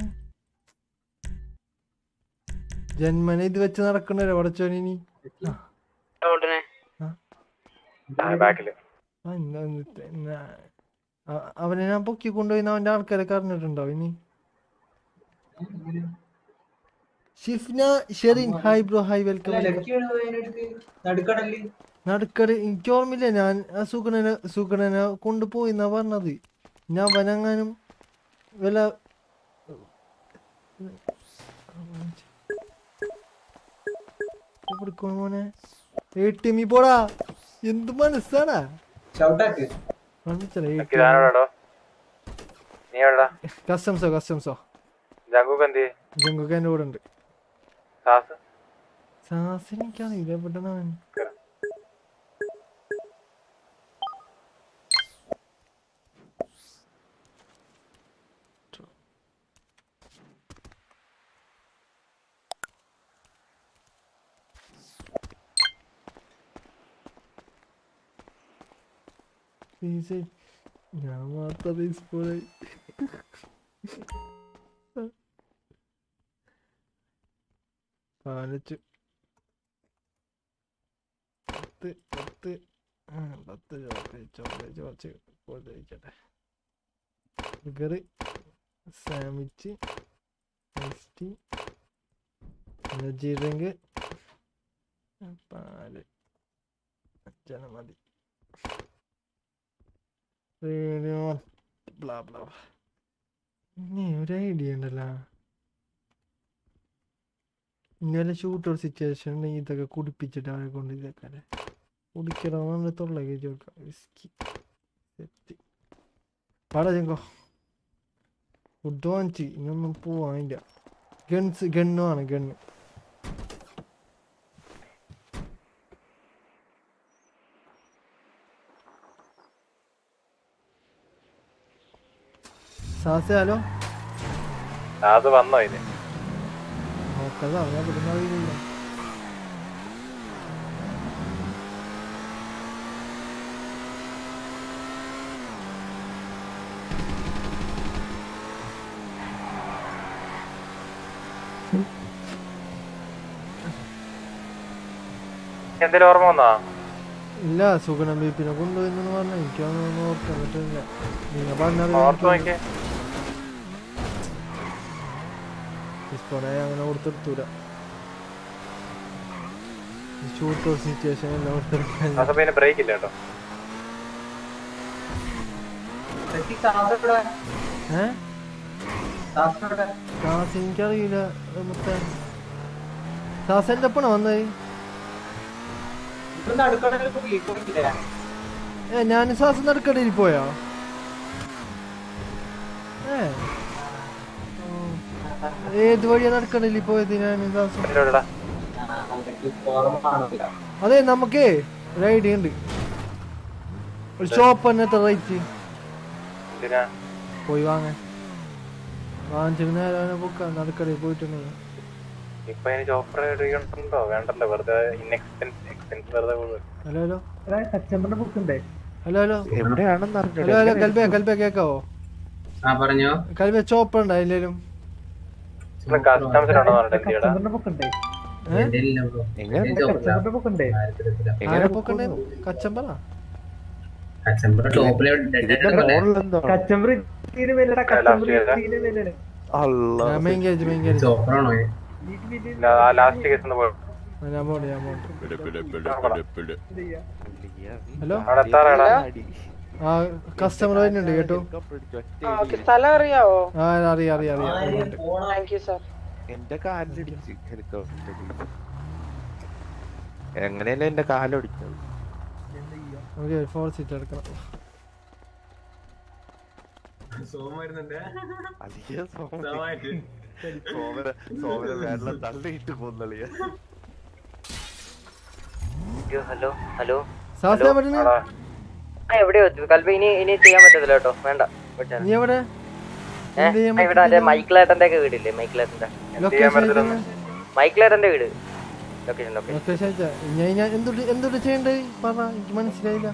B: ജന്മന ഇത് വെച്ച് നടക്കണല്ലോ പടച്ചോനിനി
J: ഉടനെ
G: ബാക്കില്
B: ആ, ഇന്ന- ഇന്ന- ഇന്ന- അ- അവനെ ഞാൻ പൊക്കി കൊണ്ടുപോയി അവന്റെ ആൾക്കാരൊക്കെ അറിഞ്ഞിട്ടുണ്ടോ ഇനി Shifna Sherin hi bro hi welcome
K: നടുക്കടലിൽ
B: നടുക്കട് എനിക്ക് ഓർമ്മയില്ല ഞാൻ ആ സുഗണനെ സുഗണനെ കൊണ്ടുപോയി എന്നാ പറഞ്ഞത് ഞാൻ അവനെങ്ങാനും വല്ല എവിടേക്കാണ് മോനെ ഏട്ടിമി പോടാ എന്ത് മനസ്സാടാ
K: ഷൗട്ടാക്ക്
G: ഇതാരോടോ നീ എവിടെടാ
B: കസ്റ്റംസോ കസ്റ്റംസോ
G: ജങ്കൂക്ക് എന്ത്
B: ജങ്കുക്ക് എൻ്റെ കൂടെ ഉണ്ട്
G: സാസ്
B: സാസിന് എനിക്കറിയില്ല എവിടെയാണ് അവൻ Please, ഞാൻ മാത്രം റീസ്പോണായി പാലിച്ചു പത്ത് പത്ത് ആ, പത്ത് ചോക്ലേറ്റ് ചോക്ലേറ്റ് കുറച്ച് കൂടുതൽ കഴിക്കട്ടെ burger sandwich ice tea energy drink പാല് അച്ഛന മതി ബ്ലാ ബ്ലാ ഇനി ഒരു ഐഡിയ ഉണ്ടല്ലോ ഇന്നലെ ഷൂട്ട് ഒരു സിറ്റുവേഷൻ ഉണ്ടെങ്കിൽ ഇതൊക്കെ കുടിപ്പിച്ചിട്ട് അവരെ കൊണ്ട് ഇതൊക്കെ അല്ലേ കുടിക്കണമെന്ന് തൊള്ള കയറ്റി കൊടുക്കാം വിസ്കി സെറ്റ് പാടാ ചെങ്കോ ഫുഡ് വാങ്ങിച്ച് ഇനൊന്നും പോവാനില്ല ഗൺസ് ഗണ്ണുമാണ് ഗണ്ണ് സാസേ ഹലോ
G: അത് വന്നോ ഇനി
B: നോക്കതാ ഞാൻ ഇവിടുന്ന് അറിയില്ല
G: എന്തേലും ഓർമ്മ വന്നോ
B: ഇല്ല സുഗുണം ബീപ്പിനെ കൊണ്ടുപോയെന്ന് പറഞ്ഞ എനിക്കൊന്നും ഓർക്കാൻ പറ്റില്ല നിങ്ങൾ
G: ഓർത്ത് നോക്കിയേ
B: പറഞ്ഞാൽ അങ്ങനെ കൊടുത്തെടുത്തൂല ഷൂട്ടോ സിറ്റുവേഷൻ എല്ലാം കൊടുത്തെടുക്കാൻ
G: അത് പിന്നെ ബ്രേക്ക് ഇല്ല കേട്ടോ
B: ഏ ക്ലാസ് എനിക്കറിയില്ല മൊത്തം ക്ലാസ് എൻ്റെ ഒപ്പണോ വന്നത് ഏ ഞാൻ ശ്വാസം നടക്കടയിൽ പോയാ ഏ ഓ. ഏത് വഴിയാ നടക്കടയിൽ പോയത് ഞാൻ ശ്വാസം അതെ നമുക്കേ ഒരു ഐഡിയ ഉണ്ട് ഒരു ഷോപ്പ് തന്നെ എത്ര റേറ്റ്
G: എന്തിനാ
B: പോയി വാങ്ങാൻ വാങ്ങിച്ചിട്ട് നേരെ അവനെ ബുക്കാ നടക്കടയിൽ പോയിട്ടുണ്ടെങ്കിൽ
G: ഇപ്പൊ ഇനി ഓഫർ ഉണ്ടോ വേണ്ടല്ലോ വെറുതെ ഇൻഎക്സ്പെൻസ് എക്സ്പെൻസ് വെറുതെ പോകും
B: ഹലോ ഹലോ
K: കച്ചമ്പറിന്റെ ബുക്ക് ഉണ്ടേ
B: ഹലോ ഹലോ
G: എവിടെയാണെന്ന്
B: ഹലോ ഹലോ കൽബേ കൽബേ കേക്കാവോ
T: ആ പറഞ്ഞോ
B: കൽബേ ചോപ്പ് ഉണ്ടോ അതിലും
G: കസ്റ്റംസിനുണ്ടോ പറഞ്ഞിട്ട് എന്ത് ചെയ്യടാ
K: കച്ചമ്പറിന്റെ ബുക്ക് ഉണ്ടേ
T: എന്റെ ഇല്ല ബ്രോ
G: എങ്ങനെ
K: കച്ചമ്പറിന്റെ ബുക്ക് ഉണ്ടേ
B: ആരെ പോക്കണ്ടേ കച്ചമ്പറ
T: കച്ചമ്പറ ടോപ്പിലെ
K: കച്ചമ്പർ തീരെ മേലടാ കച്ചമ്പർ തീരെ മേലാണ്
B: മെയിൻ ഗേജ് മെയിൻ ഗേജ്
T: ചോപ്പറാണോ
G: ലാസ്റ്റ് കേസ് ഒന്ന് പോയി
B: ഞാൻ പോണ്ട് ഞാൻ പോണ്ട് ഹലോ
G: അവിടെ എത്താറാടാ
B: ആ കസ്റ്റമർ വരുന്നുണ്ട് കേട്ടോ
J: സ്ഥലം അറിയാവോ
B: ആ അറിയാം അറിയാം അറിയാം വരുന്നുണ്ട്.
J: താങ്ക് യു സാർ
A: എന്റെ കാലിലിടിച്ച് ഹെലികോപ്റ്റർ എങ്ങനെയല്ലേ എന്റെ കാലൊടിച്ചത്
B: നമുക്ക് ഫോർ സീറ്റ് എടുക്കണം
A: അധികം സോമന സോമന വെള്ളം തള്ളിയിട്ട് പോന്നളിയ
I: ഹലോ ഹലോ
B: സാസേ എവിടെയാണ്?
I: ആ എവിടെയോ വെച്ചു കൽബ ഇനി ഇനി ചെയ്യാൻ പറ്റത്തില്ല കേട്ടോ വേണ്ട വിട്ടേരെ.
B: നീ എവിടെ
I: ഏ?
B: എന്ത് ചെയ്യാൻ
I: ആ, ഇവിടെ മറ്റേ
B: പറ്റത്തില്ല?
I: മൈക്കിളേട്ടന്റെ ഒക്കെ വീടില്ലേ മൈക്കിളേട്ടന്റെ
B: ലൊക്കേഷൻ അയച്ചെന്ന്?
I: മൈക്കിളേട്ടന്റെ വീട് ലൊക്കേഷൻ ലൊക്കേഷൻ
B: ലൊക്കേഷൻ അയച്ചാ ഞാൻ ഞാൻ എന്തുട്ട് എന്തുട്ട് ചെയ്യണ്ടേ പറ എനിക്ക് മനസ്സിലായില്ല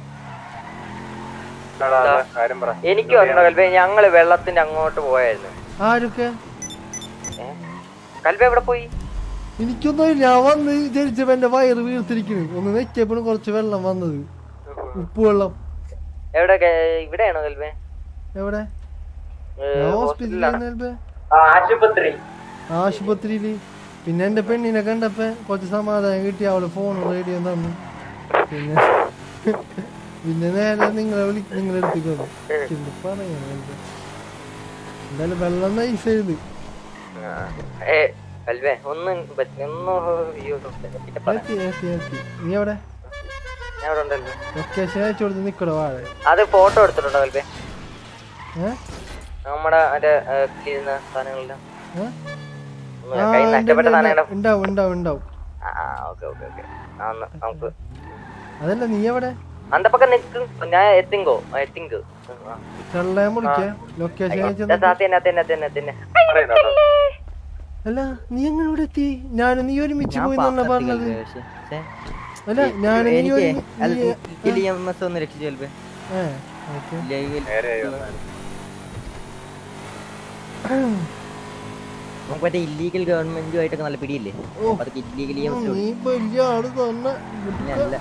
G: കാര്യം പറ
I: എനിക്ക് ഓർമ്മ കൽബ ഞങ്ങള് വെള്ളത്തിന്റെ അങ്ങോട്ട് പോയായിരുന്നു
B: ആരൊക്കെ
I: കൽബ എവിടെ പോയി
B: എനിക്കൊന്നും ഞാൻ വന്ന് ജനിച്ചപ്പോ എന്റെ വയറ് വീർത്തിരിക്കുന്നു ഒന്ന് നെക്കിയപ്പോഴും കുറച്ച് വെള്ളം വന്നത് ഉപ്പ് വെള്ളം
I: എവിടെ കെ- ഇവിടെയാണോ കൽബ
B: എവിടെ
I: ഏ,
B: ഞാൻ
I: ഹോസ്പിറ്റലിലാണ്.
B: ഹോസ്പിറ്റലിൽ
I: ആശുപത്രി
B: ആശുപത്രിയില് പിന്നെ എന്റെ പെണ്ണിനെ കണ്ടപ്പോ കുറച്ച് സമാധാനം കിട്ടി അവള് ഫോണും റേഡിയോ തന്നു പിന്നെ പിന്നെ നേരെ നിങ്ങളെ വിളി നിങ്ങളെ അടുത്തേക്ക് വന്നു എന്ത് പറയാ എന്തായാലും വെള്ളം നൈസ് ചെയ്ത്
I: ഏ കൽബേ ഒന്നും പറ്റി- ഒന്നും അയ്യോ, പിന്നെ പറയാം.
B: എത്തി എത്തി എത്തി നീ എവിടെ
I: ഞാൻ ഇവിടെ ഉണ്ടല്ലോ
B: ലൊക്കേഷൻ അയച്ചു കൊടുത്ത് നിക്കടോ വാഴ
I: അത് ഫോട്ടോ എടുത്തിട്ടുണ്ടോ കൽബേ
B: ഏ
I: നമ്മുടെ മറ്റേ ഏ, ചെയ്യുന്ന സാധനങ്ങളെല്ലാം
B: ഏ?
I: ഒന്ന്
B: ആ,
I: കൈ
B: ഉണ്ട്,
I: നഷ്ടപ്പെട്ട
B: ഉണ്ട്,
I: സാധനങ്ങളെ
B: ഉണ്ട്. ഉണ്ടാവും ഉണ്ടാവും ഉണ്ടാവും
I: ആ ഓക്കെ ഓക്കെ ഓക്കെ നമുക്ക്
B: അതല്ല നീ എവിടെ
I: അന്ത പക്കം നിൽക്കും ഞാൻ എത്തിങ്കോ എത്തിങ്ക്
B: ചെള്ളയെ മുടിക്ക ലൊക്കേഷൻ അയച്ചു
I: തന്നെ തന്നെ തന്നെ തന്നെ
B: അല്ല നീ എങ്ങനെ ഇവിടെ എത്തി ഞാനും നീ ഒരുമിച്ച്
E: ഞാൻ
B: പോയി എന്നാ
E: പാപ്പത്തി
B: പറഞ്ഞത്
E: കളിക്കുക പക്ഷേ. ഛേ.
B: അല്ല ഞാൻ നീ
E: എനിക്ക്
B: ഒരു-
E: അല്ല,
B: നീ-
E: എനിക്കില്ല EMS ഒന്ന് രക്ഷിച്ചു കൽബേ
B: ഏ
I: നമുക്ക് മറ്റേ ഇല്ലീഗൽ ഗവൺമെന്റുമായിട്ടൊക്കെ നല്ല പിടിയില്ലേ
B: ഓ.
I: അപ്പൊ അതൊക്കെ ഇല്ലീഗലി
B: നീ വലിയ ആള് തന്നെ
I: അല്ല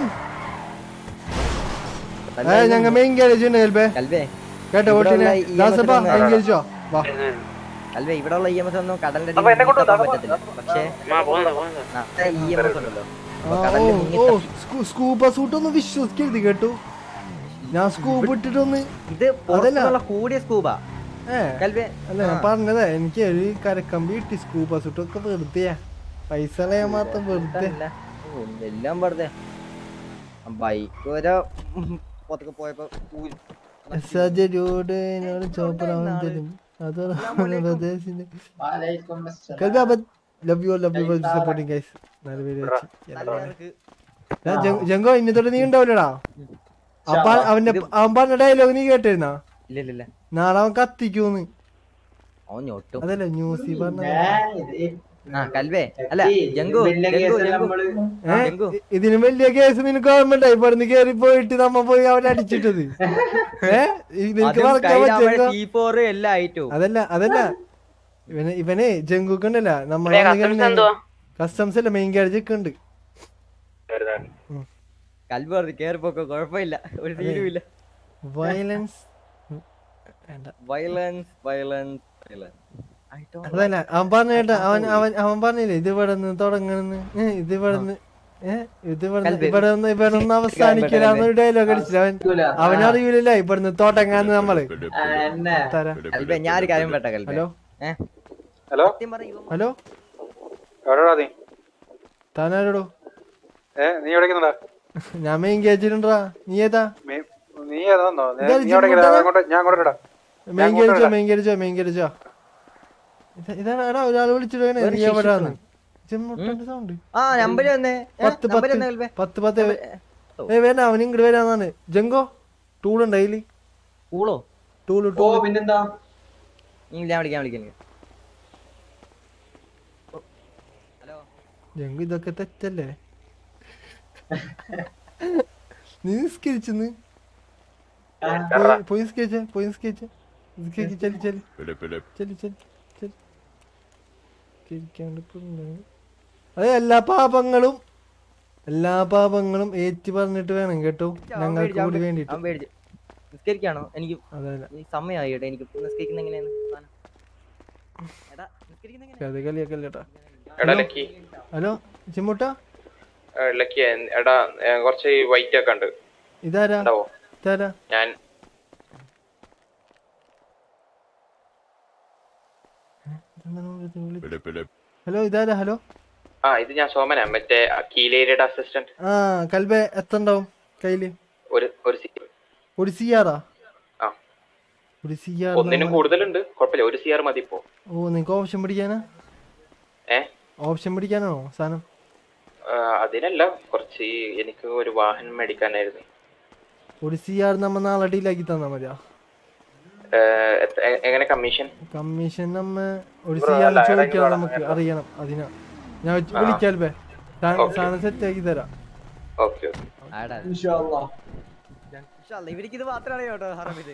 B: ഏ ഞങ്ങ മെയിൻ ഗാരേജ് ഉണ്ട് കൽബേ
I: കൽബേ
B: കേട്ടോ
I: ഇവിടെ
B: ഓട്ടിനെ
I: ഉള്ള ഈ
B: ദാസപ്പാ
I: മറ്റേ
B: മെയിൻ ഗാരേജോ വാ
I: കൽബേ ഇവിടെ ഉള്ള ഇ എം എസ് ഒന്നും കടലിന്റെ
H: അപ്പൊ എന്നെ കൊണ്ട്
I: അടിയിൽ പറ്റത്തില്ല പക്ഷേ ഇ എം എസ് ഉണ്ടല്ലോ
B: ആ,
I: അപ്പൊ
B: ഓ
I: കടലിൽ മുങ്ങി
B: ഓ സ്കൂ- സ്കൂബ സൂട്ട് ഒന്നും വിശ്വസിക്കരുത് കേട്ടോ ഞാൻ സ്കൂബ് ഇട്ടിട്ടൊന്ന്
I: ഇത് പുറത്തുനിന്നുള്ള കൂടിയ സ്കൂബ
B: ഏ
I: കൽബേ
B: അല്ല ഞാൻ പറഞ്ഞതേ എനിക്ക് ഒരു കരക്കമ്പി കിട്ടി സ്കൂബ സൂട്ട് ഒക്കെ വെറുതെയാ പൈസ കളയാൻ മാത്രം വെറുതെ
I: ഇതല്ല. ഓ, എല്ലാം വെറുതെ ബൈക്ക് വരെ പുറത്തൊക്കെ പോയപ്പോ ഊരി.
B: സജരോട് എന്നോട് ചോപ്പറാവാൻ തരും അതാണ് പ്രദേശിന്റെ കൽബി അബ love you love you for supporting guys നല്ല പേര് വെച്ച് ഞാൻ ജംഗ്- ജംഗോ ഇന്നത്തോടെ നീ ഉണ്ടാവില്ലടാ അപ്പൊ അവന്റെ അവൻ പറഞ്ഞ ഡയലോഗ് നീ കേട്ടിരുന്നാ
I: ഇല്ല ഇല്ല ഇല്ല
B: നാളെ അവൻ കത്തിക്കൂന്ന്
I: അവൻ ഞൊട്ടും
B: അതല്ല ന്യൂസി പറഞ്ഞ
I: ആ കൽവേ അല്ല ജങ്കു ജങ്കു ജങ്കു
B: ഏ?
I: ജങ്കു
B: ഇ- ഇതിനും വലിയ കേസ് നിനക്ക് ഗവൺമെന്റ് ആയി ഇവിടുന്ന് കേറി പോയിട്ട് നമ്മ പോയി അവനെ അടിച്ചിട്ടത് ഏ ഇത് നിനക്ക്
I: അതും
B: മറക്കാൻ
I: കയ്യിലാവുമ്പഴേ
B: പറ്റുമോ
I: C4 എല്ലാം ആയിട്ടു
B: അതല്ല അതല്ല ഇവന് ഇവനെ ജങ്കുക്കുണ്ടല്ല
I: ഇവിടെ customs എന്തുവാ?
B: കസ്റ്റംസ് അല്ല മെയിൻ ഗാരേജ് ഒക്കെ ഉണ്ട്
I: കൽബ് പറഞ്ഞു കേറിപ്പോക്കോ കുഴപ്പമില്ല ഒരു സീനുമില്ല
B: വയലൻസ്
I: വയലൻസ് വയലൻസ് വയലൻസ്
B: അതല്ല അവൻ പറഞ്ഞ കേട്ടോ അവൻ അവൻ അവൻ പറഞ്ഞില്ലേ ഇത് ഇവിടെ നിന്ന് തുടങ്ങണെന്ന് ഏ, ഇത് ഇവിടെ നിന്ന് ഏഹ് ഇത് ഇവിടെ
I: കൽബ്.
B: ഇവിടെ നിന്ന് ഇവിടെ നിന്ന് അവസാനിക്കലാന്ന് ഡയലോഗ് അടിച്ചില്ല അവൻ അവനറിയില്ലല്ലോ ഇവിടുന്ന് തോട്ടങ്ങാന്ന് നമ്മള് തരാം
I: കൽബേ ഞാനൊരു കാര്യം പെട്ട കൽബേ
B: ഹലോ
I: ഏ
U: ഹലോ
B: ഹലോ
U: എവിടെടാ നീ
B: താനാരോടോ
U: ഏ നീ എവിടേക്കുന്നുണ്ടാ
B: ഞാൻ മെയിൻ ഗേജിലുണ്ടാ നീ ഏതാ
U: നീ ഏതാന്നോ നീ
B: ഇതാ
U: നീ എവിടേക്കാ
B: ജിമ്മ്
U: അങ്ങോട്ട് ഞാൻ അങ്ങോട്ട് ഇടാ
B: മെയിൻ ഗേജോ മെയിൻ ഗേജോ മെയിൻ ഗേജോ ഇതാണ് എടാ ഒരാൾ വിളിച്ചിട്ട്
I: ഒരു
B: നീ എവിടാന്ന്
I: ശിശു
B: സൗണ്ട്
I: ആ നമ്പർ തന്നെ
B: പത്ത്
I: നമ്പർ
B: പത്ത്
I: തന്നെ കൽബേ
B: പത്ത് പത്ത് ഏ വേണ്ട അവൻ ഇങ്ങോട്ട് വരാന്നാണ് ജങ്കോ ടൂൾ ഉണ്ട് അതില്
I: ഊളോ
B: ടൂള് ടൂള്
I: പിന്നെന്താ ഞാൻ വിളിക്കാം വിളിക്കാം
B: ജങ്കു ഇതൊക്കെ തെറ്റല്ലേ നീ നിസ്കരിച്ചെന്ന് പോയി- പോയി നിസ്കരിച്ചേ പോയി നിസ്കരിച്ചേ നിസ്കരിക്ക് ചെല്ലി ചെല്ലി ചെല്ലി ചെല്ലി ചെല്ലി നിസ്കരിക്കാണ്ട് ഇപ്പൊ എന്താണ്? അതെ എല്ലാ പാപങ്ങളും എല്ലാ പാപങ്ങളും ഏറ്റി പറഞ്ഞിട്ട് വേണം കേട്ടോ ഞങ്ങൾക്ക് കൂടി വേണ്ടിട്ട്
I: അവൻ പേടിച്ചു നിസ്കരിക്കാണോ എനിക്ക്
B: അതല്ല
I: ഈ സമയമായി കേട്ടോ എനിക്ക് നിസ്കരിക്കുന്ന എങ്ങനെയാണ് സാധനം? എടാ നിസ്കരിക്കുന്ന എങ്ങനെയാ?
B: അത് കളിയാക്കല്ലേട്ടാ
L: എടാ ലക്കി
B: ഹലോ ചിമ്മുട്ട
L: ഏ, ലക്കി എൻ- എടാ ഏ, കുറച്ച് വൈറ്റ് ഒക്കെ ഉണ്ട്
B: ഇതാരാ
L: ഉണ്ടാവോ
B: ഇതാരാ
L: ഞാൻ
B: ഹലോ ഇതാരാ ഹലോ
L: ആ ഇത് ഞാൻ സോമനാ മറ്റേ കീലേരിയുടെ അസിസ്റ്റന്റ്
B: ആ കൽബെ എത്ര ഉണ്ടാവും കയ്യില്
L: ഒരു ഒരു സി
B: ഒരു സിയാറാ
L: ആ
B: ഒരു സിയാർ
L: ഒന്നിനും കൂടുതലുണ്ട് കുഴപ്പമില്ല ഒരു സി ആർ മതി ഇപ്പോ
B: ഓ നിങ്ങക്ക് ഓപ്ഷൻ പിടിക്കാനാ
L: ഏ
B: ഓപ്ഷൻ പിടിക്കാനാണോ സാധനം
L: ആ, അതിനല്ല കുറച്ച് ഈ എനിക്ക് ഒരു വാഹനം മേടിക്കാനായിരുന്നു
B: ഒരു സിയാർ നമ്മ നാളെ ഡീലാക്കി തന്നാ മതിയാ
L: ഏ, എത്ര- എ- എങ്ങനെ കമ്മീഷൻ
B: കമ്മീഷൻ നമ്മ ഒരു
L: ബ്രോ,
B: സിയാർ
L: അല്ല,
B: ചോദിക്കണം
L: ഇടയ്ക്ക്
B: നമുക്ക്
L: വേണം.
B: അറിയണം അതിനാ ഞാൻ
L: ആ.
B: വിളിക്കാൽബേ
L: ഓക്കേ.
B: സാധനം സെറ്റ് ആക്കി തരാം
L: ഓക്കെ ഓക്കെ
I: ആടാ.
B: ഇൻഷാല്ലാ.
I: ഇൻഷാല്ലാ, ഇവർക്ക് ഇത് മാത്രമാണ് കേട്ടോ ഹറമില്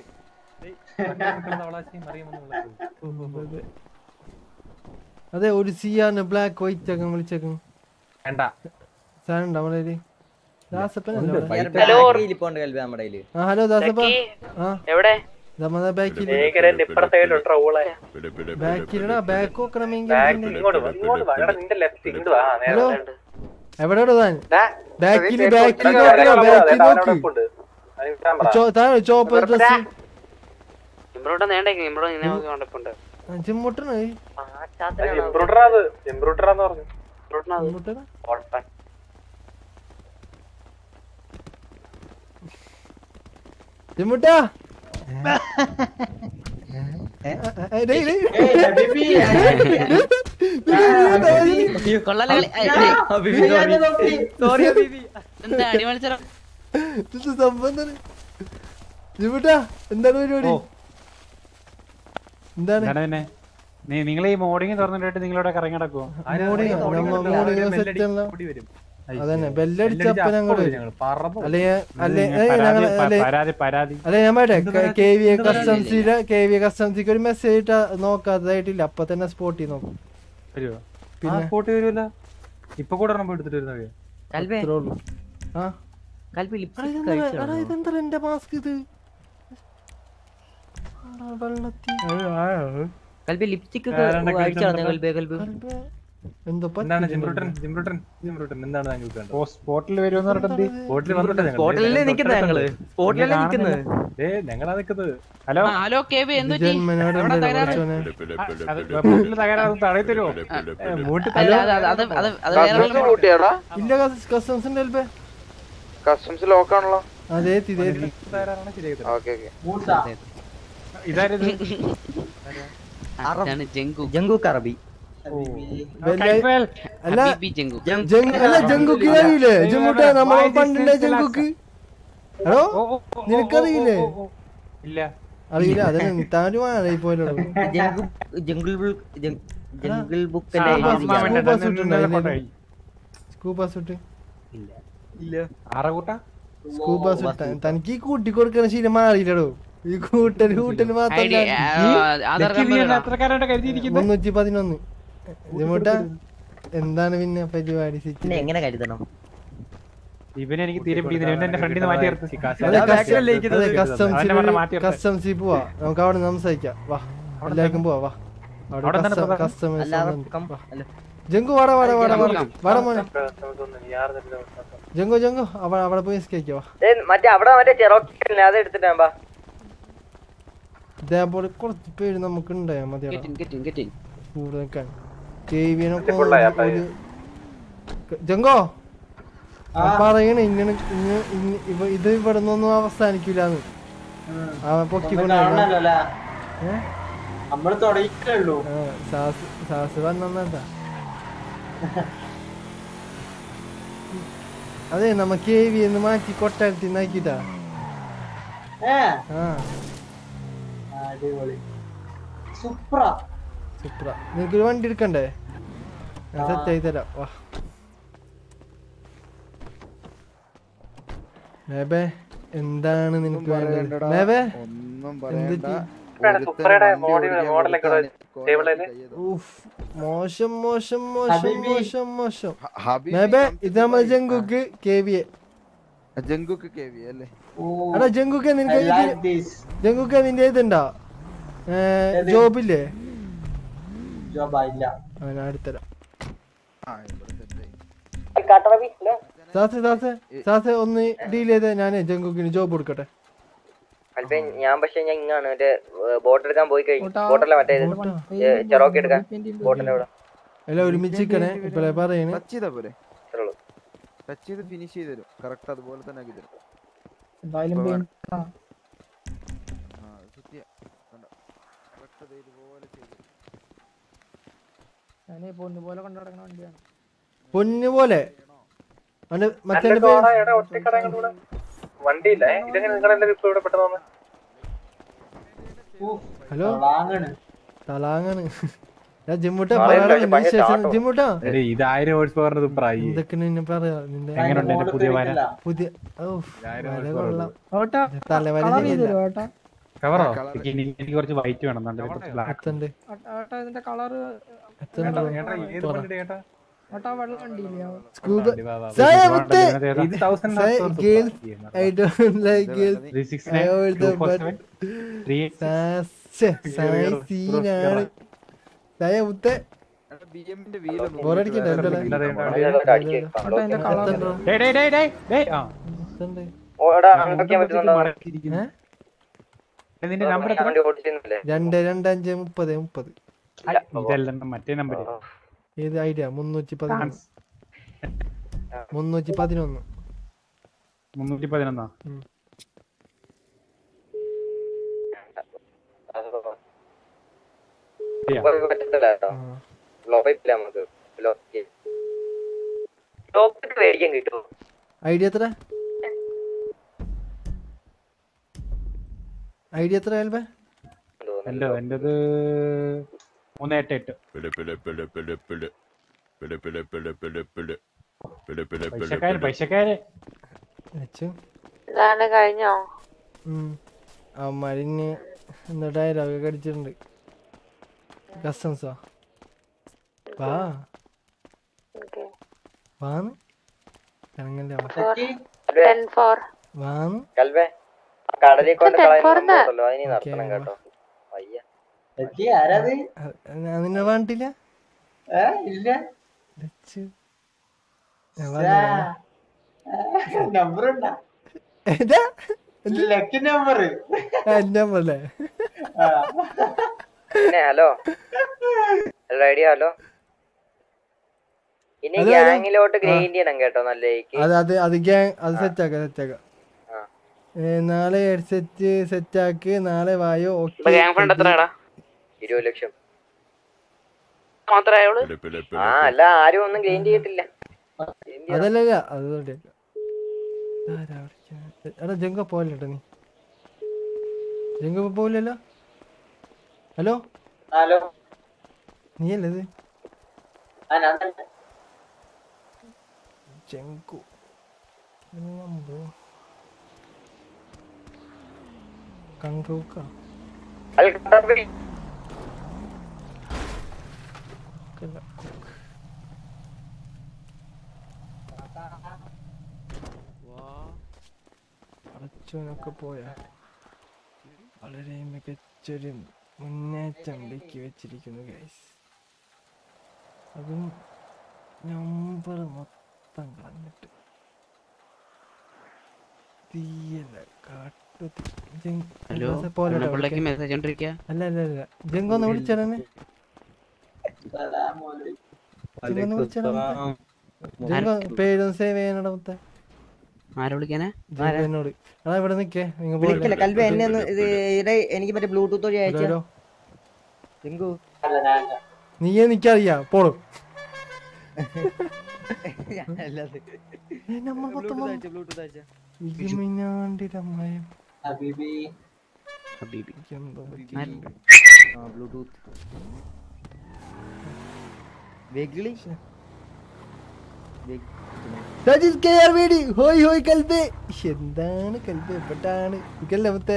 B: അതെ. അതെ ഒരു സിയാറിന് ബ്ലാക്ക് വൈറ്റ് ഒക്കെ വിളിച്ചേക്കും
O: വേണ്ട
B: സാധനം ഉണ്ടോ നമ്മുടെ കയ്യില്? ദാസപ്പനല്ലേ
O: ഉണ്ട്,
B: അവിടെ?
O: white
I: ഹലോ ഇരിപ്പുണ്ട് കൽബി നമ്മുടെ കയ്യില്
B: ആ ഹലോ ദാസപ്പ
I: ലക്കി,
B: ആ
I: എവിടെ?
B: നമ്മുടെ ബാക്കിൽ ബാക്കിലടാ ബാക്ക് നോക്കണമെങ്കിൽ ഹലോ എവിടെയാടോ താൻ ബാക്കില് ബാക്കില് നോക്കണോ ബാക്കിൽ നോക്ക് ചോ- താഴെ ചോപ്പ് ഡ്രസ്
H: ഇമ്പ്രൂട്ട് നേണ്ടേക്ക് ഇമ്പ്രൂ ഇങ്ങനെ നോക്കി കൊണ്ടിപ്പുണ്ട്
B: ചിമ്മുട്ടണോ ചിമ്മുട്ടാ
H: കൊള്ളാല കളി
I: സോറി ഹബീബി
H: എന്താ അടി മത്സരം
B: സംഭവം ചിമ്മുട്ടാ എന്താണ് പരിപാടി എന്താണ്
U: എന്താണ് പിന്നെ നീ നിങ്ങൾ ഈ മോർണിംഗ് തുറന്നിട്ട് നിങ്ങളോട് കറങ്ങി നടക്കുവോ
B: മോർണിംഗ് നമ്മ മോർണിംഗ് സെറ്റ് അല്ല അതന്നെ ബെല്ലടിച്ചപ്പോ ഞങ്ങൾ
O: പറന്നു
B: അല്ലെ അല്ലെ
O: പരാതി,
B: ഞങ്ങൾ
O: പ-
B: അല്ലെ
O: പരാതി, പരാതി.
B: അല്ലെ ഞാൻ പറയട്ടെ
O: എന്ത് പരാതി?
B: കെ വി എ
O: എന്ത് പരാതി?
B: കസ്റ്റംസിലെ കെ വി എ കസ്റ്റംസിക്ക് ഒരു മെസ്സേജ് ഇട്ടാ നോക്കാത്തതായിട്ടില്ല അപ്പൊ തന്നെ സ്പോട്ട് ചെയ്ത് നോക്കും
O: വരുവോ
B: പിന്നെ?
O: പിന്നെ സ്പോട്ട് വരുമല്ല ഇപ്പൊ കൂടെ എണ്ണം പോയി എടുത്തിട്ട് വരുന്നത്
I: കൽവേ
B: അത്രേ ഉള്ളൂ ആ
I: കൽവി
B: എടാ,
I: ലിപ്സ്റ്റിക്
B: ഇതെന്താ- എടാ,
I: കഴിച്ചോ
B: ഇതെന്താ എന്റെ മാസ്ക് ഇത് എടാ, വെള്ളത്തി
I: കൽബി ലിപ്സ്റ്റിക്
O: ആരാണ്ടൊക്കെ
I: അടിച്ചു കളഞ്ഞ
O: ഇട്ടിട്ടുണ്ടോ?
I: കൽബി കൽബി
B: എന്തോ
O: എന്താണ് ജിംബ്രൂട്ടൻ ജിംബ്രൂട്ടൻ ജിംബ്രൂട്ടൻ എന്താണ് താങ്കൾക്ക് വേണ്ടത് സ്പോട്ടിൽ വരുമെന്ന് പറഞ്ഞിട്ട് സ്പോട്ടിൽ വന്നിട്ട്
I: സ്പോട്ടിലല്ലേ നിക്കുന്നത് ഞങ്ങള് സ്പോട്ടിലല്ലേ നിക്കുന്നത്
O: ഏ ഞങ്ങളാ നിക്കുന്നത് ഹലോ
J: ഹലോ കെ വി എന്ത് പറ്റി?
B: ജന്മനാട്
J: എവിടെ
B: എന്താ
J: തകരാറ്?
B: പഠിച്ചോനെ?
O: അത് വെപ്പത്തിൽ തകരാറ് തടയി തരുമോ മൂട്ടി
J: അല്ല, അത് അത് അത് അത് അത് വേറെ വല്ല
A: കൂട്ടിയാടാ
B: ഇല്ല കസ്റ്റംസിന്റെ ഹെൽപ്പേ
A: കസ്റ്റംസ് ലോക്കാണല്ലോ
B: അതേ ഇതേ
O: തകരാറാണ് ശരിയായി തരാം.
A: ഓക്കെ ഓക്കെ
O: ഇതാരത്
J: അതാണ് ജങ്കു
I: ജങ്കു കറബി
B: അല്ല
J: ഹബീബി ജങ്കു
B: ജങ്- അല്ല ജങ്കുക്ക് അറിയില്ലേ ജമ്മുട്ട നമ്മളെ പണ്ടില്ലേ ജങ്കുക്ക് ഹലോ നിനക്കറിയില്ലേ
O: ഇല്ല
B: അറിയില്ല അതിന് താനുമാണ് പോലുള്ളൂ
I: jungle jungle book jungle book
O: ആ,
I: അല്ലേ
O: അമ്മ വേണ്ട,
B: സ്കൂബ
O: നിന്ന്
B: സൂട്ട്
O: നിന്നല്ലേ
B: ഉണ്ടോ
O: കൊണ്ടുപോയി.
B: സ്കൂബ സൂട്ട്
I: ഇല്ല
O: ആറ കൂട്ടാ
B: സ്കൂബ സൂട്ട് തനിക്ക് ഈ കൂട്ടി കൊടുക്കുന്ന ശീലം മാറിയില്ലടോ ഈ കൂട്ടല് കൂട്ടല്
J: ഐഡി
B: മാത്രല്ല
J: ആധാർ
O: ലക്കി നീ
J: നമ്പർ
O: എന്നെ അത്രക്കാരായിട്ട് കരുതിയിരിക്കുന്നത്
B: മുന്നൂറ്റി പതിനൊന്ന് ജമ്മുട്ട എന്താണ് പിന്നെ പരിപാടി
I: പിന്നെ
B: സിറ്റി
I: എങ്ങനെ കരുതണം
O: ഇവനെ എനിക്ക് തീരെ പിടിക്കുന്നില്ല ഇവനെ എന്റെ ഫ്രണ്ടിൽ നിന്ന് മാറ്റി നിർത്തി
B: അതെ
I: അതാ back-ലല്ലേ ഇരിക്കുന്നത്?
O: അവനെ പറഞ്ഞ മാറ്റി നിർത്തി
B: കസ്റ്റംസിൽ പോവാ നമുക്ക് അവിടെ സംസാരിക്കാം വാ എല്ലാവർക്കും പോവാ വാ അവിടെ
O: അവിടെ എന്താണ് പ്രധാനം?
B: കസ്റ്റമേഴ്സ്
I: അല്ലാതെ കം അല്ല
B: ജങ്കു വാടാ വാടാ വാടാ വാടാ
J: ജങ്കു
B: വാടാ മോനെ ജങ്കു ജങ്കു അവിടെ അവിടെ പോയി നിസ്കരിക്കാം വാ
I: ഏ, മറ്റേ അവിടെ മറ്റേ ചെറോക്കി അത് എടുത്തിട്ടാ
B: ഇതേപോലെ കുറച്ച് പേര് നമുക്ക് ഉണ്ടായാ മതി
J: get in get in get in
B: കൂടെ നിൽക്കാൻ കേവിനൊക്കെ ഒരു ജങ്കോ പറയണ ഇങ്ങനെ ഇങ്ങനെ ഇങ്ങ- ഇവ- ഇത് ഇവിടെ നിന്നൊന്നും അവസാനിക്കൂലെന്ന് അവൻ പൊക്കിക്കൊണ്ടു
K: നമ്മള് തുടങ്ങിയിട്ടുള്ളൂ
B: സാസ് സാസ് വന്നാ അതെ നമ്മ കെ വി എന്ന് മാറ്റി കൊട്ടാരത്തിൽ നാക്കിട്ടാ
K: ഏ
B: ആ
K: അടിപൊളി സൂപ്ര
B: സൂപ്പറ നിനക്കൊരു വണ്ടി എടുക്കണ്ടേ ഞാൻ സെറ്റ് ആയി തരാം വാ മേബേ എന്താണ് നിനക്ക് വേണ്ടത് മേബേ
A: ഒന്നും
B: എന്ത്
A: പറയണ്ട
L: സുപ്രയുടെ മോഡൽ മോഡലൊക്കെ ടേബിളില്
B: ഊഫ്, മോശം മോശം മോശം
K: ഹബീബി.
B: മോശം മോശം
A: ഹബീബി
B: മേബേ ഇത് നമ്മളെ Jungkook K V A
A: Jungkook K V അല്ലേ
B: എടാ ജങ്കുക്ക് നിനക്ക്
K: I like this.
B: ജങ്കുക്ക് നിന്റെ ഇതുണ്ടാ
K: ഏത്?
B: ജോബില്ലേ
K: ജോബാ ഇല്ല
B: ആ ഞാൻ എടുത്തരാം
A: ആ ഇവിടെ സെറ്റ് ആയി
B: സാസെ സാസെ സാസെ ഒന്ന് ഡീൽ ചെയ്തേ ഞാൻ ജങ്കുക്കിന് ജോബ് കൊടുക്കട്ടെ
I: അല്പേ ഞാൻ പക്ഷെ ഞാൻ ഇങ്ങാണ് മറ്റേ ബോട്ട് എടുക്കാൻ പോയി കഴിഞ്ഞു ബോട്ടല്ല മറ്റേ ചെറോക്കി എടുക്കാൻ ബോട്ടിന്റെ അവിടെ
B: അല്ല ഒരുമിച്ച് നിക്കണേ ഇപ്പഴേ പറയണേ
A: ടച്ച് ചെയ്താ പോരെ
I: ഇത്രേ ഉള്ളൂ
A: ടച്ച് ചെയ്ത് ഫിനിഷ് ചെയ്ത് തരും കറക്റ്റ് അതുപോലെ തന്നെ ആക്കി തരും
K: എന്തായാലും
A: ഇപ്പൊ
K: പിന്നെ- ആ.
A: ആ സത്യ കണ്ടോ കറക്റ്റ് ഇതുപോലെ ചെയ്ത് തരും.
K: ഞാനേ പൊന്നുപോലെ കൊണ്ടു നടക്കണ വണ്ടിയാണ്
B: പൊന്നു പോലെ അവന്റെ മറ്റേ
L: വണ്ടിയില്ല ഇതെങ്ങനെ നിങ്ങളുടെ ഇപ്പൊ ഇവിടെ പെട്ടെന്ന് വന്ന്
B: ഹലോ
K: വാങ്ങണ്
B: തലാങ്ങാണ് ഞാൻ ജിമ്മുട്ട
L: നാളെ
B: പറയാ
L: എന്തായാലും ഭയങ്കര
B: വിശേഷം
L: ചാട്ടോ.
B: ജിമ്മുട്ടാ
O: എടേ, ഇത് ആയിരം ഹോഴ്സ് പവറിന് തുപ്പറായി
B: എന്തൊക്കെ നിന്നെ പറയാ നിന്റെ
O: എങ്ങനെയുണ്ട് എന്റെ പുതിയ വര
B: പുതിയ ഓ
O: ഇതാരും
B: വര
O: ഒരു
B: കൊള്ളാം
K: ഓട്ടാ
B: തലവര
K: കളർ
B: ശരിയല്ല.
K: ചെയ്തോ ഏട്ടാ
O: കവറോ
A: colour.
O: എനിക്ക് ഇനി- എനിക്ക് കുറച്ച് വൈറ്റ് വേണം എന്നാണ്ട് കുറച്ച് ബ്ലാക്ക്
B: എത്തണ്ട്
K: ഏട്ടാ ഇതിന്റെ കളറ്
B: എത്തണ്ട്
O: ഏട്ടാ ഏത് വണ്ടി ഏട്ടാ
K: ഏട്ടാ വെള്ളം വണ്ടിയില്ല
B: സ്കൂബ
O: വണ്ടി വാ, വാ,
B: സായ
O: ഇത്
B: മുത്തേ
O: വേണ്ട, ഇത് ഇത് thousand
B: സായ
O: നാൽപ്പത്
B: ഗേൾസ്
O: തുപ്പ.
B: I don't like girls
O: Three six
B: I
O: nine,
B: hold
O: two
B: the
O: four
B: butt.
O: seven, three eight six.
B: സാസെ സായ സീനാണ് സായ മുത്തേ
A: എടാ, BM ന്റെ wheel ഒന്ന്
B: ബോറടിക്കണ്ട
A: വേറെ
B: എന്തല്ലേ
A: എന്തെങ്കിലും
O: ഇല്ല,
A: ഇടാം.
O: ഇല്ല,
K: ഏട്ടാ ഇതിന്റെ കളർ
B: എത്തണ്ടോ
O: ഡേയ്, ഡേയ്, ഡേയ്, ഡേയ്, ഡേയ്, ആ.
B: എത്തണ്ട്
I: ഓടാ
O: ഞാൻ
I: അൺലോക്ക് ചെയ്യാൻ
O: മുഖം
I: പറ്റുന്നുണ്ടോ
O: മടക്കിയിരിക്കുന്നു.
B: ഏ?
O: ഏ, നിന്റെ നമ്പർ
I: ഞാൻ വണ്ടി ഓടിച്ചിരുന്നില്ലേ
B: രണ്ട് രണ്ട് അഞ്ച് മുപ്പത് മുപ്പത്
O: ഇതല്ല മറ്റേ നമ്പർ
B: ഏത് ഐഡിയ മുന്നൂറ്റി പതിനൊന്ന് മുന്നൂറ്റി പതിനൊന്ന്
O: മുന്നൂറ്റി പതിനൊന്നാ
B: ഉം.
O: ശരിയാ.
I: പറ്റത്തില്ല കേട്ടോ
B: ആ.
I: ലോക്കില്ല നമുക്ക് ലോക്ക് ലോക്ക് മേടിക്കാൻ കിട്ടുമോ
B: ഐഡിയ എത്ര ഐഡിയ എത്ര ആൽബേ
O: എന്റെ എന്റേത് മൂന്ന് എട്ട് എട്ട് പൈസക്കാര് പൈസക്കാര്
B: അച്ഛൻ
C: ഇതാണ് കഴിഞ്ഞോ
B: ആ മരിഞ്ഞ് എന്നിട്ടായിരം ഒക്കെ കടിച്ചിട്ടുണ്ട് കസ്റ്റംസാ വാ വാന്ന് കണങ്ങല്ലേ വാ
C: ടെൻ ഫോർ
B: വാന്ന്
I: കൽവേ കടലിൽ കൊണ്ട്
C: ഇത്
I: കളയുന്ന
C: തെപ്പുറത്ത്.
I: സംഭവമുണ്ടല്ലോ, അതിനി നടത്തണം കേട്ടോ വയ്യ
B: ഞാൻ നിന്നെ വേണ്ടില്ല
R: ഇല്ല
B: ഞാൻ വന്നതാ.
R: നമ്പർ ഉണ്ടാ
B: ഏതാ?
R: ലക്കി നമ്പർ
B: എന്റെ പോലെ
I: പിന്നെ ഹലോ റെഡി ഹലോ ഇനി
B: ഹലോ, ഹലോ.
I: ഗ്യാങ്ങിലോട്ട്
B: ആ.
I: ഗ്രൈൻഡ് ചെയ്യണം കേട്ടോ നല്ല
B: അത് അത് അത് ഗ്യാങ് അത് സെറ്റാക്ക സെറ്റാക്ക നാളെ ഹെഡ്സെറ്റ് സെറ്റാക്ക് നാളെ വായോ
J: ഇപ്പൊ ഗ്യാങ് ഫണ്ട് എത്രയാടാ
I: ഇരുപത് ലക്ഷം
J: മാത്രമേ ആയുള്ളൂ
I: ആ അല്ല ആരും ഒന്നും ഗ്രൈൻഡ് ചെയ്തിട്ടില്ല
B: അതല്ല അത് റെഡിയാക്കാം ഇതാരാ വിളിക്കുന്നെ? എടാ ജങ്ക പോലട്ടോ നീ ജങ്ക ഇപ്പൊ പോവില്ലല്ലോ ഹലോ
R: ഹലോ
B: നീ അല്ലേ ഇത്
R: ആ ഞാൻ തന്നെ
B: ജങ്കു നമ്പർ കങ്കൗക്ക അടച്ചവനൊക്കെ പോയാ വളരെ മികച്ചൊരു മുന്നേറ്റം ഇടുക്കി വെച്ചിരിക്കുന്നു ഗൈസ് അതും നമ്പർ മൊത്തം കളഞ്ഞിട്ട് തീയല്ല കാട്ടു
J: ഹലോ പിള്ളേക്ക് മെസ്സേജ് കൊണ്ടിരിക്കുക
B: അല്ല അല്ല അല്ല ജങ്കൊന്ന് വിളിച്ചടനെ ജങ്കൊന്ന് വിളിച്ചടനെ ജങ്ക പേരൊന്ന് സേവ് ചെയ്യാനടാ മുത്തേ
J: ആരെ വിളിക്കാനാ
B: ജങ്ക എന്നോട് എടാ ഇവിടെ നിക്കേ നിങ്ങൾ
E: വിളിക്കല്ല കൽവ എന്നെ ഒന്ന് ഇത് ഇടെ എനിക്ക് മറ്റേ ബ്ലൂടൂത്ത് വഴി അയച്ചു
B: ഹലോ
E: ലിങ്കു
B: നീയെ നിക്കറിയാ പോടും
E: അല്ലാതെ
B: നമ്മൾ മൊത്തം
E: ബ്ലൂടൂത്ത് അയച്ചു ബ്ലൂടൂത്ത് അയച്ചു
B: ഇരുമിനാണ്ടിയുടെ മയം
R: ഹബീബി
J: ഹബീബി
B: എന്തോ പറ്റിയിട്ടുണ്ട്.
E: ആ ബ്ലൂടൂത്ത് വെഗിളി
B: That is KRVD. ഹോയ് ഹോയ് കൽബേ എന്താണ് കൽബേ എവിടാണ് ഇക്കല്ലേ മുത്തേ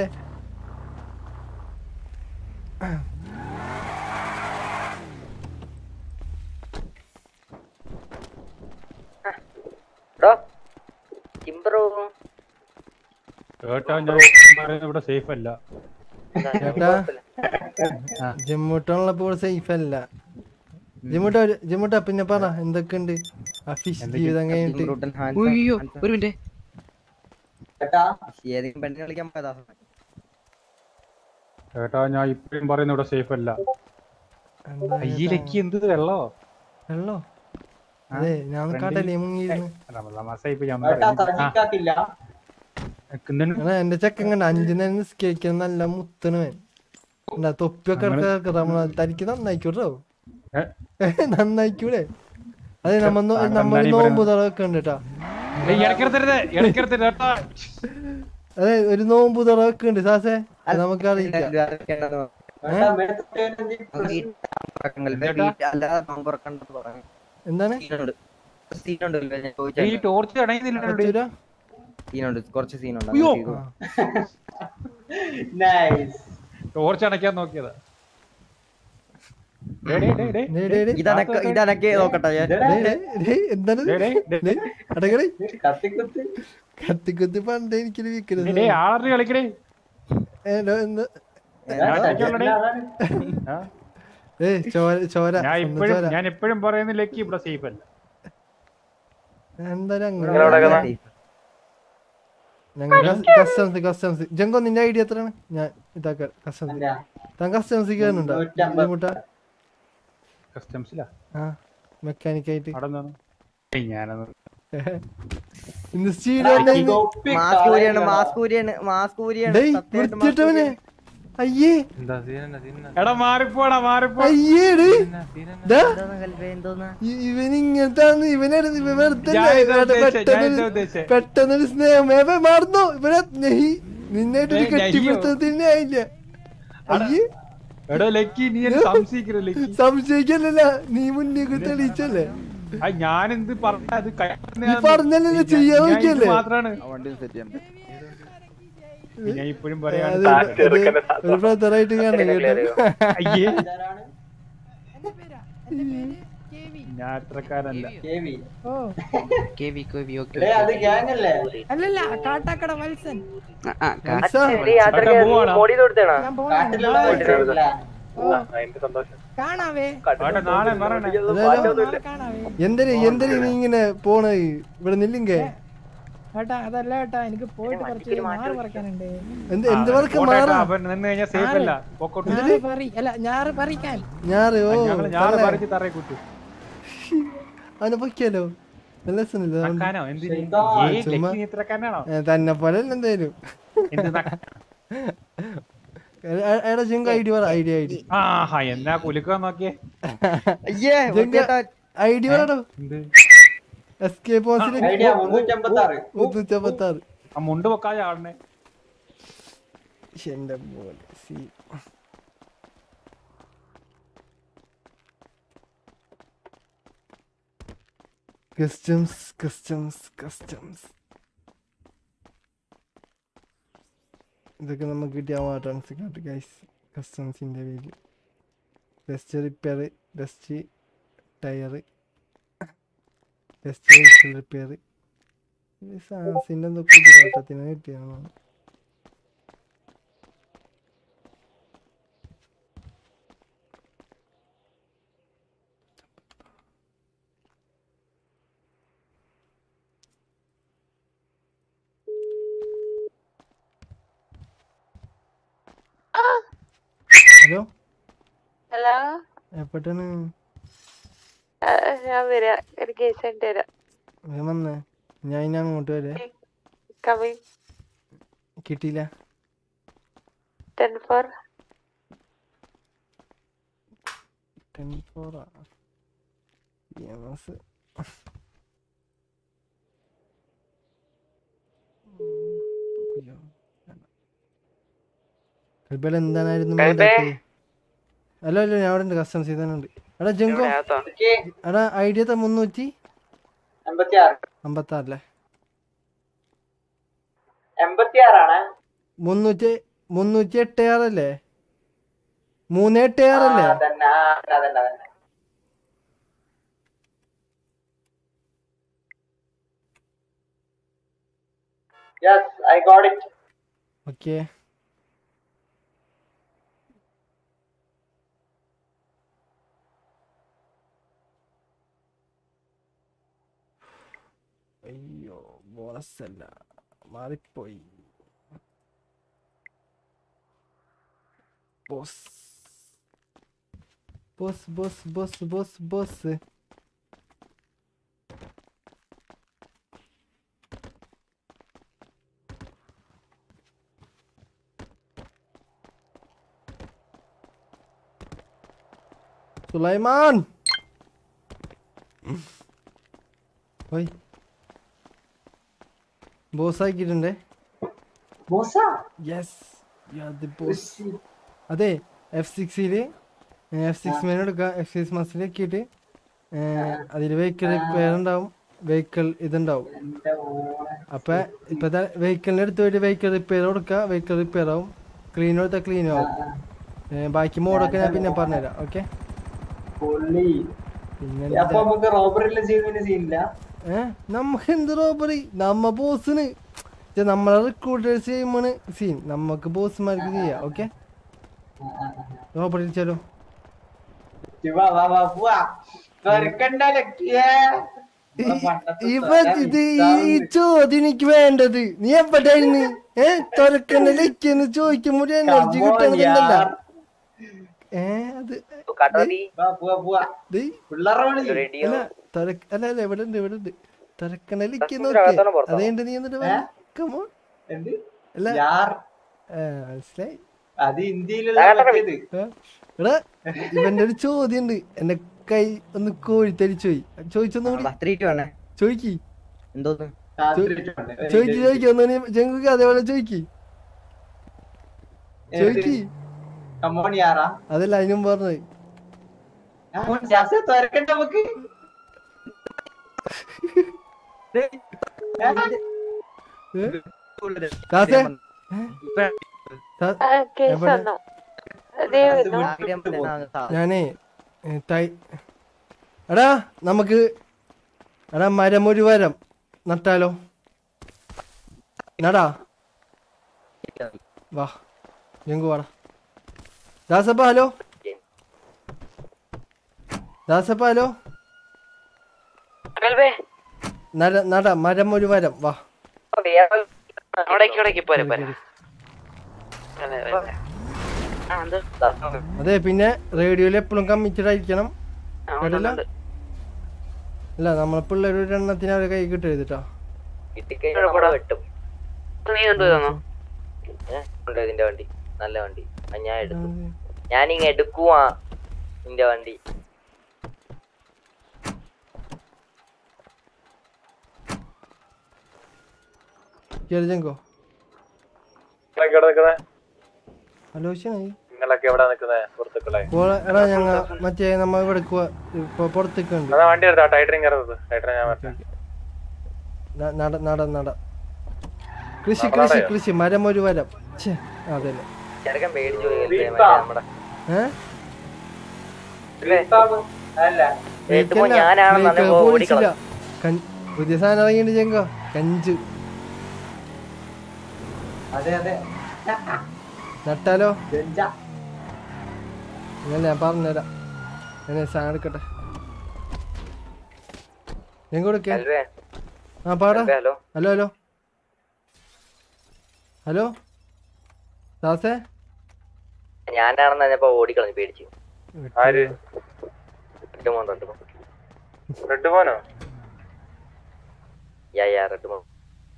I: ട്ടോ ടിംബറോ
O: കേട്ടാ ഞാൻ പറയുന്നത് ഇവിടെ സേഫ് അല്ല
B: ചേട്ടാ ജമ്മൂട്ടുള്ളപ്പോൾ സേഫ് അല്ല ജമ്മൂട്ട ജമ്മൂട്ട പിന്നെ പറ എന്തൊക്കെയുണ്ട് അഫീഷ് ജീവിതം കഴിഞ്ഞിട്ട്
J: ഉയ്യോ ഒരു മിനിറ്റ്
E: ഏതെങ്കിലും പെണ്ണിനെ കളിക്കാൻ പോയതാ
O: കേട്ടാ ഞാൻ ഇപ്പഴും പറയുന്നത് ഇവിടെ സേഫ് അല്ല
B: എന്താ
O: കയ്യിലേക്ക് എന്ത് വെള്ളോ
B: വെള്ളോ അതെ ഞാൻ കാട്ടല്ലേ മുങ്ങിയിരുന്നു
O: റമദാൻ ഇപ്പൊ ഞാൻ
R: കേട്ടാ
O: പറയുന്നത്. ആ,
R: തനിക്കാക്കില്ല
B: എടാ, എന്റെ ചെക്കൻ കണ്ട അഞ്ചു നേരം നിസ്കരിക്കാൻ നല്ല മുത്തണവൻ എന്താ തൊപ്പിയൊക്കെ
O: അങ്ങനെ-
B: ഇറക്ക നമ്മളെ തനിക്ക് നന്നായിക്കൂട്ടോ നന്നായിക്കൂടെ അതെ നമ്മ നോ-
O: താങ്കൾ
B: നമ്മ
O: എന്താണ് ഈ
B: നോമ്പ് തുറക്കെ ഉണ്ട് കേട്ടാ
O: ഏയ്, ഇടയ്ക്കെടുത്തരുത്, ഇടയ്ക്കെടുത്തരുത് കേട്ടാ.
B: അതെ ഒരു നോമ്പ് തുറക്കെ ഉണ്ട് സാസേ അത് നമുക്ക് അറിയിക്കാം
E: അല്ലാതെ നോമ്പ് തുറക്കണ്ടെന്ന് പറഞ്ഞു
B: എന്താണ്
E: സീനുണ്ടല്ലോ ഞാൻ
O: ഈ
E: ചോദിച്ചായിരുന്നു.
O: ടോർച്ച് അടയുന്നില്ല
B: അച്ചൂരാ?
E: സീനുണ്ട് കുറച്ച് സീനുണ്ട്
O: അയ്യോ.
R: നൈസ്
O: ടോർച്ച് അടയ്ക്കാൻ നോക്കിയതാ ഡേ, ഡേ, ഡേ, ഡേ.
B: ഡേ, ഡേ, ഡേ.
E: ഇതനക്ക് ഇതനക്ക് നോക്കട്ടെ ഞാൻ
B: ഡേ, ഡേ, ഡേ, എന്താണ് ഇത്?
O: ഡേ, ഡേ,
B: ഡേ, അടക്കടേ
R: കത്തിക്കുത്ത്
B: കത്തിക്കുത്തി പണ്ട് എനിക്കൊരു
O: ഡേ,
B: വീക്കരുത്
O: ഡേ, ആറിന് കളിക്കണേ ആ?
B: ഏ ചോര ചോര
O: ഞാൻ
B: സ്വന്തം
O: ഇപ്പോഴും
B: ചോര
O: ഞാൻ എപ്പോഴും പറയുന്നില്ലേക്ക് ഇവിടെ സേഫ് അല്ല
B: എന്തായാലും
I: നിങ്ങളെവിടെ
B: അങ്ങനെ
I: കിടക്കുന്നെ?
B: ഞങ്ങൾ കസ്റ്റംസ് കസ്റ്റംസ് ജങ്കോ നിന്റെ ഐഡിയ എത്രയാണ് ഞാൻ ഇതാക്കാം കസ്റ്റംസ് താൻ കസ്റ്റംസ് കയറുന്നുണ്ടോ
R: മുന്നൂറ്റമ്പത്.
B: ബുദ്ധിമുട്ടാ
O: കസ്റ്റംസിലാ
B: ആ മെക്കാനിക്കായിട്ട്
O: അവിടെ നിന്നാണ് ഏയ്, ഞാനത്
B: ഇന്ന് സ്റ്റീഡ് തന്നെ ഇന്ന്.
E: മാസ്ക് കൂരിയാണ് മാസ്ക് കൂരിയാണ് മാസ്ക് കൂരിയാണ്
B: ഡേയ്
E: സത്യമായിട്ടും mask
B: വൃത്തിയിട്ടവനെ അയ്യേ
O: എടാ മാറിപ്പോടാ മാറിപ്പോ
B: അയ്യേട് ദാ,
E: എന്താണ് കൽവേ, എന്തോന്നാ
B: ഇ- ഇവൻ ഇങ്ങനത്താണ് ഇവനാണ് ഇവൻ വെറുതെ
O: ഞാൻ ഇതാ ഉദ്ദേശിച്ചെ, ഞാൻ ഇതാ
B: പെട്ടെന്ന്
O: ഉദ്ദേശിച്ചെ.
B: പെട്ടെന്നൊരു സ്നേഹം ഏവൻ മറന്നു ഇവനെ നെഹി നിന്നായിട്ടൊരു
O: ഏയ്,
B: കെട്ടിപ്പിടുത്തത്തിന് ആയില്ല അയ്യേ
O: എടാ ലക്കി നീ എന്നെ സംശയിക്കരുത് ലക്കി
B: സംശയിക്കല്ല നീ മുന്നേക്ക് തെളിയിച്ചല്ലേ
O: ഞാൻ എന്ത് പറഞ്ഞ അത്
B: നീ പറഞ്ഞല്ലേ ചെയ്യാൻ നോക്കിയല്ലേ
O: മാത്രാണ്
A: വണ്ടി സെറ്റ് ചെയ്യാൻ
O: ഞാൻ ഇപ്പോഴും പറയാൻ
B: അത് അത് ഒരു ബ്രദറായിട്ട് കാണണം കേട്ടോ
O: അയ്യേ ഞാൻ അത്രക്കാരല്ല
K: ഓ
J: കെവി കെവി ഓക്കെ
R: ഡേ, അത് ഗ്യാങ് അല്ലേ
K: അല്ലല്ല കാട്ടാക്കട വത്സൻ
L: മോടി തൊടുത്തേണ
K: ഞാൻ
R: കാട്ടിലുള്ള
K: പോണേ
S: അതിന്റെ സന്തോഷം
K: കാണാവേ
O: ആട്ടെ, നാളെ പറയണേ
K: നാളെ കാണാവേ
B: എന്തിന് എന്തിന് നീ ഇങ്ങനെ പോണ ഇവിടെ നില്ലിങ്കേ
K: ഏട്ടാ അതല്ല ഏട്ടാ എനിക്ക് പോയിട്ട് കുറച്ച് ഞാറ് പറിക്കാനുണ്ട്
B: എന്ത് എന്ത് വർക്ക്
O: പോട്ടെ,
B: മാറാ
O: അവൻ നിന്ന് കഴിഞ്ഞാൽ സേഫ് അല്ല പൊക്കോട്ട്
K: ഞാറ് പറി അല്ല ഞാറ് പറിക്കാൻ
B: ഞാറ് ഓ
O: ഞങ്ങള് ഞാറ്
B: തള്ളേ.
O: പറിച്ച് തറയെ കുത്തു
B: അവനെ പൊക്കിയാലോ നല്ല രസമില്ല അതുകൊണ്ട്.
O: നക്കാനോ എന്തിന്
R: ഇതാ,
O: ഈ
B: ചുമ്മാ.
O: ലക്കി ഇത്രക്കാനാണോ
B: ഏ, തന്നെ പോലെ എന്തായാലും
O: എന്ത് നക്ക-
B: എടാ ജിങ്ക് ഐഡി പറ ഐഡി ഐഡി
O: ആഹാ എന്നാ കുലുക്കാൻ നോക്കിയേ
E: അയ്യേ
B: ജിങ്ക് ഐഡി പറടോ
O: എന്ത്
B: എസ്കേപ്പ്
R: ഐഡിയ മുന്നൂറ്റി ആറ്
B: മുന്നൂറ്റമ്പത്തി ആറ്
O: ആ മുണ്ട് പൊക്കാതെ ആടണേ
B: എന്റെ പോലെ സി കസ്റ്റംസ് കസ്റ്റംസ് കസ്റ്റംസ് ഇതൊക്കെ നമുക്ക് കിട്ടിയ വാട്ടൻസ് കാട്ട് ഗൈസ് കസ്റ്റംസിൻ്റെ പേരിൽ dust repair dust tyre dust vehicle repair സാസിൻ്റെ എന്തൊക്കെ കുതിരാട്ടത്തിന് കിട്ടിയതാണ് ഹലോ
C: ഹലോ
B: എപ്പോഴാണ്
C: ഞാൻ വരാം ഒരു കേസ് ആയിട്ട് വരാം
B: വേഗം വന്നേ ഞാൻ ഇനി അങ്ങോട്ട് വരെ
C: കമ്മിങ്
B: കിട്ടിയില്ല
C: ടെൻ ഫോർ
B: ടെൻ ഫോറാ എസ് കൽബൽ എന്താണായിരുന്നു അല്ല അല്ല ഞാൻ അവിടെ ഉണ്ട് കസ്റ്റംസ് ചെയ്താനുണ്ട് എടാ ജങ്കോ എടാ ഐഡിയ മുന്നൂറ്റി
R: എൺപത്തി ആറ്
B: അമ്പത്തി ആറല്ലേ
R: എൺപത്തി ആറാണ്
B: മുന്നൂറ്റി മുന്നൂറ്റി എട്ട് ആറല്ലേ മൂന്ന് എട്ട് ആറല്ലേ
R: അതന്നെ ആ, അതന്നെ അതന്നെ yes I got it
B: okay അയ്യോ ബോണസ് അല്ല മാറിപ്പോയി boss boss boss boss boss boss Sulaiman ഓയ് ബോസ് ആക്കിയിട്ടുണ്ടേ
R: ബോസാ
B: യെസ് ബോസ് അതെ എഫ് സിക്സില് എഫ് സിക്സ് മെനു എടുക്കുക എഫ് സിക്സ് മസിലാക്കിയിട്ട് അതിൽ വെഹിക്കിൾ റിപ്പയർ ഉണ്ടാവും വെഹിക്കിൾ ഇതുണ്ടാവും അപ്പൊ ഇപ്പത്തെ വെഹിക്കിളിന്റെ അടുത്ത് പോയിട്ട് വെഹിക്കിൾ റിപ്പയർ കൊടുക്കുക വെഹിക്കിൾ റിപ്പയർ ആവും ക്ലീൻ കൊടുത്താൽ ക്ലീൻ ആവും ഏ, ബാക്കി മോഡൊക്കെ ഞാൻ പിന്നെ പറഞ്ഞുതരാം ഓക്കെ
R: പൊള്ളി
B: പിന്നെ
R: അപ്പൊ നമുക്ക് റോബറിലെ ചെയ്യുന്നതിന് സീനില്ല
B: ഏ നമുക്ക് എന്ത് റോബറി നമ്മ ബോസിന് നമ്മളെ റിക്രൂട്ടേഴ്സ് ചെയ്യുമ്പോണ് സീൻ നമുക്ക് ബോസ്മാർക്ക് ചെയ്യാം ഓക്കെ റോബറി ചലോ
R: വാ വാ വാ പോവാ വെറുക്കണ്ട ലക്കിയേ
B: ഇവ ഇത് ഈ ചോദ്യം എനിക്ക് വേണ്ടത് നീ എവിടെയായിരുന്നു ഏ തുറക്കണ്ട ലക്കെന്ന് ചോദിക്കുമ്പോ ഒരു എനർജി കിട്ടണതല്ല ഏ അത്
R: വാ പോവാ പോവാ
B: ദേ,
R: പിള്ളേരെ വിളി
B: അല്ല തുറക്ക- അല്ല അല്ല ഇവിടെ ഉണ്ട് ഇവിടെ ഉണ്ട് തുറക്കണ ലക്ക്
R: കസ്റ്റംസ്
B: നോക്കി
R: അകത്താണോ പുറത്താണോ?
B: അതേണ്ട നീ എന്നിട്ട്
R: ഏ?
B: കമോ
R: എന്ത്
B: അല്ല
R: യാർ
B: ഏ, മനസ്സിലായി
R: അത് ഇന്ത്യയിലുള്ള മറ്റേത്
B: ഏ? എടാ ഇവന്റെ ഒരു ചോദ്യം ഉണ്ട് എന്റെ കൈ ഒന്ന് കോഴിത്തരിച്ചു പോയി ചോദിച്ചൊന്നും കൂടി ചോദിക്കി
E: എന്തോന്ന്
B: ചോദിക്കി ചോദിക്കി ഒന്നും ജങ്കുക്ക് അതേപോലെ ചോദിക്കി ചോദിക്കി
R: കമ്മോൺ യാറാ
B: അതല്ല അതിനും പറഞ്ഞത്
R: തുറക്കണ്ട നമുക്ക്
B: ദാസേ
C: ആ, കേസ് വന്നു ദേ വരുന്നു
B: ഞാനേ ഏ, തൈ എടാ നമുക്ക് എടാ മരം ഒരു വരം നട്ടാലോ നടാ വാ ജങ്കു വാടാ ദാസപ്പ ഹലോ ദാസപ്പ ഹലോ നട നട മരം ഒരു വരം വാ
J: അവിടേക്ക് ഇവിടേക്ക് പോരെ പോരെ അതെ, അതെ. ആ, എന്ത്?
B: അതെ പിന്നെ റേഡിയോയിൽ എപ്പോഴും കമ്മിറ്റഡ് ആയിരിക്കണം
J: ആ, ഉണ്ട്,
B: കേട്ടില്ല
J: ഉണ്ട്.
B: അല്ല നമ്മളെ പിള്ളേർ ഒരു എണ്ണത്തിന് അവരെ കൈ കിട്ടരുത് കേട്ടോ
I: കിട്ടിക്കഴിഞ്ഞാൽ നമ്മളെ വെട്ടും
J: നീ കൊണ്ടുവന്നോ
I: ഏ, ഉണ്ട് ഇതിന്റെ വണ്ടി നല്ല വണ്ടി ആ, ഞാൻ എടുത്തു ഞാനിങ്ങ എടുക്കുവാ നിന്റെ വണ്ടി
B: കേറി ജങ്കോ
G: നിങ്ങളൊക്കെ എവിടെ നിൽക്കുന്നേ
B: ആലോചിച്ചായി
G: നിങ്ങളൊക്കെ എവിടെ നിൽക്കുന്നേ സുഹൃത്തുക്കളെ
B: എടാ ഞങ്ങ മറ്റേ നമ്മ ഇവിടെ ഇപ്പൊ പുറത്തേക്ക് ഉണ്ട്
G: അതാ വണ്ടി എടുത്താ ടൈറ്ററിങ് കയറുന്നത് ടൈറ്ററിങ് ഞാൻ വരട്ടെ
B: ന- നട നട നട കൃഷി
G: നട
B: കൃഷി
G: നടയോ?
B: കൃഷി മരം ഒരു വരം ഛേ അതല്ലേ
I: ചെറുക്കൻ പേടിച്ചു പോയി
G: വീട്ടാ.
I: മറ്റേ നമ്മുടെ
B: ഏ
R: അല്ല
I: കേട്ടുമ്പോ
B: എനിക്കല്ല,
I: ഞാനാണെന്ന്
B: ബ്രേക്ക്
I: പറഞ്ഞപ്പോ
B: പോലീസില്ല.
I: ഓടിക്കളഞ്ഞു.
B: കൻ- പുതിയ സാധനം ഇറങ്ങിയിട്ട് ചെങ്കോ കഞ്ച്
R: അതെ അതെ
B: നട്ടാലോ
R: ഗഞ്ച
B: ഇങ്ങനെ ഞാൻ പറഞ്ഞുതരാം ഞാൻ സാധനം എടുക്കട്ടെ ഞാൻ കൊടുക്കേ
I: അൽവേ,
B: ആ പാടാ
I: അൽവേ, ഹലോ
B: ഹലോ ഹലോ ഹലോ ദാസേ
I: ഞാനാണെന്ന് പറഞ്ഞപ്പോ ഓടിക്കളഞ്ഞു പേടിച്ചു
G: ആര്
I: റെഡ് മോൻ റെഡ് മോൻ
G: റെഡ് മോനോ
I: യാ യാ റെഡ് മോൻ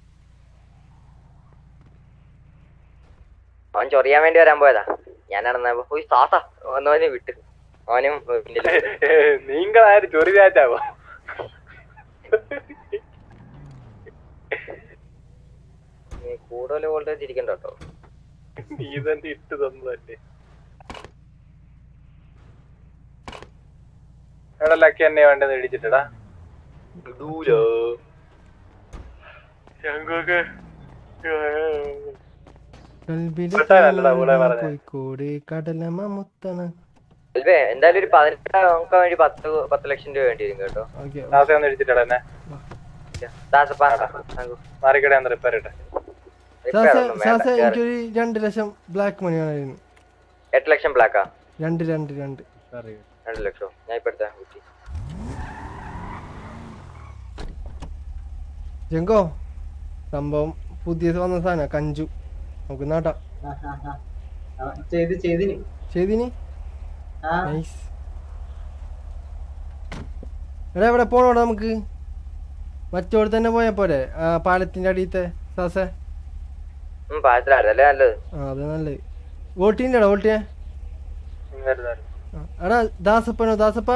I: അവൻ ചൊറിയാൻ വേണ്ടി വരാൻ പോയതാ ഞാനാണെന്ന് പോയി സാസ വന്നവനെ വിട്ട് അവനും പിന്നില് വിട്ട്.
G: നീങ്കളാര് ചൊറി വ്യാറ്റാവോ
I: നീ കൂടുതൽ വോൾട്ടേജ് ഇരിക്കണ്ട കേട്ടോ
G: നീ തന്നെ ഇട്ട് തന്നതല്ലേ എടാ ലക്കി എന്നെ വേണ്ടത് ഇടിച്ചിട്ടടാ ഞങ്ങൾക്ക്
B: കൽബിലെ
G: പെട്ടാനല്ലടാ ഇവിടെ
B: തേങ്ങ
G: പറഞ്ഞെ.
B: കോഴിക്കോട് കടലമ്മ മുത്തണ
I: അൽവേ എന്തായാലും ഒരു പതിനെട്ട് നമുക്ക് വേണ്ടി പത്ത് പത്ത് ലക്ഷം രൂപ വേണ്ടി വരും കേട്ടോ
B: ഓക്കെ
G: ദാസ ഒന്ന് ഇടിച്ചിട്ടടാ എന്നെ
I: ദാസപ്പാ
G: മാറിക്കട ഒന്ന് റിപ്പയർ ഇട്ടെ
B: സാസേ സാസേ എനിക്കൊരു രണ്ട് ലക്ഷം ബ്ലാക്ക് മണി വേണമായിരുന്നു
I: എട്ട് ലക്ഷം ബ്ലാക്കാ
B: രണ്ട് രണ്ട് രണ്ട്
I: രണ്ട് ലക്ഷം ഞാൻ ഇപ്പൊ എടുത്താ കുറ്റി
B: ജങ്കോ സംഭവം പുതിയ വന്ന സാധന കഞ്ചു നമുക്ക് നാട്ടാ
R: ചെയ്ത് ചെയ്തിന്
B: ചെയ്തിനി
R: ആ
B: നൈസ് എടാ എവിടെ പോണോടാ നമുക്ക് മറ്റോട് തന്നെ പോയാ പോരെ ആ പാലത്തിന്റെ അടിയത്തെ സാസേ
I: ഉം പാഴത്തിലായിരുന്നു അല്ലേ നല്ലത്
B: ആ അത് നല്ലത് വോട്ടിൻ്റെടാ വോട്ടിയെ എടാ ദാസപ്പനോ ദാസപ്പ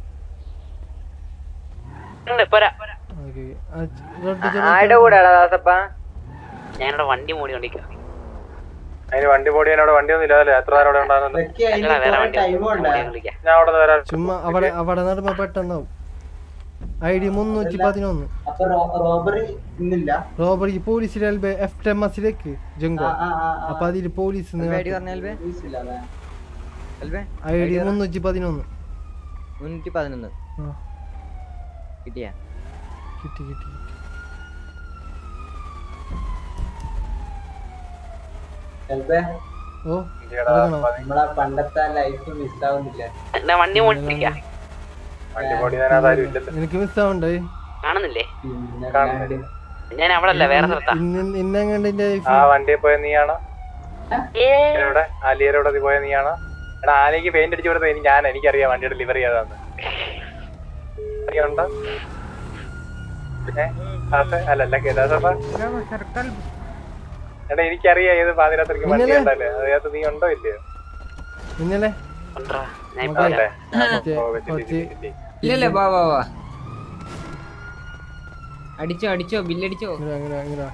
J: ഉണ്ട്, പോരാ
B: ഓക്കെ
I: ആരുടെ കൂടെ ദാസപ്പാ
J: ഞാനിവിടെ വണ്ടി മൂടി കൊണ്ടിരിക്കുക
G: അതിന് വണ്ടി പൊടിയാൻ അവിടെ വണ്ടി ഒന്നും ഇല്ലാതല്ലേ എത്ര നേരം അവിടെ ഉണ്ടാകുന്നത്
R: ലക്കി അതിന് കുറെ ടൈം ഉണ്ടാ
G: ഞാൻ അവിടെ നിന്ന് വരാൻ
B: ചുമ്മാ അവിടെ അവിടെ നടുമ്പോ പെട്ടെന്നാവും ഐ ഡി മുന്നൂറ്റി പതിനൊന്ന്
R: അപ്പൊ റോബറി ഇന്നില്ല
B: റോബറി പോലീസിലെ എഫ് എം എസിലേക്ക് ജങ്കോ
R: ആ, ആ, ആ, ആ.
B: അപ്പൊ അതില് പോലീസ്
E: ഐഡി പറഞ്ഞ അൽബേ
R: പോലീസില്ല അതാ
E: അൽബേ
B: ഐ ഡി മുന്നൂറ്റി പതിനൊന്ന്
E: മുന്നൂറ്റി പതിനൊന്ന്
B: ആ
E: കിട്ടിയാ
B: കിട്ടി കിട്ടി കിട്ടി
R: ചിലപ്പോ
B: ഓ ഇറങ്ങണോ
R: നമ്മളെ പണ്ടത്തെ ലൈഫ് മിസ്സാവുന്നില്ല
J: എന്നാ വണ്ടി മൂടിയിരിക്ക
G: വണ്ടി പൊടിയാൻ ആരും ഇല്ലല്ലോ
B: എനിക്ക് മിസ്സാവണ്ടേ
J: കാണുന്നില്ലേ
R: കാണുന്നുണ്ട്.
J: ഞാൻ അവിടെ അല്ല വേറെ സ്ഥലത്താ
B: ഇന്ന് ഇന്നെങ്ങണ്ട്
G: ആ വണ്ടിയിൽ പോയ നീയാണോ എവിടെ ആലിയരോടെ പോയ നീയാണോ എടാ ആലിക്ക് പെയിന്റ് അടിച്ചു കൊടുത്തത് ഇനി ഞാൻ എനിക്കറിയാം വണ്ടിയുടെ ഡെലിവറി ചെയ്താന്ന് അറിയാനുണ്ടോ ഏ? ദാസേ? അല്ല അല്ല ദാസപ്പാ എടാ എനിക്കറിയാം ഏത് പാതിരാത്രിക്ക് വണ്ടി
B: ഇന്നലെ?
G: ഉണ്ടല്ലേ അതിനകത്ത് നീ ഉണ്ടോ ഇല്ലയോ
B: ഇന്നലെ
J: ഞാൻ
B: നമുക്ക്
G: അതെ.
B: മറ്റേ
G: ഓ, ശരി,
B: കുറച്ച്
G: ശരി, ശരി.
N: ഇല്ലല്ല വാ വാ വാ അടിച്ചോ അടിച്ചോ ബില്ലടിച്ചോ
B: ഇങ്ങനെ ഇങ്ങനെ ഇങ്ങനെ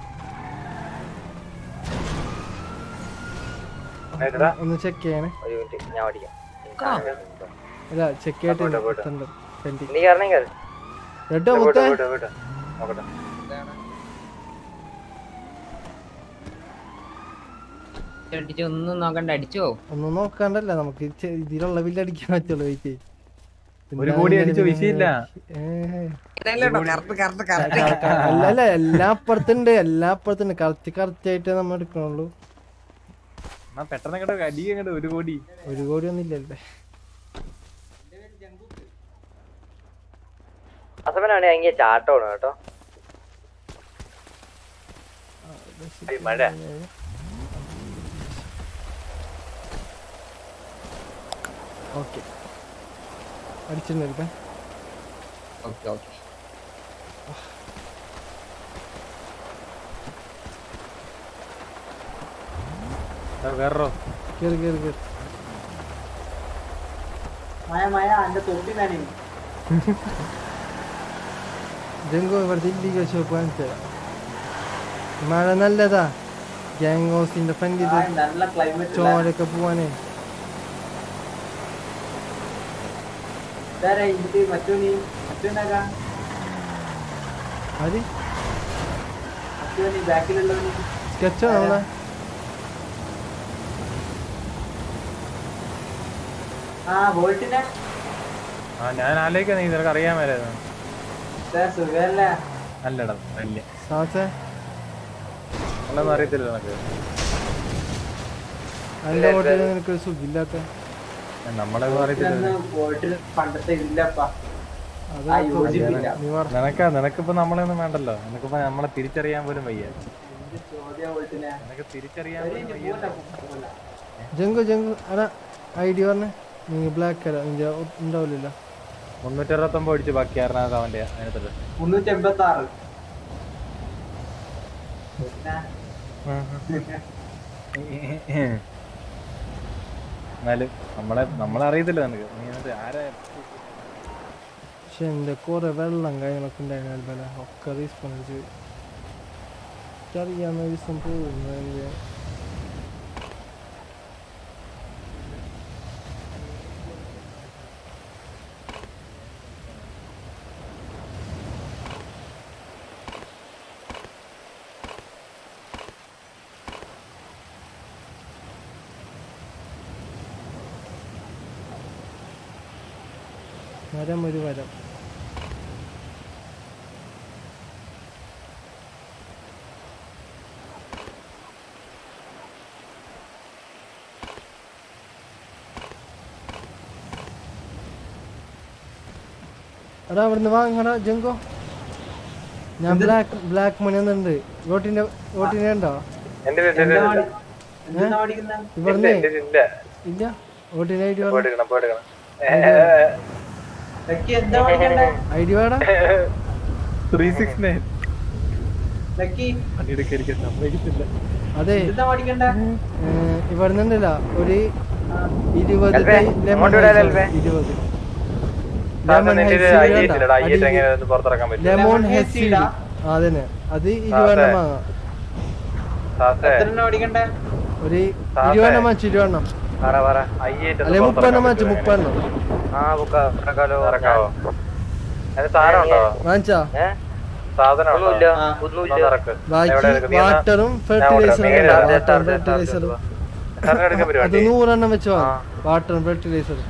G: ഏതാ?
B: ഒന്ന് ചെക്ക് ചെയ്യണേ
I: ഒരു മിനിറ്റ് ഞാൻ ഓടിക്കാം
B: അല്ല ചെക്ക് ചെയ്തിട്ട്
I: പോട്ടെ, പോട്ടെ.
B: എത്തണ്ട. പെൻഡിങ്.
I: നീ കയറണേ കയറി
B: കേട്ടോ
G: വിട്ടോ,
B: മുത്തേ
G: വിട്ടോ, വിട്ടോ. നോക്കട്ടെ
N: അടിച്ചോ ഒന്നും നോക്കണ്ട അടിച്ചോ
B: ഒന്നും നോക്കാണ്ടല്ല നമുക്ക് ചെ- ഇതിലുള്ള ബില്ല് അടിക്കാൻ പറ്റുള്ളൂ വെയിറ്റ്
O: ഒരു കോടി അടിച്ചോ വിഷയമില്ല
B: അല്ല അല്ല എല്ലാ അപ്പുറത്തുണ്ട് എല്ലാ അപ്പുറത്തുണ്ട് കറക്റ്റ് കറക്റ്റ് ആയിട്ട് നമ്മൾ എടുക്കണുള്ളൂ
O: എന്നാ പെട്ടെന്ന് അങ്ങോട്ട് അടി അങ്ങോട്ട് ഒരു കോടി
B: ഒരു കോടി ഒന്നും ഇല്ലല്ലേ
I: അസമനാണ് ഭയങ്കര ചാട്ടമാണ് കേട്ടോ
G: ഈ മഴ
B: ഓക്കെ അടിച്ചിട്ടുണ്ടായിരിക്കാം
N: ഓക്കെ ഓക്കെ
O: വേറോ
B: കേറി കേറി കേറി
R: മഴ മഴ എന്റെ തൊട്ടി നനയും
B: ജംഗോ ഇവിടുത്തെ ഇല്ലീഗൽ ഷോപ്പ് കാണിച്ചു തരാം മഴ നല്ലതാ ഗ്യാങ് ഹൗസിന്റെ ഫ്രണ്ട്
R: ആ, നല്ല climate ഇല്ലേ?
B: ചോരൊക്കെ പോവാനേ
R: ഇതാരാ ഇത് മറ്റു നീ മറ്റുണ്ടാക്കാ
B: അത്
R: മറ്റു നീ ബാക്കിലുള്ളവന്
B: സ്കെച്ചോ നമ്മളെ
R: ആ വോൾട്ടിനെ
O: ആ ഞാൻ ആലോചിക്കാം നീ നിനക്ക് അറിയാൻ മേലായിരുന്നു
R: ഇതാ സുഖല്ലേ
O: അല്ലടാ അല്ല
B: സാസേ
O: ഒന്നും അറിയത്തില്ല നിനക്ക്
B: അതിന്റെ ഹോട്ടലിൽ നിനക്ക് ഒരു സുഖില്ലാത്ത
O: നമ്മളൊന്നും അറിയത്തില്ല
R: വോൾട്ടിനൊന്നും വോൾട്ടിൽ പണ്ടത്തെ ഇല്ലപ്പാ
B: അത്
R: ആ യോജിപ്പില്ല
B: നീ പറ
O: നിനക്കാ നിനക്കിപ്പോ നമ്മളെ ഒന്നും വേണ്ടല്ലോ നിനക്കിപ്പോ നമ്മളെ തിരിച്ചറിയാൻ പോലും വയ്യ
R: എന്ത് ചോദ്യം വോൾട്ടിനെ
O: നിനക്ക് തിരിച്ചറിയാൻ
R: ഒരു
O: പോലും
R: ഇഞ്ച്
O: വയ്യ
R: പോട്ടെ, പോട്ടെ.
B: ജംഗു ജംഗു അടാ ഐ ഡി പറഞ്ഞേ നീ ബ്ലാക്ക് അല്ല നിന്റെ ഉണ്ടാവില്ലല്ലോ
O: മുന്നൂറ്റി അറുപത്തൊമ്പത് അടിച്ച് ബാക്കി ആറിനകത്ത് അവന്റെ അതിനകത്തിട്ട്
R: മുന്നൂറ്റി എൺപത്തി ആറ്
O: എന്നാലും നമ്മളെ നമ്മളെ അറിയത്തില്ല നിനക്ക് നീ എന്നിട്ട് ആരെ
B: പക്ഷെ എന്റെ കുറെ വെള്ളം കാര്യങ്ങളൊക്കെ ഉണ്ടായിരുന്നു അൽബല ഒക്കെ റീസ്പോൺസ് എനിക്കറിയാവുന്ന ഒരു ദിവസം പോകുന്നു എന്റെ വരം ഒരു വരം എടാ അവിടുന്ന് വാങ്ങടാ ജങ്കോ ഞാൻ ബ്ലാക്ക് ബ്ലാക്ക് മണി എന്നുണ്ട് വോട്ടിന്റെ വോട്ടിന്റെ ഉണ്ടോ
G: എന്റെ ഇല്ല, ഇല്ല, ഇല്ല.
R: എന്തിനാ പഠിക്കുന്നെ?
B: ഇവിടുന്ന്
G: ഇല്ല, ഇല്ല, ഇല്ല.
B: ഇല്ല വോട്ടിന്റെ ഐ ഡി
G: പോയെടുക്കണം പോയെടുക്കണം
R: ലക്കി എന്താ പഠിക്കണ്ടേ
B: ഐ ഡി വേടാ
O: ത്രീ സിക്സ് നയൻ
R: ലക്കി
O: പണിയെടുക്കാൻ സമ്മതിക്കത്തില്ല
B: അതെ
R: എന്താ പഠിക്കണ്ടേ
B: ഇവിടെ നിന്നില്ല ഒരു ഇരുപത്
G: അൽബേ,
B: ലെമൺ
G: അങ്ങോട്ട് വിടാലോ, അൽബേ.
B: ഇരുപത്
G: സാധാരണ
B: ലെമൺ
G: നിന്റെ
B: ഹെൽത്ത്
G: ഒരു IET ഇല്ലടാ, IET എങ്ങനെ ഒന്ന് പുറത്തിറക്കാൻ പറ്റും?
B: ലെമൺ
R: ലെമൺ
B: ഹെൽത്ത്
R: ഹെൽത്ത് ഇടാ?
B: അതന്നെ അത് ഇരുപതെണ്ണം വാങ്ങാം
G: സാസേ,
R: എത്ര പഠിക്കണ്ടേ
B: ഒരു
G: സാസേ.
B: ഇരുപതെണ്ണം വാങ്ങിച്ചു ഇരുപതെണ്ണം
G: പറ, പറ. IET ഒന്ന്
B: അല്ലെ
G: പുറത്തിറക്കാൻ
B: മുപ്പെണ്ണം വാങ്ങിച്ചു
G: പറ്റുമോ
B: മുപ്പെണ്ണം
I: ആ ബുക്കാ ഇറക്കാലോ
G: ഇറക്കാവോ അതിന് സാധനം ഉണ്ടോ
B: വാങ്ങിച്ചാ
G: സാധനം ഉണ്ടോ
I: ഒന്നുമില്ല
G: ആ,
I: ഒന്നുമില്ല
G: ഒന്ന് ഇറക്ക്.
B: ബാക്കി
G: എവിടെ ഇറക്ക്? നീ എന്നാ-
B: വാട്ടറും
G: ഞാൻ
B: ഫെർട്ടിലൈസറും
G: കൊണ്ടുവരാം. നീ
B: വാട്ടറും
G: എടുക്കാം.
B: ഫെർട്ടിലൈസറും
G: സാറിന് എടുക്കാൻ പറ്റുമോ
B: അത്
G: വണ്ടി?
B: നൂറെണ്ണം വെച്ച് വാങ്ങും വാട്ടറും ഫെർട്ടിലൈസറും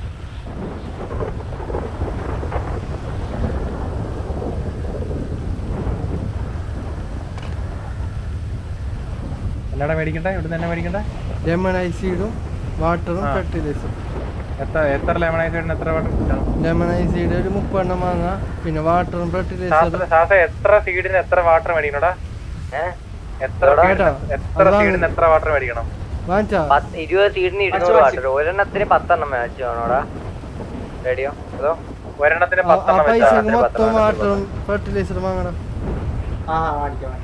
O: എല്ലാടെ മേടിക്കണ്ടേ ഇവിടെ തന്നെ മേടിക്കണ്ടേ
B: ലെമൺ ഐസിഡും വാട്ടറും
O: ആ.
B: ഫെർട്ടിലൈസറും
O: എത്ര എത്ര ലെമണൈസ് എത്ര വാട്ട് കിട്ടും
B: ലെമൺ ഐസിഡ് ഒരു മുപ്പെണ്ണം വാങ്ങാം പിന്നെ വാട്ടറും ഫെർട്ടിലൈസറും
G: സാസേ, സാസേ, എത്ര സീഡിന് എത്ര വാട്ടർ മേടിക്കണോടാ എത്ര
B: കേട്ടോ?
G: സീഡിന് എത്ര
B: അത്
G: സീഡിന് എത്ര വാട്ടർ മേടിക്കണം
B: വാങ്ങിച്ചാ
I: പത്ത് ഇരുപത് സീഡിന് ഇരുന്നൂറ് വാട്ടർ ഒരെണ്ണത്തിന് പത്തെണ്ണം മേടിച്ചു വേണോടാ റെഡിയോ അതോ
G: ഒരെണ്ണത്തിന്
B: ആ- ആ
G: പത്തെണ്ണം
B: പൈസ
G: വെച്ചാ
B: മൊത്തം
G: പത്തെണ്ണം
B: വാട്ടറും ഫെർട്ടിലൈസറും വാങ്ങണം
R: ആ മേടിക്കാം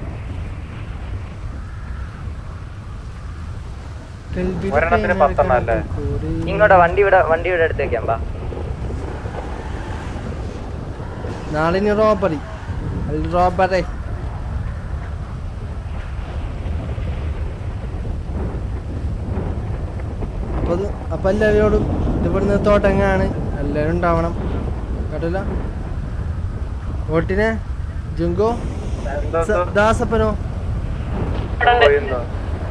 G: ഒരെണ്ണത്തിന് പത്തെണ്ണം അല്ലേ
I: ഇങ്ങോട്ടാ വണ്ടി ഇവിടെ വണ്ടി ഇവിടെ എടുത്ത് വെക്കാം ബാ
B: നാളെ ഇനി റോബറി റോബറേ അപ്പൊ അത് അപ്പൊ എല്ലാവരോടും ഇത് ഇവിടുന്ന് തോട്ടങ്ങാണ് എല്ലാവരും ഉണ്ടാവണം കേട്ടല്ല ഓട്ടിനെ ജുങ്കോ സ- ദാസപ്പനോ
G: പോയിന്നോ?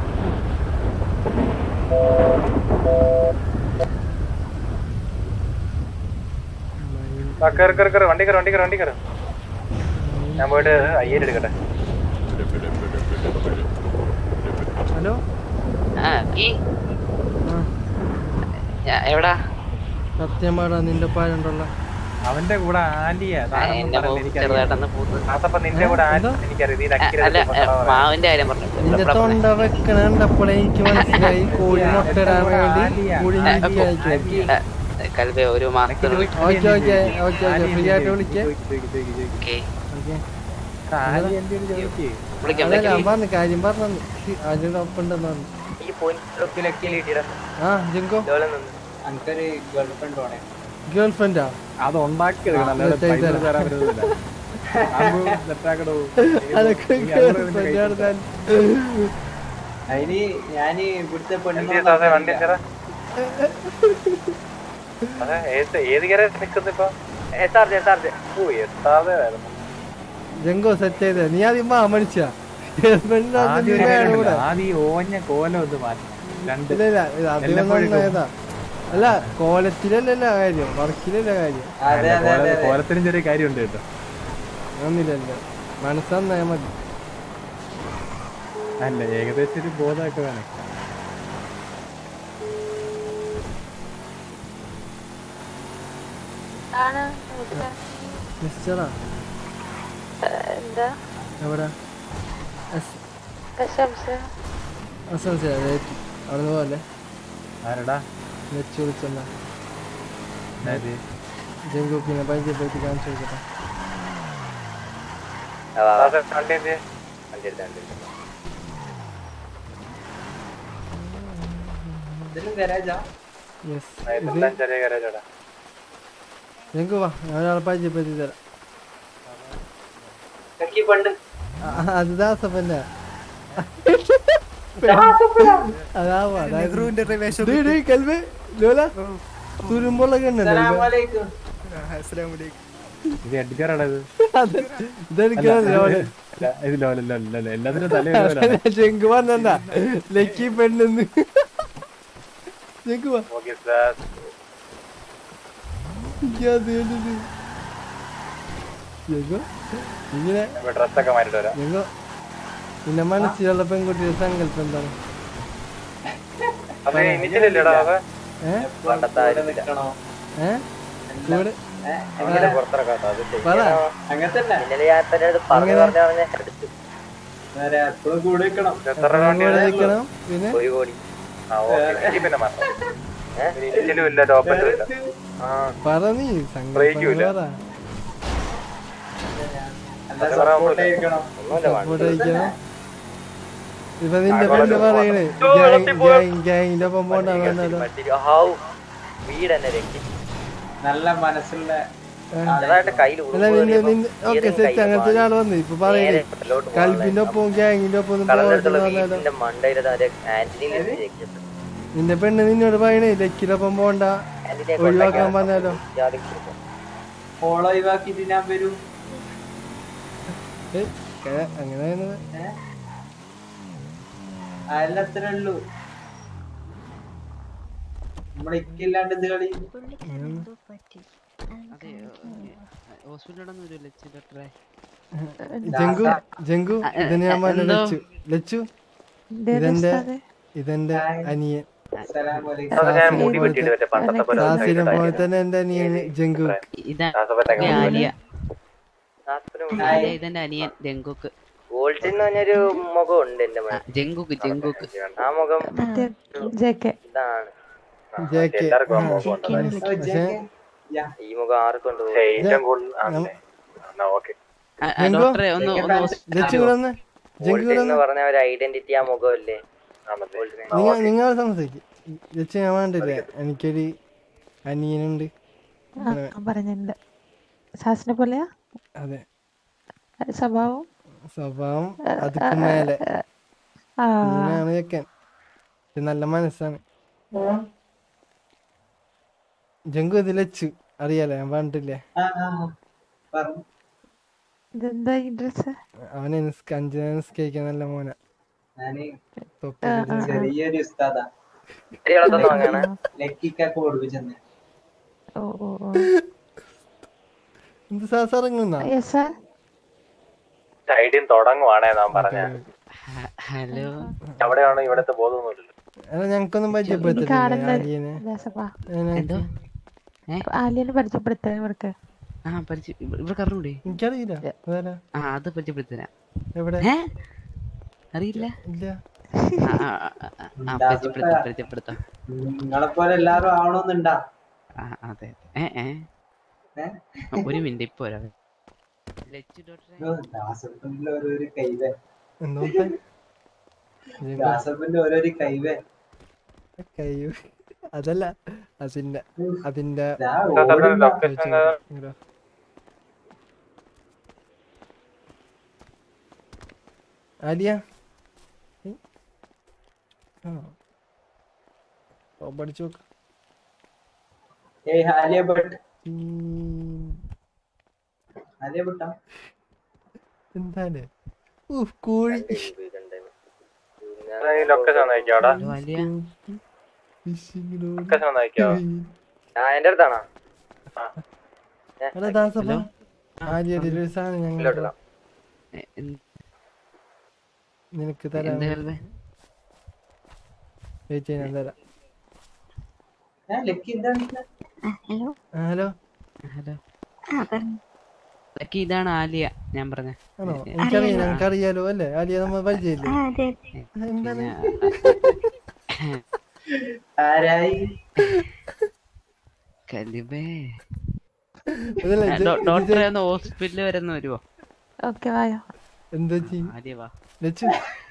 G: ആ, കേറ് കേറ് കേറ് വണ്ടി കയറി വണ്ടി കയറി വണ്ടി കയറി ഞാൻ പോയിട്ട് അയ്യായിരം എടുക്കട്ടെ
B: ഹലോ
J: ആ ഈ ഞാ- എവിടാ
B: സത്യമാടാ നിന്റെ പാടുണ്ടല്ലോ
O: അവന്റെ കൂടെ ആലിയാ താനൊന്നും
J: എന്റെ
O: പറയണ്ട,
J: മൂക്ക്
O: എനിക്കറിയാം.
J: ചെറുതായിട്ടൊന്ന് പൂത്ത്
G: അതപ്പോ നിന്റെ കൂടെ
B: ഏ? എന്താ?
G: എനിക്കറിയാം ഇത്
J: അ- അല്ല എ, മാവിന്റെ കാര്യം പറഞ്ഞു
B: നിന്റെ തൊണ്ട വെക്കണ കണ്ടപ്പോഴേ എനിക്ക് മനസ്സിലായി കോഴി മുട്ടയിടാൻ വേണ്ടി കുഴിഞ്ഞിരിക്കുക
J: കൽവെ ഒരു മാസത്തിൽ
B: okay okay okay okay free ആയിട്ട് വിളിക്കേ
J: ഓക്കെ
B: ഓക്കെ
O: ആലി എന്റെ ഒരു ചോദിക്ക്.
J: വിളിക്കാം
B: അല്ല ഞാൻ
J: വിളിക്കാം
B: പറഞ്ഞു കാര്യം പറഞ്ഞു അതിന്റെ ഒപ്പം ഉണ്ടെന്ന് പറഞ്ഞു
I: ഈ പോയിന്റ് ലക്കിയിൽ കിട്ടിയടാ
B: ആ ജിങ്കോ
R: എനിക്കൊരു ഗേൾ ഫ്രണ്ട് വേണേ
B: ഗേൾ ഫ്രണ്ടാ
O: അത് ഉണ്ടാക്കിയെടുക്കണം അല്ലാതെ
B: സെറ്റ് ആക്കി
O: പൈസ
B: തരാം.
O: തരാൻ പറ്റുന്നില്ല അത് സെറ്റാക്കടോ
B: അതൊക്കെ
O: നീ
B: ഗേൾ
O: അതുകൂടെ ഇതിന്റെ
B: ഫ്രണ്ടാണ്
O: കൈ
B: ഞാൻ
R: അതിന് ഞാന് ഇവിടുത്തെ
G: എന്ത് സാധനം വണ്ടി ചേരാ അതെ ഏത് ഏത് കയറി നിക്കുന്നിപ്പോ
I: എത്താർജ് എത്താർജ്
G: ഓ എത്താതെ ആയിരുന്നു
B: ജങ്കോ സെറ്റ് ചെയ്തേ നീ ആദ്യം മാ മനുഷ്യ ഗേൾ ഫ്രണ്ട്
O: ആദ്യം ഒരു കാര്യം
B: കൂടെ
O: ഉണ്ടല്ലോ, ആദ്യം ഈ ഓഞ്ഞ കോലം ഒന്ന് മാറ്റി രണ്ട്
B: ഇല്ല ഇല്ല ഇത് അധികം
O: എല്ലപ്പോഴും
B: നന്നായതാ അല്ല കോലത്തിലല്ല കാര്യം വർക്കിലല്ല കാര്യം
R: അതെ അതെ അതെ അതെ
O: കോലത്തിനും ചെറിയ കാര്യമുണ്ട് കേട്ടോ
B: ഒന്നില്ലല്ലോ മനസ്സന്നായ മതി
O: അല്ല ഏകദേശം ഒരു ബോധമൊക്കെ വേണം
C: ആണ് വിളിച്ചേ.
B: മിസ്റ്ററാ
C: എന്താ
B: എവിടെ എസ്
C: പ്രശംസ
B: അസംസ റേറ്റ് അവിടെ നിന്ന് പോലെ
O: ആരടാ
B: നെച്ച് വിളിച്ചെന്നാ
O: അതായത്
B: ജങ്കൂക്കിനെ പരിചയപ്പെടുത്തി കാണിച്ചു കൊടുക്കട്ടെ
G: വണ്ടി എന്ത്
I: വണ്ടി എടുത്ത് വണ്ടി എടുത്ത്
R: ഇതിലും ഗരാജാ
B: യെസ്
G: ഇതെല്ലാം ചെറിയ കരച്ചോടാ
B: ജങ്കു വാ ഞാൻ ഒരാളെ പരിചയപ്പെടുത്തി തരാം
R: ലക്കി പണ്ട്
B: ആ, അത് ദാസപ്പന്റെ അതാവാ
R: നെഹ്റുവിന്റെ റിലേഷൻ
B: കൽവേ ലോല തുരുമ്പുള്ള
R: അസ്സലാമലൈക്കും
O: ഇത് എഡ്ഗറാടാ ഇത്
B: ഇതെടുക്കണം
O: അല്ല,
B: ലോല
O: അല്ല, ഇത് ലോല ലോല ലോല എല്ലാത്തിനും തലേ
B: ജങ്കു പറഞ്ഞ ലക്കി പെണ്ണെന്ന് ജങ്കു വാ
G: ഓക്കെ സാർ
B: എനിക്കത് കേട്ടിട്ട്. ജങ്കു ഇങ്ങനെ
G: ഡ്രസ്സൊക്കെ മാറ്റിട്ട് വരാം
B: ജങ്കു പിന്നെ മനസ്സിലുള്ള പെൺകുട്ടിയുടെ സങ്കല്പം എന്താണ്
G: അത് ഇനിച്ചില്ലല്ലേടാ അത്
B: ഏ
I: പണ്ടത്തെ
R: നിക്കണോ
B: ഏ കൂടെ
G: എങ്ങനെ പുറത്തിറക്കാത്ത അത്
B: പറ
R: അങ്ങനെ തന്നെ
I: ഇന്നലെ ഞാൻ തന്നെ അത് പറഞ്ഞു പറഞ്ഞു പറഞ്ഞ എടുത്തു
R: നേരെ എപ്പോഴും കൂടെ നിക്കണം
G: എത്ര വണ്ടി
B: കൂടെ നിൽക്കണം പിന്നെ
I: ഒരു കോടി
G: ആ ഓക്കെ പിന്നെ മാറ്റാം ഇനിച്ചിലും ഇല്ല ടോപ്പറ്റും ഇല്ല ആ
B: പറ നീ
G: ബ്രേക്കും ഇല്ല.
B: സങ്കല്പം പറ
R: നല്ല സപ്പോർട്ട് ചെയ്യിക്കണം
B: സപ്പോർട്ട് അയക്കണം ഇപ്പൊ നിന്റെ
G: ആ,
B: പെണ്ണ്
G: വളരെ
B: പറയണേ
G: വളരെ
B: ഗ്യാങ്ങിന്റെ ഒപ്പം പോണ്ടാ പറഞ്ഞാലോ
I: ഹാവ് വീട് തന്നെ രക്ഷി
R: നല്ല മനസ്സുള്ള
I: ചെറുതായിട്ട് കയ്യിൽ
B: അല്ല നിന്റെ നിന്റെ ഓക്കെ സെറ്റ് അങ്ങനത്തെ ഒരാൾ വന്നു ഇപ്പൊ പറയണേ കൽബിന്റെ ഒപ്പം ഗ്യാങ്ങിന്റെ ഒപ്പം ഒന്നും പോകട്ടെ
I: കളഞ്ഞിടത്തുള്ള
B: പറഞ്ഞാലോ
I: വീടിന്റെ മണ്ടയില് ആന്റണിയിൽ രക്ഷപ്പെട്ടു
B: നിന്റെ പെണ്ണ് നിന്നോട് പറയണേ ലക്കിലൊപ്പം പോണ്ട
I: ആന്റണിയെ
B: ഒഴിവാക്കാൻ പറഞ്ഞാലോ
I: ജാതി കൊടുക്കും.
R: ഓളോ ഒഴിവാക്കിട്ട് ഞാൻ വരും
B: ഏയ്, ഏ, അങ്ങനെ ആയിരുന്നത്.
R: അയലത്രേ ഉള്ളൂ നമ്മളെ ഇക്കില്ലാണ്ട് ഇത് കളി
H: അതെ ഹോസ്പിറ്റലൊന്നും ഒരു ലച്ചിട്ടെ
B: ജങ്കു ജങ്കു
H: ആ, എ-
B: ഇതിന് ഞാൻ പറഞ്ഞ
H: എന്തോ?
B: ലച്ചു ലച്ചു
C: എന്തേ
B: ഇതെന്റെ
C: ഉസ്താദേ?
B: ഇതെന്റെ അനിയൻ
R: അസ്സലാമലൈക്കും.
G: അത് ഞാൻ മുടി വെട്ടിയിട്ട് മറ്റേ പണ്ടത്തെ പോലെ
B: സാസിനെ
G: ഇതാക്കി.
B: പോലെ തന്നെ എന്റെ അനിയൻ ജങ്കു
H: ഇതാ
G: ദാസപ്പന്റെ
H: ഇത് ആലിയ
I: ശാസ്ത്രം
H: ഇത് ഇതെന്റെ അനിയൻ ജങ്കുക്ക്
I: വോൾട്ടിൻ എന്ന് പറഞ്ഞൊരു മുഖം ഉണ്ട് എന്റെ
H: ആ,
I: മനസ്സിൽ
H: ജങ്കുക്ക് ജങ്കുക്ക്
I: ആ മുഖം
C: മറ്റേ ജെക്കെ
I: ഇതാണ്
B: ജെക്കെ
G: എല്ലാവർക്കും ആ
B: ആ.
G: മുഖം ഉണ്ടല്ലോ.
R: ഓ,
B: പക്ഷേ
R: ജെക്കെ. യാ.
I: ഈ മുഖം ആർക്കൊണ്ട്
G: പക്ഷേ ഏറ്റവും കൂടുതൽ ആണല്ലേ എന്നാ ഓക്കെ
B: ജങ്കു?
H: ഡോക്ടറെ ഒന്ന് ഒന്ന്
B: ലച്ചു
H: ഹോസ്പിറ്റലിൽ
B: ഇവിടെ വന്ന് ജങ്കു
I: വോൾട്ടിൻ
B: ഇവിടെ
I: എന്ന്
B: വന്ന്
I: പറഞ്ഞ ഒരു ഐഡന്റിറ്റി ആ മുഖമല്ലേ
G: ആണല്ലേ
I: വോൾട്ടിന്
B: നിങ്ങൾ നിങ്ങൾ സംസാരിക്കും ലച്ചു ഞാൻ വേണ്ടില്ലേ എനിക്കൊരു അനിയനുണ്ട്
C: ആ പറഞ്ഞിട്ടുണ്ട് സാസിനെ പോലെയാ
B: അതെ
C: സ്വഭാവം
B: സ്വഭാവം അതുക്ക് മേലെ
C: ആ
B: അങ്ങനെയാണ് ചെക്കൻ ഇത് നല്ല മനസ്സാണ് ജങ്കു ഇത് ലച്ചു അറിയാലോ ഞാൻ പറഞ്ഞിട്ടില്ലേ
R: ആ, ആ, ആ. പറഞ്ഞു.
C: ഇതെന്താ ഈ ഡ്രസ്
B: അവന് നിസ്ക- അഞ്ചിനെ നിസ്കരിക്കാൻ നല്ല മോന
R: ഞാന്
B: തൊപ്പി
C: ആ,
B: ഇട്ടിട്ട്
C: ആ, ആ.
R: ചെറിയൊരു ഉസ്താദാ
I: കുട്ടികളൊക്കെ വാങ്ങാണ്
R: ലക്കിക്കൊക്കെ പഠിപ്പിച്ചെന്ന്
C: ഓ ഓ ഓ
B: എന്ത് സാസ് ഇറങ്ങുന്ന
C: യെസ് സാർ
G: സൈഡിൽ തുടങ്ങുവാണേ നാം പറഞ്ഞ
H: ഹലോ
G: അവിടെയാണോ ഇവിടത്തെ ബോധമൊന്നുമില്ലല്ലോ
B: അല്ല ഞങ്ങൾക്കൊന്നും
C: എനിക്ക്
B: പരിചയപ്പെടുത്തില്ല
C: കാണുന്ന
B: ആലിയനെ
C: ദാസപ്പാ
H: എന്തോ
C: ആലിയനെ പരിചയപ്പെടുത്ത ഇവർക്ക്
H: ആ പരിചയ ഇവർക്ക് അറിഞ്ഞൂടെ
B: എനിക്കറിയില്ല അതാരാ
H: ആ അത് പരിചയപ്പെടുത്തരാം
B: എവിടെ
H: ഏ അറിയില്ല
B: ഇല്ല
H: ആ, ആ, ആ, ആ, ആ, പരിചയപ്പെടുത്താം പരിചയപ്പെടുത്താം
R: നിങ്ങളെ പോലെ എല്ലാരും ആവണമെന്നുണ്ടാ
H: ആ അതെ അതെ. ഏ ഏ ആ, ഒരു മിനിറ്റ് ഇപ്പൊ വരാം ലച്ചു ഡോക്ടറെ
R: ദാസപ്പന്റെ ഓരോരു കൈവേ
B: എന്തോ
R: ദാസപ്പന്റെ ഓരോരു കൈവേ
B: കയ്യു അതല്ല അതിന്റെ അതിന്റെ
R: ദാ ഓടുന്ന
G: ലൊക്കേഷൻ
B: ഇങ്ങടോ. ആലിയ ഏയ്. ആ ഓ, പഠിച്ചു നോക്ക്
R: ഏയ് ആലിയ ഭട്ട് ആലിയ ഭട്ടാ
B: എന്താണ് ഊഹ് കോഴി
G: ലൊക്കേഷൻ ഒന്ന് അയക്കാടാ
H: വലിയ
G: ലൊക്കേഷൻ ഒന്ന് അയക്കാവോ
I: ആ എന്റെ അടുത്താണോ
B: എടാ ദാസപ്പ ആലിയുടെ ഒരു സാധനം ഞങ്ങൾ
H: എ, എന്ത്-
B: നിനക്ക് തരാം
H: എന്താ കൽവേ?
B: വെയിറ്റ് ചെയ്യാൻ തരാം
R: ഏ ലക്കി എന്താണ്
C: ഹലോ
B: ആ, ഹലോ
H: ഹലോ ലക്കി ഇതാണ് ആലിയ ഞാൻ പറഞ്ഞ
B: ആണോ എനിക്കറിയാം ഞങ്ങൾക്കറിയാലോ അല്ലേ ആലിയ നമ്മൾ പരിചയമില്ലേ എന്താണ്
R: ആരായി
H: കലിബേ
B: അതല്ല, ഇത് ഇത്
H: ഡോക്ടറെ ഒന്ന് ഹോസ്പിറ്റലിൽ വരെ ഒന്ന് വരുവോ
C: ഓക്കെ വായോ
B: എന്താ ചെയ്യും
H: ആലിയ വാ
B: ലച്ചു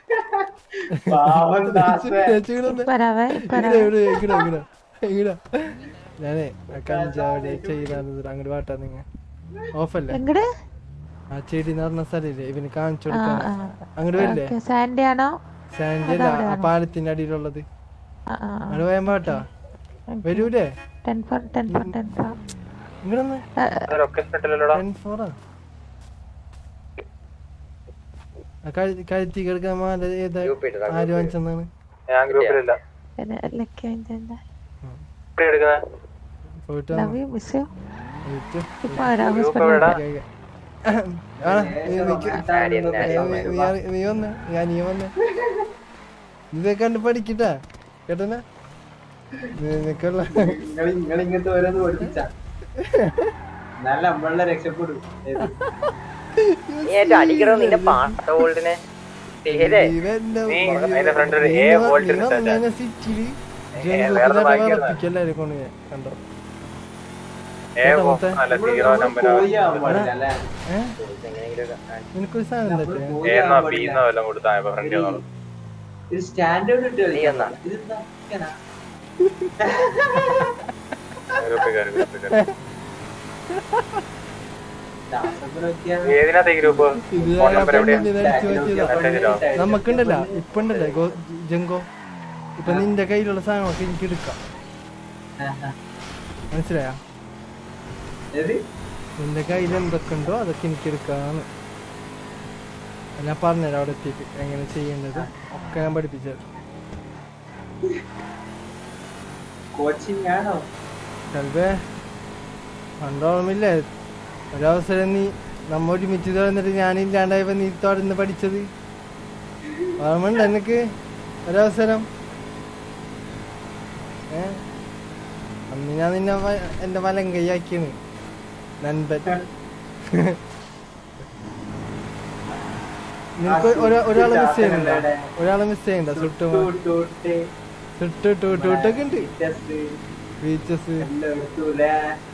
R: പാവം ദാസേ.
B: ലച്ചു ഇവിടെ വന്നേ.
C: വരാവേ
B: ഇങ്ങട് ഇവിടെ, ഇങ്ങട്, ഇങ്ങട്, ഇങ്ങട്. ഞാനേ ആ കഞ്ചാവിടെ ചെയ്താണ് അങ്ങോട്ട് വാട്ടാ നിങ്ങ ഓഫല്ലേ
C: എങ്ങട്
B: ആ ചെടി നടന്ന സ്ഥലമില്ലേ ഇവന് കാണിച്ചു
C: ആ
B: കൊടുക്കാൻ
C: ആ
B: അങ്ങോട്ട് വരില്ലേ
C: ഓക്കെ സാൻഡി ആണോ
B: സാൻഡി അല്ല ആ
C: അതവിടെയാണോ?
B: പാലത്തിന്റെ അടിയിലുള്ളത്
C: ആ ആ
B: അങ്ങോട്ട് പോയാൻ പാട്ടാ വരൂലേ
C: ten four ten four ten four
B: ഇങ്ങടൊന്ന്
G: ലൊക്കേഷൻ ഇട്ടില്ലല്ലോടാ
B: ടെൻ ഫോറാ കഴുത്തി കിടക്കാൻ മാല ഏതാ ആര് വാങ്ങിച്ചെന്നാണ്
G: ഞാൻ ഗ്രൂപ്പിലില്ല
C: പിന്നെ ലക്കി എന്താ
G: എവിടെ എടുക്കുന്നത്
B: പോയിട്ട്
C: ലവ്
B: വന്നോ.
C: യു മിസ് യു
B: പോയിട്ട്
C: ഇപ്പൊ വരാം
G: ഗ്രൂപ്പ്
C: ഹോസ്പിറ്റലിൽ
G: എവിടാ?
B: ആ, നീ നിക്ക്. നീ- നീ അറി- നീ വന്ന് ഞാൻ നീ വന്ന് ഇതൊക്കെ കണ്ട് പഠിക്കട്ടാ കേട്ടന നിനക്കുള്ള
R: നിങ്ങൾ നിങ്ങൾ ഇങ്ങനത്തെ ഓരോന്ന് പഠിപ്പിച്ച നല്ല നമ്മളുടെ രക്ഷപ്പെടും ഏത്?
I: നീ ഏറ്റവും അടിക്കണോ നിന്റെ പാട്ട ഹോൾഡിനെ പേരെ
B: ഇവന്റെ
G: നീ അതിന്റെ ഫ്രണ്ട് ഒരു എ വോൾട്ട്
B: ഞാൻ സിറ്റിയില്
G: വേറെ വായിക്കുന്നത്.
B: ജംഗിളെല്ലാരും കൊണ്ട് ഞാൻ കണ്ടോ
G: ഏ
B: കേട്ടോ
G: വോ-
B: മുത്തേ?
G: അല്ല സീറോ നമ്പർ
R: പോയി ആവാൻ പാടില്ല അല്ലേ
B: ഏ? നിനക്കൊരു സാധനം തട്ടെ
G: ഏന്നോ ബീന്നോ വല്ലതും കൊടുത്താ ഇപ്പൊ ഫ്രണ്ട് വന്നോളൂ
R: ഇത് സ്റ്റാൻഡേർഡ് ഇട്ട്
I: നീ എന്നാ?
R: ഇതെന്താ ഇങ്ങനാ?
G: ഗ്രൂപ്പിൽ കയറി ഗ്രൂപ്പിൽ കയറി
R: ദാസപ്പനൊക്കെയാണ്
G: ഏതിനകത്തെ ഗ്രൂപ്പ്
B: ഇത്
G: ഫോൺ നമ്പർ
B: ആ
G: എവിടെയാ
B: പെണ്ണിനെ അടിച്ച് മാറ്റിയതാ.
G: മെസ്സേജിലോ
B: നമുക്കുണ്ടല്ല ഇപ്പൊ ഉണ്ടല്ലേ ഗോ- ജംഗോ ഇപ്പൊ നിന്റെ കയ്യിലുള്ള സാധനമൊക്കെ എനിക്ക് എടുക്കാം മനസ്സിലായ
R: ഏത്
B: നിന്റെ കയ്യിൽ എന്തൊക്കെ ഉണ്ടോ അതൊക്കെ എനിക്ക് എടുക്കാന്ന് ഞാൻ പറഞ്ഞുതരാം അവിടെ എത്തിയിട്ട് എങ്ങനെ ചെയ്യേണ്ടത് ഒക്കെ ഞാൻ പഠിപ്പിച്ചത്
R: കോച്ചിങ് ആണോ
B: കൽവേ പണ്ടോർമ്മില്ലേ ഒരവസരം നീ നമ്മ ഒരുമിച്ച് തുറന്നിട്ട് ഞാനില്ലാണ്ടായപ്പോ നീ തുടർന്ന് പഠിച്ചത് ഓർമ്മയുണ്ട് എനിക്ക് ഒരവസരം ഏ അന്ന് ഞാൻ നിന്നെ വ- എന്റെ വലം കൈയാക്കിയാണ് നൻപൻ നിനക്ക് ഒരാ- ഒരാളെ മിസ് ചെയ്യുന്നുണ്ടോ ഒരാളെ മിസ് ചെയ്യണ്ട സുട്ടു
R: ടൂട്ട്
B: സുട്ടു ടു ടൂട്ടൊക്കെ ഉണ്ട്
R: ടെസ്റ്റ്
B: ബീച്ചസ്
R: എല്ലാം എടുത്തൂലേ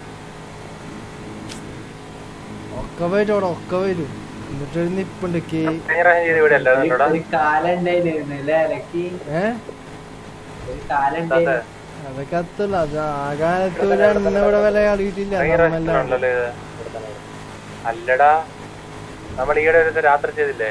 B: ഒക്കെ വരും അവിടെ ഒക്കെ വരും എന്നിട്ടൊരു നിപ്പുണ്ട് കേ
G: കഴിഞ്ഞ പ്രാവശ്യം ചെയ്ത് ഇവിടെ അല്ലാതെ
R: ഒരു- ഒരു കാലം ഉണ്ടായിരുന്നു അല്ലേ ലക്കി
B: ഏ
R: ഒരു കാലം ഉണ്ടായിരുന്നു
B: അതൊക്കെ അത്തല്ല അത് ആ കാലത്ത് ഒരു എണ്ണ ഇവിടെ വില കളിയിട്ടില്ല
G: കഴിഞ്ഞ പ്രാവശ്യം
B: നമ്മളെല്ലാം
G: ഉണ്ടല്ലോ ഇത് അല്ലടാ നമ്മൾ ഈയിടെ ഒരു ദിവസം രാത്രി ചെയ്തില്ലേ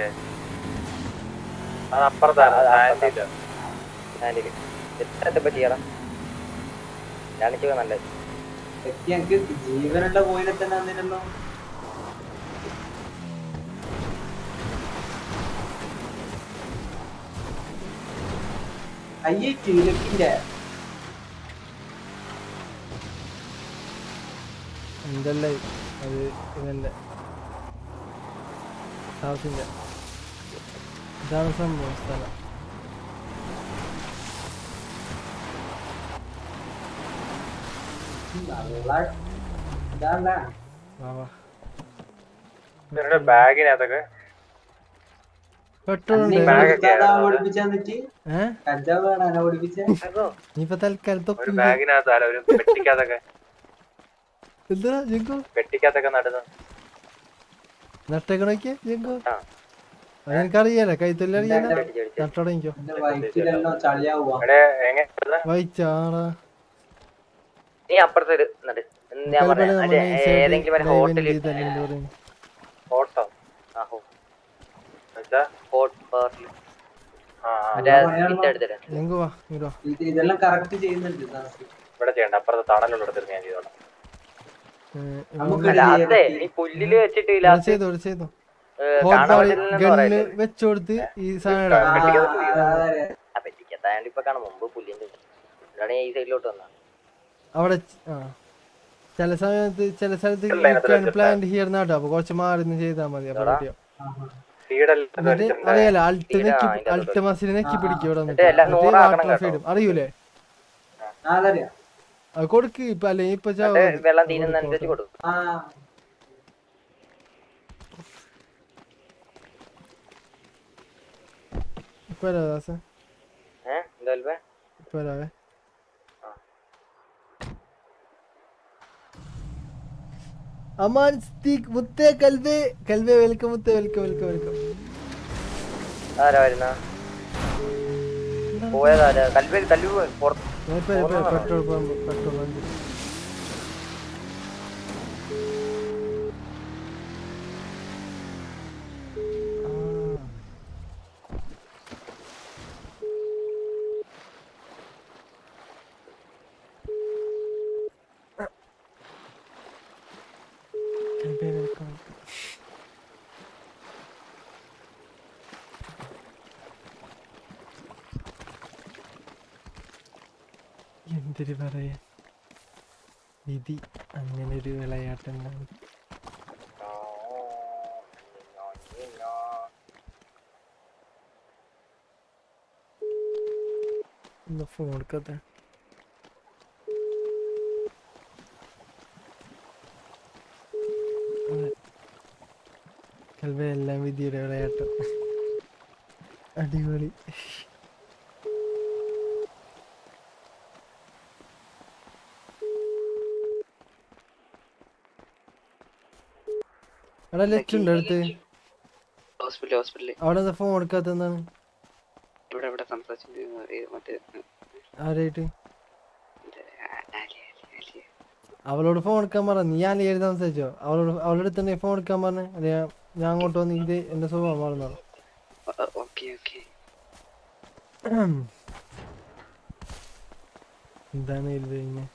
G: അത് അപ്പുറത്താണ് ആന്റിയില്ല
I: ആന്റിക്ക് എത്ര എത്തപ്പോ ചെയ്യണം കാണിച്ചോ നല്ലത്
R: ലക്കി ഞങ്ങക്ക് ജീവനുള്ള പോയിനെ തന്നെ അന്നിരുന്നു അയ്യേ ചുരുക്കിന്റെ
B: എന്തല്ല അത് ഇവന്റെ സൗത്തിന്റെ ഇതാണ് സംഭവം സ്ഥലം
R: നല്ല ഇതാണ്ടാ
B: വാ വാ
G: നിങ്ങളുടെ ബാഗിനകത്തൊക്കെ
B: പെട്രോൾ
R: നീ
B: ഉണ്ട്
R: ഉസ്താദാ പഠിപ്പിച്ചാ എന്നിട്ട്
B: ഏഹ്
R: കഞ്ചാവ് വേണോ പഠിപ്പിച്ചേ
B: നീ ഇപ്പൊ തൽക്കാലം
G: ഒരു
B: തൊപ്പി
G: ബാഗിനകത്തല്ല ഒരു പെട്ടിക്കകത്തൊക്കെ
B: എന്താ ജങ്കോ
G: പെട്ടിക്കകത്തൊക്കെ നടന്നു
B: നട്ടേക്കണോക്കിയ ജങ്കോ അതെനിക്കറിയാലോ കൈത്തൊല്ലി അറിയാലോ നട്ടോടങ്ങിക്കോ
R: എന്റെ വയറ്റിലെല്ലാം ചളിയാവുക
G: എടേ എങ്ങനെ
B: വൈച്ചാടാ
I: നീ അപ്പുറത്തെ ഒരു നട് ഞാൻ പറയാം മറ്റേ ഏതെങ്കിലും ഒരു ഹോട്ടലിൽ
G: ഓട്ടോ
I: ആ ഹോ
G: എന്നുവെച്ചാ
I: ഹോട്ട് പാർട്ടിൽ
G: ആ ആ.
I: മറ്റേ ഇതിന്റെ അടുത്തിട്ട്
B: ജങ്കോ വാ ഇങ്ങോട്ട് വാ
R: ഇത് ഇതെല്ലാം കറക്റ്റ് ചെയ്യുന്നുണ്ട് ദാസി.
G: ഇവിടെ ചെയ്യണ്ട അപ്പുറത്തെ തണലുള്ളിടത്ത് ഞാൻ ചെയ്തോളാം
R: നമുക്ക്
I: അല്ല അതെ നീ പുല്ലില് വെച്ചിട്ട്
B: ഇവിടെ
I: ലാസ്റ്റ്
B: ചെയ്തോ ഇവിടെ ചെയ്തോ
I: ഏഹ്,
B: ഹോട്ട്
I: കാണാൻ
B: ബാറി
I: പറ്റില്ലെന്ന്
B: ഗണ്ണ്
I: പറയല്ലേ?
B: വെച്ചുകൊടുത്ത് ഈ സാധനം ഇടാം.
I: ആ പെട്ടിക്കത്തായോണ്ട് ഇപ്പൊ കാണാം മുമ്പ് പുല്ലിന്റെ ഇവിടെയാണ് ഈ സൈഡിലോട്ട് വന്ന
B: അവിടെ ച- ആ ചില സമയത്ത് ചില സ്ഥലത്ത് പ്ലാന്റ് ഹിയർ നാട്ടോ അപ്പൊ കുറച്ച് മാറി നിന്ന് ചെയ്താൽ മതി അപ്പൊ
I: എടാ.
B: റെഡിയാവും.
G: സീഡെല്ലാം
B: എന്നിട്ട് അറിയാലോ അൾട്ട്
I: സീഡാ,
B: നെക്കി
I: അതിന്റെ
B: അൾട്ട് മസിൽ നെക്കി പിടിക്കും ഇവിടെ
I: എന്നിട്ട് എല്ലാം നൂറാക്കണം കേട്ടോ.
B: ഫീഡും അറിയൂലേ
R: ആ, അതറിയാം
B: അത് കൊടുക്ക് ഇപ്പൊ അല്ലെങ്കിൽ ഇപ്പൊ ചാവും
I: എന്നിട്ട്
B: അത്.
I: വെള്ളം തീരുന്നതനുസരിച്ച് കൊടുക്കും
R: ആ
B: ഇപ്പൊ വരാം ദാസ
I: ഏഹ് എന്തായാലും
B: ഇപ്പൊ വരാവേ അമാൻ സ്തീക് മുത്തേ കൽവേ കൽവേ വെൽക്കം മുത്തേ വെൽക്കം വെൽക്കം വെൽക്കം
I: ആരാ വരുന്ന പോയതാരാ കൽവേ കല്ലു പുറത്ത്
B: ഇപ്പൊ ഇപ്പൊ പെട്രോൾ പമ്പ് പെട്രോൾ പമ്പ് കൽവേ വെൽക്കം വെൽക്കം എന്തൊരു പറയാ വിധി അങ്ങനെ ഒരു വിളയാട്ടം ഒന്ന് ഫോൺ എടുക്കത്തെ അതെ. കൽവേ എല്ലാം വിധിയുടെ വിളയാട്ടം അടിപൊളി എടാ ലെറ്റുണ്ടോ അടുത്ത്
H: ഹോസ്പിറ്റൽ ഹോസ്പിറ്റലിൽ
B: അവിടെ എന്താ ഫോൺ എടുക്കാത്ത എന്താണ്
H: ഇവിടെ ഇവിടെ സംസാരിച്ചിട്ട് മറ്റേ
B: ആരായിട്ട്
H: ആലി, ആലി, ആലി.
B: അവളോട് ഫോൺ എടുക്കാൻ പറ നീ ഞാൻ എഴുതി സംസാരിച്ചോ അവളോട് അവളുടെ അടുത്ത് തന്നെ ഫോൺ എടുക്കാൻ പറഞ്ഞ അല്ലെ ഞാൻ അങ്ങോട്ട് വന്ന് ഇത് എന്റെ സ്വഭാവം മാറുന്നു
H: ഓ- ഓ- ഓക്കേ ഓക്കേ
B: എന്താണ് ഇത് കഴിഞ്ഞ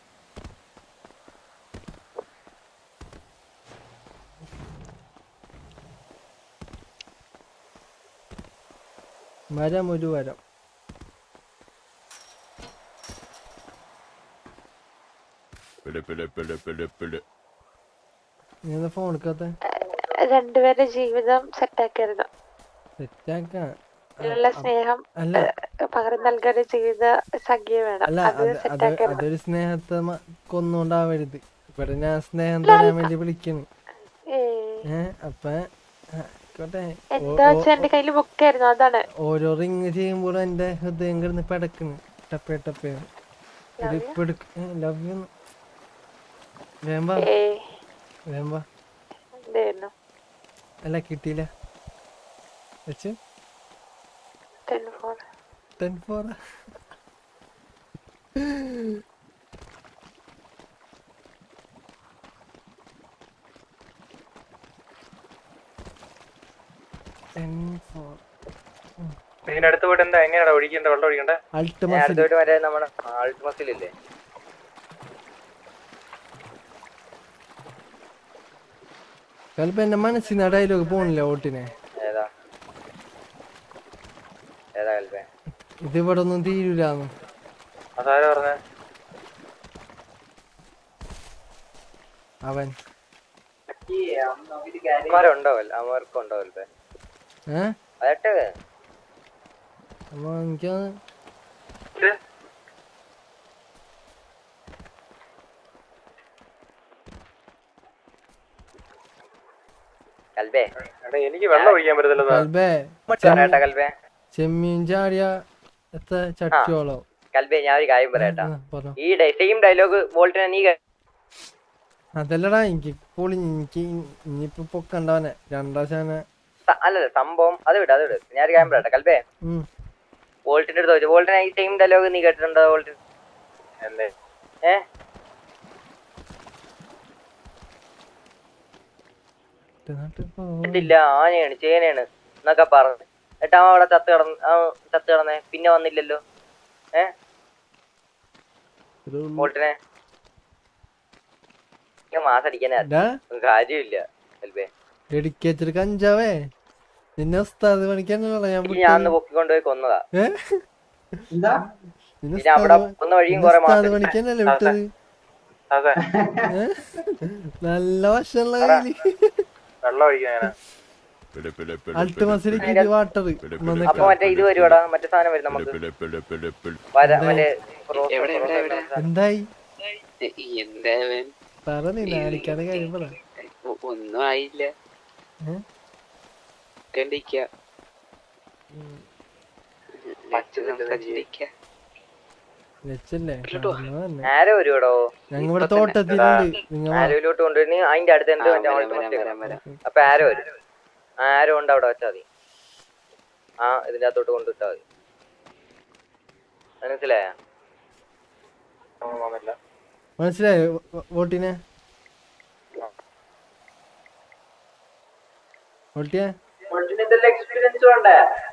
B: മരം ഒരു വരം നീ എന്താ ഫോൺ എടുക്കാത്ത
C: രണ്ടുപേരുടെ ജീവിതം സെറ്റാക്കരുത്
B: സെറ്റാക്കാൻ
C: ഇതിലുള്ള സ്നേഹം
B: അല്ല
C: ഏഹ്, പകരം നൽകാൻ ജീവിത സഖ്യ വേണം
B: അല്ല
C: അത്
B: അത് അത്
C: സെറ്റാക്കണം
B: അതൊരു സ്നേഹത്തെ മ- കൊന്നുകൊണ്ടാവരുത് ഇവിടെ ഞാൻ സ്നേഹം തരാൻ വേണ്ടി വിളിക്കുന്നു ഏ അപ്പൊ ആ, ആയിക്കോട്ടെ ഓ-
C: എന്താ
B: ഓ-
C: വെച്ചാ എന്റെ കയ്യില് ബുക്കായിരുന്നു അതാണ്
B: ഓരോ റിങ് ചെയ്യുമ്പോഴും എന്റെ ഹൃദയം കിടന്ന് പെടക്കുന്നു ടപ്പേ ടപ്പേ ഇത് ഇപ്പൊ ലവ് യു വേമ്പ
C: ഏയ്
B: വേമ്പ
C: എന്തായിരുന്നു
B: അല്ല കിട്ടിയില്ല വെച്ച്
C: ten four
B: ten four ten four
G: ഇതിന്റെ അടുത്ത് പോയിട്ട് എന്താ എങ്ങനെയാ ഒഴിക്കണ്ട വെള്ളം ഒഴിക്കണ്ടേ
B: അൾട്ട്
I: ഞാൻ
B: മസിൽ
I: അടുത്തോട്ട് മറ്റേ നമ്മുടെ ആൾട്ട് മസിലില്ലേ
B: ചിലപ്പോ എന്റെ മനസ്സിന് ഡയലോഗ് പോണില്ല ഓട്ടിനെ
I: ഏതാ ഏതാ കൽപ്പേ
B: ഇത് ഇവിടെ ഒന്നും തീരൂലാന്ന്
G: അതാരാ പറഞ്ഞേ
B: അവൻ
I: അവന്മാരുണ്ടാവല്ലോ അവന്മാർക്കും ഉണ്ടാവല്ലേ
B: ഏ
I: അതട്ടെ
B: അപ്പൊ എനിക്ക്
I: കൽബേ
G: എടാ എനിക്ക് വെള്ളം ഒഴിക്കാൻ പറ്റത്തില്ല
B: കൽബേ
I: പറയട്ടെ കൽബേ
B: ചെമ്മീൻ ചാടിയ എത്ര ചട്ടിയോളോ
I: കൽബേ ഞാൻ ഒരു കാര്യം പറയട്ടാ
B: ആ, പറ.
I: ഈ സെയിം ഡയലോഗ് വോൾട്ടിനെ നീ കേ-
B: അതല്ലടാ എനിക്ക് പൊളിഞ്ഞ് എനിക്ക് ഇനിയിപ്പൊ പൊക്കണ്ടവനെ രണ്ടാം ശാന
I: സ- അല്ലല്ല സംഭവം അത് വിട് അത് വിട് ഞാൻ ഒരു കാര്യം പറയട്ടെ കൽബേ
B: ഉം.
I: വോൾട്ടിന്റെ അടുത്ത് ചോദിച്ചു വോൾട്ടിനെ ഈ സെയിം ഡയലോഗ് നീ കേട്ടിട്ടുണ്ടോ വോൾട്ടിൻ
G: എന്തേ
I: ഏ ഇല്ല ആനയാണ് ചേനയാണ് എന്നൊക്കെ പറഞ്ഞു എന്നിട്ട് അവൻ അവിടെ ചത്ത് കിടന്ന് അവൻ ചത്ത് കിടന്നേ പിന്നെ വന്നില്ലല്ലോ ഏ വോൾട്ടിനെ മാസടിക്കാനാ
B: ഡാ.
I: കാര്യമില്ല കൽബേ
B: ഡെഡിക്കേറ്റഡ് കഞ്ചാവേ നിന്നെ ഉസ്താദ് പണിക്കാനുള്ള ഞാൻ
I: ഇത് ഞാൻ അന്ന് പൊക്കിക്കൊണ്ടുപോയി കൊന്നതാ
B: ഏ?
R: എന്താ
B: നിന്നെ
I: പിന്നെ അവിടെ
B: ഉസ്താദ്
I: പോകുന്ന വഴിയും
B: നിന്നെ
I: കുറെ
B: ഉസ്താദ്
I: മാസം
B: പണിക്കാനല്ലേ വിട്ടത്
G: അതെ
B: ഏ? നല്ല വശമുള്ള കയ്യില്
G: വെള്ളം ഒഴിക്കാനാ
B: അൾട്ടിമസിലേക്ക് വാട്ടർ
I: അപ്പൊ മറ്റേ ഇത് വരുവാടാ മറ്റേ സാധനം വരും നമുക്ക് വര- മറ്റേ റോസ്
H: എവിടെ എവിടെ എവിടെ
B: എന്തായി
H: എന്താ ഇവൻ?
B: പറ നീ നാണിക്കാതെ കാര്യം പറ
H: ഒ- ഒന്നും ആയില്ല
B: ഏ?
H: കണ്ടിരിക്ക സംസാരിച്ചിരിക്ക
B: വെച്ചല്ലേ
I: ആരോ വരുവടോ
B: ഞങ്ങൾ ഇവിടെ തോട്ടത്തിലുണ്ട് നിങ്ങൾ വാ.
I: ആരോയിലോട്ട് കൊണ്ടുവരുന്ന അതിന്റെ അടുത്ത് എന്ത്
H: ആ,
I: മറ്റേ
H: വരാം,
I: ultimate
H: വരാം,
I: ചെയ്യണം.
H: വരാം, വരാം.
I: അപ്പൊ ആരോ വരും ആരോ ഉണ്ട് അവിടെ വെച്ചാ മതി ആ ഇതിന്റെ അകത്തോട്ട് കൊണ്ടുവിട്ടാ മതി മനസ്സിലായ
B: മനസ്സിലായോ വ- വോട്ടിനെ വോട്ടിയെ
R: ഇതെല്ലാം എക്സ്പീരിയൻസ് വേണ്ടേ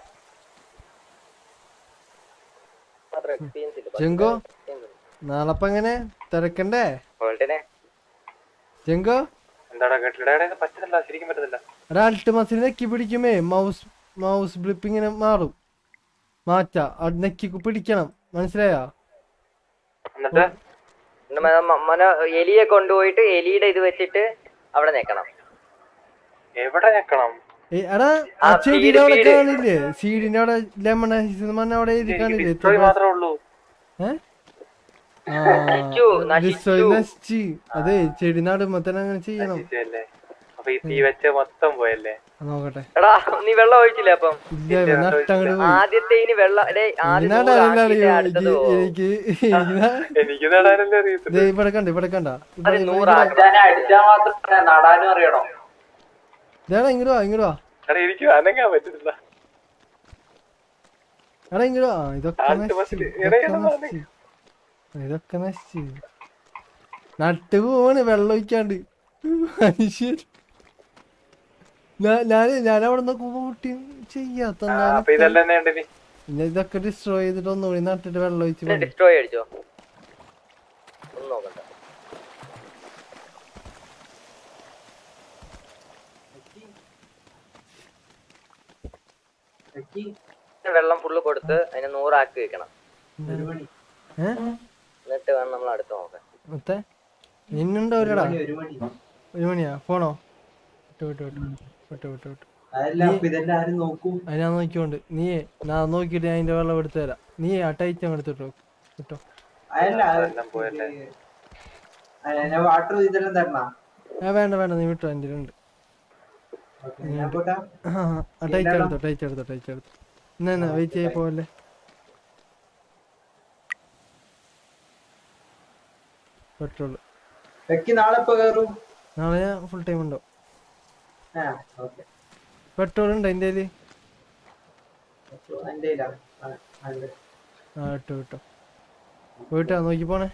B: ജങ്കോ നാളെപ്പ എങ്ങനെ തിരക്കണ്ടേ
I: വോൾട്ടിനെ
B: ജങ്കോ
G: എന്താടാ കേട്ടില്ല എടാ, ഇത് പറ്റുന്നില്ല ശരിക്കും പറ്റുന്നില്ല
B: എടാ അൾട്ടിമസിൽ നെക്കി പിടിക്കുമേ മൗസ് മൗസ് ബ്ലിപ്പ് ഇങ്ങനെ മാറും മാറ്റാ അത് നെക്കി പിടിക്കണം മനസ്സിലായോ
G: എന്നിട്ട്
I: എന്നിട്ട് മ- മ- മന എലിയെ കൊണ്ടുപോയിട്ട് എലിയുടെ ഇത് വെച്ചിട്ട് അവിടെ നിക്കണം
G: എവിടെ ഞെക്കണം
B: ഏ, എടാ ആ
I: ആ,
B: ചെടിയുടെ
I: വീട്,
B: അവിടെ
I: വീട്.
B: കാണില്ലേ സീഡിന്റെ അവിടെ ലെമൺ അവിടെ എഴുതി കാണില്ലേ
G: ഡിസ്ട്രോയ് മാത്രമേ ഉള്ളൂ
B: ഏ? ആ,
I: നശിച്ചു,
B: destroy
I: നശിച്ചു.
B: നശിച്ച്. അതെ ചെടി നടുമ്പോ തന്നെ അങ്ങനെ ചെയ്യണം
G: നശിച്ചല്ലേ അപ്പൊ ഈ തീ വെച്ച മൊത്തം പോയല്ലേ
B: ആ, നോക്കട്ടെ
I: എടാ നീ വെള്ളം ഒഴിച്ചില്ലേ അപ്പം
B: ഇല്ല ഇവ നട്ടങ്ങട് പോയി
I: ആദ്യത്തെ ഇനി വെള്ളം ഡേ ആദ്യം
B: ഇതിനാ
I: നൂറ്
B: ഡയലോഗ്
I: ആക്കിയിട്ടേ
B: അറിയോ
I: അടുത്തത്
B: എനിക്ക്
I: പോവൂ.
B: എനിക്ക് ഇതിനാ-
G: എനിക്ക് നടാനല്ലേ അറിയത്തില്ല
B: ദേ ഇവിടെ കണ്ട ഇവിടെ കണ്ട
I: അത് നൂറ്
R: അച്ഛനെ അടിച്ചാൽ മാത്രമേ നടാനും അറിയണോ
B: ഇതാടാ ഇങ്ങോട്ട് വാ ഇങ്ങോട്ട് വാ
G: എടാ എനിക്ക് അനങ്ങാൻ പറ്റുന്നില്ല
B: എടാ ഇങ്ങോട്ട് വാ ഇതൊക്കെ
G: ആദ്യത്തെ
B: നശിച്ച്
G: ബസ്സില്
B: ഇതൊക്കെ
G: ഇടയിലൊന്നും
B: നശിച്ച് ഇതൊക്കെ നശിച്ച് നട്ട് പോവാണ് വെള്ളം ഒഴിക്കാണ്ട് മനുഷ്യൻ ഞാൻ ഞാൻ അവിടെ നിന്നൊക്കെ കൂട്ടി ചെയ്യാത്ത
G: ആ, അപ്പൊ ഇതെല്ലാം തന്നെ ഉണ്ട് ഇനി
B: പിന്നെ ഇതൊക്കെ ഡിസ്ട്രോയ് ചെയ്തിട്ട് ഒന്നുകൂടി നട്ടിട്ട് വെള്ളം ഒഴിച്ച്
I: പിന്നെ
B: മതി.
I: ഡിസ്ട്രോയ് അടിച്ചോ ഒന്നും നോക്കണ്ട വെള്ളം ഫുള്ള് കൊടുത്ത് അതിനെ നൂറാക്കി വെക്കണം
B: ഏ?
I: എന്നിട്ട് വേണം നമ്മൾ അടുത്ത് നോക്കാൻ
B: മൊത്തേ ഇന്നുണ്ടോ ഒരടാ
R: ഒരു മണി
B: ഒരു മണിയാ ഫോണോ വിട്ടു വിട്ടു വിട്ടു വിട്ടു വിട്ടു വിട്ടു
R: അതല്ല അപ്പൊ ഇതെല്ലാം ആരും നോക്കും
B: അത് ഞാൻ നോക്കിക്കൊണ്ട് നീയേ ഞാൻ നോക്കിയിട്ട് ഞാൻ അതിന്റെ വെള്ളം എടുത്തു തരാം നീയേ ആ ടൈറ്റ് അങ്ങ് എടുത്തിട്ടോ കിട്ടോ
R: അതല്ല
G: എല്ലാം പോയല്ലേ
R: ഞാൻ വാട്ടർ ഇതെല്ലാം തരണ
B: ആ വേണ്ട വേണ്ട നീ വിട്ടോ എൻ്റെ ഉണ്ട്
R: ഞാൻ പോട്ടാ
B: ആ ടൈറ്റ് എടുത്തോ ടൈറ്റ് എടുത്തോ ടൈറ്റ് എടുത്തോ എന്നാ എന്നാ വെയിറ്റ് ചെയ്യാൻ പോവല്ലേ പെട്രോൾ
R: വെക്കി നാളെ ഇപ്പൊ കയറും
B: നാളെ ഞാൻ ഫുൾ ടൈം ഉണ്ടോ
R: ആ ഓക്കെ
B: പെട്രോൾ ഉണ്ടോ എൻ്റെ കയ്യില്
R: എന്റെ കയ്യിലാണ്. ആ, ഉണ്ട്.
B: ആ ഇട്ടോ ഇട്ടോ പോയിട്ടാ നോക്കി പോണേ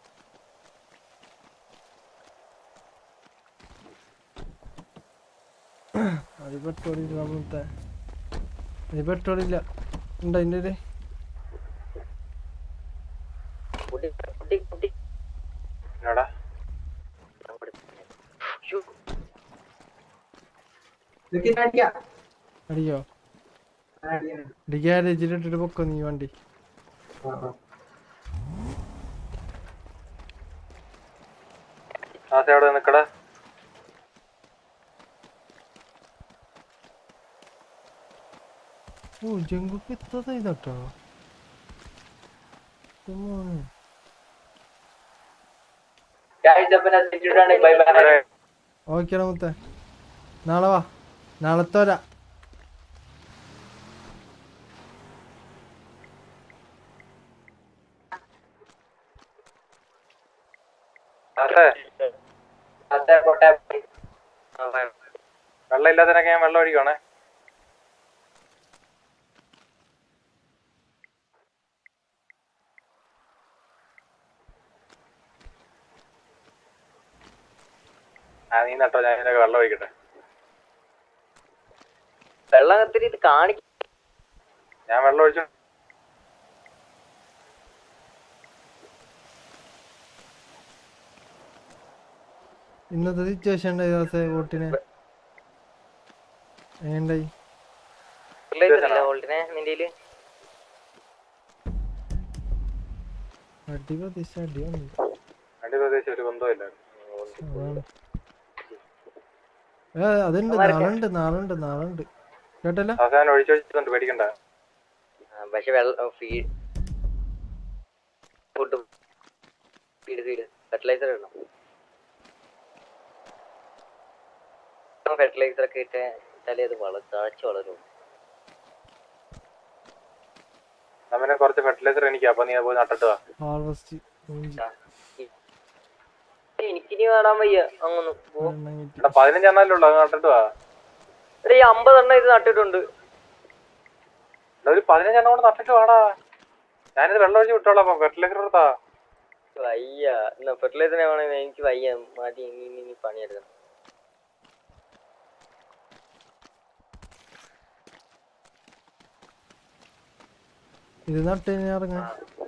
B: അത് പെട്രോൾ ഇല്ല നമ്മളത്തെ അത് പെട്രോൾ ഇല്ല ഉണ്ടോ അതിൻ്റെ കയ്യില്
I: കുട്ടി കുട്ടി കുട്ടി
G: എന്നോടാ
R: വെക്കി അടിക്കാം
B: അടിക്കോ ഗ്യാരേജിലിട്ടിട്ട് പൊക്കോ നീ വണ്ടി
G: ആസെ അവിടെ നിക്കടാ
B: ഓ ജങ്കുക്ക് ഇത്ര ഇതാട്ടോ
R: ബൈ ബൈ
B: ഓക്കേടാ മുത്തേ നാളെ വാ നാളത്തെ വരാ
G: ആസെ വെള്ളം ഇല്ലാത്തതിനൊക്കെ ഞാൻ വെള്ളം ഒഴിക്കുവാണേ ആ നീ നട്ടോ ഞാൻ ഇതിനൊക്കെ വെള്ളം ഒഴിക്കട്ടെ
I: വെള്ളം കത്തിരി ഇത് കാണിക്കും
G: ഞാൻ വെള്ളം ഒഴിച്ചു
B: ഇന്നത്തെ സിറ്റുവേഷൻ ഉണ്ടായി ദിവസം വോട്ടിന് എങ്ങനെയുണ്ടായി
I: വോൾട്ടിനെ നിന്റെ
B: അടി പ്രതീക്ഷ അടി വന്നു
G: അടി പ്രദേശം ഒരു ബന്ധമില്ല
B: അതാണ് ഏ അതുണ്ട് നാളുണ്ട് നാളുണ്ട് നാളുണ്ട് കേട്ടല്ല
G: അവസാനം ഒഴിച്ചൊഴിച്ചിട്ടുണ്ട് പേടിക്കണ്ട
I: പക്ഷെ വെള്ളം feed food feed feed fertiliser ഇടണം ഫെർട്ടിലൈസർ ഒക്കെ ഇട്ട് ഇട്ടാലേ അത് വള താഴ്ച വളരും
G: നമ്മനെ കുറച്ച് ഫെർട്ടിലൈസർ എനിക്ക് അപ്പൊ നീ അത് പോയി നട്ടിട്ട് വാ
B: ഹാർവസ്റ്റ്
I: എനിക്കിനി കാണാൻ വയ്യ അങ്ങൊന്നും പോ.
G: എടാ പതിനഞ്ചെണ്ണല്ലേ ഉള്ളു അത് നട്ടിട്ട് വാ
I: എടാ ഈ അമ്പതെണ്ണം ഇത് നട്ടിട്ടുണ്ട്
G: എടാ ഒരു പതിനഞ്ചെണ്ണം കൂടെ നട്ടിട്ട് വാടാ ഞാനിത് വെള്ളം ഒഴിച്ച് വിട്ടോളാം അപ്പൊ ഫെർട്ടിലൈസർ കൊടുത്താ
I: വയ്യ എന്നാ ഫെർട്ടിലൈസർ ആവണമെങ്കിൽ എനിക്ക് വയ്യ മതി ഇനി ഇനി ഇനി പണിയെടുക്കണം
B: ഇത് നട്ട് കഴിഞ്ഞാൽ ഇറങ്ങാം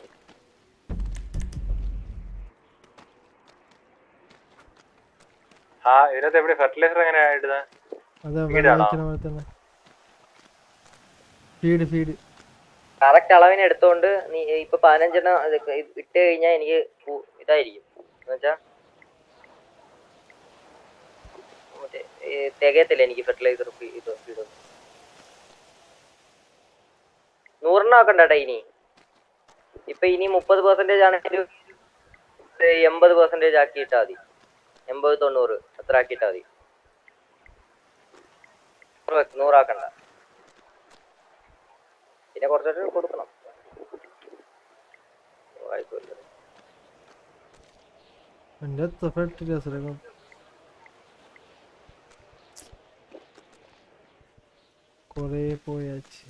G: ആ ഇതിനകത്ത് എവിടെ ഫെർട്ടിലൈസർ എങ്ങനെയാ ഇടുന്നത്
B: അതെ
G: Feed ആണോ?
B: വെള്ളം പോലെ തന്നെ ഫീഡ് ഫീഡ്
I: കറക്റ്റ് അളവിന് എടുത്തോണ്ട് നീ ഇപ്പൊ പതിനഞ്ചെണ്ണം അത് ഇട്ട് കഴിഞ്ഞാൽ എനിക്ക് കു- ഇതായിരിക്കും എന്നുവെച്ചാ മറ്റേ ഈ തികയത്തില്ല എനിക്ക് ഫെർട്ടിലൈസർ ഇത് ഫീഡ് നൂറെണ്ണം ആക്കണ്ടേട്ടാ ഇനി ഇപ്പൊ ഇനി മുപ്പത് പെർസെന്റേജ് ആണെങ്കിൽ എൺപത് പെർസെന്റേജ് ആക്കിയിട്ടാ മതി എൺപത് തൊണ്ണൂറ് അത്ര ആക്കിയിട്ടാ മതി നൂറ് വെക്ക്, നൂറാക്കണ്ട പിന്നെ കുറച്ചൊക്കെ കൊടുക്കണം ആയിക്കോട്ടെ
B: എൻ്റെ എത്ര ഫെർട്ടിലൈസർ കൊറേ പോയാച്ച്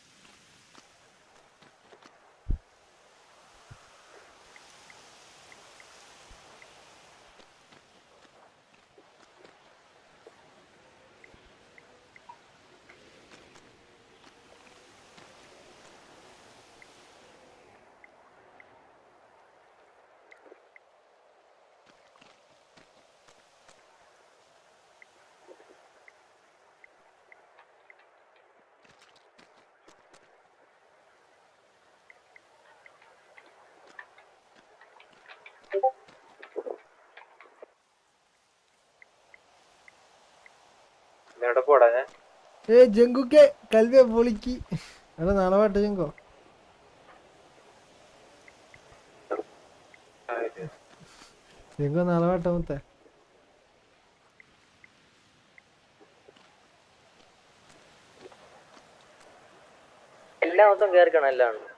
G: എവിടെ പോടാ ഞാൻ
B: ഏ ജങ്കുക്കെ കൽവെ പൊളിക്ക് എടാ നാളെ വാട്ടെ ജങ്കോ ജങ്കോ നാളെ വാട്ടെ മുത്തേ
I: എല്ലാ ദിവസവും കേറിക്കണം എല്ലാം ഉണ്ട്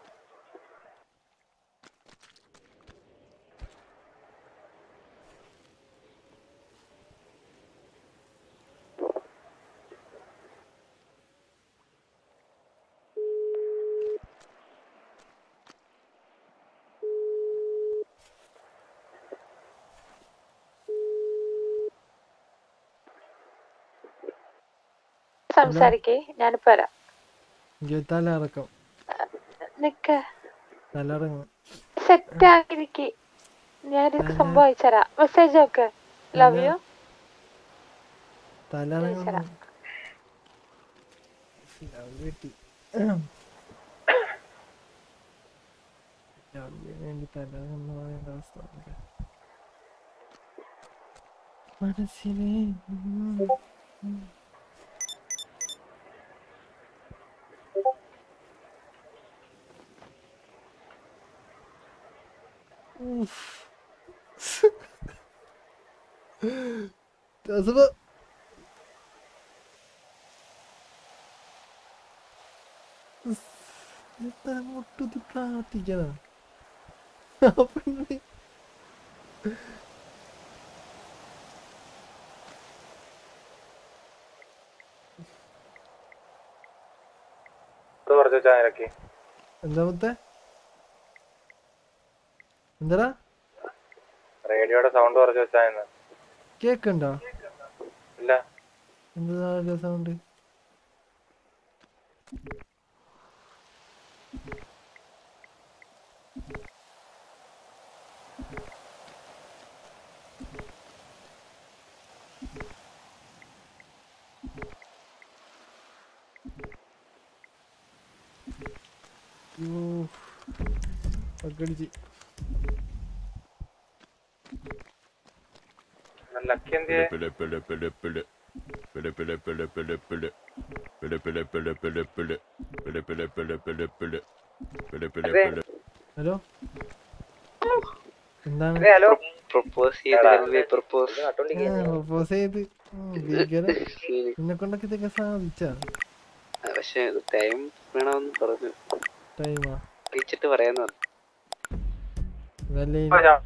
C: സംസാരിക്കേ ഞാനിപ്പോ വരാം
B: എനിക്ക് തല ഇറക്കം
C: നിക്ക്
B: തല ഇറങ്ങും
C: സെറ്റ് ആക്കിയിരിക്കെ ഞാനൊരു സംഭവം അയച്ചുതരാം മെസ്സേജ് നോക്ക് ലവ് യു
B: തല ഇറങ്ങും കിട്ടി വേണ്ടി തല എന്ന് പറയുന്ന അവസ്ഥ നമുക്ക്. മനസ്സിനെ ഉം, ഉം. ഉഫ്. ജോസഫ് എത്ര മുട്ടുത്തി പ്രാർത്ഥിക്കണം ആ പെണ്ണ്
G: ഇത് കുറച്ച് വെച്ചാ നിരക്കി
B: എന്താ മുത്തേ എന്താടാ
G: റേഡിയോയുടെ സൗണ്ട് കുറച്ച് വെച്ചാ ഇന്ന്
B: കേക്കുണ്ടോ
G: ഇല്ല
B: എന്താ സൗണ്ട് പക്കടിച്ച്
G: ലക്കി എന്തിയെ
B: ഹലോ എന്താണ്
I: ഹലോ
J: പ്രപ്പോസ് ചെയ്ത് കൽവേ പ്രപ്പോസ്
B: പ്രപ്പോസ് ചെയ്ത് ഉം, ഭീകരം. നിന്നെ കൊണ്ടൊക്കെ ഇതൊക്കെ സാധിച്ചാ
J: പക്ഷെ ടൈം വേണമെന്ന് പറഞ്ഞു
B: ടൈമാ
J: അറിയിച്ചിട്ട് പറയാന്ന് പറഞ്ഞു
B: ഇതല്ലേ
G: ആ, ഞാൻ-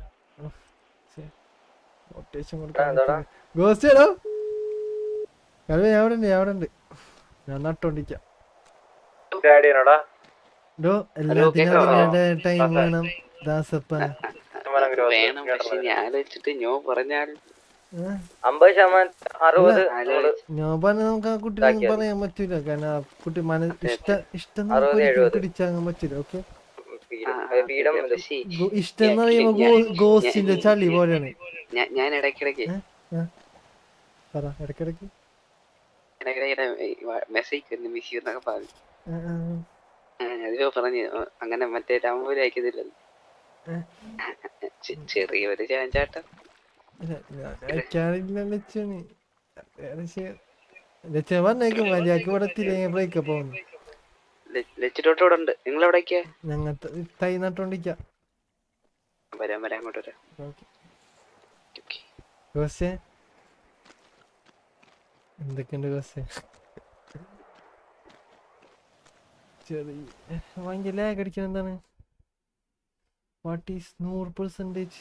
B: റൊട്ടേഷൻ
G: എന്താടാ?
B: ഗോസ്റ്റ് ഹലോ കൽവേ ഞാൻ അവിടെ ഉണ്ട് ഞാൻ അവിടെ ഉണ്ട് ഞാൻ നട്ടോണ്ടിരിക്കാം
G: ഡാഡിയാണോടാ
B: ഡോ എല്ലാത്തിനും അതിന്റെ ടൈം വേണം ദാസപ്പ
J: വേണം പക്ഷെ ഞാൻ ആലോചിച്ചിട്ട് ഞോ പറഞ്ഞാൽ
I: അമ്പത് ശതമാനം അറുപത് നൂറ്
B: നോബാന് നമുക്ക് ആ കുട്ടിനെ ഒന്നും പറയാൻ പറ്റൂല കാരണം ആ കുട്ടി മന ഇഷ്ട ഇഷ്ടം നമുക്ക്
I: അറുപത്,
B: ഒരിക്കലും
I: എഴുപത്.
B: പിടിച്ചാകാൻ പറ്റൂല ഓക്കെ
I: പീഡം
B: ഇഷ്ടം എന്ന് പറയുമ്പോ ഗോസ്റ്റിന്റെ ചളി പോലെയാണ്
J: ഞാൻ ഞാൻ ഇടയ്ക്കിടയ്ക്ക്
B: പറ ഇടക്കിടക്ക്
J: ഇടയ്ക്കിടയ്ക്ക് മെസ്സേജ് വരുന്നു മിസ് യു എന്നൊക്കെ പറഞ്ഞു
B: ആ, ആ,
J: ആ, അതിലോ പറഞ്ഞു ആ, അങ്ങനെ മറ്റേ രാമപുരം അയക്കുന്നില്ലല്ലോ
B: ഏ?
J: ചെ- ചെറിയൊരു ചാഞ്ചാട്ടം
B: ഇല്ല, ഞാൻ അയക്കാറില്ല ലക്ഷ്മി ലക്ഷ്മി പറഞ്ഞേക്കും മര്യാദക്ക് ഇവിടെ എത്തിയില്ലെങ്കിൽ ബ്രേക്കപ്പ് പോകുന്നു
J: ലച്ചിട്ടോട്ട് ഇവിടെ ഉണ്ട് നിങ്ങൾ എവിടേക്കാ
B: ഞങ്ങൾ തൈ നട്ടോണ്ടിരിക്കാം
J: വരാൻ വരാൻ അങ്ങോട്ട് വരാം
B: ഓക്കെ ഗോസേ എന്തൊക്കെയുണ്ട് ഗോസേ ചെറിയ ഭയങ്കര ലാഗ് അടിക്കാൻ എന്താണ് വാട്ട് ഈസ് നൂറ് പെർസെൻറ്റേജ്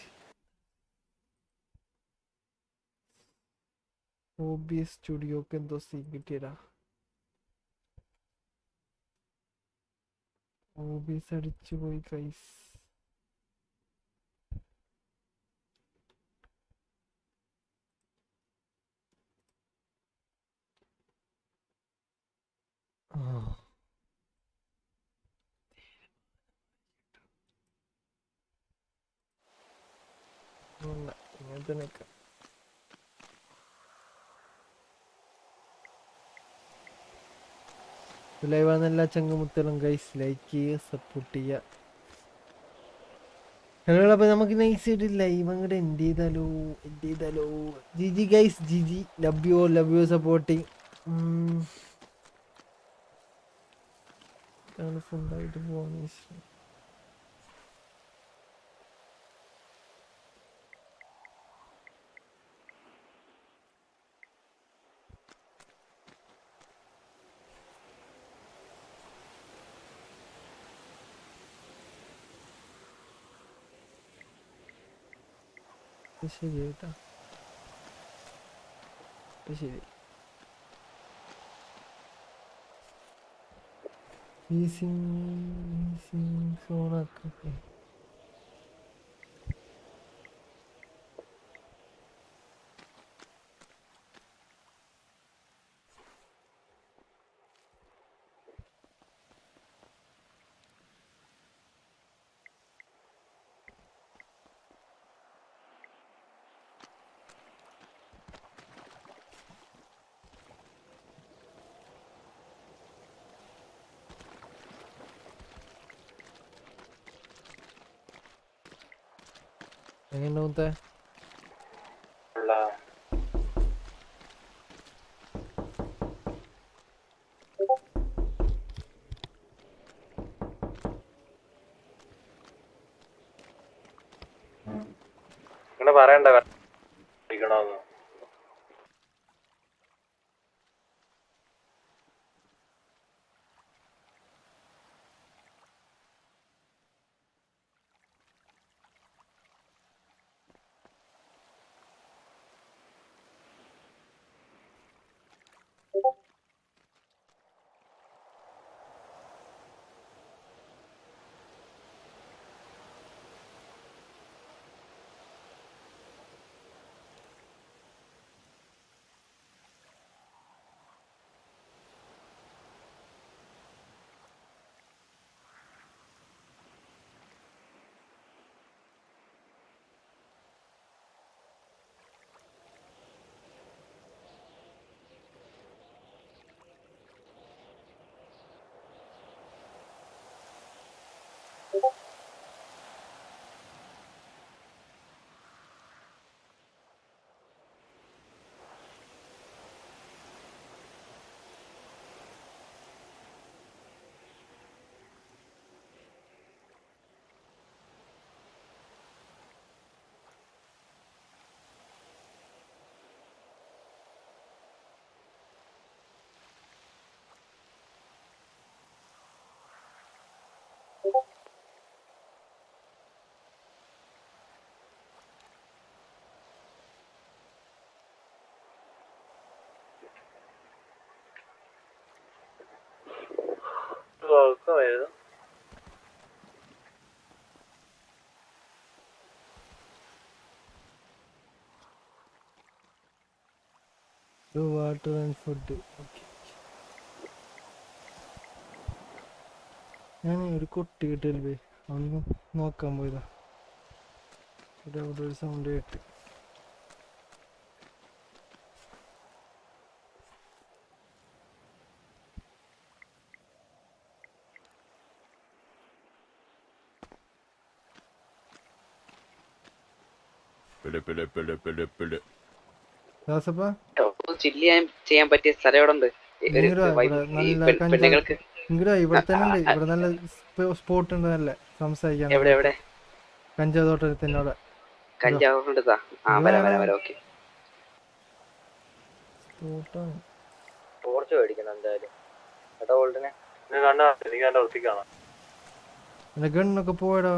B: ഒ ബി എസ് സ്റ്റുഡിയോക്ക് എന്തോ സീ കിട്ടിയടാ ഒ ബി എസ് അടിച്ചു പോയി കൈസ് ഇങ്ങനത്തെ നിൽക്കാം ലൈവ് ആണ് എല്ലാ ചങ്ങമുത്തലും ഗൈസ് ലൈക്ക് ചെയ്യുക സപ്പോർട്ട് ചെയ്യുക ഹലോ അപ്പൊ നമുക്ക് നൈസ് ആയിട്ട് ലൈവ് അങ്ങോട്ട് എൻഡ് ചെയ്താലോ എൻഡ് ചെയ്താലോ G G guys G G love you love you supporting ഫുള്ളായിട്ട് പോകുന്ന ഇഷ്ടം ഇത് ശരി കേട്ടോ ഇത് ശരി സോണാക്കി എങ്ങനെയുണ്ടാവും തേ
G: ഇങ്ങനെ പറയണ്ട ഇരിക്കണോന്ന് ഉറക്കമായിരുന്നു
B: വാട്ടർ ആൻഡ് ഫുഡ് ഓക്കെ ഞാൻ ഒരു കൊട്ടി കിട്ടിയല്ലേ ഒന്ന് നോക്കാൻ പോയതാ ഇവിടെ അവിടെ ഒരു സൗണ്ട് കേട്ട് ദാസപ്പാ
H: ചില്ല് ചെയ്യാൻ ചെയ്യാൻ പറ്റിയ സ്ഥലം എവിടെ ഉണ്ട് ഒരു
B: ഇങ്ങടാ
H: വൈബ്
B: ഇവിടെ
H: ഈ
B: നല്ല
H: പെ-
B: കഞ്ചാവ്
H: പെണ്ണുങ്ങൾക്ക്
B: ഇങ്ങടാ ഇവിടെ
H: ആ,
B: തന്നെ ഉണ്ട്
H: ആ, ആ.
B: ഇവിടെ നല്ല സ്പോട്ട് ഉണ്ട് നല്ല സംസാരിക്കാൻ
H: എവിടെ എവിടെ
B: കഞ്ചാവ് തോട്ടത്തിന്റെ അവിടെ
H: കഞ്ചാവ് കൊണ്ടുതാ ആ വരാം വരാം വരാം ഓക്കെ
B: സ്പോട്ടാണ്
I: ടോർച്ച് മേടിക്കണം എന്തായാലും കേട്ടോ ഓൾഡിനെ
G: നീ കണ്ടോ എനിക്ക് കണ്ട വൃത്തിക്കാണോ
B: എന്റെ ഗണ്ണൊക്കെ പോയടാ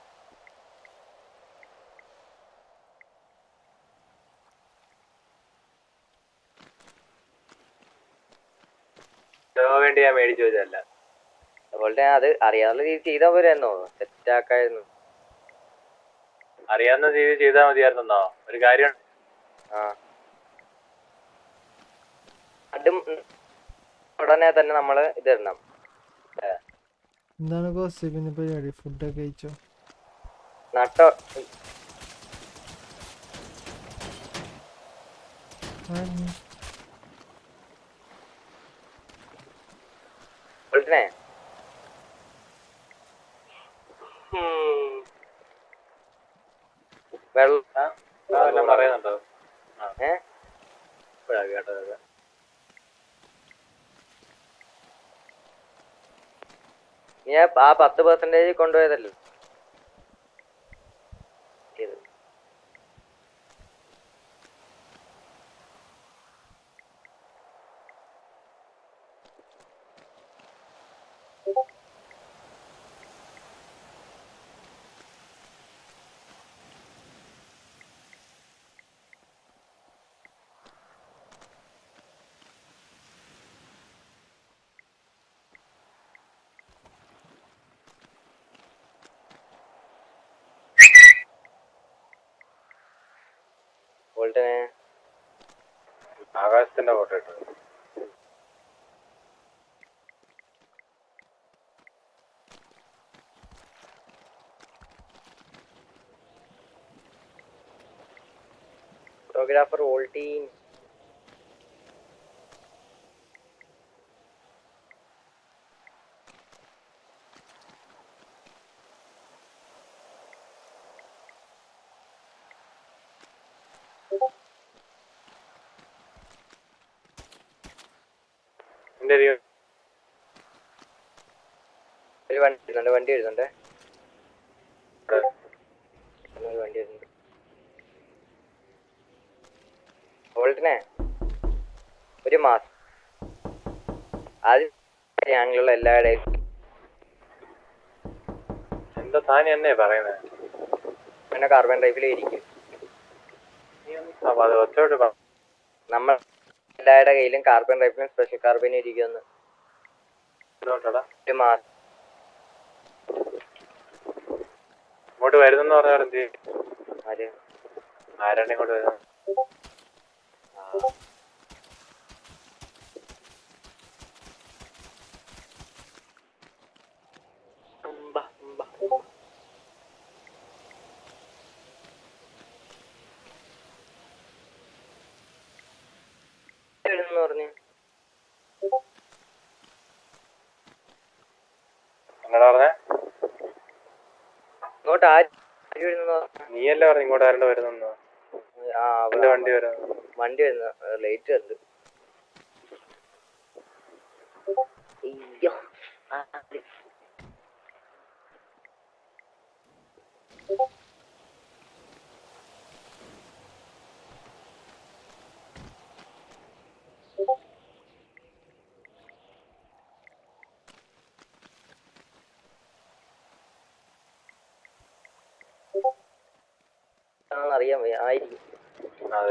G: ഇതാവാൻ വേണ്ടി ഞാൻ മേടിച്ചു വെച്ചല്ല
I: അതുപോലെ അത് അറിയാവുന്ന രീതി ചെയ്താൽ പോരായിരുന്നോ സെറ്റ് ആക്കായിരുന്നു
G: അറിയാവുന്ന രീതി ചെയ്താൽ മതിയായിരുന്നോ ഒരു കാര്യം
I: ആ അതും ഉടനെ തന്നെ നമ്മള് ഇത് ഇടണം ഏ,
B: എന്താണ് ഗോസിപ്പിന്റെ പരിപാടി ഫുഡൊക്കെ കഴിച്ചോ
I: നട്ടോ ഓൾഡിനെ വെള്ളം
G: എല്ലാം പറയുന്നുണ്ടോ
I: ഏ
G: ഇപ്പഴാ കേട്ടത്
I: നീ ആ ആ പത്ത് പെർസെന്റേജ് കൊണ്ടുപോയതല്ലോ ഇത് വോൾട്ടിനെ
G: ആകാശത്തിന്റെ ഫോട്ടോ ഇട്ടു
I: ഫോട്ടോഗ്രാഫർ വോൾട്ടീൻ
G: എന്റെ ഒരു
I: ഒരു വണ്ടി വരുന്നുണ്ട് വണ്ടി വരുന്നുണ്ട് ഒരു വണ്ടി വരുന്നുണ്ട് വോൾട്ടിനെ ഒരു മാസം ആദ്യം ഞങ്ങളുള്ള എല്ലാവരുടെയും
G: എന്താ താൻ എന്നെ പറയുന്നത്
I: പിന്നെ കാർബൺ ഡ്രൈവിലേ ഇരിക്കും
G: അപ്പൊ അത് ഒറ്റോട്ട് പറ
I: നമ്മൾ എല്ലാവരുടെ കയ്യിലും കാർബൺ ഡ്രൈവിലും സ്പെഷ്യൽ കാർബൺ ഇരിക്കുമെന്ന്
G: ഇതോട്ടെടാ.
I: ഒരു മാസം
G: ഇങ്ങോട്ട് വരുന്നെന്ന് പറഞ്ഞാൽ എന്ത് ചെയ്യും?
I: ആര്
G: ആരാണ് ഇങ്ങോട്ട് വരുന്നത്
I: വരുന്നെന്ന് പറഞ്ഞു
G: എന്നടാ പറഞ്ഞേ
I: ഇങ്ങോട്ട് ആര് ആര് വരുന്നെന്ന് പറഞ്ഞു
G: നീയല്ലേ പറഞ്ഞു ഇങ്ങോട്ട് ആരുടെ വരുന്നെന്ന്
I: ആ
G: എന്റെ വണ്ടി വരുന്നത്
I: വണ്ടി വരുന്ന ലേറ്റ് ഉണ്ട് അയ്യോ ആ, അത്. ആണെന്ന് അറിയാൻ വയ്യ ആയിരിക്കും
G: അതെ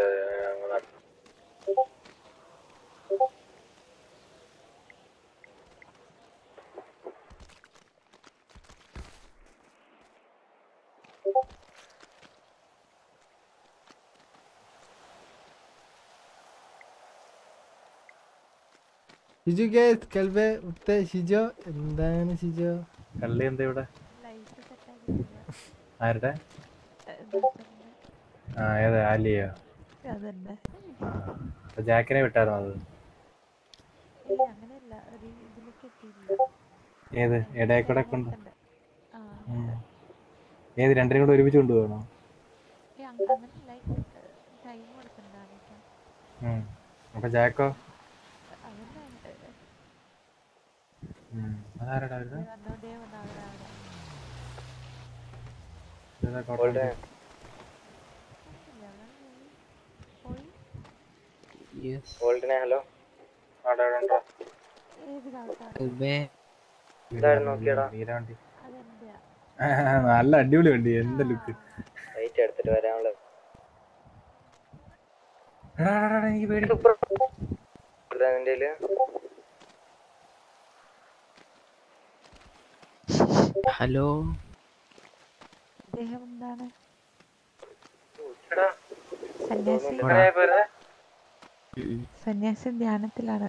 B: ഷിജു ഗേസ് കൽബെ ഉത്ത ഷിജോ എന്താണ് ഷിജോ
O: കള്ളി എന്താ ഇവിടെ ആരുടെ ആ ഏതാ ആലിയോ
C: അതന്നെ
O: ആ അപ്പൊ ജാക്കിനെ വിട്ടായിരുന്നു അത്
C: ഏയ് അങ്ങനെയല്ല ഒരു ഇതിലേക്ക് എത്തിയില്ല
O: ഏത് ഇടയിൽ കൂടെ കൊണ്ട് ഉം. ഏത് രണ്ടിനും കൂടെ ഒരുമിച്ച് കൊണ്ടുപോകണോ
C: ഏയ് അങ്ങ- അങ്ങനെയല്ല ടൈം കൊടുക്കണ്ട ആലോചിക്കാൻ
O: ഉം. അപ്പൊ ജാക്കോ
C: അതന്നെ
O: ഉം. അതാരടാ വരുന്നത്
C: വന്നോണ്ടേ വന്ന അവരവിടെ
O: ഇതാ കോട്ടയം
I: വോൾട്ടിനെ ഹലോ
G: അവിടെ അവിടെ ഉണ്ടോ
C: ഏത് കാലത്താണ്
H: കൽബേ
I: ഇതായിരുന്നു നോക്കിയടാ
O: നീലവണ്ടി
C: അതെന്റെയാ
O: നല്ല അടിപൊളി വണ്ടി എന്താ ലുക്ക്
I: റേറ്റ് എടുത്തിട്ട് വരാനുള്ള
O: എടാ എടാ, എടാ, എനിക്ക് പേടി
I: നിന്റെ കയ്യില്
H: ഹലോ
C: അദ്ദേഹം എന്താണ്
G: എടാ
C: സന്യാസി
G: എങ്ങനെയാ ഇപ്പൊ വരുന്നേ?
C: സന്യാസി ധ്യാനത്തിലാണ്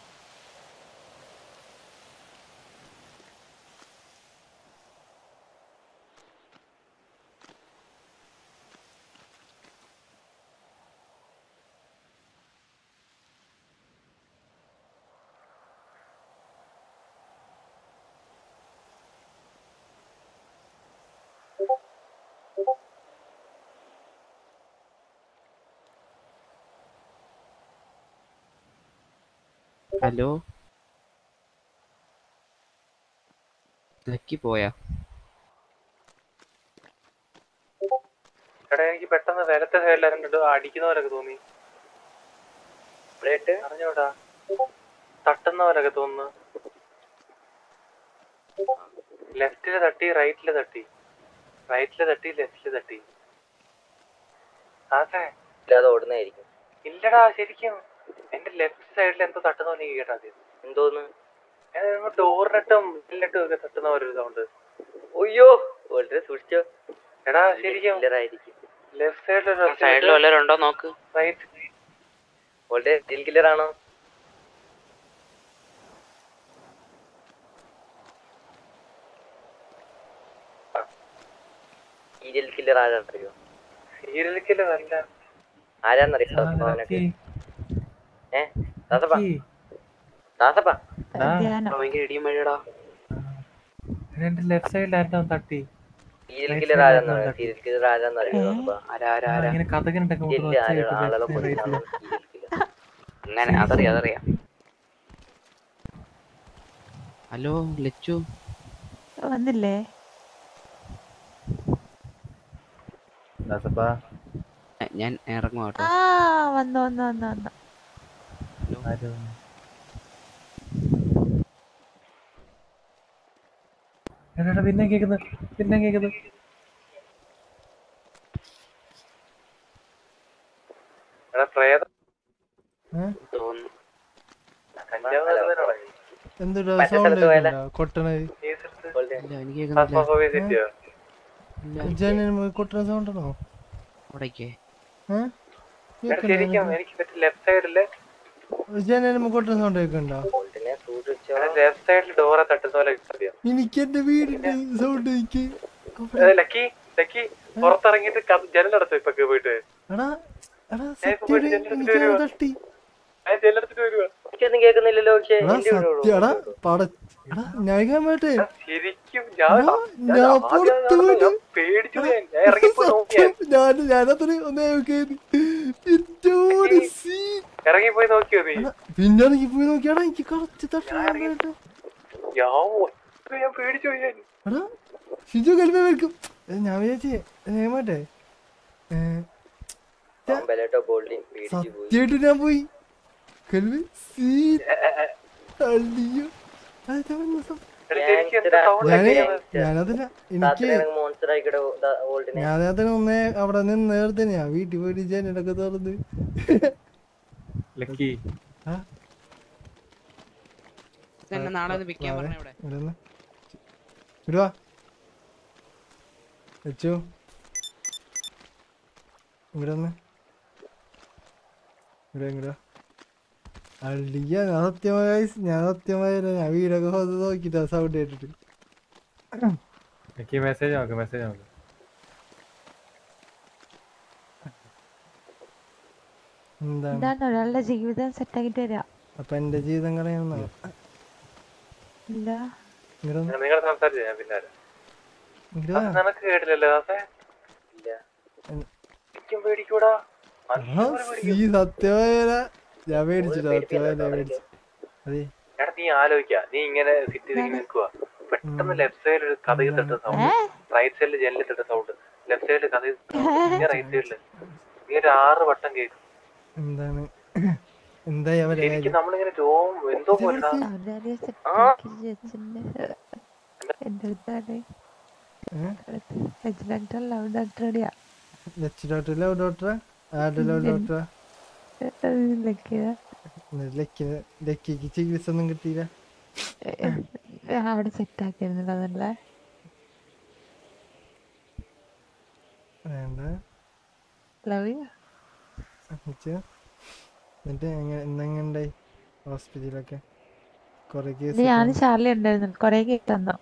H: ഹലോ ലക്കി പോയാ
G: എടാ എനിക്ക് പെട്ടെന്ന് വലത്തെ സൈഡിൽ ആരണ്ടോ അടിക്കുന്ന പോലൊക്കെ തോന്നി അറിഞ്ഞോടാ തട്ടുന്ന പോലൊക്കെ തോന്നുന്നു ലെഫ്റ്റില് തട്ടി റൈറ്റില് തട്ടി റൈറ്റില് തട്ടി ലെഫ്റ്റില് തട്ടി അതെ
I: ഇല്ലാതെ ഓടുന്നതായിരിക്കും
G: ഇല്ലടാ ശരിക്കും എന്റെ ലെഫ്റ്റ് സൈഡിൽ എന്തോ തട്ടുന്ന പോലെ എനിക്ക് കേട്ടാ ആദ്യം.
I: എന്തോന്ന്
G: ഡോറിനിട്ടും നെല്ലിട്ടും ഒക്കെ തട്ടുന്ന പോലെ ഒരു സൗണ്ട്
I: അയ്യോ വളരെ സൂക്ഷിച്ചോ
G: എടാ ശരിക്കും
I: കില്ലറായിരിക്കും
G: ലെഫ്റ്റ് സൈഡിൽ
J: സൈഡിൽ വല്ലവരും ഉണ്ടോ നോക്ക്
G: റൈറ്റ്
I: വളരെ സ്റ്റീൽ കില്ലർ ആണോ സീരിയൽ കില്ലർ ആരാന്നറിയോ
G: സീരിയൽ കില്ലർ അല്ല
I: ആരാന്നറിയോ അവനൊക്കെ ഏ ദാസപ്പ ദാസപ്പ
J: ഭയങ്കര ഇടിയും മഴയടാ
O: എന്റെ ലെഫ്റ്റ് സൈഡിലായിരുന്നു തട്ടി
I: സീരിയൽ കില്ലർ ആരാന്നറിയോ സീരിയൽ കില്ലർ ആരാന്നറിയോ ദാസപ്പ
O: ആ, ഇങ്ങനെ കഥകിനുണ്ടൊക്കെ
I: ഇല്ല ആരാ ആളുകളെ കൊല്ലുന്ന
J: അങ്ങനെ അതറിയാം അതറിയാം
H: ഹലോ ലച്ചു
F: വന്നില്ലേ
O: ദാസപ്പാ
H: എ, ഞാൻ ഇറങ്ങും കേട്ടോ
F: ആ വന്നു വന്നു വന്നു വന്നു
O: എടാ പിന്നെ കേക്കുന്നത് പിന്നെ കേക്കുന്നത്
G: എടാ പ്രേതം
B: ഏ?
H: തോന്നുന്നു
G: കഞ്ചാവ് നല്ലതിനാണോ ഇത്?
B: എന്തുടാ
G: മറ്റേ
B: സൗണ്ട്
G: സ്ഥലത്ത് പോയാലോ?
B: കൊട്ടണത്
H: ഇല്ല എനിക്ക്
G: ഫാസ്മോഫോബിയ
H: കേൾക്കുന്നില്ല
G: സിറ്റിയോ?
B: ജനൽ കൊട്ടണ സൗണ്ട് ആണോ
H: അവിടേക്ക്
B: ഏ?
G: എടാ ശരിക്കും എനിക്ക് മറ്റേ ലെഫ്റ്റ് സൈഡില്
B: ജനൽ കൊട്ടണ സൗണ്ട് കേൾക്കണ്ടോ
G: ലെഫ്റ്റ് സൈഡിൽ ഡോറെ തട്ടുന്ന പോലെ അറിയാം
B: എനിക്ക് എന്റെ വീടിന്റെ സൗണ്ട് എനിക്ക്
G: ലക്കി ലക്കി പുറത്തിറങ്ങിയിട്ട് ക- ജനലടച്ചു ഇപ്പൊ പോയിട്ട്
B: എടാ എടാ
G: ഞാൻ ഇപ്പൊ പോയിട്ട്
B: സത്യം
G: ജനലടച്ചിട്ട്
B: എനിക്ക്
G: വരുവാ.
B: തട്ടി
G: ഞാൻ ജനലടച്ചിട്ട് വരുവാ
I: എനിക്കൊന്നും കേൾക്കുന്നില്ലല്ലോ പക്ഷേ
B: എടാ
I: എന്റെ വീട്
B: സത്യം എടാ പട എടാ ഞാൻ കേൾക്കാൻ പറ്റേ
G: ശരിക്കും ഞാൻ
B: എടാ,
G: ഞാൻ
B: ഞാൻ
G: ആദ്യം
B: പുറത്ത്
G: ഞാൻ
B: പോയിട്ട്
G: പേടിച്ചു പോയി. ഞാൻ ഇറങ്ങിപ്പോ നോക്കിയാ
B: ഞാൻ ഞാനത്ര ഒന്നേ നോക്കിയത് പിറ്റോട് സീ
G: ഇറങ്ങിപ്പോയി നോക്കിയോ നീ
B: പിന്നെ ഇറങ്ങി പോയി നോക്കിയാടാ എനിക്ക് കറച്ച് തട്ടാനായിട്ട്
G: ഞാൻ ഒട്ടും ഞാൻ പേടിച്ചു പോയി ഞാൻ.
B: എടാ ഷിജു കൽപ്പ വരക്കും ഞാൻ വിചാരിച്ചേ ഞാൻ മാറ്റേ
I: അമ്പലേട്ടോ ബോൾഡിൻ പേടിച്ചു പോയി
B: സത്യമായിട്ട് ഞാൻ പോയി കൽവി സീ തള്ളിയോ അതെന്താ വന്ന സം-
G: എടാ, ശരിക്കും എന്താ sound
B: ഞാന്
G: കേൾക്കുന്നത്?
B: ഞാനതിന എനിക്ക്
I: മോൺസ്റ്റർ ആയിക്കടോ ബോൾഡിനെ
B: ഞാനതിന് ഒന്നേ അവിടെ നിന്ന് നേരത്തെ ഞാൻ വീട്ടിൽ പോയിട്ട് ജനലൊക്കെ തുറന്ന്
O: ലക്കി
B: ആ
H: എന്നെ നാളെ ഒന്ന് വിൽക്കാൻ പറഞ്ഞ ഇവിടെ
B: ഇവിടെ നിന്ന് ഇടുവാ വെച്ചു ഇവിടെ ഒന്ന് ഇവിടെ ഇങ്ങടാ അള്ളിയ ഞാൻ സത്യമായ ഞാൻ സത്യമായ ഞാൻ വീടൊക്കെ വന്ന് നോക്കിട്ടാ സൗണ്ട് കേട്ടിട്ട്
O: ലക്കി മെസ്സേജ് നോക്ക് മെസ്സേജ് നോക്ക്
B: എന്താണ്
F: എന്താണ് ഒരാളുടെ ജീവിതം സെറ്റാക്കിട്ട് വരാം
B: അപ്പൊ എന്റെ ജീവിതം കളയുന്ന
F: ഇല്ല
B: ഇങ്ങടെ വന്ന്
G: നിങ്ങൾ സംസാരിച്ചു ഞാൻ പിന്നെ വരാം.
B: ഇങ്ങട്
G: അത്
B: വാ.
G: നിനക്ക് കേട്ടില്ലല്ലോ ദാസേ ഇല്ല
B: ഉം.
G: എനിക്കും പേടിക്കൂടാ
B: ആ, ഈ സത്യമായ ഞാൻ മേടിച്ചിട്ടാ സത്യമായ ഞാൻ മേടിച്ചു അതെ
G: എടാ നീ ആലോചിക്ക നീ ഇങ്ങനെ സിറ്റ് ചെയ്ത് നിൽക്കുക പെട്ടെന്ന് ലെഫ്റ്റ് സൈഡിൽ ഒരു കഥകി തട്ട സൗണ്ട് റൈറ്റ് സൈഡിൽ ജനലിൽ തട്ട സൗണ്ട് ലെഫ്റ്റ് സൈഡിൽ കഥകി പിന്നെ റൈറ്റ് സൈഡിൽ നീ ഒരു ആറ് വട്ടം കേൾക്കും
B: എന്താണ് എന്തായി അവരെ
G: ശരിക്കും നമ്മളിങ്ങനെ രോം എന്തോ പോലെ
F: അവരാരെയും സെറ്റാക്കി വെച്ചിട്ടുണ്ട് എന്റെ അടുത്താണ് റെജിഡന്റ് ലവ് ഡോക്ടർ റെഡിയാ
B: ലച്ച് ഡോക്ടർ ലവ് ഡോക്ടറാ ആരുടെ ലവ് ഡോക്ടറാ
F: ലക്കിയ
B: ലക്കി ലക്കിക്ക് ചികിത്സ ഒന്നും കിട്ടിയില്ല
F: അവിടെ സെറ്റാക്കിയിരുന്നില്ല അതല്ലേ
B: വേണ്ട
F: ലവ്
B: വെച്ച് എന്നിട്ട് എങ്ങനെ ഇന്നെങ്ങണ്ടായി ഹോസ്പിറ്റലൊക്കെ കൊറേ
F: ഇത്
B: കേസ്
F: ഞാൻ ചാർലി ഉണ്ടായിരുന്നു കൊറേ കേക്ക് തന്നു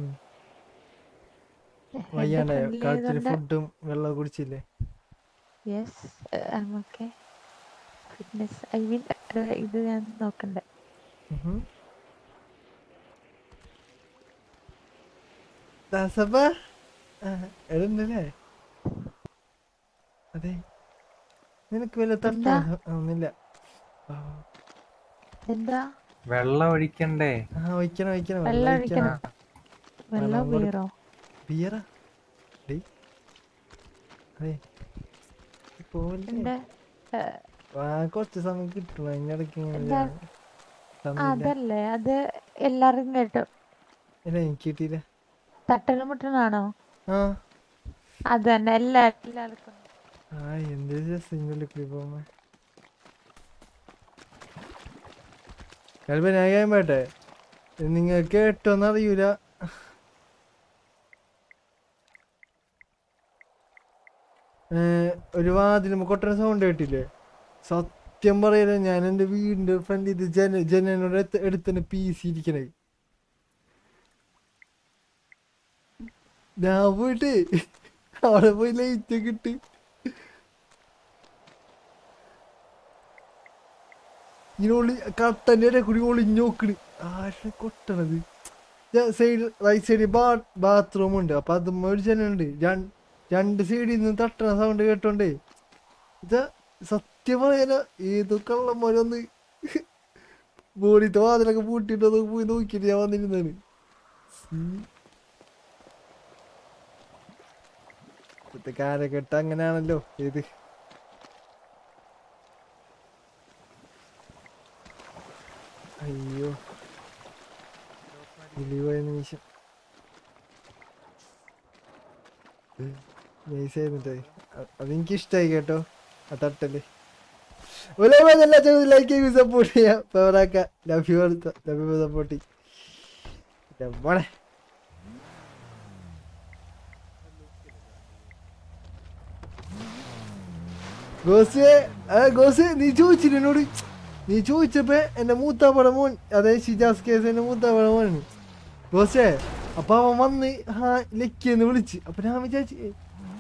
B: വയ്യാണ്ടായോ
F: friendly
B: കാലത്തിൽ
F: ആയതുകൊണ്ട്
B: ഫുഡും വെള്ളവും കുടിച്ചില്ലേ
F: yes okay fitness I mean ഇത് ഞാൻ നോക്കണ്ടേ
B: ഉഹും. ദാസപ്പ എഴുണ്ടല്ലേ അതെ നിനക്ക് വല്ല തട്ടാ ഒന്നില്ല ആ,
F: എന്താ
O: വെള്ളം ഒഴിക്കണ്ടേ
B: ആ ഒഴിക്കണം ഒഴിക്കണം
F: വെള്ളം ഒഴിക്കണം വെള്ളം
B: കൊടു-
F: ബീറോ
B: ബിയറാ ഡേ അതെ പോലെ
F: എന്റെ
B: ആ കുറച്ച് സമയം കിട്ടണം അതിന്റെ ഇടയ്ക്ക് ഇങ്ങനെ
F: എന്താ?
B: ഇതാണ്.
F: ആ,
B: തന്നില്ല
F: അതല്ലേ അത് എല്ലാവർക്കും കേട്ടു
B: ഇല്ല എനിക്ക് കിട്ടിയില്ല
F: തട്ടലും മുട്ടനാണോ
B: ആ
F: അത് തന്നെ എല്ലാ എല്ലാവർക്കും
B: ആ എന്ത് സിംഗിൾ കൂടി പോകുമ്പോ കൽപ്പന ഞാൻ കേട്ടെ നിങ്ങൾ കേട്ടോന്ന് അറിയൂല ഏ, ഒരു വാതിലും കൊട്ടണ സൗണ്ട് കേട്ടില്ലേ സത്യം പറയല ഞാൻ എന്റെ വീടിന്റെ ഫ്രണ്ട് ഇത് ജന ജനനോട് എടുത്തന്നെ പീസ് ഇരിക്കണേ ഞാൻ പോയിട്ട് അവിടെ പോയി ലൈറ്റ് ഒക്കെ ഇട്ട് ഇങ്ങനെ ഒളി കട്ടന്റെ ഇടയിൽ കൂടി ഒളിഞ്ഞു നോക്കണ് ആരെ കൊട്ടണത് സൈഡ് റൈറ്റ് സൈഡിൽ ബാ ബാത്റൂം ഉണ്ട് അപ്പൊ അത് ഒരു ജനുണ്ട് രണ്ട് സൈഡിൽ നിന്ന് തട്ടണ സൗണ്ട് കേട്ടോണ്ടേ ഇതാ സത്യം പറയാല ഏതോ കള്ളന്മാരൊന്ന് ബോഡിത്തെ വാതിലൊക്കെ പൂട്ടിയിട്ട് അത് പോയി നോക്കിയിട്ട് ഞാൻ വന്നിരുന്നാണ് ഇപ്പോഴത്തെ കാലഘട്ടം അങ്ങനെയാണല്ലോ ഏത് അയ്യോ ഇലിവായ നിമിഷം നൈസായിരുന്നിട്ടായി അതെനിക്ക് ഇഷ്ടമായി കേട്ടോ ആ തട്ടല് ഒരേ എല്ലാ ചെറുത് ലൈക്ക് ചെയ്ത് സപ്പോർട്ട് ചെയ്യാം പവറാക്ക love you love you support മോളെ ഗോസെ ആ ഗോസെ നീ ചോദിച്ചില്ല എന്നോട് നീ ചോദിച്ചപ്പോ എന്റെ മൂത്താപ്പട മോൻ അതായത് ഷിജാസ് കേസ് എന്റെ മൂത്താപ്പട മോനാണ് ഗോസെ അപ്പൊ അവൻ വന്ന് ഹാ ലക്കിയെന്ന് വിളിച്ച് അപ്പൊ ഞാൻ വിചാരിച്ചു ഏ.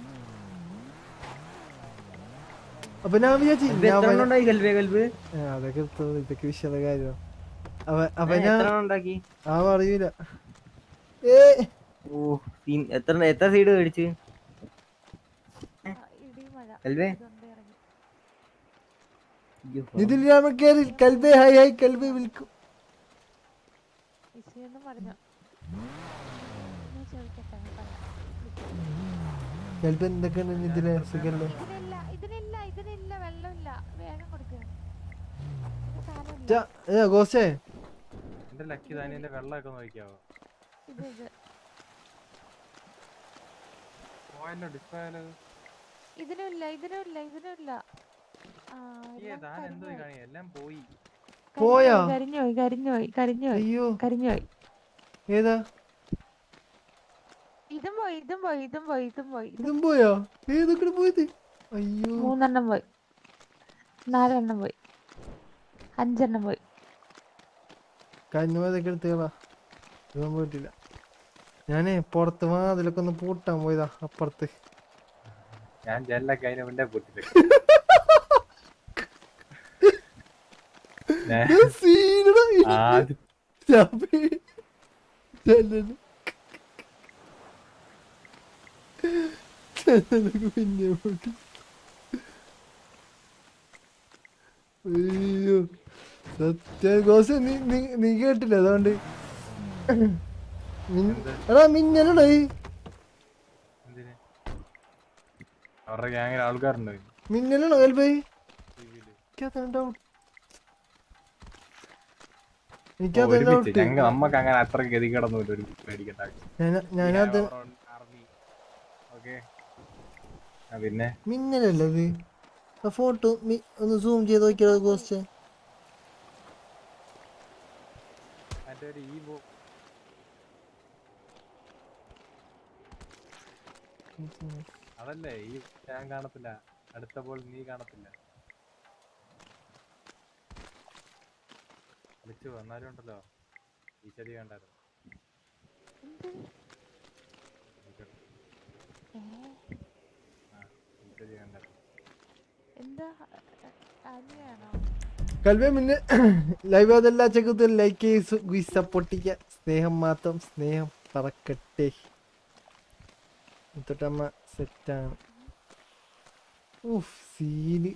B: അപ്പൊ ഞാൻ വിചാരിച്ചു
E: കൽബ്
B: ഞാൻ
E: എത്ര
B: വരാം.
E: എണ്ണം ഉണ്ടായി കൽബേ കൽബ്
B: ആ, അതൊക്കെ തോന്നി ഇതൊക്കെ വിഷയത കാര്യമാണ് അവ അപ്പൊ
E: ഏ,
B: ഞാൻ
E: എത്ര എണ്ണം ഉണ്ടാക്കി
B: ആ അറിയില്ല ഏ
E: ഓ സീൻ എത്ര എത്ര സൈഡ് മേടിച്ച് കൽബേ അയ്യോ,
B: ഇതിൽ നമ്മൾ കയറി കൽബേ ഹായ് ഹായ് കൽബേ വിളിക്കും
C: വിഷയൊന്നും പറഞ്ഞോ ഞാൻ ചോദിക്കട്ടെ ഞാൻ പറയാം.
B: കൽബ് എന്തൊക്കെയാണ് ഇതിലെ സുഖല്ലേ
C: ഇതിനില്ല ഇതിനില്ല ഇതിനില്ല വെള്ളമില്ല വേഗം കൊടുക്കുക ഇത് സാധനമില്ല
B: ചാ, ഏ ഗോസേ
O: എന്റെ ലക്കി ദാനിന്റെ വെള്ളമൊക്കെ നോക്കിയാവോ
C: ഇത് ഇത്
O: പോയല്ലോ ഡിസ്പ്ലേ
C: ഇതിനുമില്ല ഇതിനുമില്ല ഇതിനുമില്ല ആ, എല്ലാം
O: താൻ എന്തോ
C: കരിഞ്ഞുപോയി.
O: കാണി എല്ലാം പോയി
B: പോയാ?
C: കരിഞ്ഞുപോയി കരിഞ്ഞുപോയി കരിഞ്ഞുപോയി
B: അയ്യോ
C: കരിഞ്ഞുപോയി
B: ഏതാ
C: ഇതും പോയി ഇതും പോയി ഇതും പോയി ഇതും പോയി
B: ഇതും പോയോ ഏതൊക്കെ പോയത് അയ്യോ
C: മൂന്നെണ്ണം പോയി നാലെണ്ണം പോയി അഞ്ചെണ്ണം പോയി
B: കന്നുമതൊക്കെ എടുത്തേളാ ഇതൊന്നും പോയിട്ടില്ല ഞാനേ പുറത്ത് വാതിലൊക്കെ ഒന്ന് പൂട്ടാൻ പോയതാ അപ്പുറത്ത്
O: ഞാൻ ജനലൊക്കെ അതിന് മുന്നേ പൊട്ടിട്ട്
B: സീനടാ
O: ആദ്യം
B: ചാപ്പി. ചെല്ലന്. ചെല്ലനൊക്കെ പിന്നെ പൊട്ടി. അയ്യോ സത്യം ഗോസ് നീ നീ നീ കേട്ടില്ല അതുകൊണ്ട് മിൻ- എടാ മിന്നലടാ ഈ
O: എന്തിന് അവരുടെ ഗ്യാങ്ങിൽ ആൾക്കാരുണ്ട്
B: മിന്നലാണോ കൽബൈ എനിക്കതാണ് ഡൗട്ട് എനിക്കത്
O: ഒരുമിച്ച്
B: ഡൗട്ട്
O: ഞങ്ങൾ നമുക്ക് അങ്ങനെ അത്ര ഗതികേടൊന്നുമില്ല ഒരു പേടിക്കണ്ട
B: ഞാൻ- ഞാനത്
O: ഓക്കെ പിന്നെ
B: മിന്നലല്ലേ ഇത് ആ ഫോട്ടോ ഒന്ന് സൂം ചെയ്ത് നോക്കിയാലോ ഗോസ്റ്റ്
O: മറ്റേ ഒരു ഈ ബോ അതല്ലേ ഈ ഞാൻ കാണത്തില്ല അടുത്ത ബോൾ നീ കാണത്തില്ല വിളിച്ചു വന്നാലും ഉണ്ടല്ലോ ഈ ചെടി കണ്ടായിരുന്നു ആ ഈ ചെടി കണ്ടായിരുന്നു
C: എന്താ അനിയാണോ
B: കൽവേ മിന്നെ ലൈവ് അതെല്ലാ ചെക്കത്തും ലൈക്ക് ചെയ്ത് സപ്പോർട്ട് ചെയ്യുക സ്നേഹം മാത്രം സ്നേഹം പറക്കട്ടെ മുത്തട്ടമ്മ സെറ്റാണ് ഊഫ് സീന്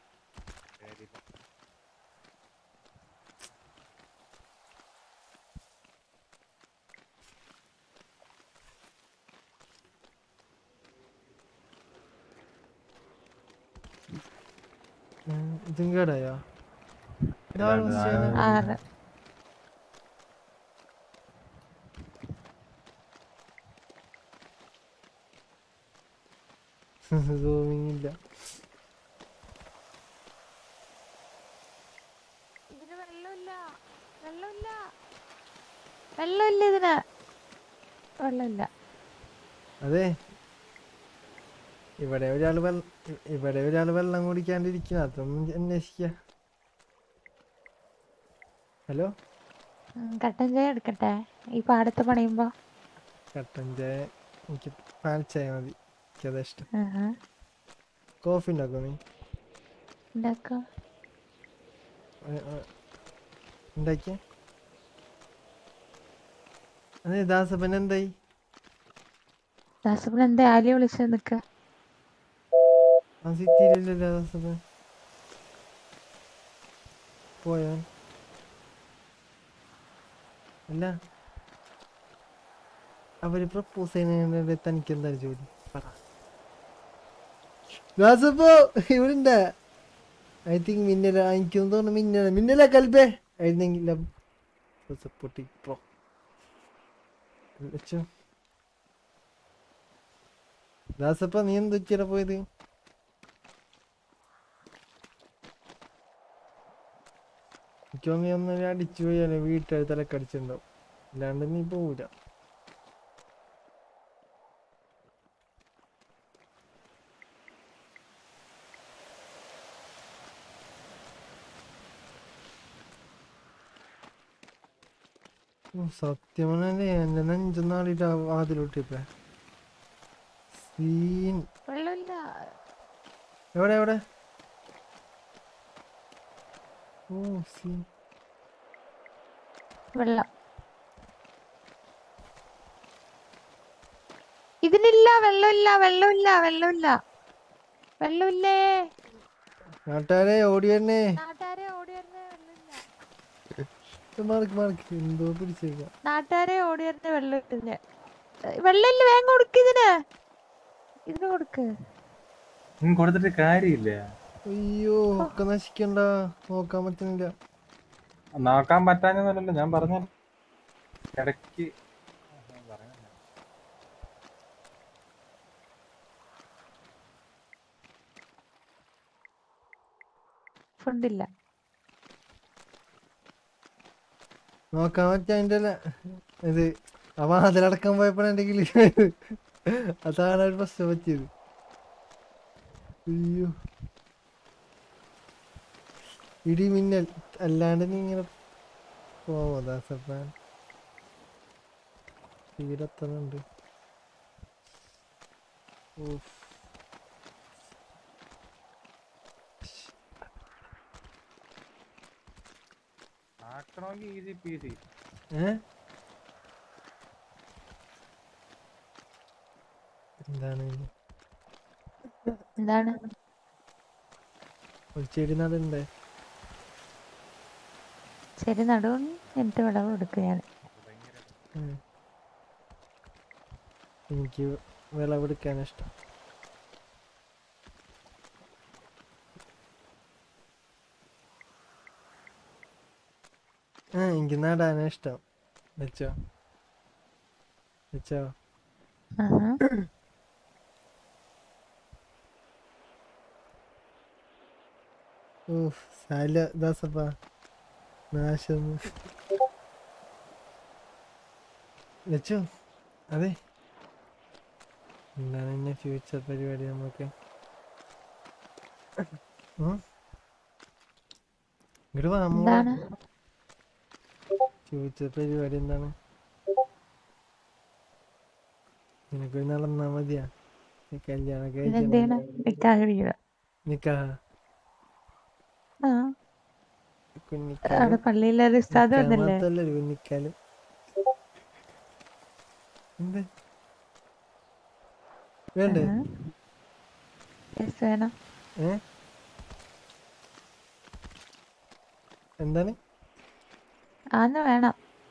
B: ഇതും കേടായോ
C: ആറ്
B: സൂമിങ് ഇല്ല
C: ഇതിന് വെള്ളമില്ല വെള്ളമില്ല വെള്ളമില്ല ഇതിന് വെള്ളമില്ല
B: അതെ ഇവിടെ ഒരാൾ വെള്ളം ഇവിടെ ഒരാൾ വെള്ളം കുടിക്കാണ്ടിരിക്കുന്ന അതൊന്നും അന്വേഷിക്ക ഹലോ
C: ഉം, കട്ടൻ ചായ എടുക്കട്ടെ ഈ പാടത്ത് പണിയുമ്പോ
B: കട്ടൻ ചായ എനിക്ക് പാൽ ചായ മതി എനിക്കതാ ഇഷ്ടം
C: ആഹാ.
B: കോഫി ഉണ്ടാക്കോ നീ
C: ഉണ്ടാക്കാം
B: ഉണ്ടാക്കിയ അതെ ദാസപ്പൻ എന്തായി
C: ദാസപ്പൻ എന്താ ആലിയ വിളിച്ചത് നിക്ക
B: ആ സിറ്റിയിലല്ലോ ദാസപ്പൻ പോയാൻ അല്ല അവര് പ്രപ്പോസ് ചെയ്യുന്നതിനിടെ തനിക്ക് എന്താണ് ജോലി പറ ദാസപ്പോ ഇവിടെ ഐ തിങ്ക് മിന്നല എനിക്ക് തോന്നുന്നു മിന്നല മിന്നല കൽബേ ആയിരുന്നെങ്കിൽ പൊട്ടി പ്രോ വെച്ചോ ദാസപ്പ നീ എന്ത് ഉച്ചയുടെ പോയത് എനിക്ക് തോന്നി ഒന്നും അടിച്ചു പോയാലേ വീട്ടുകാർ തലക്കടിച്ചിട്ടുണ്ടാവും അല്ലാണ്ട് നീ പോവില്ല സത്യമല്ലേ എന്റെ നെഞ്ചൊന്നാളിട്ട് വാതിലോട്ടിപ്പേ സീൻ
C: വെള്ളമില്ല
B: എവിടെ എവിടെ ഓ സീൻ
C: വെള്ളം ഇതിനില്ല വെള്ളമില്ല വെള്ളമില്ല വെള്ളമില്ല വെള്ളമില്ലേ
B: നാട്ടുകാരെ ഓടി തന്നെ
C: നാട്ടുകാരെ ഓടി വരുന്ന വെള്ളമില്ല
B: മാർക്ക് മാർക്ക് എന്തോ പിടിച്ചേക്കാം
C: നാട്ടുകാരെ ഓടി വരുന്ന വെള്ളം ഇട്ടില്ല വെള്ളമില്ല വേഗം കൊടുക്ക് ഇതിന് ഇതിന് കൊടുക്ക്
O: ഉം, കൊടുത്തിട്ട് കാര്യമില്ല
B: അയ്യോ ഒക്കെ നശിക്കണ്ട നോക്കാൻ പറ്റുന്നില്ല
O: നോക്കാൻ പറ്റാഞ്ഞതല്ലോ ഞാൻ പറഞ്ഞ ഇടയ്ക്ക്
C: ഫുഡില്ല
B: നോക്കാൻ പറ്റാ അതിന്റെ ഇത് അവ അതിലടക്കാൻ പോയപ്പോഴെങ്കിൽ അതാണ് ഒരു പ്രശ്നം പറ്റിയത് അയ്യോ ഇടി മിന്നൽ അല്ലാണ്ട് നീ ഇങ്ങനെ പോവോ ദാസപ്പാൻ തീരത്തനുണ്ട് ഓഫ്
O: ആക്കണമെങ്കിൽ ഈസി പീസി
B: ഏ എന്താണ് ഇത്?
C: എന്താണ്
B: ഒരു ചെടി നടണ്ടേ
C: ശരി നടുവും എന്നിട്ട് വിളവ് കൊടുക്കുകയാണ്
B: ഉം. എനിക്ക് വിളവെടുക്കാൻ ഇഷ്ടം ആ എനിക്ക് നടാനാ ഇഷ്ടം വെച്ചോ വെച്ചോ
C: ആഹാ.
B: ഊഫ് സാല ദാസപ്പ നാശം വെച്ചോ അതെ എന്താണ് എന്നെ ഫ്യൂച്ചർ പരിപാടി നമുക്ക് ഇങ്ങോട്ട് വാ
C: എന്താണ്?
B: ഫ്യൂച്ചർ പരിപാടി എന്താണ് നിനക്ക് നടന്നാ മതിയാ നീ കല്യാണം
C: പിന്നെന്ത് ചെയ്യണം നിക്കാഹ് കഴിയുക
B: നിക്കാ
C: ആ
B: കുഞ്ഞിക്കാലും
C: അവിടെ പള്ളിയിലെ ഒരു ഉസ്താദ്
B: നിക്കാൻ
C: വന്നില്ലേ
B: മാത്രല്ല ഒരു കുഞ്ഞിക്കാലും എന്ത് വേണ്ടേ
C: ആ. Yes, വേണം
B: ഏ എന്താണ്
C: ആന്ന് വേണം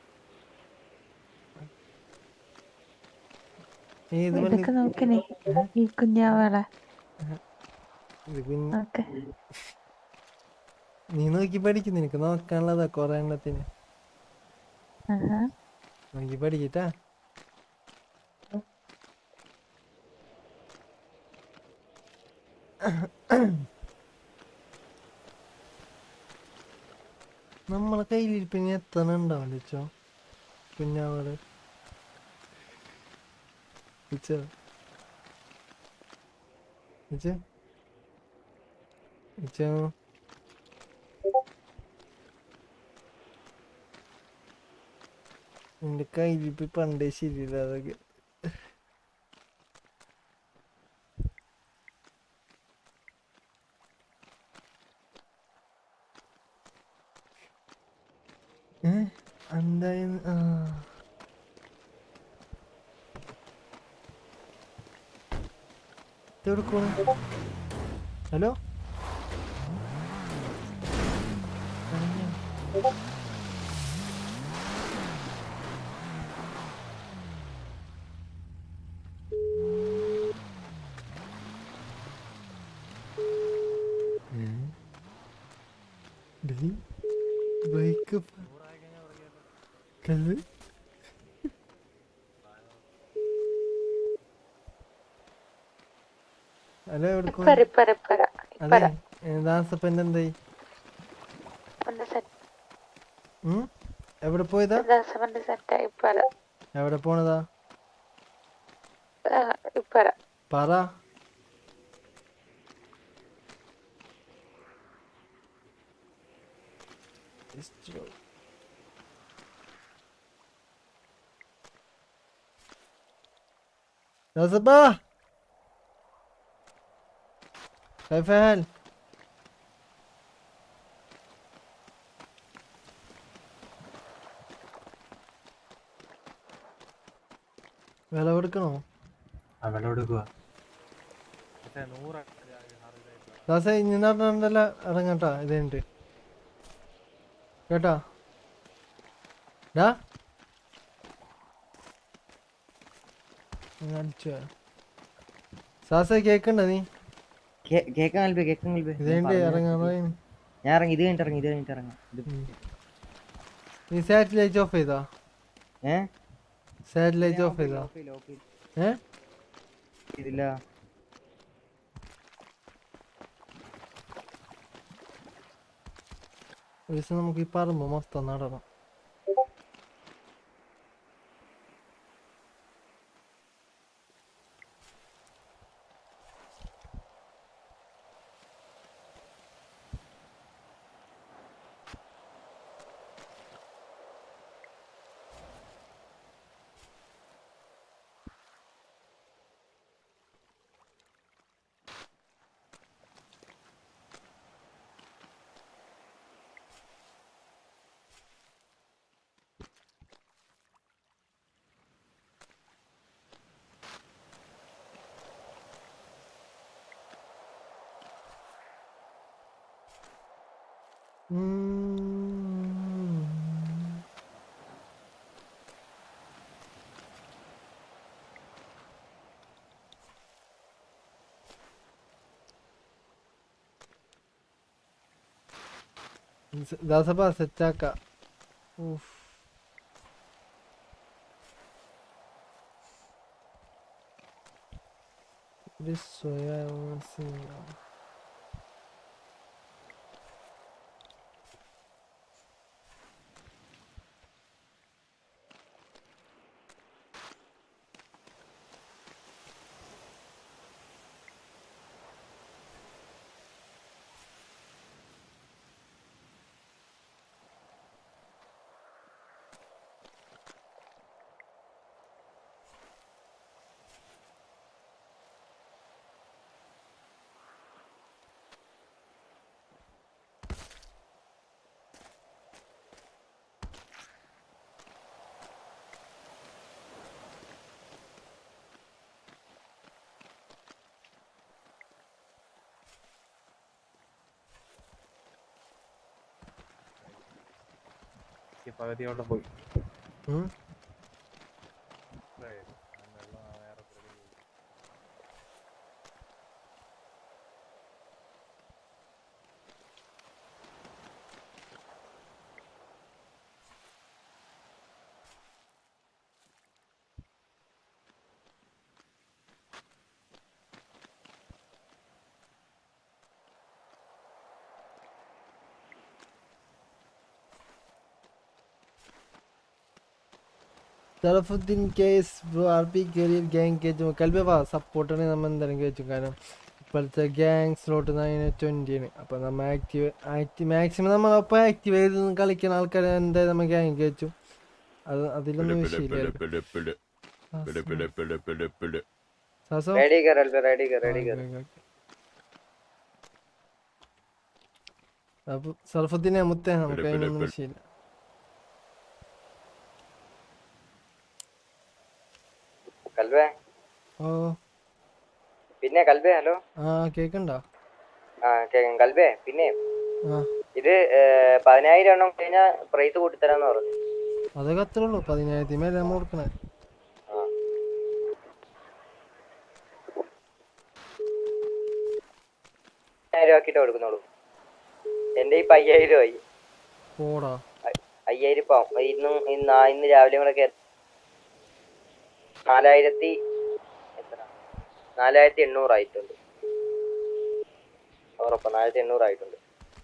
B: ഏത്
C: ഇതൊക്കെ
B: പള്ളി
C: നോക്കണേ ഈ കുഞ്ഞാവളെ
B: ഇത് കുഞ്ഞ്
C: ഓക്കെ
B: നീ നോക്കി പഠിക്കും നിനക്ക് നോക്കാനുള്ളതാ കൊറേ എണ്ണത്തിന്
C: ആഹാ.
B: നോക്കി പഠിക്കട്ടാ നമ്മളെ കയ്യിലിരിപ്പിന് എത്ര ഉണ്ടാവില്ല ചോ കുഞ്ഞാവള് ഇച്ചോ ഇച്ചോ ഇച്ചോ എന്റെ കയ്യിലിപ്പി പണ്ടേ ശരിയില്ല അതൊക്കെ ഏ എന്തായാലും ആ ഇതെവിടെ പോണു ഹലോ എനിക്ക് കല്ല് ഹലോ എവിടെ
C: ഇപ്പറ ഇപ്പറ ഇപ്പറ
B: അതെ ദാസപ്പൻ്റെ എന്തായി
C: ഒന്ന് സെറ്റ്
B: ഉം? എവിടെ പോയതാ
C: ദാസവന്റെ സെറ്റ് ഇപ്പറ
B: എവിടെ പോണതാ
C: ഇപ്പറ
B: പറ داصبة كيف الحال؟ വിളവെടുക്കണോ
O: ആ വെള്ളം എടുക്കുക
B: ദാസ ഇന്നല്ല ഇറങ്ങട്ടാ ഇത് കഴിഞ്ഞിട്ട് കേട്ടാ ഡാ സാസ കേക്കണ്ട നീ
E: കേ- കേക്കാൻ കൽബേ കേക്കാൻ കൽബേ
B: ഇത് കഴിഞ്ഞിട്ട് ഇറങ്ങാൻ പറയുന്നു
E: ഞാൻ ഇറങ്ങി ഇത് കഴിഞ്ഞിട്ട് ഇറങ്ങി ഇത് കഴിഞ്ഞിട്ട് ഇറങ്ങാം ഇത്
B: നീ സാറ്റലൈറ്റ് ഓഫ് ചെയ്താ
E: ഏ
B: സാറ്റലൈറ്റ് ഓഫ് ചെയ്താ ഏ
E: ഇതില്ല
B: ഒരു ദിവസം നമുക്ക് ഈ പറമ്പ് മൊത്തം നടണം ദാസപ്പ സെറ്റാക്ക ഊഫ് ഒരു സോയാ
O: ഈ പകുതിയോടെ പോയി
B: ഉം? Sarafuddin case bro R P career gang കേച്ചു കൽബേ വാ സപ്പോർട്ടാണ് നമ്മൾ എന്തായാലും കേച്ചു കാരണം ഇപ്പോഴത്തെ ഗ്യാങ് സ്ലോട്ട് നയന് ട്വൻറ്റിയാണ് അപ്പോൾ നമ്മൾ ആക്റ്റീവ് ആക്റ്റീവ് മാക്സിമം നമ്മളൊപ്പം ആക്റ്റീവ് ചെയ്ത് കളിക്കുന്ന ആൾക്കാർ എന്തായാലും നമ്മൾ ഗ്യാങ് കേച്ചു അത് അതിലൊന്നും വിഷയമില്ല സാസോ
I: റെഡി കർ അൽബേ റെഡി കർ റെഡി കർ
B: അപ്പോൾ സറഫുദ്ദീനെ മുത്തേ നമുക്ക് അതിനൊന്നും വിഷയമില്ല
I: കൽബേ
B: ഓ
I: പിന്നെ കൽബേ ഹലോ
B: ആ കേക്കണ്ടോ
I: ആ കേക്കാം കൽബേ പിന്നെ
B: ആ
I: ഇത് ഏ, പതിനായിരം എണ്ണം കഴിഞ്ഞാൽ പ്രൈസ് കൂട്ടിത്തരാന്ന് പറഞ്ഞു
B: അതൊക്കെ അത്രേ ഉള്ളൂ പതിനായിരത്തി മേലെ നമ്മൾ കൊടുക്കണേ
I: പതിനായിരം ആക്കിയിട്ട് കൊടുക്കുന്നുള്ളൂ എന്റെ ഇപ്പൊ അയ്യായിരം ആയി
B: പോടാ
I: അയ്യായിരം ഇപ്പൊ ഇന്നും ഇന്ന് ആ- ഇന്ന് രാവിലെ കൂടെ കയറി നാലായിരത്തി എത്ര നാലായിരത്തി എണ്ണൂറായിട്ടുണ്ട് ഉറപ്പാ നാലായിരത്തി എണ്ണൂറായിട്ടുണ്ട്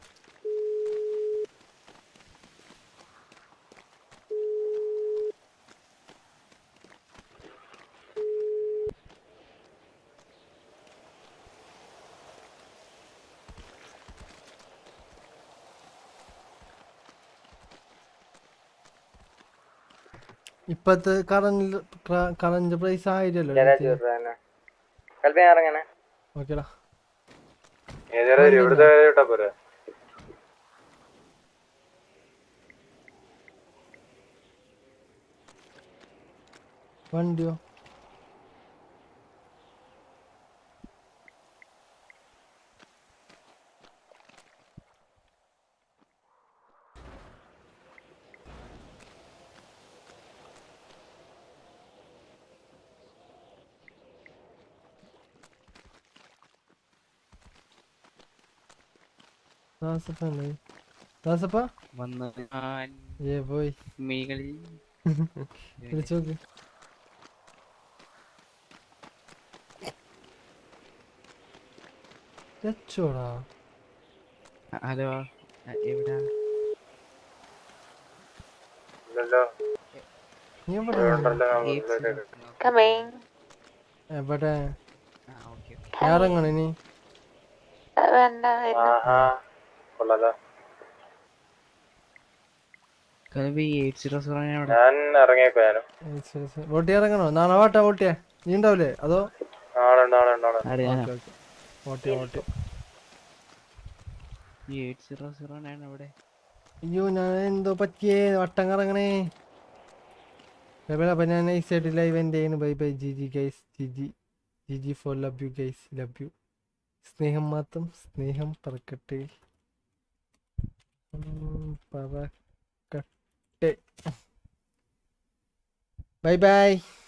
B: ഇപ്പത്തെ കറന്റ് കറന്റ് പ്രൈസ് ആയിരല്ലോ
I: കൽപ്പന ഇറങ്ങണേ
B: ഓക്കേടാ
G: ഏതായാലും ഒരു ഇവിടുത്തെ കേട്ടാ പോരെ
B: വണ്ടിയോ ദാസപ്പ ഉണ്ടായി ദാസപ്പ
H: വന്ന്
B: ഏ പോയി
H: മീകളിൽ
B: വിളിച്ചു നോക്ക് രച്ചോടാ
H: ഹലോ എവിടാ
G: ഇല്ലല്ലോ
B: നീ എവിടെ
G: ഇവിടെ ഉണ്ടല്ലോ,
B: ഉണ്ട്?
G: ഞാൻ മുകളിലോട്ട്
C: Coming.
B: എവിടെ ഞാൻ ഇറങ്ങണ ഇനി
C: വേണ്ട വരുന്നു.
G: ആഹാ കൊള്ളാലോ
H: കൽവി എയ്റ്റ് സീറോ സീറോ എവിടെ
G: ഞാൻ ഇറങ്ങിയേക്കോ ഞാനും
B: ഏയ് ശരി ശരി വോട്ടി ഇറങ്ങണോ നാളെ വാട്ടാ വോട്ടിയാ നീ ഉണ്ടാവില്ലേ അതോ
G: നാളെ നാളെ നാളെ
H: ആടെ ഞാനാ.
B: ഓക്കെ ഓക്കെ വോട്ടി വോട്ടി
H: ഈ എയ്റ്റ് സീറോ സീറോ നയൻ എവിടെ
B: അയ്യോ ഞാൻ എന്തോ പറ്റിയേ വട്ടം കറങ്ങണേ അപ്പൊ ഞാൻ നൈസായിട്ട് ലൈവ് എൻ്റെ ചെയ്യുന്നു bye bye G G guys G G G G for love you guys love you സ്നേഹം മാത്രം സ്നേഹം പറക്കട്ടെ ഉം, പറക്കട്ടെ ബൈ ബൈ